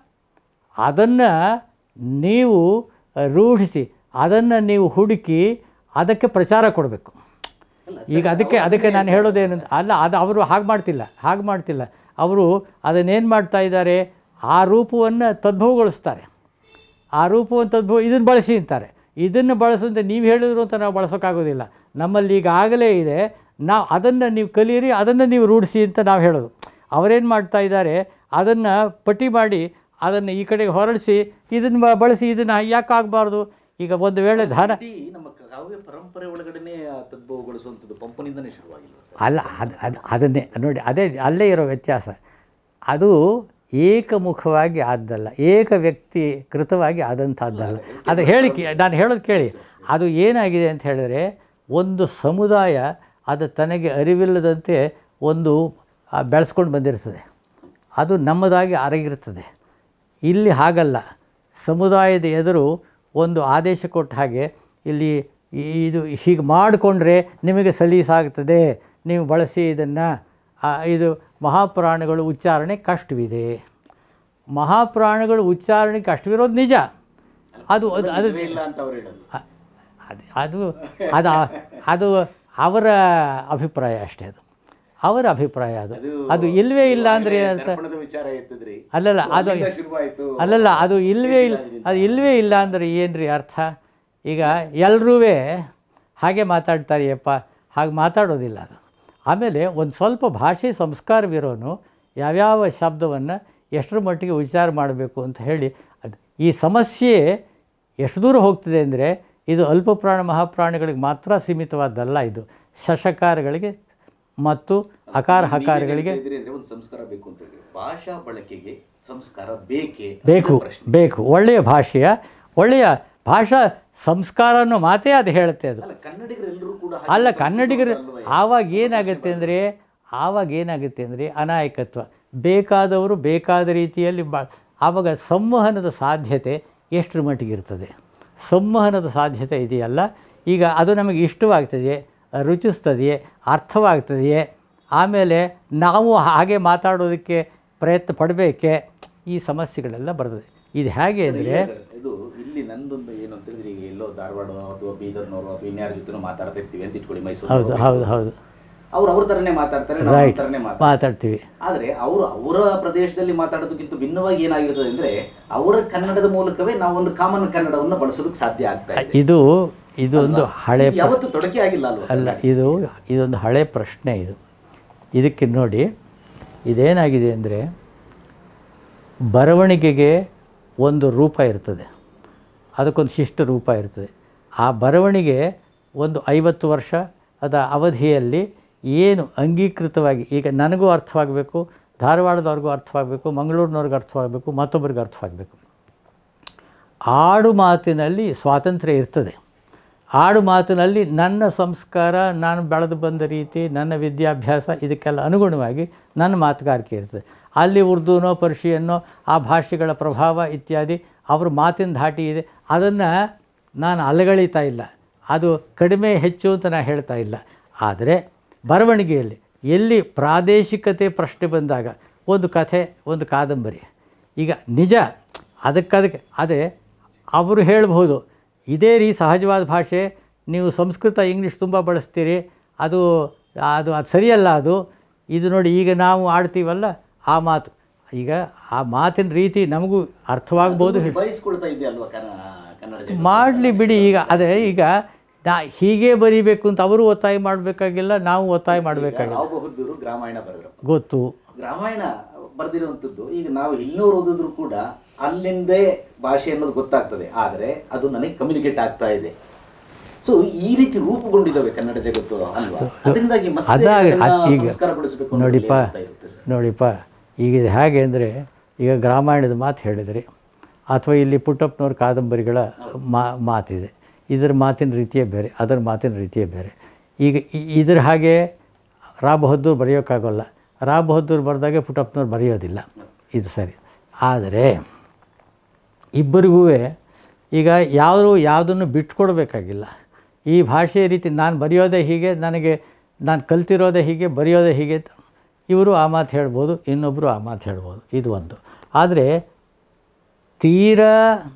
ಅದನ್ನು ನೀವು ರೂಢಿಸಿ ಅದನ್ನು ನೀವು ಹುಡುಕಿ ಅದಕ್ಕೆ ಪ್ರಚಾರ ಕೊಡಬೇಕು ಈಗ ಅದಕ್ಕೆ ಅದಕ್ಕೆ ನಾನು ಹೇಳೋದೇನು ಅಲ್ಲ ಅದು ಅವರು ಹಾಗೆ ಮಾಡ್ತಿಲ್ಲ ಹಾಗೆ ಮಾಡ್ತಿಲ್ಲ ಅವರು ಅದನ್ನೇನು ಮಾಡ್ತಾ ಇದ್ದಾರೆ ಆ ರೂಪವನ್ನು ತದ್ಭವಗೊಳಿಸ್ತಾರೆ ಆ ರೂಪವನ್ನು ತದ್ಭವ ಇದನ್ನು ಬಳಸಿ ಅಂತಾರೆ ಇದನ್ನು ಬಳಸುವಂತೆ ನೀವು ಹೇಳಿದ್ರು ಅಂತ ನಾವು ಬಳಸೋಕ್ಕಾಗೋದಿಲ್ಲ ನಮ್ಮಲ್ಲಿ ಈಗಾಗಲೇ ಇದೆ ನಾವು ಅದನ್ನು ನೀವು ಕಲೀರಿ ಅದನ್ನು ನೀವು ರೂಢಿಸಿ ಅಂತ ನಾವು ಹೇಳೋದು ಅವರೇನು ಮಾಡ್ತಾ ಇದ್ದಾರೆ ಅದನ್ನು ಪಟ್ಟಿ ಮಾಡಿ ಅದನ್ನು ಈ ಕಡೆಗೆ ಹೊರಡಿಸಿ ಇದನ್ನು ಬ- ಬಳಸಿ ಇದನ್ನು ಯಾಕೆ ಆಗಬಾರ್ದು ಈಗ ಒಂದು ವೇಳೆ ಧಾನ ಇಡೀ ನಮ್ಮ ಕಾವ್ಯ ಪರಂಪರೆ ಒಳಗಡೆನೆ ಆ ತದ್ಭವಗೊಳಿಸುವಂಥದ್ದು ಪಂಪನಿಂದನೇ ಶುರುವಾಗಿಲ್ಲ ಸರ್ ಅಲ್ಲ ಅದು ಅದು ಅದನ್ನೇ ನೋಡಿ ಅದೇ ಅಲ್ಲೇ ಇರೋ ವ್ಯತ್ಯಾಸ ಅದು ಏಕಮುಖವಾಗಿ ಆದ್ದಲ್ಲ ಏಕ ವ್ಯಕ್ತಿ ಕೃತವಾಗಿ ಆದಂಥದ್ದಲ್ಲ ಅದು ಹೇಳಿ ಕೇ- ನಾನು ಹೇಳೋದು ಕೇಳಿ ಅದು ಏನಾಗಿದೆ ಅಂತ ಹೇಳಿದ್ರೆ ಒಂದು ಸಮುದಾಯ ಅದು ತನಗೆ ಅರಿವಿಲ್ಲದಂತೆ ಒಂದು ಬೆಳೆಸ್ಕೊಂಡು ಬಂದಿರ್ತದೆ ಅದು ನಮ್ಮದಾಗಿ ಅರಗಿರ್ತದೆ ಇಲ್ಲಿ ಹಾಗಲ್ಲ ಸಮುದಾಯದ ಎದುರು ಒಂದು ಆದೇಶ ಕೊಟ್ಟ ಹಾಗೆ ಇಲ್ಲಿ ಈ- ಇದು ಹೀಗೆ ಮಾಡಿಕೊಂಡ್ರೆ ನಿಮಗೆ ಸಲೀಸಾಗ್ತದೆ ನೀವು ಬಳಸಿ ಇದನ್ನು ಇದು ಮಹಾಪುರಾಣಗಳು ಉಚ್ಚಾರಣೆ ಕಷ್ಟವಿದೆ ಮಹಾಪುರಾಣಗಳು ಉಚ್ಚಾರಣೆ ಕಷ್ಟವಿರೋದು ನಿಜ ಅದು ಅದು ಅದು ಇಲ್ವೇ ಇಲ್ಲ ಅಂತ ಅವ್ರು ಹೇಳೋದು ಅ- ಅದು ಅದು ಅದು ಅದು ಅವರ ಅಭಿಪ್ರಾಯ ಅಷ್ಟೇ ಅದು ಅವರ ಅಭಿಪ್ರಾಯ ಅದು ಅದು ಇಲ್ವೇ ಇಲ್ಲ ಅಂದರೆ ಏನರ್ಥ ದರ್ಪಣದ ವಿಚಾರ ಎತ್ತಿದ್ರಿ ಅಲ್ಲಲ್ಲ ಅದು ಅಲ್ಲಿಂದ ಶುರುವಾಯ್ತು ಅಲ್ಲಲ್ಲ ಅದು ಇಲ್ವೇ ಇಲ್ಲ ಅದು ಇಲ್ವೇ ಇಲ್ಲ ಅಂದರೆ ಏನ್ರಿ ಅರ್ಥ ಈಗ ಎಲ್ಲರೂ ಹಾಗೆ ಮಾತಾಡ್ತಾರೆಯಪ್ಪ ಹಾಗೆ ಮಾತಾಡೋದಿಲ್ಲ ಅದು ಆಮೇಲೆ ಒಂದು ಸ್ವಲ್ಪ ಭಾಷೆ ಸಂಸ್ಕಾರವಿರೋನು ಯಾವ್ಯಾವ ಶಬ್ದವನ್ನು ಎಷ್ಟರ ಮಟ್ಟಿಗೆ ಉಚ್ಚಾರ ಮಾಡಬೇಕು ಅಂತ ಹೇಳಿ ಅದು ಈ ಸಮಸ್ಯೆ ಎಷ್ಟು ದೂರ ಹೋಗ್ತದೆ ಅಂದರೆ ಇದು ಅಲ್ಪ ಪ್ರಾಣ ಮಹಾಪ್ರಾಣಿಗಳಿಗೆ ಮಾತ್ರ ಸೀಮಿತವಾದ್ದಲ್ಲ ಇದು ಶಶಕಾರಗಳಿಗೆ ಮತ್ತು ಅಕಾರ ಹಕಾರಗಳಿಗೆ ಇದ್ರಿ ಅಂದ್ರೆ ಒಂದು ಸಂಸ್ಕಾರ ಬೇಕು ಅಂತ ಹೇಳಿ ಭಾಷಾ ಬಳಕೆಗೆ ಸಂಸ್ಕಾರ ಬೇಕೇ ಬೇಕು ಬೇಕು ಒಳ್ಳೆಯ ಭಾಷೆಯ ಒಳ್ಳೆಯ ಭಾಷಾ ಸಂಸ್ಕಾರ ಅನ್ನೋ ಮಾತೇ ಅದು ಹೇಳುತ್ತೆ ಅದು ಅಲ್ಲ ಕನ್ನಡಿಗರೆಲ್ಲರೂ ಕೂಡ ಹಾಗೆ ಅಲ್ಲ ಸಂಸ್ಕೃತದವರು ಕನ್ನಡಿಗರು ಅಲ್ವೇ? ಆವಾಗ ಏನಾಗುತ್ತೆ ಅಂದರೆ ಆವಾಗ ಏನಾಗುತ್ತೆ ಅಂದರೆ ಅನಾಯಕತ್ವ ಬೇಕಾದವರು ಬೇಕಾದ ರೀತಿಯಲ್ಲಿ ಬಾ ಆವಾಗ ಸಂವಹನದ ಸಾಧ್ಯತೆ ಎಷ್ಟರ ಮಟ್ಟಿಗೆ ಇರ್ತದೆ ಸಂವಹನದ ಸಾಧ್ಯತೆ ಇದೆಯಲ್ಲ ಈಗ ಅದು ನಮಗೆ ಇಷ್ಟವಾಗ್ತದೆಯೇ ರುಚಿಸ್ತದೆಯೇ ಅರ್ಥವಾಗ್ತದೆಯೇ ಆಮೇಲೆ ನಾವು ಹಾಗೆ ಮಾತಾಡೋದಕ್ಕೆ ಪ್ರಯತ್ನ ಪಡಬೇಕೆ ಈ ಸಮಸ್ಯೆಗಳೆಲ್ಲ ಬರ್ತದೆ ಇದು ಹೇಗೆ ಅಂದರೆ ಇಲ್ಲ ಸರ್, ಇದು ಇಲ್ಲಿ ನಂದೊಂದು ಏನು ಅಂತ ಹೇಳಿದ್ರೆ ಈಗ ಎಲ್ಲೋ ಧಾರವಾಡ ಅಥವಾ ಬೀದರ್ನವರು ಅಥವಾ ಇನ್ಯಾರ ಜೊತೆ ಮಾತಾಡ್ತಾ ಇರ್ತೀವಿ ಅಂತ ಇಟ್ಕೊಳ್ಳಿ ಮೈಸೂರು ಹೌದು ಹೌದು ಹೌದು ಅವ್ರು ಅವ್ರ ತರನೇ ಮಾತಾಡ್ತಾರೆ ನಾವು ಅವ್ರ ರೈಟ್ ತರನೇ ಮಾತಾಡ್ತಾರೆ ಮಾತಾಡ್ತೀವಿ ಆದ್ರೆ ಅವರು ಅವರ ಪ್ರದೇಶದಲ್ಲಿ ಮಾತಾಡೋದಕ್ಕಿಂತ ಭಿನ್ನವಾಗಿ ಏನಾಗಿರ್ತದೆ ಅಂದ್ರೆ ಅವರ ಕನ್ನಡದ ಮೂಲಕವೇ ನಾವು ಒಂದು ಕಾಮನ್ ಕನ್ನಡವನ್ನು ಬಳಸೋದಕ್ಕೆ ಸಾಧ್ಯ ಆಗ್ತಾ ಇದೆ ಇದು ಇದೊಂದು ಹಳೆ ಇದು ಯಾವತ್ತೂ ತೊಡಕೆ ಆಗಿಲ್ಲ ಅಲ್ವಾ ಅಲ್ಲ ಇದು ಇದೊಂದು ಹಳೆ ಪ್ರಶ್ನೆ ಇದು ಇದಕ್ಕೆ ನೋಡಿ ಇದೇನಾಗಿದೆ ಅಂದರೆ ಬರವಣಿಗೆಗೆ ಒಂದು ರೂಪ ಇರ್ತದೆ ಅದಕ್ಕೊಂದು ಶಿಷ್ಟ ರೂಪ ಇರ್ತದೆ ಆ ಬರವಣಿಗೆ ಒಂದು ಐವತ್ತು ವರ್ಷ ಅದ ಅವಧಿಯಲ್ಲಿ ಏನು ಅಂಗೀಕೃತವಾಗಿ ಈಗ ನನಗೂ ಅರ್ಥವಾಗಬೇಕು ಧಾರವಾಡದವ್ರಿಗೂ ಅರ್ಥವಾಗಬೇಕು ಮಂಗಳೂರಿನವ್ರಿಗೆ ಅರ್ಥವಾಗಬೇಕು ಮತ್ತೊಬ್ಬರಿಗೆ ಅರ್ಥವಾಗಬೇಕು ಆಡು ಮಾತಿನಲ್ಲಿ ಸ್ವಾತಂತ್ರ್ಯ ಇರ್ತದೆ ಆಡು ಮಾತಿನಲ್ಲಿ ನನ್ನ ಸಂಸ್ಕಾರ ನಾನು ಬೆಳೆದು ಬಂದ ರೀತಿ ನನ್ನ ವಿದ್ಯಾಭ್ಯಾಸ ಇದಕ್ಕೆಲ್ಲ ಅನುಗುಣವಾಗಿ ನನ್ನ ಮಾತುಗಾರಿಕೆ ಇರ್ತದೆ ಅಲ್ಲಿ ಉರ್ದುನೋ ಪರ್ಷಿಯನ್ನೋ ಆ ಭಾಷೆಗಳ ಪ್ರಭಾವ ಇತ್ಯಾದಿ ಅವ್ರ ಮಾತಿನ ಧಾಟಿ ಇದೆ ಅದನ್ನು ನಾನು ಅಲಗಳಿತಾ ಇಲ್ಲ ಅದು ಕಡಿಮೆ ಹೆಚ್ಚು ಅಂತ ನಾನು ಹೇಳ್ತಾ ಇಲ್ಲ ಆದರೆ ಬರವಣಿಗೆಯಲ್ಲಿ ಎಲ್ಲಿ ಪ್ರಾದೇಶಿಕತೆ ಪ್ರಶ್ನೆ ಬಂದಾಗ ಒಂದು ಕಥೆ ಒಂದು ಕಾದಂಬರಿ ಈಗ ನಿಜ ಅದಕ್ಕದಕ್ಕೆ ಅದೇ ಅವರು ಹೇಳ್ಬೋದು ಇದೇ ರೀ ಸಹಜವಾದ ಭಾಷೆ ನೀವು ಸಂಸ್ಕೃತ ಇಂಗ್ಲೀಷ್ ತುಂಬ ಬಳಸ್ತೀರಿ ಅದು ಅದು ಅದು ಸರಿಯಲ್ಲ ಅದು ಇದು ನೋಡಿ ಈಗ ನಾವು ಆಡ್ತೀವಲ್ಲ ಆ ಮಾತು ಈಗ ಆ ಮಾತಿನ ರೀತಿ ನಮಗೂ ಅರ್ಥವಾಗ್ಬೋದು ಬಯಸ್ಕೊಳ್ತಾ ಇದೆ ಅಲ್ವಾ ಕನ್ನ- ಕನ್ನಡ ಜಗತ್ತು? ಮಾಡಲಿ ಬಿಡಿ ಈಗ ಅದೇ ಈಗ ನಾ ಹೀಗೆ ಬರೀಬೇಕು ಅಂತ ಅವರು ಒತ್ತಾಯ ಮಾಡಬೇಕಾಗಿಲ್ಲ ನಾವು ಒತ್ತಾಯ ಮಾಡಬೇಕಾಗಿಲ್ಲ ರಾವ್ ಬಹದ್ದೂರು ಗ್ರಾಮಾಯಣ ಬರೆದ್ರು ಗೊತ್ತು ರಾಮಾಯಣ ಬರೆದಿರುವಂಥದ್ದು ಈಗ ನಾವು ಇನ್ನೂರು ಓದಿದ್ರು ಕೂಡ ಅಲ್ಲಿಂದೇ ಭಾಷೆ ಅನ್ನೋದು ಗೊತ್ತಾಗ್ತದೆ ಆದರೆ ಅದು ನನಗೆ ಕಮ್ಯುನಿಕೇಟ್ ಆಗ್ತಾ ಇದೆ ಸೊ ಈ ರೀತಿ ರೂಪುಗೊಂಡಿದ್ದಾವೆ ಕನ್ನಡ ಜಗತ್ತು ಅಲ್ವಾ ಅದರಿಂದಾಗಿ ಮತ್ತೆ ಅದಾಗ ಅದನ್ನ ಈಗ ಸಂಸ್ಕಾರಗೊಳಿಸಬೇಕು ಅನ್ನೋದು ನೋಡಿಪ್ಪ ಏನಾಗ್ತಾ ಇರುತ್ತೆ ಸರ್ ನೋಡಿಪ್ಪ ಈಗ ಇದು ಹೇಗೆ ಅಂದರೆ ಈಗ ಗ್ರಾಮಾಯಣದ ಮಾತು ಹೇಳಿದ್ರಿ ಅಥವಾ ಇಲ್ಲಿ ಪುಟ್ಟಪ್ಪನವ್ರ ಕಾದಂಬರಿಗಳ ಮಾ ಮಾತಿದೆ ಇದರ ಮಾತಿನ ರೀತಿಯೇ ಬೇರೆ ಅದರ ಮಾತಿನ ರೀತಿಯೇ ಬೇರೆ ಈಗ ಇ- ಇದ್ರ ಹಾಗೆ ರಾ ಬಹದ್ದೂರ್ ಬರೆಯೋಕ್ಕಾಗೋಲ್ಲ ರಾ ಬಹದ್ದೂರ್ ಬರೆದಾಗೆ ಪುಟ್ಟಪ್ಪನವ್ರು ಬರೆಯೋದಿಲ್ಲ ಇದು ಸರಿ ಆದರೆ ಇಬ್ಬರಿಗೂ ಈಗ ಯಾರು ಯಾವುದನ್ನು ಬಿಟ್ಕೊಡ್ಬೇಕಾಗಿಲ್ಲ ಈ ಭಾಷೆಯ ರೀತಿ ನಾನು ಬರೆಯೋದೇ ಹೀಗೆ ನನಗೆ ನಾನು ಕಲ್ತಿರೋದೇ ಹೀಗೆ ಬರೆಯೋದೇ ಹೀಗೆ ಅಂತ ಇವರು ಆ ಮಾತು ಹೇಳ್ಬೋದು ಇನ್ನೊಬ್ಬರು ಆ ಮಾತು ಹೇಳ್ಬೋದು ಇದು ಒಂದು ಆದರೆ ತೀರಾ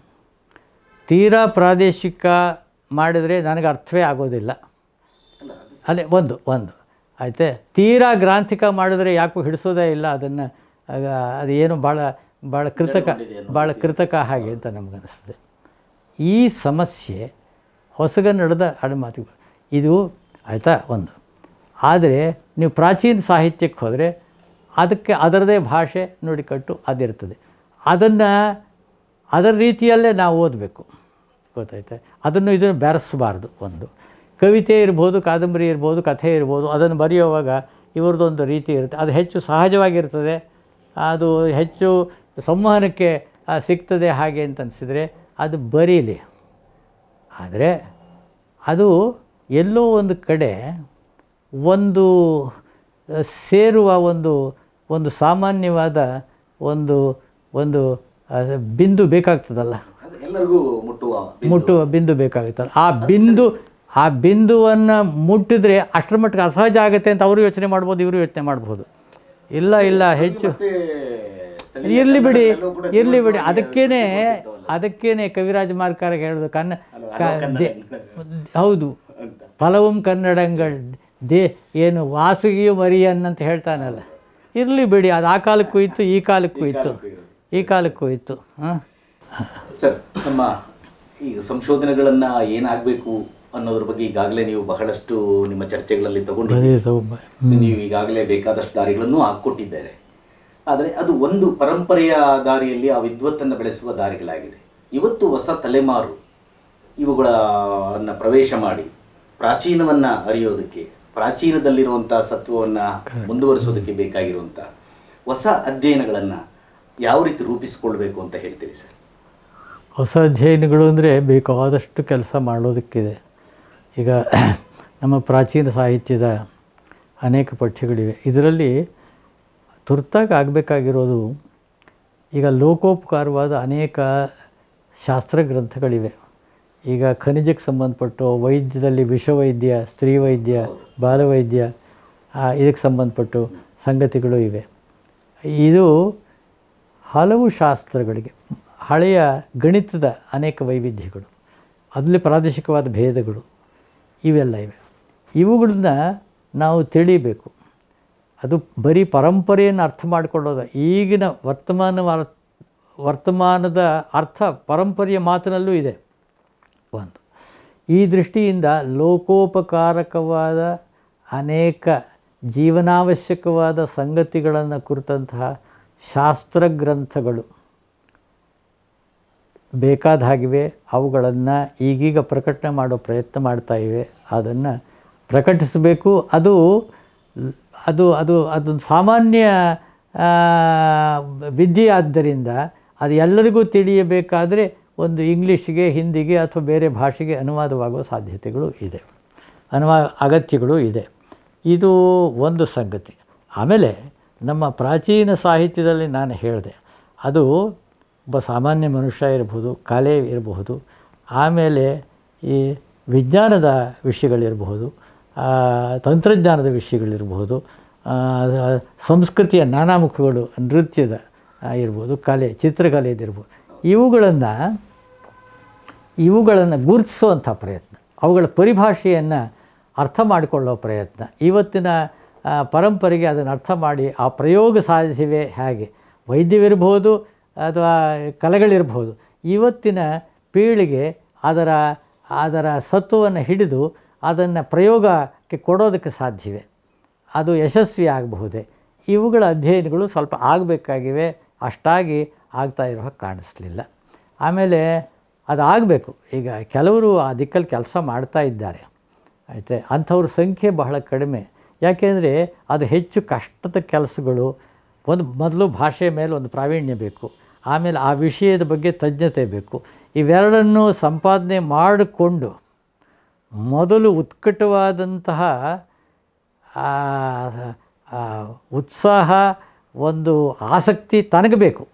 ತೀರಾ ಪ್ರಾದೇಶಿಕ ಮಾಡಿದರೆ ನನಗೆ ಅರ್ಥವೇ ಆಗೋದಿಲ್ಲ ಅಲ್ಲ ಅದು ಅದೇ ಒಂದು ಒಂದು ಆಯಿತೆ ತೀರಾ ಗ್ರಾಂಥಿಕ ಮಾಡಿದ್ರೆ ಯಾಕೂ ಹಿಡಿಸೋದೇ ಇಲ್ಲ ಅದನ್ನು ಅದು ಏನು ಭಾಳ ಭಾಳ ಕೃತಕ ಭಾಳ ಕೃತಕ ಹಾಗೆ ಅಂತ ನಮಗನ್ನಿಸ್ತದೆ ಈ ಸಮಸ್ಯೆ ಹೊಸಗನ್ನಡದ ಅಡಮಾತುಗಳು ಇದು ಆಯಿತಾ ಒಂದು ಆದರೆ ನೀವು ಪ್ರಾಚೀನ ಸಾಹಿತ್ಯಕ್ಕೆ ಹೋದರೆ ಅದಕ್ಕೆ ಅದರದೇ ಭಾಷೆ ನುಡಿಕಟ್ಟು ಅದಿರ್ತದೆ ಅದನ್ನು ಅದರ ರೀತಿಯಲ್ಲೇ ನಾವು ಓದಬೇಕು ಗೊತ್ತಾಯ್ತಾ ಅದನ್ನು ಇದನ್ನು ಬೆರೆಸಬಾರ್ದು ಒಂದು ಕವಿತೆ ಇರ್ಬೋದು ಕಾದಂಬರಿ ಇರ್ಬೋದು ಕಥೆ ಇರ್ಬೋದು ಅದನ್ನು ಬರೆಯುವಾಗ ಇವ್ರದ್ದೊಂದು ರೀತಿ ಇರುತ್ತೆ ಅದು ಹೆಚ್ಚು ಸಹಜವಾಗಿರ್ತದೆ ಅದು ಹೆಚ್ಚು ಸಂವಹನಕ್ಕೆ ಆ, ಸಿಗ್ತದೆ ಹಾಗೆ ಅಂತ ಅನಿಸಿದರೆ ಅದು ಬರೀಲಿ ಆದರೆ ಅದು ಎಲ್ಲೋ ಒಂದು ಕಡೆ ಒಂದು ಆ, ಸೇರುವ ಒಂದು ಒಂದು ಸಾಮಾನ್ಯವಾದ ಒಂದು ಒಂದು ಆ, ಬಿಂದು ಬೇಕಾಗ್ತದಲ್ಲ ಅದು ಎಲ್ಲರಿಗೂ ಮುಟ್ಟುವ ಬಿಂದು. ಮುಟ್ಟುವ ಬಿಂದು ಬೇಕಾಗುತ್ತಲ್ಲ ಆ ಬಿಂದು ಆ ಬಿಂದುವನ್ನು ಮುಟ್ಟಿದ್ರೆ ಅಷ್ಟರ ಮಟ್ಟಿಗೆ ಅಸಹಜ ಆಗುತ್ತೆ ಅಂತ ಅವರು ಯೋಚನೆ ಮಾಡ್ಬೋದು ಇವರು ಯೋಚನೆ ಮಾಡ್ಬೋದು ಇಲ್ಲ ಇಲ್ಲ ಹೆಚ್ಚು ಮತ್ತೆ ಸ್ಥಳೀಯ ಇರಲಿ ಬಿಡಿ ಕನ್ನಡದಲ್ಲೂ ಕೂಡ ಇರಲಿ ಬಿಡಿ ಜೀವಂತವಾಗಿ ಅದಕ್ಕೇನೆ ಉಳಿದಿರ್ತವಲ್ಲ. ಅದಕ್ಕೇನೆ ಕವಿರಾಜ ಮಾರ್ಕಾರ ಹೇಳೋದು ಕನ್ನ ಅಲ್ವಾ? ಕ- ಹಲವು ಕನ್ನಡ ದೇ- ಹೌದು ಅಂತ ಫಲವಂ ಕನ್ನಡಂಗಳ್ ದೇ ಏನು ವಾಸುಗಿಯು ಮರಿಯನ್ ಅಂತ ಹೇಳ್ತಾನಲ್ಲ ಇರಲಿ ಬಿಡಿ ಅದು ಆ ಕಾಲಕ್ಕೂ ಇತ್ತು ಈ ಕಾಲಕ್ಕೂ ಇತ್ತು ಈ ಕಾಲಕ್ಕೂ ಇತ್ತು ಹಾಂ ಸರ್ ನಮ್ಮ ಈಗ ಸಂಶೋಧನೆಗಳನ್ನ ಏನಾಗಬೇಕು ಅನ್ನೋದ್ರ ಬಗ್ಗೆ ಈಗಾಗಲೇ ನೀವು ಬಹಳಷ್ಟು ನಿಮ್ಮ ಚರ್ಚೆಗಳಲ್ಲಿ ತಗೊಂಡಿದ್ದೀರಿ ನೀವು ಈಗಾಗಲೇ ಬೇಕಾದಷ್ಟು ದಾರಿಗಳನ್ನು ಹಾಕ್ಕೊಟ್ಟಿದ್ದಾರೆ ಆದರೆ ಅದು ಒಂದು ಪರಂಪರೆಯ ದಾರಿಯಲ್ಲಿ ಆ ವಿದ್ವತ್ತನ್ನು ಬೆಳೆಸುವ ದಾರಿಗಳಾಗಿದೆ ಇವತ್ತು ಹೊಸ ತಲೆಮಾರು ಇವುಗಳನ್ನ ಪ್ರವೇಶ ಮಾಡಿ ಪ್ರಾಚೀನವನ್ನ ಅರಿಯೋದಕ್ಕೆ ಪ್ರಾಚೀನದಲ್ಲಿರುವಂಥ ಸತ್ವವನ್ನು ಮುಂದುವರಿಸೋದಕ್ಕೆ ಬೇಕಾಗಿರುವಂಥ ಹೊಸ ಅಧ್ಯಯನಗಳನ್ನು ಯಾವ ರೀತಿ ರೂಪಿಸಿಕೊಳ್ಬೇಕು ಅಂತ ಹೇಳ್ತೀರಿ ಸರ್ ಹೊಸ ಅಧ್ಯಯನಗಳು ಅಂದರೆ ಬೇಕಾದಷ್ಟು ಕೆಲಸ ಮಾಡೋದಕ್ಕಿದೆ ಈಗ ನಮ್ಮ ಪ್ರಾಚೀನ ಸಾಹಿತ್ಯದ ಅನೇಕ ಪಠ್ಯಗಳಿವೆ ಇದರಲ್ಲಿ ತುರ್ತಾಗಿ ಆಗಬೇಕಾಗಿರೋದು ಈಗ ಲೋಕೋಪಕಾರವಾದ ಅನೇಕ ಶಾಸ್ತ್ರ ಗ್ರಂಥಗಳಿವೆ ಈಗ ಖನಿಜಕ್ಕೆ ಸಂಬಂಧಪಟ್ಟು ವೈದ್ಯದಲ್ಲಿ ವಿಷವೈದ್ಯ ಸ್ತ್ರೀ ವೈದ್ಯ ಬಾಲವೈದ್ಯ ಆ, ಇದಕ್ಕೆ ಸಂಬಂಧಪಟ್ಟು ಸಂಗತಿಗಳು ಇವೆ ಇದು ಹಲವು ಶಾಸ್ತ್ರಗಳಿಗೆ ಹಳೆಯ ಗಣಿತದ ಅನೇಕ ವೈವಿಧ್ಯಗಳು ಅದರಲ್ಲಿ ಪ್ರಾದೇಶಿಕವಾದ ಭೇದಗಳು ಇವೆಲ್ಲ ಇವೆ ಇವುಗಳನ್ನ ನಾವು ತಿಳಿಬೇಕು ಅದು ಬರೀ ಪರಂಪರೆಯನ್ನು ಅರ್ಥ ಮಾಡಿಕೊಳ್ಳೋದ ಈಗಿನ ವರ್ತಮಾನ ವರ್ತಮಾನದ ಅರ್ಥ ಪರಂಪರೆಯ ಮಾತಿನಲ್ಲೂ ಇದೆ ಒಂದು ಈ ದೃಷ್ಟಿಯಿಂದ ಲೋಕೋಪಕಾರಕವಾದ ಅನೇಕ ಜೀವನಾವಶ್ಯಕವಾದ ಸಂಗತಿಗಳನ್ನು ಕುರಿತಂತಹ ಶಾಸ್ತ್ರ ಗ್ರಂಥಗಳು ಬೇಕಾದ ಹಾಗಿವೆ ಅವುಗಳನ್ನು ಈಗೀಗ ಪ್ರಕಟಣೆ ಮಾಡೋ ಪ್ರಯತ್ನ ಮಾಡ್ತಾ ಇವೆ ಅದನ್ನು ಪ್ರಕಟಿಸಬೇಕು ಅದು ಅದು ಅದು ಅದೊಂದು ಸಾಮಾನ್ಯ ಆ, ವಿದ್ಯೆ ಆದ್ದರಿಂದ ಅದು ಎಲ್ಲರಿಗೂ ತಿಳಿಯಬೇಕಾದರೆ ಒಂದು ಇಂಗ್ಲೀಷ್ಗೆ ಹಿಂದಿಗೆ ಅಥವಾ ಬೇರೆ ಭಾಷೆಗೆ ಅನುವಾದವಾಗುವ ಸಾಧ್ಯತೆಗಳು ಇದೆ ಅನುವಾ ಅಗತ್ಯಗಳು ಇದೆ ಇದು ಒಂದು ಸಂಗತಿ ಆಮೇಲೆ ನಮ್ಮ ಪ್ರಾಚೀನ ಸಾಹಿತ್ಯದಲ್ಲಿ ನಾನು ಹೇಳಿದೆ ಅದು ಒಬ್ಬ ಸಾಮಾನ್ಯ ಮನುಷ್ಯ ಇರಬಹುದು ಕಲೆ ಇರಬಹುದು ಆಮೇಲೆ ಈ ವಿಜ್ಞಾನದ ವಿಷಯಗಳಿರಬಹುದು ಆ, ತಂತ್ರಜ್ಞಾನದ ವಿಷಯಗಳಿರಬಹುದು ಆ, ಸಂಸ್ಕೃತಿಯ ನಾನಾ ಮುಖಗಳು ನೃತ್ಯದ ಆ, ಇರ್ಬೋದು ಕಲೆ ಚಿತ್ರಕಲೆಯದಿರ್ಬೋದು ಇವುಗಳನ್ನು ಇವುಗಳನ್ನು ಗುರುತಿಸುವಂಥ ಪ್ರಯತ್ನ ಅವುಗಳ ಪರಿಭಾಷೆಯನ್ನು ಅರ್ಥ ಮಾಡಿಕೊಳ್ಳೋ ಪ್ರಯತ್ನ ಇವತ್ತಿನ ಆ, ಪರಂಪರೆಗೆ ಅದನ್ನು ಅರ್ಥ ಮಾಡಿ ಆ ಪ್ರಯೋಗ ಸಾಧಿಸಿವೆ ಹೇಗೆ ವೈದ್ಯವಿರ್ಬೋದು ಅಥವಾ ಕಲೆಗಳಿರ್ಬೋದು ಇವತ್ತಿನ ಪೀಳಿಗೆ ಅದರ ಅದರ ಸತ್ವವನ್ನು ಹಿಡಿದು ಅದನ್ನು ಪ್ರಯೋಗಕ್ಕೆ ಕೊಡೋದಕ್ಕೆ ಸಾಧ್ಯವೆ ಅದು ಯಶಸ್ವಿ ಆಗಬಹುದೇ ಇವುಗಳ ಅಧ್ಯಯನಗಳು ಸ್ವಲ್ಪ ಆಗಬೇಕಾಗಿವೆ ಅಷ್ಟಾಗಿ ಆಗ್ತಾ ಇರೋ ಹಾಗೆ ಕಾಣಿಸ್ಲಿಲ್ಲ ಆಮೇಲೆ ಅದು ಆಗಬೇಕು ಈಗ ಕೆಲವರು ಆ ದಿಕ್ಕಲ್ಲಿ ಕೆಲಸ ಮಾಡ್ತಾ ಇದ್ದಾರೆ ಆಯಿತೆ ಅಂಥವ್ರ ಸಂಖ್ಯೆ ಬಹಳ ಕಡಿಮೆ ಯಾಕೆಂದರೆ ಅದು ಹೆಚ್ಚು ಕಷ್ಟದ ಕೆಲಸಗಳು ಒಂದು ಮೊದಲು ಭಾಷೆ ಮೇಲೆ ಒಂದು ಪ್ರಾವೀಣ್ಯ ಬೇಕು ಆಮೇಲೆ ಆ ವಿಷಯದ ಬಗ್ಗೆ ತಜ್ಞತೆ ಬೇಕು ಇವೆರಡನ್ನೂ ಸಂಪಾದನೆ ಮಾಡಿಕೊಂಡು ಮೊದಲು ಉತ್ಕಟವಾದಂತಹ ಆ, ಆ, ಉತ್ಸಾಹ ಒಂದು ಆಸಕ್ತಿ ತನಗೆ ಬೇಕು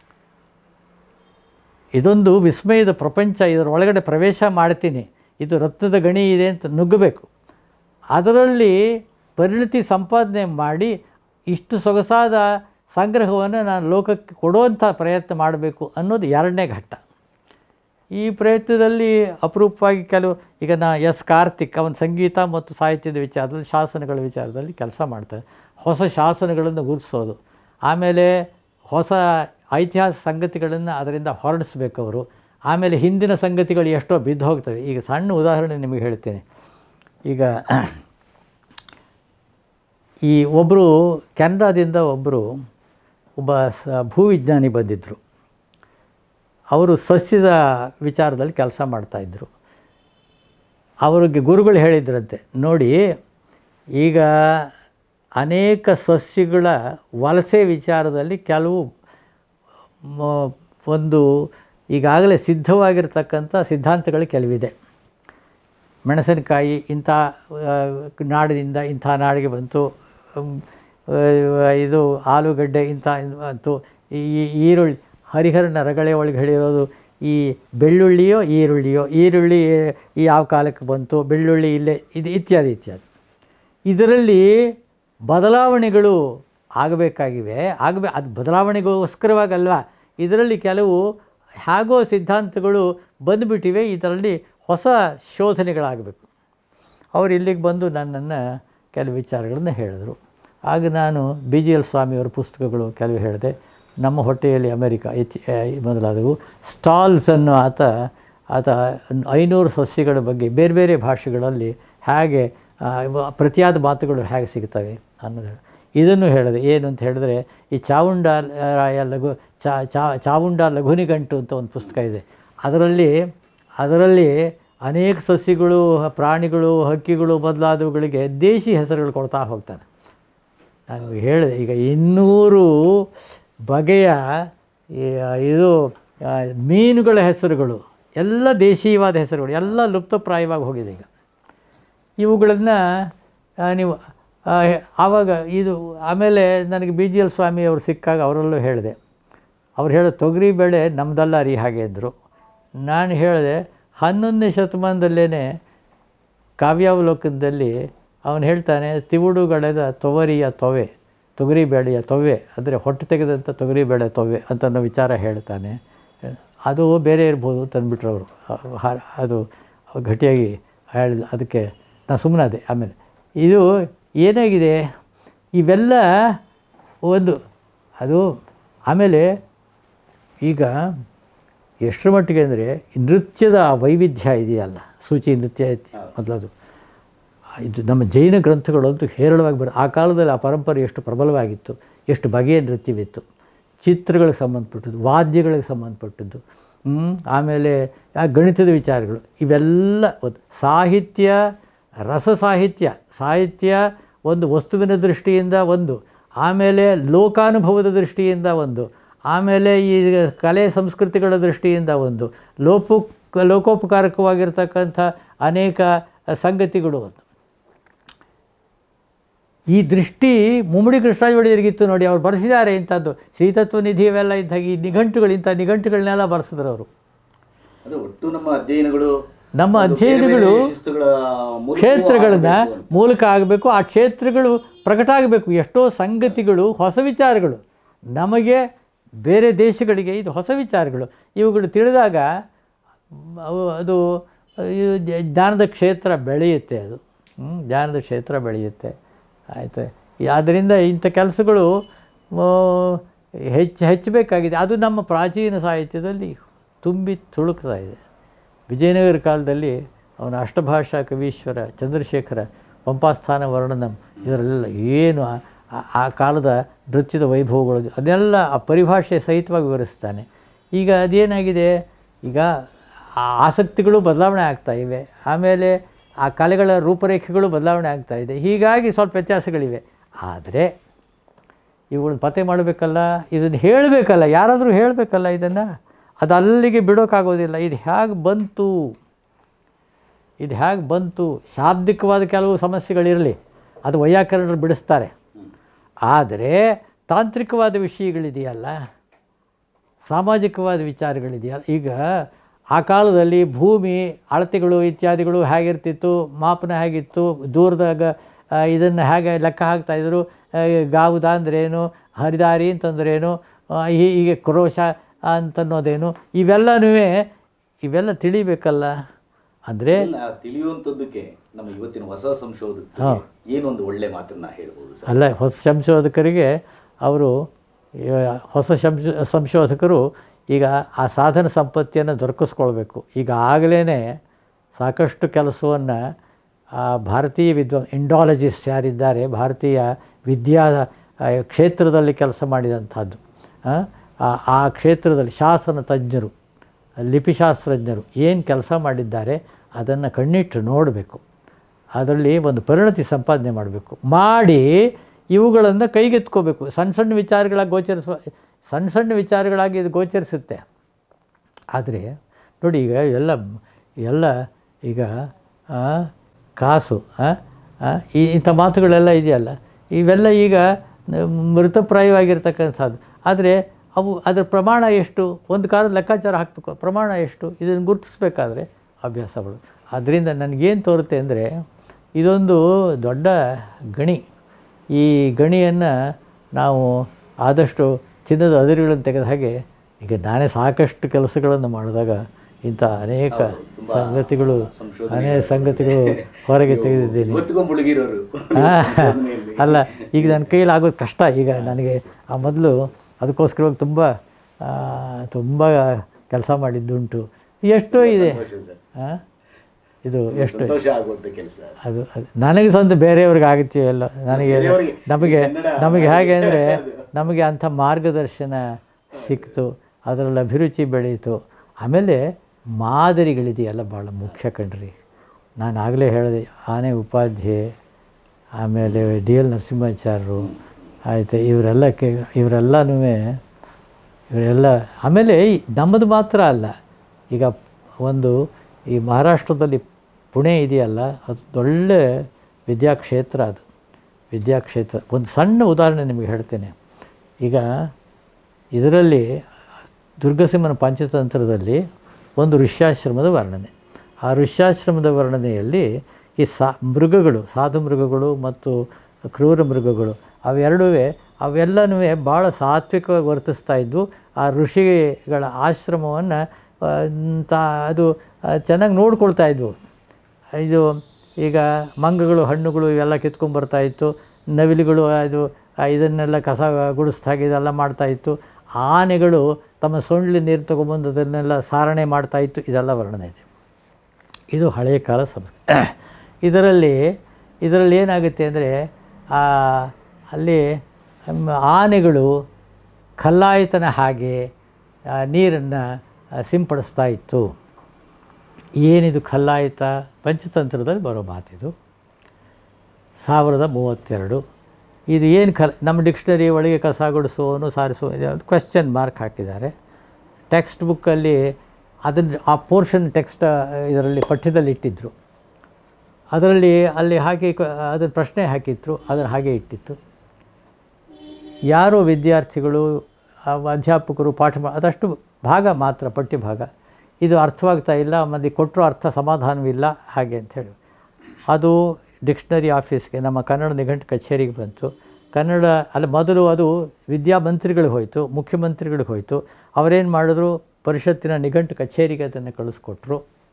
ಇದೊಂದು ವಿಸ್ಮಯದ ಪ್ರಪಂಚ ಇದರ ಒಳಗಡೆ ಪ್ರವೇಶ ಮಾಡ್ತೀನಿ ಇದು ರತ್ನದ ಗಣಿ ಇದೆ ಅಂತ ನುಗ್ಗಬೇಕು ಅದರಲ್ಲಿ ಪರಿಣತಿ ಸಂಪಾದನೆ ಮಾಡಿ ಇಷ್ಟು ಸೊಗಸಾದ ಸಂಗ್ರಹವನ್ನು ನಾನು ಲೋಕಕ್ಕೆ ಕೊಡುವಂಥ ಪ್ರಯತ್ನ ಮಾಡಬೇಕು ಅನ್ನೋದು ಎರಡನೇ ಘಟ್ಟ ಈ ಪ್ರಯತ್ನದಲ್ಲಿ ಅಪರೂಪವಾಗಿ ಕೆಲವು ಈಗ ನಾ ಎಸ್ ಕಾರ್ತಿಕ್ ಅವನ ಸಂಗೀತ ಮತ್ತು ಸಾಹಿತ್ಯದ ವಿಚಾರದಲ್ಲಿ ಶಾಸನಗಳ ವಿಚಾರದಲ್ಲಿ ಕೆಲಸ ಮಾಡ್ತಾರೆ ಹೊಸ ಶಾಸನಗಳನ್ನು ಗುರುತಿಸೋದು ಆಮೇಲೆ ಹೊಸ ಐತಿಹಾಸಿಕ ಸಂಗತಿಗಳನ್ನು ಅದರಿಂದ ಹೊರಡಿಸ್ಬೇಕು ಅವರು ಆಮೇಲೆ ಹಿಂದಿನ ಸಂಗತಿಗಳು ಎಷ್ಟೋ ಬಿದ್ದು ಹೋಗ್ತವೆ ಈಗ ಸಣ್ಣ ಉದಾಹರಣೆ ನಿಮಗೆ ಹೇಳ್ತೇನೆ ಈಗ ಈ ಒಬ್ಬರು ಕೆನಡಾದಿಂದ ಒಬ್ಬರು ಒಬ್ಬ ಸ ಭೂವಿಜ್ಞಾನಿ ಬಂದಿದ್ದರು ಅವರು ಸಸ್ಯದ ವಿಚಾರದಲ್ಲಿ ಕೆಲಸ ಮಾಡ್ತಾಯಿದ್ರು ಅವರಿಗೆ ಗುರುಗಳು ಹೇಳಿದ್ರಂತೆ ನೋಡಿ ಈಗ ಅನೇಕ ಸಸ್ಯಗಳ ವಲಸೆ ವಿಚಾರದಲ್ಲಿ ಕೆಲವು ಮ- ಒಂದು ಈಗಾಗಲೇ ಸಿದ್ಧವಾಗಿರ್ತಕ್ಕಂಥ ಸಿದ್ಧಾಂತಗಳು ಕೆಲವಿದೆ ಮೆಣಸಿನಕಾಯಿ ಇಂಥ ಆ, ನಾಡಿನಿಂದ ಇಂಥ ನಾಡಿಗೆ ಬಂತು ಹ್ಮ್, ಆ, ಇದು ಆಲೂಗಡ್ಡೆ ಇಂಥ ಬಂತು ಈ ಈರುಳ್ಳಿ ಹರಿಹರನ ರಗಳೆ ಒಳಗೆ ಹೇಳಿರೋದು ಈ ಬೆಳ್ಳುಳ್ಳಿಯೋ ಈರುಳ್ಳಿಯೋ ಈರುಳ್ಳಿ ಈ ಯಾವ ಕಾಲಕ್ಕೆ ಬಂತು ಬೆಳ್ಳುಳ್ಳಿ ಇಲ್ಲೇ ಇದು ಇತ್ಯಾದಿ ಇತ್ಯಾದಿ ಇದರಲ್ಲಿ ಬದಲಾವಣೆಗಳು ಆಗಬೇಕಾಗಿವೆ ಆಗಬೇ ಅದು ಬದಲಾವಣೆಗೋಸ್ಕರವಾಗಲ್ವ ಇದರಲ್ಲಿ ಕೆಲವು ಹೇಗೋ ಸಿದ್ಧಾಂತಗಳು ಬಂದುಬಿಟ್ಟಿವೆ ಇದರಲ್ಲಿ ಹೊಸ ಶೋಧನೆಗಳಾಗಬೇಕು ಅವರು ಇಲ್ಲಿಗೆ ಬಂದು ನನ್ನನ್ನು ಕೆಲವು ವಿಚಾರಗಳನ್ನು ಹೇಳಿದರು ಆಗ ನಾನು ಬಿ ಜಿ ಎಲ್ ಸ್ವಾಮಿಯವರ ಪುಸ್ತಕಗಳು ಕೆಲವು ಹೇಳಿದೆ ನಮ್ಮ ಹೊಟ್ಟೆಯಲ್ಲಿ ಅಮೆರಿಕ ಇತಿ ಮೊದಲಾದವು ಸ್ಟಾಲ್ಸ್ ಅನ್ನೋ ಆತ ಆತ ಐನೂರು ಸಸ್ಯಗಳ ಬಗ್ಗೆ ಬೇರೆ ಬೇರೆ ಭಾಷೆಗಳಲ್ಲಿ ಹೇಗೆ ಆ, ಇವ- ಪ್ರತಿಯಾದ ಮಾತುಗಳು ಹೇಗೆ ಸಿಗ್ತವೆ ಅನ್ನೋದು ಹೇಳಿ ಇದನ್ನು ಹೇಳಿದೆ ಏನು ಅಂತ ಹೇಳಿದ್ರೆ ಈ ಚಾವುಂಡ ರಾಯ ಲಘು ಚಾ ಚಾ ಚಾವುಂಡ ಲಘುನಿಗಂಟು ಅಂತ ಒಂದು ಪುಸ್ತಕ ಇದೆ ಅದರಲ್ಲಿ ಅದರಲ್ಲಿ ಅನೇಕ ಸಸ್ಯಗಳು ಪ್ರಾಣಿಗಳು ಹಕ್ಕಿಗಳು ಮೊದಲಾದವುಗಳಿಗೆ ದೇಶಿ ಹೆಸರುಗಳು ಕೊಡ್ತಾ ಹೋಗ್ತಾನೆ ನಾನು ಹೇಳಿದೆ ಈಗ ಇನ್ನೂರು ಬಗೆಯ ಈ, ಇದು ಆ, ಮೀನುಗಳ ಹೆಸರುಗಳು ಎಲ್ಲ ದೇಶೀಯವಾದ ಹೆಸರುಗಳು ಎಲ್ಲ ಲುಪ್ತಪ್ರಾಯವಾಗಿ ಹೋಗಿದೆ ಈಗ ಇವುಗಳನ್ನು ನೀವು ಆ, ಆವಾಗ ಇದು ಆಮೇಲೆ ನನಗೆ ಬಿ ಜಿ ಎಲ್ ಸ್ವಾಮಿ ಅವರು ಸಿಕ್ಕಾಗ ಅವರಲ್ಲೂ ಹೇಳಿದೆ ಅವ್ರು ಹೇಳೋ ತೊಗರಿ ಬೇಳೆ ನಮ್ಮದಲ್ಲ ರೀ ಹಾಗೆ ಅಂದರು ನಾನು ಹೇಳಿದೆ ಹನ್ನೊಂದನೇ ಶತಮಾನದಲ್ಲೇ ಕಾವ್ಯಾವಲೋಕನದಲ್ಲಿ ಅವನು ಹೇಳ್ತಾನೆ ತಿವುಡುಗಳೆದ ತೊವರಿಯ ತೊವೆ ತೊಗರಿ ಬೇಳೆಯ ತೊವೆ ಅಂದರೆ ಹೊಟ್ಟೆ ತೆಗೆದಂಥ ತೊಗರಿ ಬೇಳೆ ತೊವೆ ಅಂತ ಅನ್ನೋ ವಿಚಾರ ಹೇಳ್ತಾನೆ ಅದು ಬೇರೆ ಇರ್ಬೋದು ತಂದುಬಿಟ್ರು ಅವರು ಅದು ಗಟ್ಟಿಯಾಗಿ ಹೇಳಿದ ಅದಕ್ಕೆ ನಾನು ಸುಮ್ಮನಾದೆ ಆಮೇಲೆ ಇದು ಏನಾಗಿದೆ ಇವೆಲ್ಲ ಒಂದು ಅದು ಆಮೇಲೆ ಈಗ ಎಷ್ಟರ ಮಟ್ಟಿಗೆ ಅಂದರೆ ನೃತ್ಯದ ಆ ವೈವಿಧ್ಯ ಇದೆಯಲ್ಲ ಸೂಚಿ ನೃತ್ಯ ಮೊದಲದು ಇದು ನಮ್ಮ ಜೈನ ಗ್ರಂಥಗಳಂತೂ ಹೇರಳವಾಗಿ ಬರ ಆ ಕಾಲದಲ್ಲಿ ಆ ಪರಂಪರೆ ಎಷ್ಟು ಪ್ರಬಲವಾಗಿತ್ತು ಎಷ್ಟು ಬಗೆಯ ನೃತ್ಯವಿತ್ತು ಚಿತ್ರಗಳಿಗೆ ಸಂಬಂಧಪಟ್ಟದ್ದು ವಾದ್ಯಗಳಿಗೆ ಸಂಬಂಧಪಟ್ಟದ್ದು ಹ್ಮ್, ಆಮೇಲೆ ಆ ಗಣಿತದ ವಿಚಾರಗಳು ಇವೆಲ್ಲ ಒಂದು ಸಾಹಿತ್ಯ ರಸ ಸಾಹಿತ್ಯ ಸಾಹಿತ್ಯ ಒಂದು ವಸ್ತುವಿನ ದೃಷ್ಟಿಯಿಂದ ಒಂದು ಆಮೇಲೆ ಲೋಕಾನುಭವದ ದೃಷ್ಟಿಯಿಂದ ಒಂದು ಆಮೇಲೆ ಈ ಕಲೆ ಸಂಸ್ಕೃತಿಗಳ ದೃಷ್ಟಿಯಿಂದ ಒಂದು ಲೋಪು ಲೋಕೋಪಕಾರಕವಾಗಿರ್ತಕ್ಕಂಥ ಅನೇಕ ಸಂಗತಿಗಳು ಒಂದು ಈ ದೃಷ್ಟಿ ಮುಮ್ಮಡಿ ಕೃಷ್ಣರಾಜ ಒಡೆಯರಿಗಿತ್ತು ನೋಡಿ ಅವ್ರು ಬರೆಸಿದ್ದಾರೆ ಇಂಥದ್ದು ಶ್ರೀತತ್ವ ನಿಧಿ ಇವೆಲ್ಲ ಇದ್ದಾಗ ಈ ನಿಘಂಟುಗಳು ಇಂಥ ನಿಘಂಟುಗಳನ್ನೆಲ್ಲ ಬರೆಸಿದ್ರು ಅವರು ಅದು ಒಟ್ಟು ನಮ್ಮ ಅಧ್ಯಯನಗಳು ನಮ್ಮ ಒಂದು ಬೇರೆ ಬೇರೆ ಅಧ್ಯಯನಗಳು ಶಿಸ್ತುಗಳ ಮೂಲಕವೂ ಕ್ಷೇತ್ರಗಳನ್ನ ಆಗಬೇಕು ಅಂತ. ಮೂಲಕ ಆಗಬೇಕು ಆ ಕ್ಷೇತ್ರಗಳು ಪ್ರಕಟ ಆಗಬೇಕು ಎಷ್ಟೋ ಸಂಗತಿಗಳು ಹೊಸ ವಿಚಾರಗಳು ನಮಗೆ ಬೇರೆ ದೇಶಗಳಿಗೆ ಇದು ಹೊಸ ವಿಚಾರಗಳು ಇವುಗಳು ತಿಳಿದಾಗ ಅವು ಅದು ಇದು ಜ- ಜ್ಞಾನದ ಕ್ಷೇತ್ರ ಬೆಳೆಯುತ್ತೆ ಅದು ಹ್ಮ್, ಜ್ಞಾನದ ಕ್ಷೇತ್ರ ಬೆಳೆಯುತ್ತೆ ಆಯಿತು ಆದ್ದರಿಂದ ಇಂಥ ಕೆಲಸಗಳು ಹೆಚ್ಚು ಹೆಚ್ಚಬೇಕಾಗಿದೆ ಅದು ನಮ್ಮ ಪ್ರಾಚೀನ ಸಾಹಿತ್ಯದಲ್ಲಿ ತುಂಬಿ ತುಳುಕ್ತಾ ಇದೆ ವಿಜಯನಗರ ಕಾಲದಲ್ಲಿ ಅವನ ಅಷ್ಟಭಾಷಾ ಕವೀಶ್ವರ ಚಂದ್ರಶೇಖರ ಪಂಪಾಸ್ಥಾನ ವರ್ಣನಂ ಇದರಲ್ಲೆಲ್ಲ ಏನು ಆ- ಆ- ಆ ಕಾಲದ ನೃತ್ಯದ ವೈಭವಗಳು ಅದನ್ನೆಲ್ಲ ಆ ಪರಿಭಾಷೆ ಸಹಿತವಾಗಿ ವಿವರಿಸ್ತಾನೆ ಈಗ ಅದೇನಾಗಿದೆ ಈಗ ಆ ಆಸಕ್ತಿಗಳು ಬದಲಾವಣೆ ಆಗ್ತಾ ಇವೆ ಆಮೇಲೆ ಆ ಕಲೆಗಳ ರೂಪರೇಖೆಗಳು ಬದಲಾವಣೆ ಆಗ್ತಾ ಇದೆ ಹೀಗಾಗಿ ಸ್ವಲ್ಪ ವ್ಯತ್ಯಾಸಗಳಿವೆ ಆದರೆ ಇವುಗಳನ್ನ ಪತ್ತೆ ಮಾಡಬೇಕಲ್ಲ ಇದನ್ನು ಹೇಳಬೇಕಲ್ಲ ಯಾರಾದರೂ ಹೇಳಬೇಕಲ್ಲ ಇದನ್ನು ಅದು ಅಲ್ಲಿಗೆ ಬಿಡೋಕ್ಕಾಗೋದಿಲ್ಲ ಇದು ಹೇಗೆ ಬಂತು ಇದು ಹೇಗೆ ಬಂತು ಶಾಬ್ದಿಕವಾದ ಕೆಲವು ಸಮಸ್ಯೆಗಳಿರಲಿ ಅದು ವೈಯಾಕರಣರು ಬಿಡಿಸ್ತಾರೆ ಆದರೆ ತಾಂತ್ರಿಕವಾದ ವಿಷಯಗಳಿದೆಯಲ್ಲ ಸಾಮಾಜಿಕವಾದ ವಿಚಾರಗಳಿದೆಯಲ್ಲ ಈಗ ಆ ಕಾಲದಲ್ಲಿ ಭೂಮಿ ಅಳತೆಗಳು ಇತ್ಯಾದಿಗಳು ಹೇಗಿರ್ತಿತ್ತು ಮಾಪನ ಹೇಗಿತ್ತು ದೂರದಾಗ ಇದನ್ನು ಹೇಗೆ ಲೆಕ್ಕ ಹಾಕ್ತಾಯಿದ್ರು ಗಾವುದ ಅಂದ್ರೇನು ಹರಿದಾರಿ ಅಂತಂದ್ರೇನು ಆ, ಹೀ- ಹೀಗೆ ಕ್ರೋಶ ಅಂತನ್ನೋದೇನು ಇವೆಲ್ಲನೂ ಇವೆಲ್ಲ ತಿಳಿಬೇಕಲ್ಲ ಅಂದರೆ ಇದನ್ನ ತಿಳಿಯುವಂಥದ್ದಕ್ಕೆ ನಮ್ಮ ಇವತ್ತಿನ ಹೊಸ ಸಂಶೋಧಕ ಹಾ. ಏನೊಂದು ಒಳ್ಳೆ ಮಾತನ್ನ ಹೇಳ್ಬೋದು ಸರ್ ಅಲ್ಲ ಹೊಸ ಸಂಶೋಧಕರಿಗೆ ಅವರು ಇವ- ಹೊಸ ಸಂಶೋ ಸಂಶೋಧಕರು ಈಗ ಆ ಸಾಧನ ಸಂಪತ್ತಿಯನ್ನು ದೊರಕಿಸ್ಕೊಳ್ಬೇಕು ಈಗ ಆಗಲೇ ಸಾಕಷ್ಟು ಕೆಲಸವನ್ನು ಆ ಭಾರತೀಯ ವಿದ್ವಾನ್ ಇಂಡಾಲಜಿಸ್ಟ್ ಯಾರಿದ್ದಾರೆ ಭಾರತೀಯ ವಿದ್ಯಾ ಆ, ಕ್ಷೇತ್ರದಲ್ಲಿ ಕೆಲಸ ಮಾಡಿದಂಥದ್ದು ಆ, ಆ- ಆ ಕ್ಷೇತ್ರದಲ್ಲಿ ಶಾಸನ ತಜ್ಞರು ಲಿಪಿಶಾಸ್ತ್ರಜ್ಞರು ಏನು ಕೆಲಸ ಮಾಡಿದ್ದಾರೆ ಅದನ್ನು ಕಣ್ಣಿಟ್ಟು ನೋಡಬೇಕು ಅದರಲ್ಲಿ ಒಂದು ಪರಿಣತಿ ಸಂಪಾದನೆ ಮಾಡಬೇಕು ಮಾಡಿ ಇವುಗಳನ್ನು ಕೈಗೆತ್ಕೋಬೇಕು ಸಣ್ಣ ಸಣ್ಣ ವಿಚಾರಗಳಾಗಿ ಗೋಚರಿಸುವ ಸಣ್ಣ ಸಣ್ಣ ವಿಚಾರಗಳಾಗಿ ಇದು ಗೋಚರಿಸುತ್ತೆ ಆದರೆ ನೋಡಿ ಈಗ ಎಲ್ಲ ಎಲ್ಲ ಈಗ ಆ, ಕಾಸು ಆ, ಆ, ಈ ಇಂಥ ಮಾತುಗಳೆಲ್ಲ ಇದೆಯಲ್ಲ ಇವೆಲ್ಲ ಈಗ ನ- ಮೃತಪ್ರಾಯವಾಗಿರ್ತಕ್ಕಂಥದ್ದು ಆದರೆ ಅವು ಅದರ ಪ್ರಮಾಣ ಎಷ್ಟು ಒಂದು ಕಾಲದ ಲೆಕ್ಕಾಚಾರ ಹಾಕಬೇಕು ಪ್ರಮಾಣ ಎಷ್ಟು ಇದನ್ನು ಗುರುತಿಸ್ಬೇಕಾದ್ರೆ ಅಭ್ಯಾಸಗಳು ಅದರಿಂದ ನನಗೇನು ತೋರುತ್ತೆ ಅಂದರೆ ಇದೊಂದು ದೊಡ್ಡ ಗಣಿ ಈ ಗಣಿಯನ್ನು ನಾವು ಆದಷ್ಟು ಚಿನ್ನದ ಅದಿರುಗಳನ್ನು ತೆಗೆದ ಹಾಗೆ ಈಗ ನಾನೇ ಸಾಕಷ್ಟು ಕೆಲಸಗಳನ್ನು ಮಾಡಿದಾಗ ಇಂಥ ಅನೇಕ ತುಂಬಾ ಸಂಗತಿಗಳು ಸಂಶೋಧನೆಗಳು ಅನೇಕ ಸಂಗತಿಗಳು ಹೊರಗೆ ತೆಗೆದಿದ್ದೀನಿ ಗೊತ್ಕೊಂಡ್ ಮುಳುಗಿರೋರು ಆ, ಅಲ್ಲ ಈಗ ನನ್ನ ಕೈಯಲ್ಲಿ ಆಗೋದು ಕಷ್ಟ ಈಗ ನನಗೆ ಆ ಮೊದಲು ಅದಕ್ಕೋಸ್ಕರವಾಗಿ ತುಂಬ ಆ, ತುಂಬ ಕೆಲಸ ಮಾಡಿದ್ದುಂಟು ಎಷ್ಟೋ ಇದೆ ಸಂತೋಷ ಸರ್ ಆ? ಇದು ಎಷ್ಟು ಸಂತೋಷ ಆಗುವಂತ ಕೆಲಸ ಅದು ಅದು ನನಗೆ ಸ್ವಂತ ಬೇರೆಯವ್ರಿಗೆ ಆಗುತ್ತೆ ಎಲ್ಲ ನನಗೆ ಬೇರೆಯವ್ರಿಗೆ ನಮಗೆ ಕನ್ನಡ ನಮಗೆ ಹೇಗೆ ಅಂದರೆ ನಮಗೆ ಅಂಥ ಮಾರ್ಗದರ್ಶನ ಸಿಕ್ತು ಅದರಲ್ಲಿ ಅಭಿರುಚಿ ಬೆಳೀತು ಆಮೇಲೆ ಮಾದರಿಗಳಿದೆಯಲ್ಲ ಭಾಳ ಮುಖ್ಯ ಕಣ್ರಿ ನಾನು ಆಗಲೇ ಹೇಳಿದೆ ಆನೆ ಉಪಾಧ್ಯಾಯ ಆಮೇಲೆ ಡಿ ಎಲ್ ನರಸಿಂಹಾಚಾರ್ಯರು ಆಯಿತು ಇವರೆಲ್ಲ ಕೆ ಇವರೆಲ್ಲನೂ ಇವರೆಲ್ಲ ಆಮೇಲೆ ಈ ನಮ್ಮದು ಮಾತ್ರ ಅಲ್ಲ ಈಗ ಒಂದು ಈ ಮಹಾರಾಷ್ಟ್ರದಲ್ಲಿ ಪುಣೆ ಇದೆಯಲ್ಲ ಅದು ಒಳ್ಳೆ ವಿದ್ಯಾಕ್ಷೇತ್ರ ಅದು ವಿದ್ಯಾಕ್ಷೇತ್ರ ಒಂದು ಸಣ್ಣ ಉದಾಹರಣೆ ನಿಮಗೆ ಹೇಳ್ತೇನೆ ಈಗ ಇದರಲ್ಲಿ ದುರ್ಗಸಿಂಹನ ಪಂಚತಂತ್ರದಲ್ಲಿ ಒಂದು ಋಷ್ಯಾಶ್ರಮದ ವರ್ಣನೆ ಆ ಋಷ್ಯಾಶ್ರಮದ ವರ್ಣನೆಯಲ್ಲಿ ಈ ಸಾ ಮೃಗಗಳು ಸಾಧು ಮೃಗಗಳು ಮತ್ತು ಕ್ರೂರ ಮೃಗಗಳು ಅವೆರಡೂ ಅವೆಲ್ಲನೂ ಭಾಳ ಸಾತ್ವಿಕವಾಗಿ ವರ್ತಿಸ್ತಾ ಇದ್ವು ಆ ಋಷಿಗಳ ಆಶ್ರಮವನ್ನು ತಾ ಅದು ಚೆನ್ನಾಗಿ ನೋಡ್ಕೊಳ್ತಾ ಇದ್ವು ಇದು ಈಗ ಮಂಗಗಳು ಹಣ್ಣುಗಳು ಇವೆಲ್ಲ ಕಿತ್ಕೊಂಡ್ಬರ್ತಾ ಇತ್ತು ನವಿಲುಗಳು ಅದು ಆ ಇದನ್ನೆಲ್ಲ ಕಸ ಗುಡಿಸ್ದಾಗೆ ಇದೆಲ್ಲ ಮಾಡ್ತಾಯಿತ್ತು ಆನೆಗಳು ತಮ್ಮ ಸೊಂಡ್ಲಿ ನೀರು ತೊಗೊಂಬಂದು ಅದನ್ನೆಲ್ಲ ಸಾರಣೆ ಮಾಡ್ತಾಯಿತ್ತು ಇದೆಲ್ಲ ವರ್ಣನೆ ಇದೆ ಇದು ಹಳೆಯ ಕಾಲ ಸಂಸ್ಕೃತಿ ಇದರಲ್ಲಿ ಇದರಲ್ಲಿ ಏನಾಗುತ್ತೆ ಅಂದರೆ ಅಲ್ಲಿ ಮ್, ಆನೆಗಳು ಕಲ್ಲಾಯತನ ಹಾಗೆ ನೀರನ್ನು ಸಿಂಪಡಿಸ್ತಾ ಇತ್ತು ಏನಿದು ಕಲ್ಲಾಯಿತ ಪಂಚತಂತ್ರದಲ್ಲಿ ಬರೋ ಮಾತಿದು ಸಾವಿರದ ಮೂವತ್ತೆರಡು ಇದು ಏನು ಕಲ್ ನಮ್ಮ ಡಿಕ್ಷನರಿ ಒಳಗೆ ಕಸ ಗುಡಿಸುವವನು ಸಾರಿಸುವ ಕ್ವೆಶ್ಚನ್ ಮಾರ್ಕ್ ಹಾಕಿದ್ದಾರೆ ಟೆಕ್ಸ್ಟ್ ಬುಕ್ಕಲ್ಲಿ ಅದನ್ನು ಆ ಪೋರ್ಷನ್ ಟೆಕ್ಸ್ಟ್ ಇದರಲ್ಲಿ ಪಠ್ಯದಲ್ಲಿ ಇಟ್ಟಿದ್ದರು ಅದರಲ್ಲಿ ಅಲ್ಲಿ ಹಾಕಿ ಅದನ್ನು ಪ್ರಶ್ನೆ ಹಾಕಿತ್ತು ಅದನ್ನು ಹಾಗೆ ಇಟ್ಟಿತ್ತು ಯಾರೋ ವಿದ್ಯಾರ್ಥಿಗಳು ಆ ಅಧ್ಯಾಪಕರು ಪಾಠ ಮಾ ಅದಷ್ಟು ಭಾಗ ಮಾತ್ರ ಪಠ್ಯ ಭಾಗ ಇದು ಅರ್ಥವಾಗ್ತಾ ಇಲ್ಲ ಮತ್ತು ಕೊಟ್ಟರು ಅರ್ಥ ಸಮಾಧಾನವಿಲ್ಲ ಹಾಗೆ ಅಂಥೇಳಿ ಅದು ಡಿಕ್ಷನರಿ ಆಫೀಸ್ಗೆ ನಮ್ಮ ಕನ್ನಡ ನಿಘಂಟು ಕಚೇರಿಗೆ ಬಂತು ಕನ್ನಡ ಅಲ್ಲಿ ಮೊದಲು ಅದು ವಿದ್ಯಾಮಂತ್ರಿಗಳಿಗೆ ಹೋಯಿತು ಮುಖ್ಯಮಂತ್ರಿಗಳಿಗೆ ಹೋಯಿತು ಅವರೇನು ಮಾಡಿದ್ರು ಪರಿಷತ್ತಿನ ನಿಘಂಟು ಕಚೇರಿಗೆ ಅದನ್ನು ಕಳಿಸ್ಕೊಟ್ರು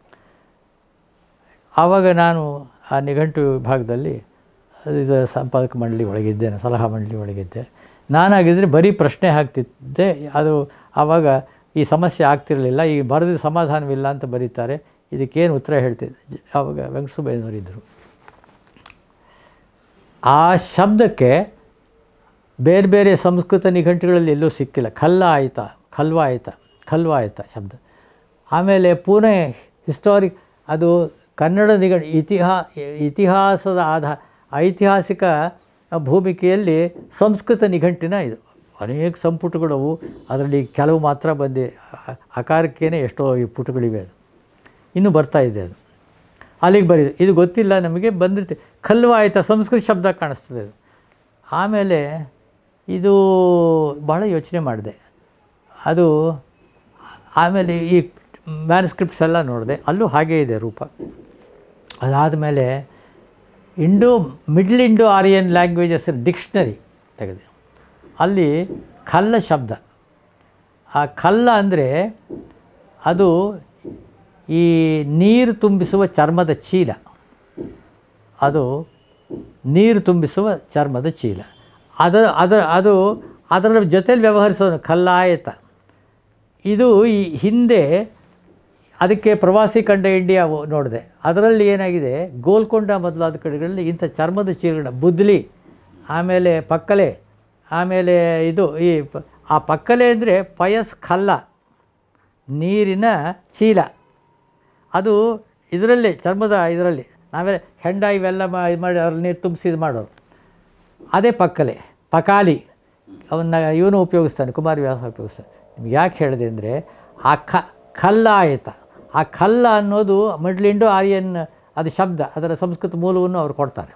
ಆವಾಗ ನಾನು ಆ ನಿಘಂಟು ವಿಭಾಗದಲ್ಲಿ ಇದು ಸಂಪಾದಕ ಮಂಡಳಿ ಒಳಗಿದ್ದೇನೆ ಸಲಹಾ ಮಂಡಳಿ ಒಳಗಿದ್ದೆ ನಾನಾಗಿದ್ದರೆ ಬರೀ ಪ್ರಶ್ನೆ ಹಾಕ್ತಿದ್ದೆ ಅದು ಆವಾಗ ಈ ಸಮಸ್ಯೆ ಆಗ್ತಿರಲಿಲ್ಲ ಈಗ ಬರೆದ ಸಮಾಧಾನವಿಲ್ಲ ಅಂತ ಬರೀತಾರೆ ಇದಕ್ಕೇನು ಉತ್ತರ ಹೇಳ್ತಿದ್ದೆ ಜ- ಆವಾಗ ವೆಂಕಟಸುಬ್ಬಯ್ಯನವರಿದ್ದರು ಆ ಶಬ್ದಕ್ಕೆ ಬೇರೆ ಬೇರೆ ಸಂಸ್ಕೃತ ನಿಘಂಟುಗಳಲ್ಲಿ ಎಲ್ಲೂ ಸಿಕ್ಕಿಲ್ಲ ಖಲ್ಲ ಆಯ್ತಾ ಖಲ್ವ ಆಯ್ತಾ ಖಲ್ವ ಆಯ್ತಾ ಶಬ್ದ ಆಮೇಲೆ ಪುಣೆ ಹಿಸ್ಟಾರಿಕ್ ಅದು ಕನ್ನಡ ನಿಘಂಟ ಇತಿಹಾ ಇತಿಹಾಸದ ಆಧ ಐತಿಹಾಸಿಕ ಭೂಮಿಕೆಯಲ್ಲಿ ಸಂಸ್ಕೃತ ನಿಘಂಟಿನ ಇದು ಅನೇಕ ಸಂಪುಟಗಳವು ಅದರಲ್ಲಿ ಕೆಲವು ಮಾತ್ರ ಬಂದು ಅಕಾರಕ್ಕೇನೆ ಎಷ್ಟೋ ಈ ಪುಟಗಳಿವೆ ಅದು ಇನ್ನೂ ಬರ್ತಾ ಇದೆ ಅದು ಅಲ್ಲಿಗೆ ಬರೀದು ಇದು ಗೊತ್ತಿಲ್ಲ ನಮಗೆ ಬಂದಿರ್ತೀವಿ ಕಲ್ವ ಆಯ್ತಾ ಸಂಸ್ಕೃತ ಶಬ್ದ ಕಾಣಿಸ್ತದೆ ಅದು ಆಮೇಲೆ ಇದು ಭಾಳ ಯೋಚನೆ ಮಾಡಿದೆ ಅದು ಆಮೇಲೆ ಈ ಮ್ಯಾನ್ಸ್ಕ್ರಿಪ್ಟ್ಸ್ ಎಲ್ಲ ನೋಡಿದೆ ಅಲ್ಲೂ ಹಾಗೇ ಇದೆ ರೂಪ ಅದಾದಮೇಲೆ Indo middle Indo Aryan languages dictionary ತೆಗೆದೆ ಅಲ್ಲಿ ಕಲ್ಲ ಶಬ್ದ ಆ ಕಲ್ಲ ಅಂದರೆ ಅದು ಈ ನೀರು ತುಂಬಿಸುವ ಚರ್ಮದ ಚೀಲ ಅದು ನೀರು ತುಂಬಿಸುವ ಚರ್ಮದ ಚೀಲ ಅದರ ಅದರ ಅದು ಅದರ ಜೊತೆಲಿ ವ್ಯವಹರಿಸೋನು ಕಲ್ಲಾಯತ ಇದು ಈ ಹಿಂದೆ ಅದಕ್ಕೆ ಪ್ರವಾಸಿ ಕಂಡ ಇಂಡಿಯಾ ನೋಡಿದೆ ಅದರಲ್ಲಿ ಏನಾಗಿದೆ ಗೋಲ್ಕೊಂಡ ಮೊದಲಾದ ಕಡೆಗಳಲ್ಲಿ ಇಂಥ ಚರ್ಮದ ಚೀಲಗಳ ಬುದ್ಲಿ ಆಮೇಲೆ ಪಕ್ಕಲೆ ಆಮೇಲೆ ಇದು ಈ ಪ- ಆ ಪಕ್ಕಲೆ ಅಂದರೆ ಪಯಸ್ ಕಲ್ಲ ನೀರಿನ ಚೀಲ ಅದು ಇದರಲ್ಲಿ ಚರ್ಮದ ಇದರಲ್ಲಿ ನಾವೇ ಹೆಂಡ ಇವೆಲ್ಲ ಮಾ- ಇದು ಮಾಡಿ ಅದ್ರಲ್ಲಿ ನೀರು ತುಂಬಿಸಿ ಇದು ಮಾಡೋರು ಅದೇ ಪಕ್ಕಲೆ ಪಕಾಲಿ ಅವನ್ನ ಇವನು ಉಪಯೋಗಿಸ್ತಾನೆ ಕುಮಾರವ್ಯಾಸ ಉಪಯೋಗಿಸ್ತಾನೆ ನಿಮ್ಗೆ ಯಾಕೆ ಹೇಳಿದೆ ಅಂದರೆ ಆ ಖ ಖಲ್ಲ ಆಯಿತ ಆ ಖಲ್ಲ ಅನ್ನೋದು ಮಿಡ್ಲ್ ಇಂಡೋ ಆರ್ಯನ್ ಅದು ಶಬ್ದ ಅದರ ಸಂಸ್ಕೃತ ಮೂಲವನ್ನು ಅವ್ರು ಕೊಡ್ತಾರೆ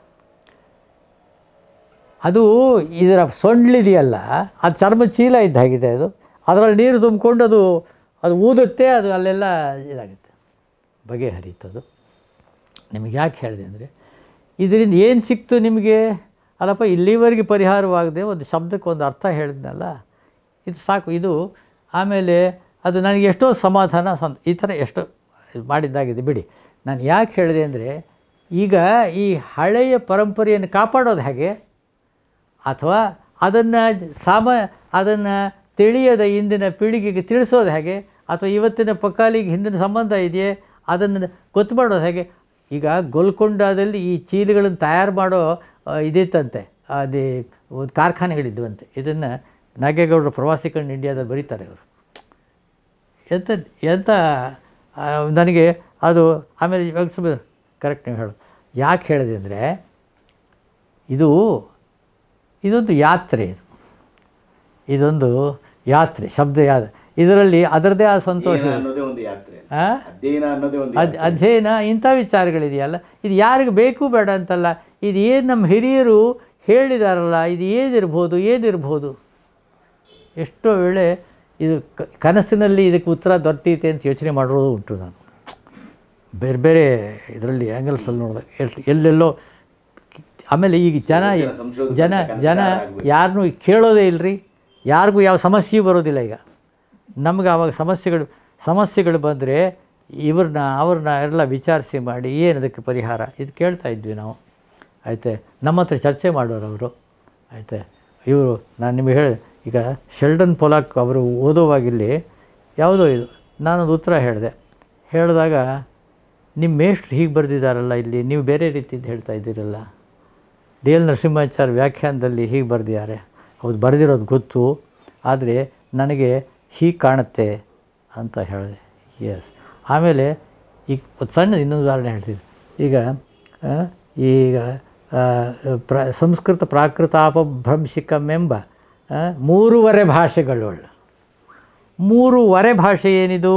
ಅದು ಇದರ ಸೊಂಡ್ಲಿದೆಯಲ್ಲ ಅದು ಚರ್ಮ ಚೀಲ ಇದ್ದ ಹಾಗಿದೆ ಅದು ಅದರಲ್ಲಿ ನೀರು ತುಂಬಿಕೊಂಡು ಅದು ಅದು ಊದುತ್ತೆ ಅದು ಅಲ್ಲೆಲ್ಲ ಇದಾಗುತ್ತೆ ಬಗೆಹರಿತದು ನಿಮಗೆ ಯಾಕೆ ಹೇಳಿದೆ ಅಂದರೆ ಇದರಿಂದ ಏನು ಸಿಕ್ತು ನಿಮಗೆ ಅಲ್ಲಪ್ಪ ಇಲ್ಲಿವರೆಗೆ ಪರಿಹಾರವಾಗದೆ ಒಂದು ಶಬ್ದಕ್ಕೆ ಒಂದು ಅರ್ಥ ಹೇಳಿದ್ನಲ್ಲ ಇದು ಸಾಕು ಇದು ಆಮೇಲೆ ಅದು ನನಗೆ ಎಷ್ಟೋ ಸಮಾಧಾನ ಸಂ ಈ ಥರ ಎಷ್ಟೋ ಮಾಡಿದ್ದಾಗಿದೆ ಬಿಡಿ ನಾನು ಯಾಕೆ ಹೇಳಿದೆ ಅಂದರೆ ಈಗ ಈ ಹಳೆಯ ಪರಂಪರೆಯನ್ನು ಕಾಪಾಡೋದು ಹೇಗೆ ಅಥವಾ ಅದನ್ನು ಸಾಮ ಅದನ್ನು ತಿಳಿಯದ ಇಂದಿನ ಪೀಳಿಗೆಗೆ ತಿಳಿಸೋದು ಹೇಗೆ ಅಥವಾ ಇವತ್ತಿನ ಪಕ್ಕಾಲಿಗೆ ಹಿಂದಿನ ಸಂಬಂಧ ಇದೆಯೇ ಅದನ್ನು ಗೊತ್ತು ಮಾಡೋದು ಹೇಗೆ ಈಗ ಗೋಲ್ಕೊಂಡದಲ್ಲಿ ಈ ಚೀಲಗಳನ್ನು ತಯಾರು ಮಾಡೋ ಆ, ಇದಿತ್ತಂತೆ ಅದೇ ಒಂದು ಕಾರ್ಖಾನೆಗಳಿದ್ವಂತೆ ಇದನ್ನು ನಾಗೇಗೌಡರು ಪ್ರವಾಸಿ ಕಂಡು ಇಂಡಿಯಾದಲ್ಲಿ ಬರೀತಾರೆ ಅವರು ಎಂಥ ಎಂಥ ಆ, ನನಗೆ ಅದು ಆಮೇಲೆ ಇವಾಗ ಸುಮ್ಮನೆ ಕರೆಕ್ಟ್ ನೀವು ಹೇಳು ಯಾಕೆ ಹೇಳಿದೆ ಅಂದರೆ ಇದು ಇದೊಂದು ಯಾತ್ರೆ ಇದು ಇದೊಂದು ಯಾತ್ರೆ ಶಬ್ದ ಯಾದ ಇದರಲ್ಲಿ ಅದರದೇ ಆದ ಸಂತೋಷ ಅಧ್ಯಯನ ಅನ್ನೋದೇ ಒಂದು ಯಾತ್ರೆ ಆ? ಅಧ್ಯಯನ ಅನ್ನೋದೇ ಒಂದು ಅದ್ ಅಧ್ಯಯನ ಇಂಥ ವಿಚಾರಗಳಿದೆಯಲ್ಲ ಇದು ಯಾರಿಗೆ ಬೇಕು ಬೇಡ ಅಂತಲ್ಲ ಇದು ಏನು ನಮ್ಮ ಹಿರಿಯರು ಹೇಳಿದಾರಲ್ಲ ಇದು ಏನಿರ್ಬೋದು ಏನಿರ್ಬೋದು ಎಷ್ಟೋ ವೇಳೆ ಇದು ಕ- ಕನಸಿನಲ್ಲಿ ಇದಕ್ಕೆ ಉತ್ತರ ದೊರೆತೈತೆ ಅಂತ ಯೋಚನೆ ಮಾಡಿರೋದು ಉಂಟು ನಾನು ಬೇರೆ ಬೇರೆ ಇದರಲ್ಲಿ ಆ್ಯಂಗಲ್ಸಲ್ಲಿ ನೋಡಿದಾಗ ಎಷ್ಟು ಎಲ್ಲೆಲ್ಲೋ ಆಮೇಲೆ ಈಗ ಜನ ಇವತ್ತಿನ ಸಂಶೋಧಕರು ಜನ ಜನ ಕನಸುಗಾರರಾಗ್ಬೇಕು. ಯಾರನ್ನೂ ಕೇಳೋದೇ ಇಲ್ಲರಿ ಯಾರಿಗೂ ಯಾವ ಸಮಸ್ಯೆಯೂ ಬರೋದಿಲ್ಲ ಈಗ ನಮ್ಗೆ ಆವಾಗ ಸಮಸ್ಯೆಗಳು ಸಮಸ್ಯೆಗಳು ಬಂದರೆ ಇವ್ರನ್ನ ಅವ್ರನ್ನ ಎಲ್ಲ ವಿಚಾರಿಸಿ ಮಾಡಿ ಏನು ಅದಕ್ಕೆ ಪರಿಹಾರ ಇದು ಕೇಳ್ತಾ ಇದ್ವಿ ನಾವು ಆಯ್ತೆ ನಮ್ಮ ಹತ್ರ ಚರ್ಚೆ ಮಾಡೋರು ಅವರು ಆಯ್ತೆ ಇವರು ನಾನು ನಿಮಗೆ ಹೇಳಿ ಈಗ ಶೆಲ್ಡನ್ ಪೊಲಾಕ್ ಅವರು ಓದುವಾಗಿಲ್ಲಿ ಯಾವುದೋ ಇದು ನಾನೊಂದು ಉತ್ತರ ಹೇಳಿದೆ ಹೇಳಿದಾಗ ನಿಮ್ಮ ಮೇಷ್ಟ್ರು ಹೀಗೆ ಬರೆದಿದ್ದಾರಲ್ಲ ಇಲ್ಲಿ ನೀವು ಬೇರೆ ರೀತಿಯಿಂದ ಹೇಳ್ತಾ ಇದ್ದೀರಲ್ಲ ಡಿ ಎಲ್ ನರಸಿಂಹಾಚಾರ್ಯ ವ್ಯಾಖ್ಯಾನದಲ್ಲಿ ಹೀಗೆ ಬರೆದಿದ್ದಾರೆ ಹೌದು ಬರೆದಿರೋದು ಗೊತ್ತು ಆದರೆ ನನಗೆ ಹೀಗೆ ಕಾಣುತ್ತೆ ಅಂತ ಹೇಳಿದೆ ಎಸ್ ಆಮೇಲೆ ಈಗ ಒಂದು ಸಣ್ಣ ಇನ್ನೊಂದು ಉದಾಹರಣೆ ಹೇಳ್ತೀನಿ ಈಗ ಆ, ಈಗ ಆ, ಪ್ರ ಸಂಸ್ಕೃತ ಪ್ರಾಕೃತಾಪಭ್ರಂಶಿಕಮೆಂಬ ಆ, ಮೂರುವರೆ ಭಾಷೆಗಳುಳ್ಳ ಮೂರುವರೆ ಭಾಷೆ ಏನಿದು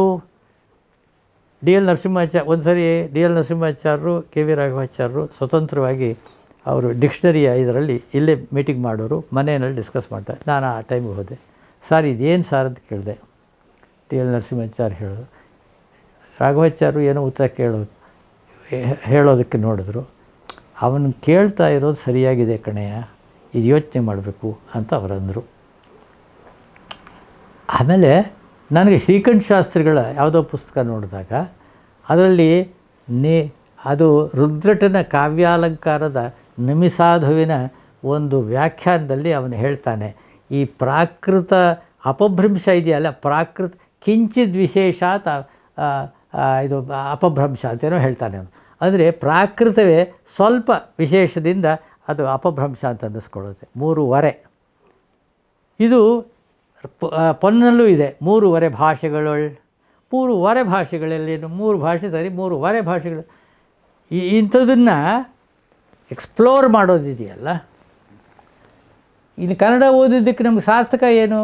ಡಿ ಎಲ್ ನರಸಿಂಹಾಚಾರ್ಯ ಒಂದು ಸರಿ ಡಿ ಎಲ್ ನರಸಿಂಹಾಚಾರ್ಯರು ಕೆ ವಿ ರಾಘವಾಚಾರ್ಯರು ಸ್ವತಂತ್ರವಾಗಿ ಅವರು ಡಿಕ್ಷನರಿಯ ಇದರಲ್ಲಿ ಇಲ್ಲೇ ಮೀಟಿಂಗ್ ಮಾಡೋರು ಮನೆಯಲ್ಲಿ ಡಿಸ್ಕಸ್ ಮಾಡ್ತಾರೆ ನಾನು ಆ ಟೈಮಿಗೆ ಹೋದೆ ಸರ್ ಇದೇನು ಸರ್ ಅಂತ ಕೇಳಿದೆ ಡಿ ಎಲ್ ನರಸಿಂಹಾಚಾರ್ಯ ಹೇಳೋದು ರಾಘವಾಚಾರ್ಯರು ಏನೋ ಉತ್ತರ ಕೇಳೋದು ಹೇ- ಹೇಳೋದಕ್ಕೆ ನೋಡಿದ್ರು ಅವನು ಕೇಳ್ತಾ ಇರೋದು ಸರಿಯಾಗಿದೆ ಕಣೆಯ ಇದು ಯೋಚನೆ ಮಾಡಬೇಕು ಅಂತ ಅವರಂದರು ಆಮೇಲೆ ನನಗೆ ಶ್ರೀಕಂಠ ಶಾಸ್ತ್ರಿಗಳ ಯಾವುದೋ ಪುಸ್ತಕ ನೋಡಿದಾಗ ಅದರಲ್ಲಿ ನೇ ಅದು ರುದ್ರಟನ ಕಾವ್ಯಾಲಂಕಾರದ ನಿಮಿಸಾಧುವಿನ ಒಂದು ವ್ಯಾಖ್ಯಾನದಲ್ಲಿ ಅವನು ಹೇಳ್ತಾನೆ ಈ ಪ್ರಾಕೃತ ಅಪಭ್ರಂಶ ಇದೆಯಲ್ಲ ಪ್ರಾಕೃತ ಕಿಂಚಿದ್ ವಿಶೇಷಾತ್ ಆ, ಆ, ಇದು ಅಪಭ್ರಂಶ ಅಂತೇನೋ ಹೇಳ್ತಾನೆ ಅವನು ಅಂದರೆ ಪ್ರಾಕೃತವೇ ಸ್ವಲ್ಪ ವಿಶೇಷದಿಂದ ಅದು ಅಪಭ್ರಂಶ ಅಂತ ಅನ್ನಿಸ್ಕೊಳ್ಳುತ್ತೆ ಮೂರುವರೆ ಇದು ಪ- ಆ, ಪೊನ್ನಲ್ಲೂ ಇದೆ ಮೂರುವರೆ ಭಾಷೆಗಳೊಳ್ ಮೂರುವರೆ ಭಾಷೆಗಳಲ್ಲಿ ಮೂರು ಭಾಷೆ ಸರಿ ಮೂರುವರೆ ಭಾಷೆಗಳು ಈ ಇಂಥದನ್ನು ಎಕ್ಸ್ಪ್ಲೋರ್ ಮಾಡೋದಿದೆಯಲ್ಲ ಇನ್ನು ಕನ್ನಡ ಓದಿದ್ದಕ್ಕೆ ನಮ್ಗೆ ಸಾರ್ಥಕ ಏನು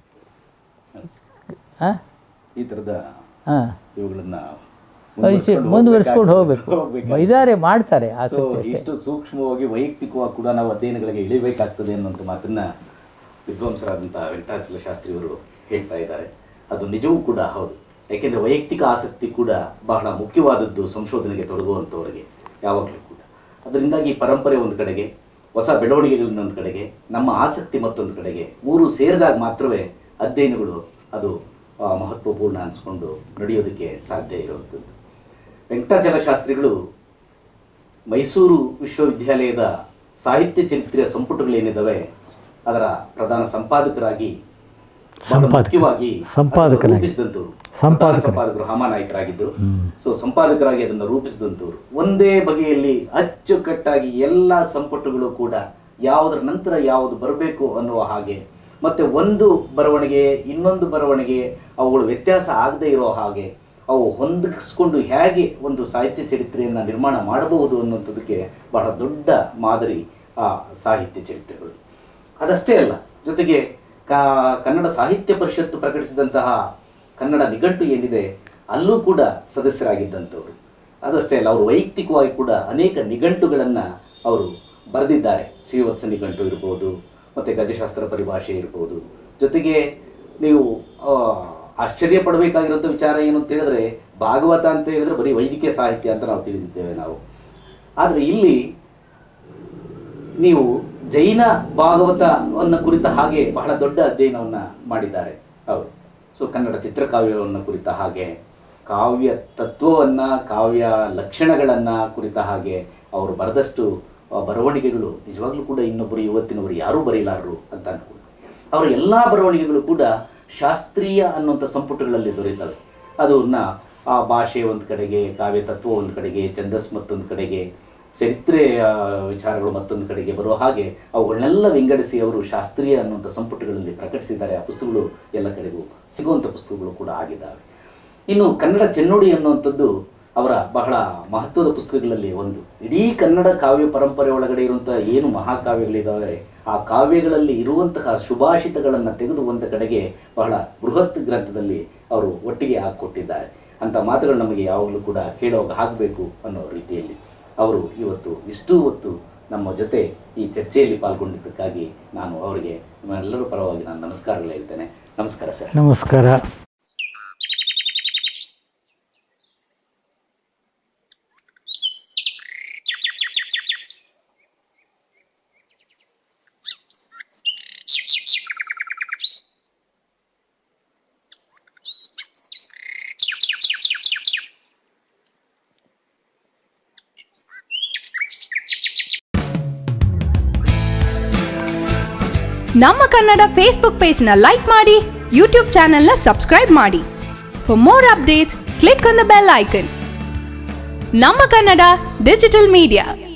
ಹಾಂ ಈ ಥರದ ಹಾಂ ಇವುಗಳನ್ನ ಮುಂದುವರಿಸ್ಕೊಂಡು ಹೋಗಬೇಕು ಇದಾರೆ ಮಾಡ್ತಾರೆ ಸೊ ಆಸಕ್ತಿ ಇಷ್ಟು ಸೂಕ್ಷ್ಮವಾಗಿ ವೈಯಕ್ತಿಕವಾಗಿ ಕೂಡ ನಾವು ಅಧ್ಯಯನಗಳಿಗೆ ಇಳಿಬೇಕಾಗ್ತದೆ ಅನ್ನೋಂಥ ಮಾತನ್ನ ವಿದ್ವಾಂಸರಾದಂತಹ ವೆಂಕಟಾಚಲ ಶಾಸ್ತ್ರಿಯವರು ಹೇಳ್ತಾ ಇದ್ದಾರೆ ಅದು ನಿಜವೂ ಕೂಡ ಹೌದು ಯಾಕೆಂದ್ರೆ ವೈಯಕ್ತಿಕ ಆಸಕ್ತಿ ಕೂಡ ಬಹಳ ಮುಖ್ಯವಾದದ್ದು ಸಂಶೋಧನೆಗೆ ತೊಡಗುವಂಥವರಿಗೆ ಯಾವಾಗಲೂ ಕೂಡ ಅದರಿಂದಾಗಿ ಪರಂಪರೆ ಒಂದು ಕಡೆಗೆ ಹೊಸ ಬೆಳವಣಿಗೆಗಳಿಂದ ಕಡೆಗೆ ನಮ್ಮ ಆಸಕ್ತಿ ಮತ್ತೊಂದು ಕಡೆಗೆ ಮೂರು ಸೇರಿದಾಗ ಮಾತ್ರವೇ ಅಧ್ಯಯನಗಳು ಅದು ಆ, ಮಹತ್ವಪೂರ್ಣ ಅನಿಸ್ಕೊಂಡು ನಡೆಯೋದಕ್ಕೆ ಸಾಧ್ಯ ಇರುವಂಥದ್ದು ವೆಂಕಟಾಚಲ ಶಾಸ್ತ್ರಿಗಳು ಮೈಸೂರು ವಿಶ್ವವಿದ್ಯಾಲಯದ ಸಾಹಿತ್ಯ ಚರಿತ್ರೆಯ ಸಂಪುಟಗಳೇನಿದ್ದಾವೆ ಅದರ ಪ್ರಧಾನ ಸಂಪಾದಕರಾಗಿ ಬಹಳ ಸಂಪಾದಕ. ಮುಖ್ಯವಾಗಿ ಸಂಪಾದಕರಾಗಿ. ಅದನ್ನು ರೂಪಿಸಿದಂಥವ್ರು ಸಂಪಾದಕರು. ಪ್ರಧಾನ ಸಂಪಾದಕರು ಹಾಮಾನಾಯಕರಾಗಿದ್ದರು ಸೊ ಸಂಪಾದಕರಾಗಿ ಅದನ್ನು ರೂಪಿಸಿದಂಥವ್ರು ಒಂದೇ ಬಗೆಯಲ್ಲಿ ಅಚ್ಚುಕಟ್ಟಾಗಿ ಎಲ್ಲ ಸಂಪುಟಗಳು ಕೂಡ ಯಾವುದರ ನಂತರ ಯಾವುದು ಬರಬೇಕು ಅನ್ನುವ ಹಾಗೆ ಮತ್ತೆ ಒಂದು ಬರವಣಿಗೆ ಇನ್ನೊಂದು ಬರವಣಿಗೆ ಅವುಗಳು ವ್ಯತ್ಯಾಸ ಆಗದೇ ಇರೋ ಹಾಗೆ ಅವು ಹೊಂದಿಸ್ಕೊಂಡು ಹೇಗೆ ಒಂದು ಸಾಹಿತ್ಯ ಚರಿತ್ರೆಯನ್ನು ನಿರ್ಮಾಣ ಮಾಡಬಹುದು ಅನ್ನುವಂಥದ್ದಕ್ಕೆ ಬಹಳ ದೊಡ್ಡ ಮಾದರಿ ಆ ಸಾಹಿತ್ಯ ಚರಿತ್ರೆಗಳು ಅದಷ್ಟೇ ಅಲ್ಲ ಜೊತೆಗೆ ಕಾ ಕನ್ನಡ ಸಾಹಿತ್ಯ ಪರಿಷತ್ತು ಪ್ರಕಟಿಸಿದಂತಹ ಕನ್ನಡ ನಿಘಂಟು ಏನಿದೆ ಅಲ್ಲೂ ಕೂಡ ಸದಸ್ಯರಾಗಿದ್ದಂಥವ್ರು ಅದಷ್ಟೇ ಅಲ್ಲ ಅವರು ವೈಯಕ್ತಿಕವಾಗಿ ಕೂಡ ಅನೇಕ ನಿಘಂಟುಗಳನ್ನು ಅವರು ಬರೆದಿದ್ದಾರೆ ಶ್ರೀವತ್ಸ ನಿಘಂಟು ಇರ್ಬೋದು ಮತ್ತು ಗಜಶಾಸ್ತ್ರ ಪರಿಭಾಷೆ ಇರ್ಬೋದು ಜೊತೆಗೆ ನೀವು ಆ, ಆಶ್ಚರ್ಯ ಪಡಬೇಕಾಗಿರುವಂಥ ವಿಚಾರ ಏನು ಅಂತ ಹೇಳಿದ್ರೆ ಭಾಗವತ ಅಂತ ಹೇಳಿದ್ರೆ ಬರೀ ವೈದಿಕ ಸಾಹಿತ್ಯ ಅಂತ ನಾವು ತಿಳಿದಿದ್ದೇವೆ ನಾವು ಆದರೆ ಇಲ್ಲಿ ನೀವು ಜೈನ ಭಾಗವತವನ್ನ ಕುರಿತ ಹಾಗೆ ಬಹಳ ದೊಡ್ಡ ಅಧ್ಯಯನವನ್ನ ಮಾಡಿದ್ದಾರೆ ಹೌದು ಸೊ ಕನ್ನಡ ಚಿತ್ರಕಾವ್ಯವನ್ನು ಕುರಿತ ಹಾಗೆ ಕಾವ್ಯ ತತ್ವವನ್ನ ಕಾವ್ಯ ಲಕ್ಷಣಗಳನ್ನ ಕುರಿತ ಹಾಗೆ ಅವರು ಬರೆದಷ್ಟು ಆ, ಬರವಣಿಗೆಗಳು ನಿಜವಾಗ್ಲೂ ಕೂಡ ಇನ್ನೊಬ್ಬರು ಇವತ್ತಿನವರು ಯಾರೂ ಬರೀಲಾರರು ಅಂತ ಅನ್ಕೊಂಡು ಅವರ ಎಲ್ಲ ಬರವಣಿಗೆಗಳು ಕೂಡ ಶಾಸ್ತ್ರೀಯ ಅನ್ನುವಂಥ ಸಂಪುಟಗಳಲ್ಲಿ ದೊರೆಯುತ್ತವೆ ಅದನ್ನ ಆ ಭಾಷೆ ಒಂದು ಕಡೆಗೆ ಕಾವ್ಯ ತತ್ವ ಒಂದು ಕಡೆಗೆ ಛಂದಸ್ ಮತ್ತೊಂದು ಕಡೆಗೆ ಚರಿತ್ರೆ ಆ, ವಿಚಾರಗಳು ಮತ್ತೊಂದು ಕಡೆಗೆ ಬರುವ ಹಾಗೆ ಅವುಗಳನ್ನೆಲ್ಲ ವಿಂಗಡಿಸಿ ಅವರು ಶಾಸ್ತ್ರೀಯ ಅನ್ನುವಂಥ ಸಂಪುಟಗಳಲ್ಲಿ ಪ್ರಕಟಿಸಿದ್ದಾರೆ ಆ ಪುಸ್ತಕಗಳು ಎಲ್ಲ ಕಡೆಗೂ ಸಿಗುವಂಥ ಪುಸ್ತಕಗಳು ಕೂಡ ಆಗಿದ್ದಾವೆ ಇನ್ನು ಕನ್ನಡ ಚೆನ್ನುಡಿ ಅನ್ನುವಂಥದ್ದು ಅವರ ಬಹಳ ಮಹತ್ವದ ಪುಸ್ತಕಗಳಲ್ಲಿ ಒಂದು ಇಡೀ ಕನ್ನಡ ಕಾವ್ಯ ಪರಂಪರೆ ಒಳಗಡೆ ಇರುವಂತಹ ಏನು ಮಹಾಕಾವ್ಯಗಳಿದ್ದಾವೆ ಆ ಕಾವ್ಯಗಳಲ್ಲಿ ಇರುವಂತಹ ಸುಭಾಷಿತಗಳನ್ನು ತೆಗೆದು ಒಂದು ಕಡೆಗೆ ಬಹಳ ಬೃಹತ್ ಗ್ರಂಥದಲ್ಲಿ ಅವರು ಒಟ್ಟಿಗೆ ಹಾಕಿಕೊಟ್ಟಿದ್ದಾರೆ ಅಂತ ಮಾತುಗಳು ನಮಗೆ ಯಾವಾಗಲೂ ಕೂಡ ಹೇಳುವಾಗ ಆಗಬೇಕು ಅನ್ನೋ ರೀತಿಯಲ್ಲಿ ಅವರು ಇವತ್ತು ಇಷ್ಟು ಹೊತ್ತು ನಮ್ಮ ಜೊತೆ ಈ ಚರ್ಚೆಯಲ್ಲಿ ಪಾಲ್ಗೊಂಡಿದ್ದಕ್ಕಾಗಿ ನಾನು ಅವರಿಗೆ ನಿಮ್ಮೆಲ್ಲರ ಪರವಾಗಿ ನಾನು ನಮಸ್ಕಾರಗಳು ಹೇಳ್ತೇನೆ ನಮಸ್ಕಾರ ಸರ್ ನಮಸ್ಕಾರ ನಮ್ಮ ಕನ್ನಡ ಫೇಸ್ಬುಕ್ ಪೇಜ್ನ ಲೈಕ್ ಮಾಡಿ ಯೂಟ್ಯೂಬ್ ಚಾನೆಲ್ನ ಸಬ್ಸ್ಕ್ರೈಬ್ ಮಾಡಿ for more updates click on the bell icon ನಮ್ಮ ಕನ್ನಡ ಡಿಜಿಟಲ್ ಮೀಡಿಯಾ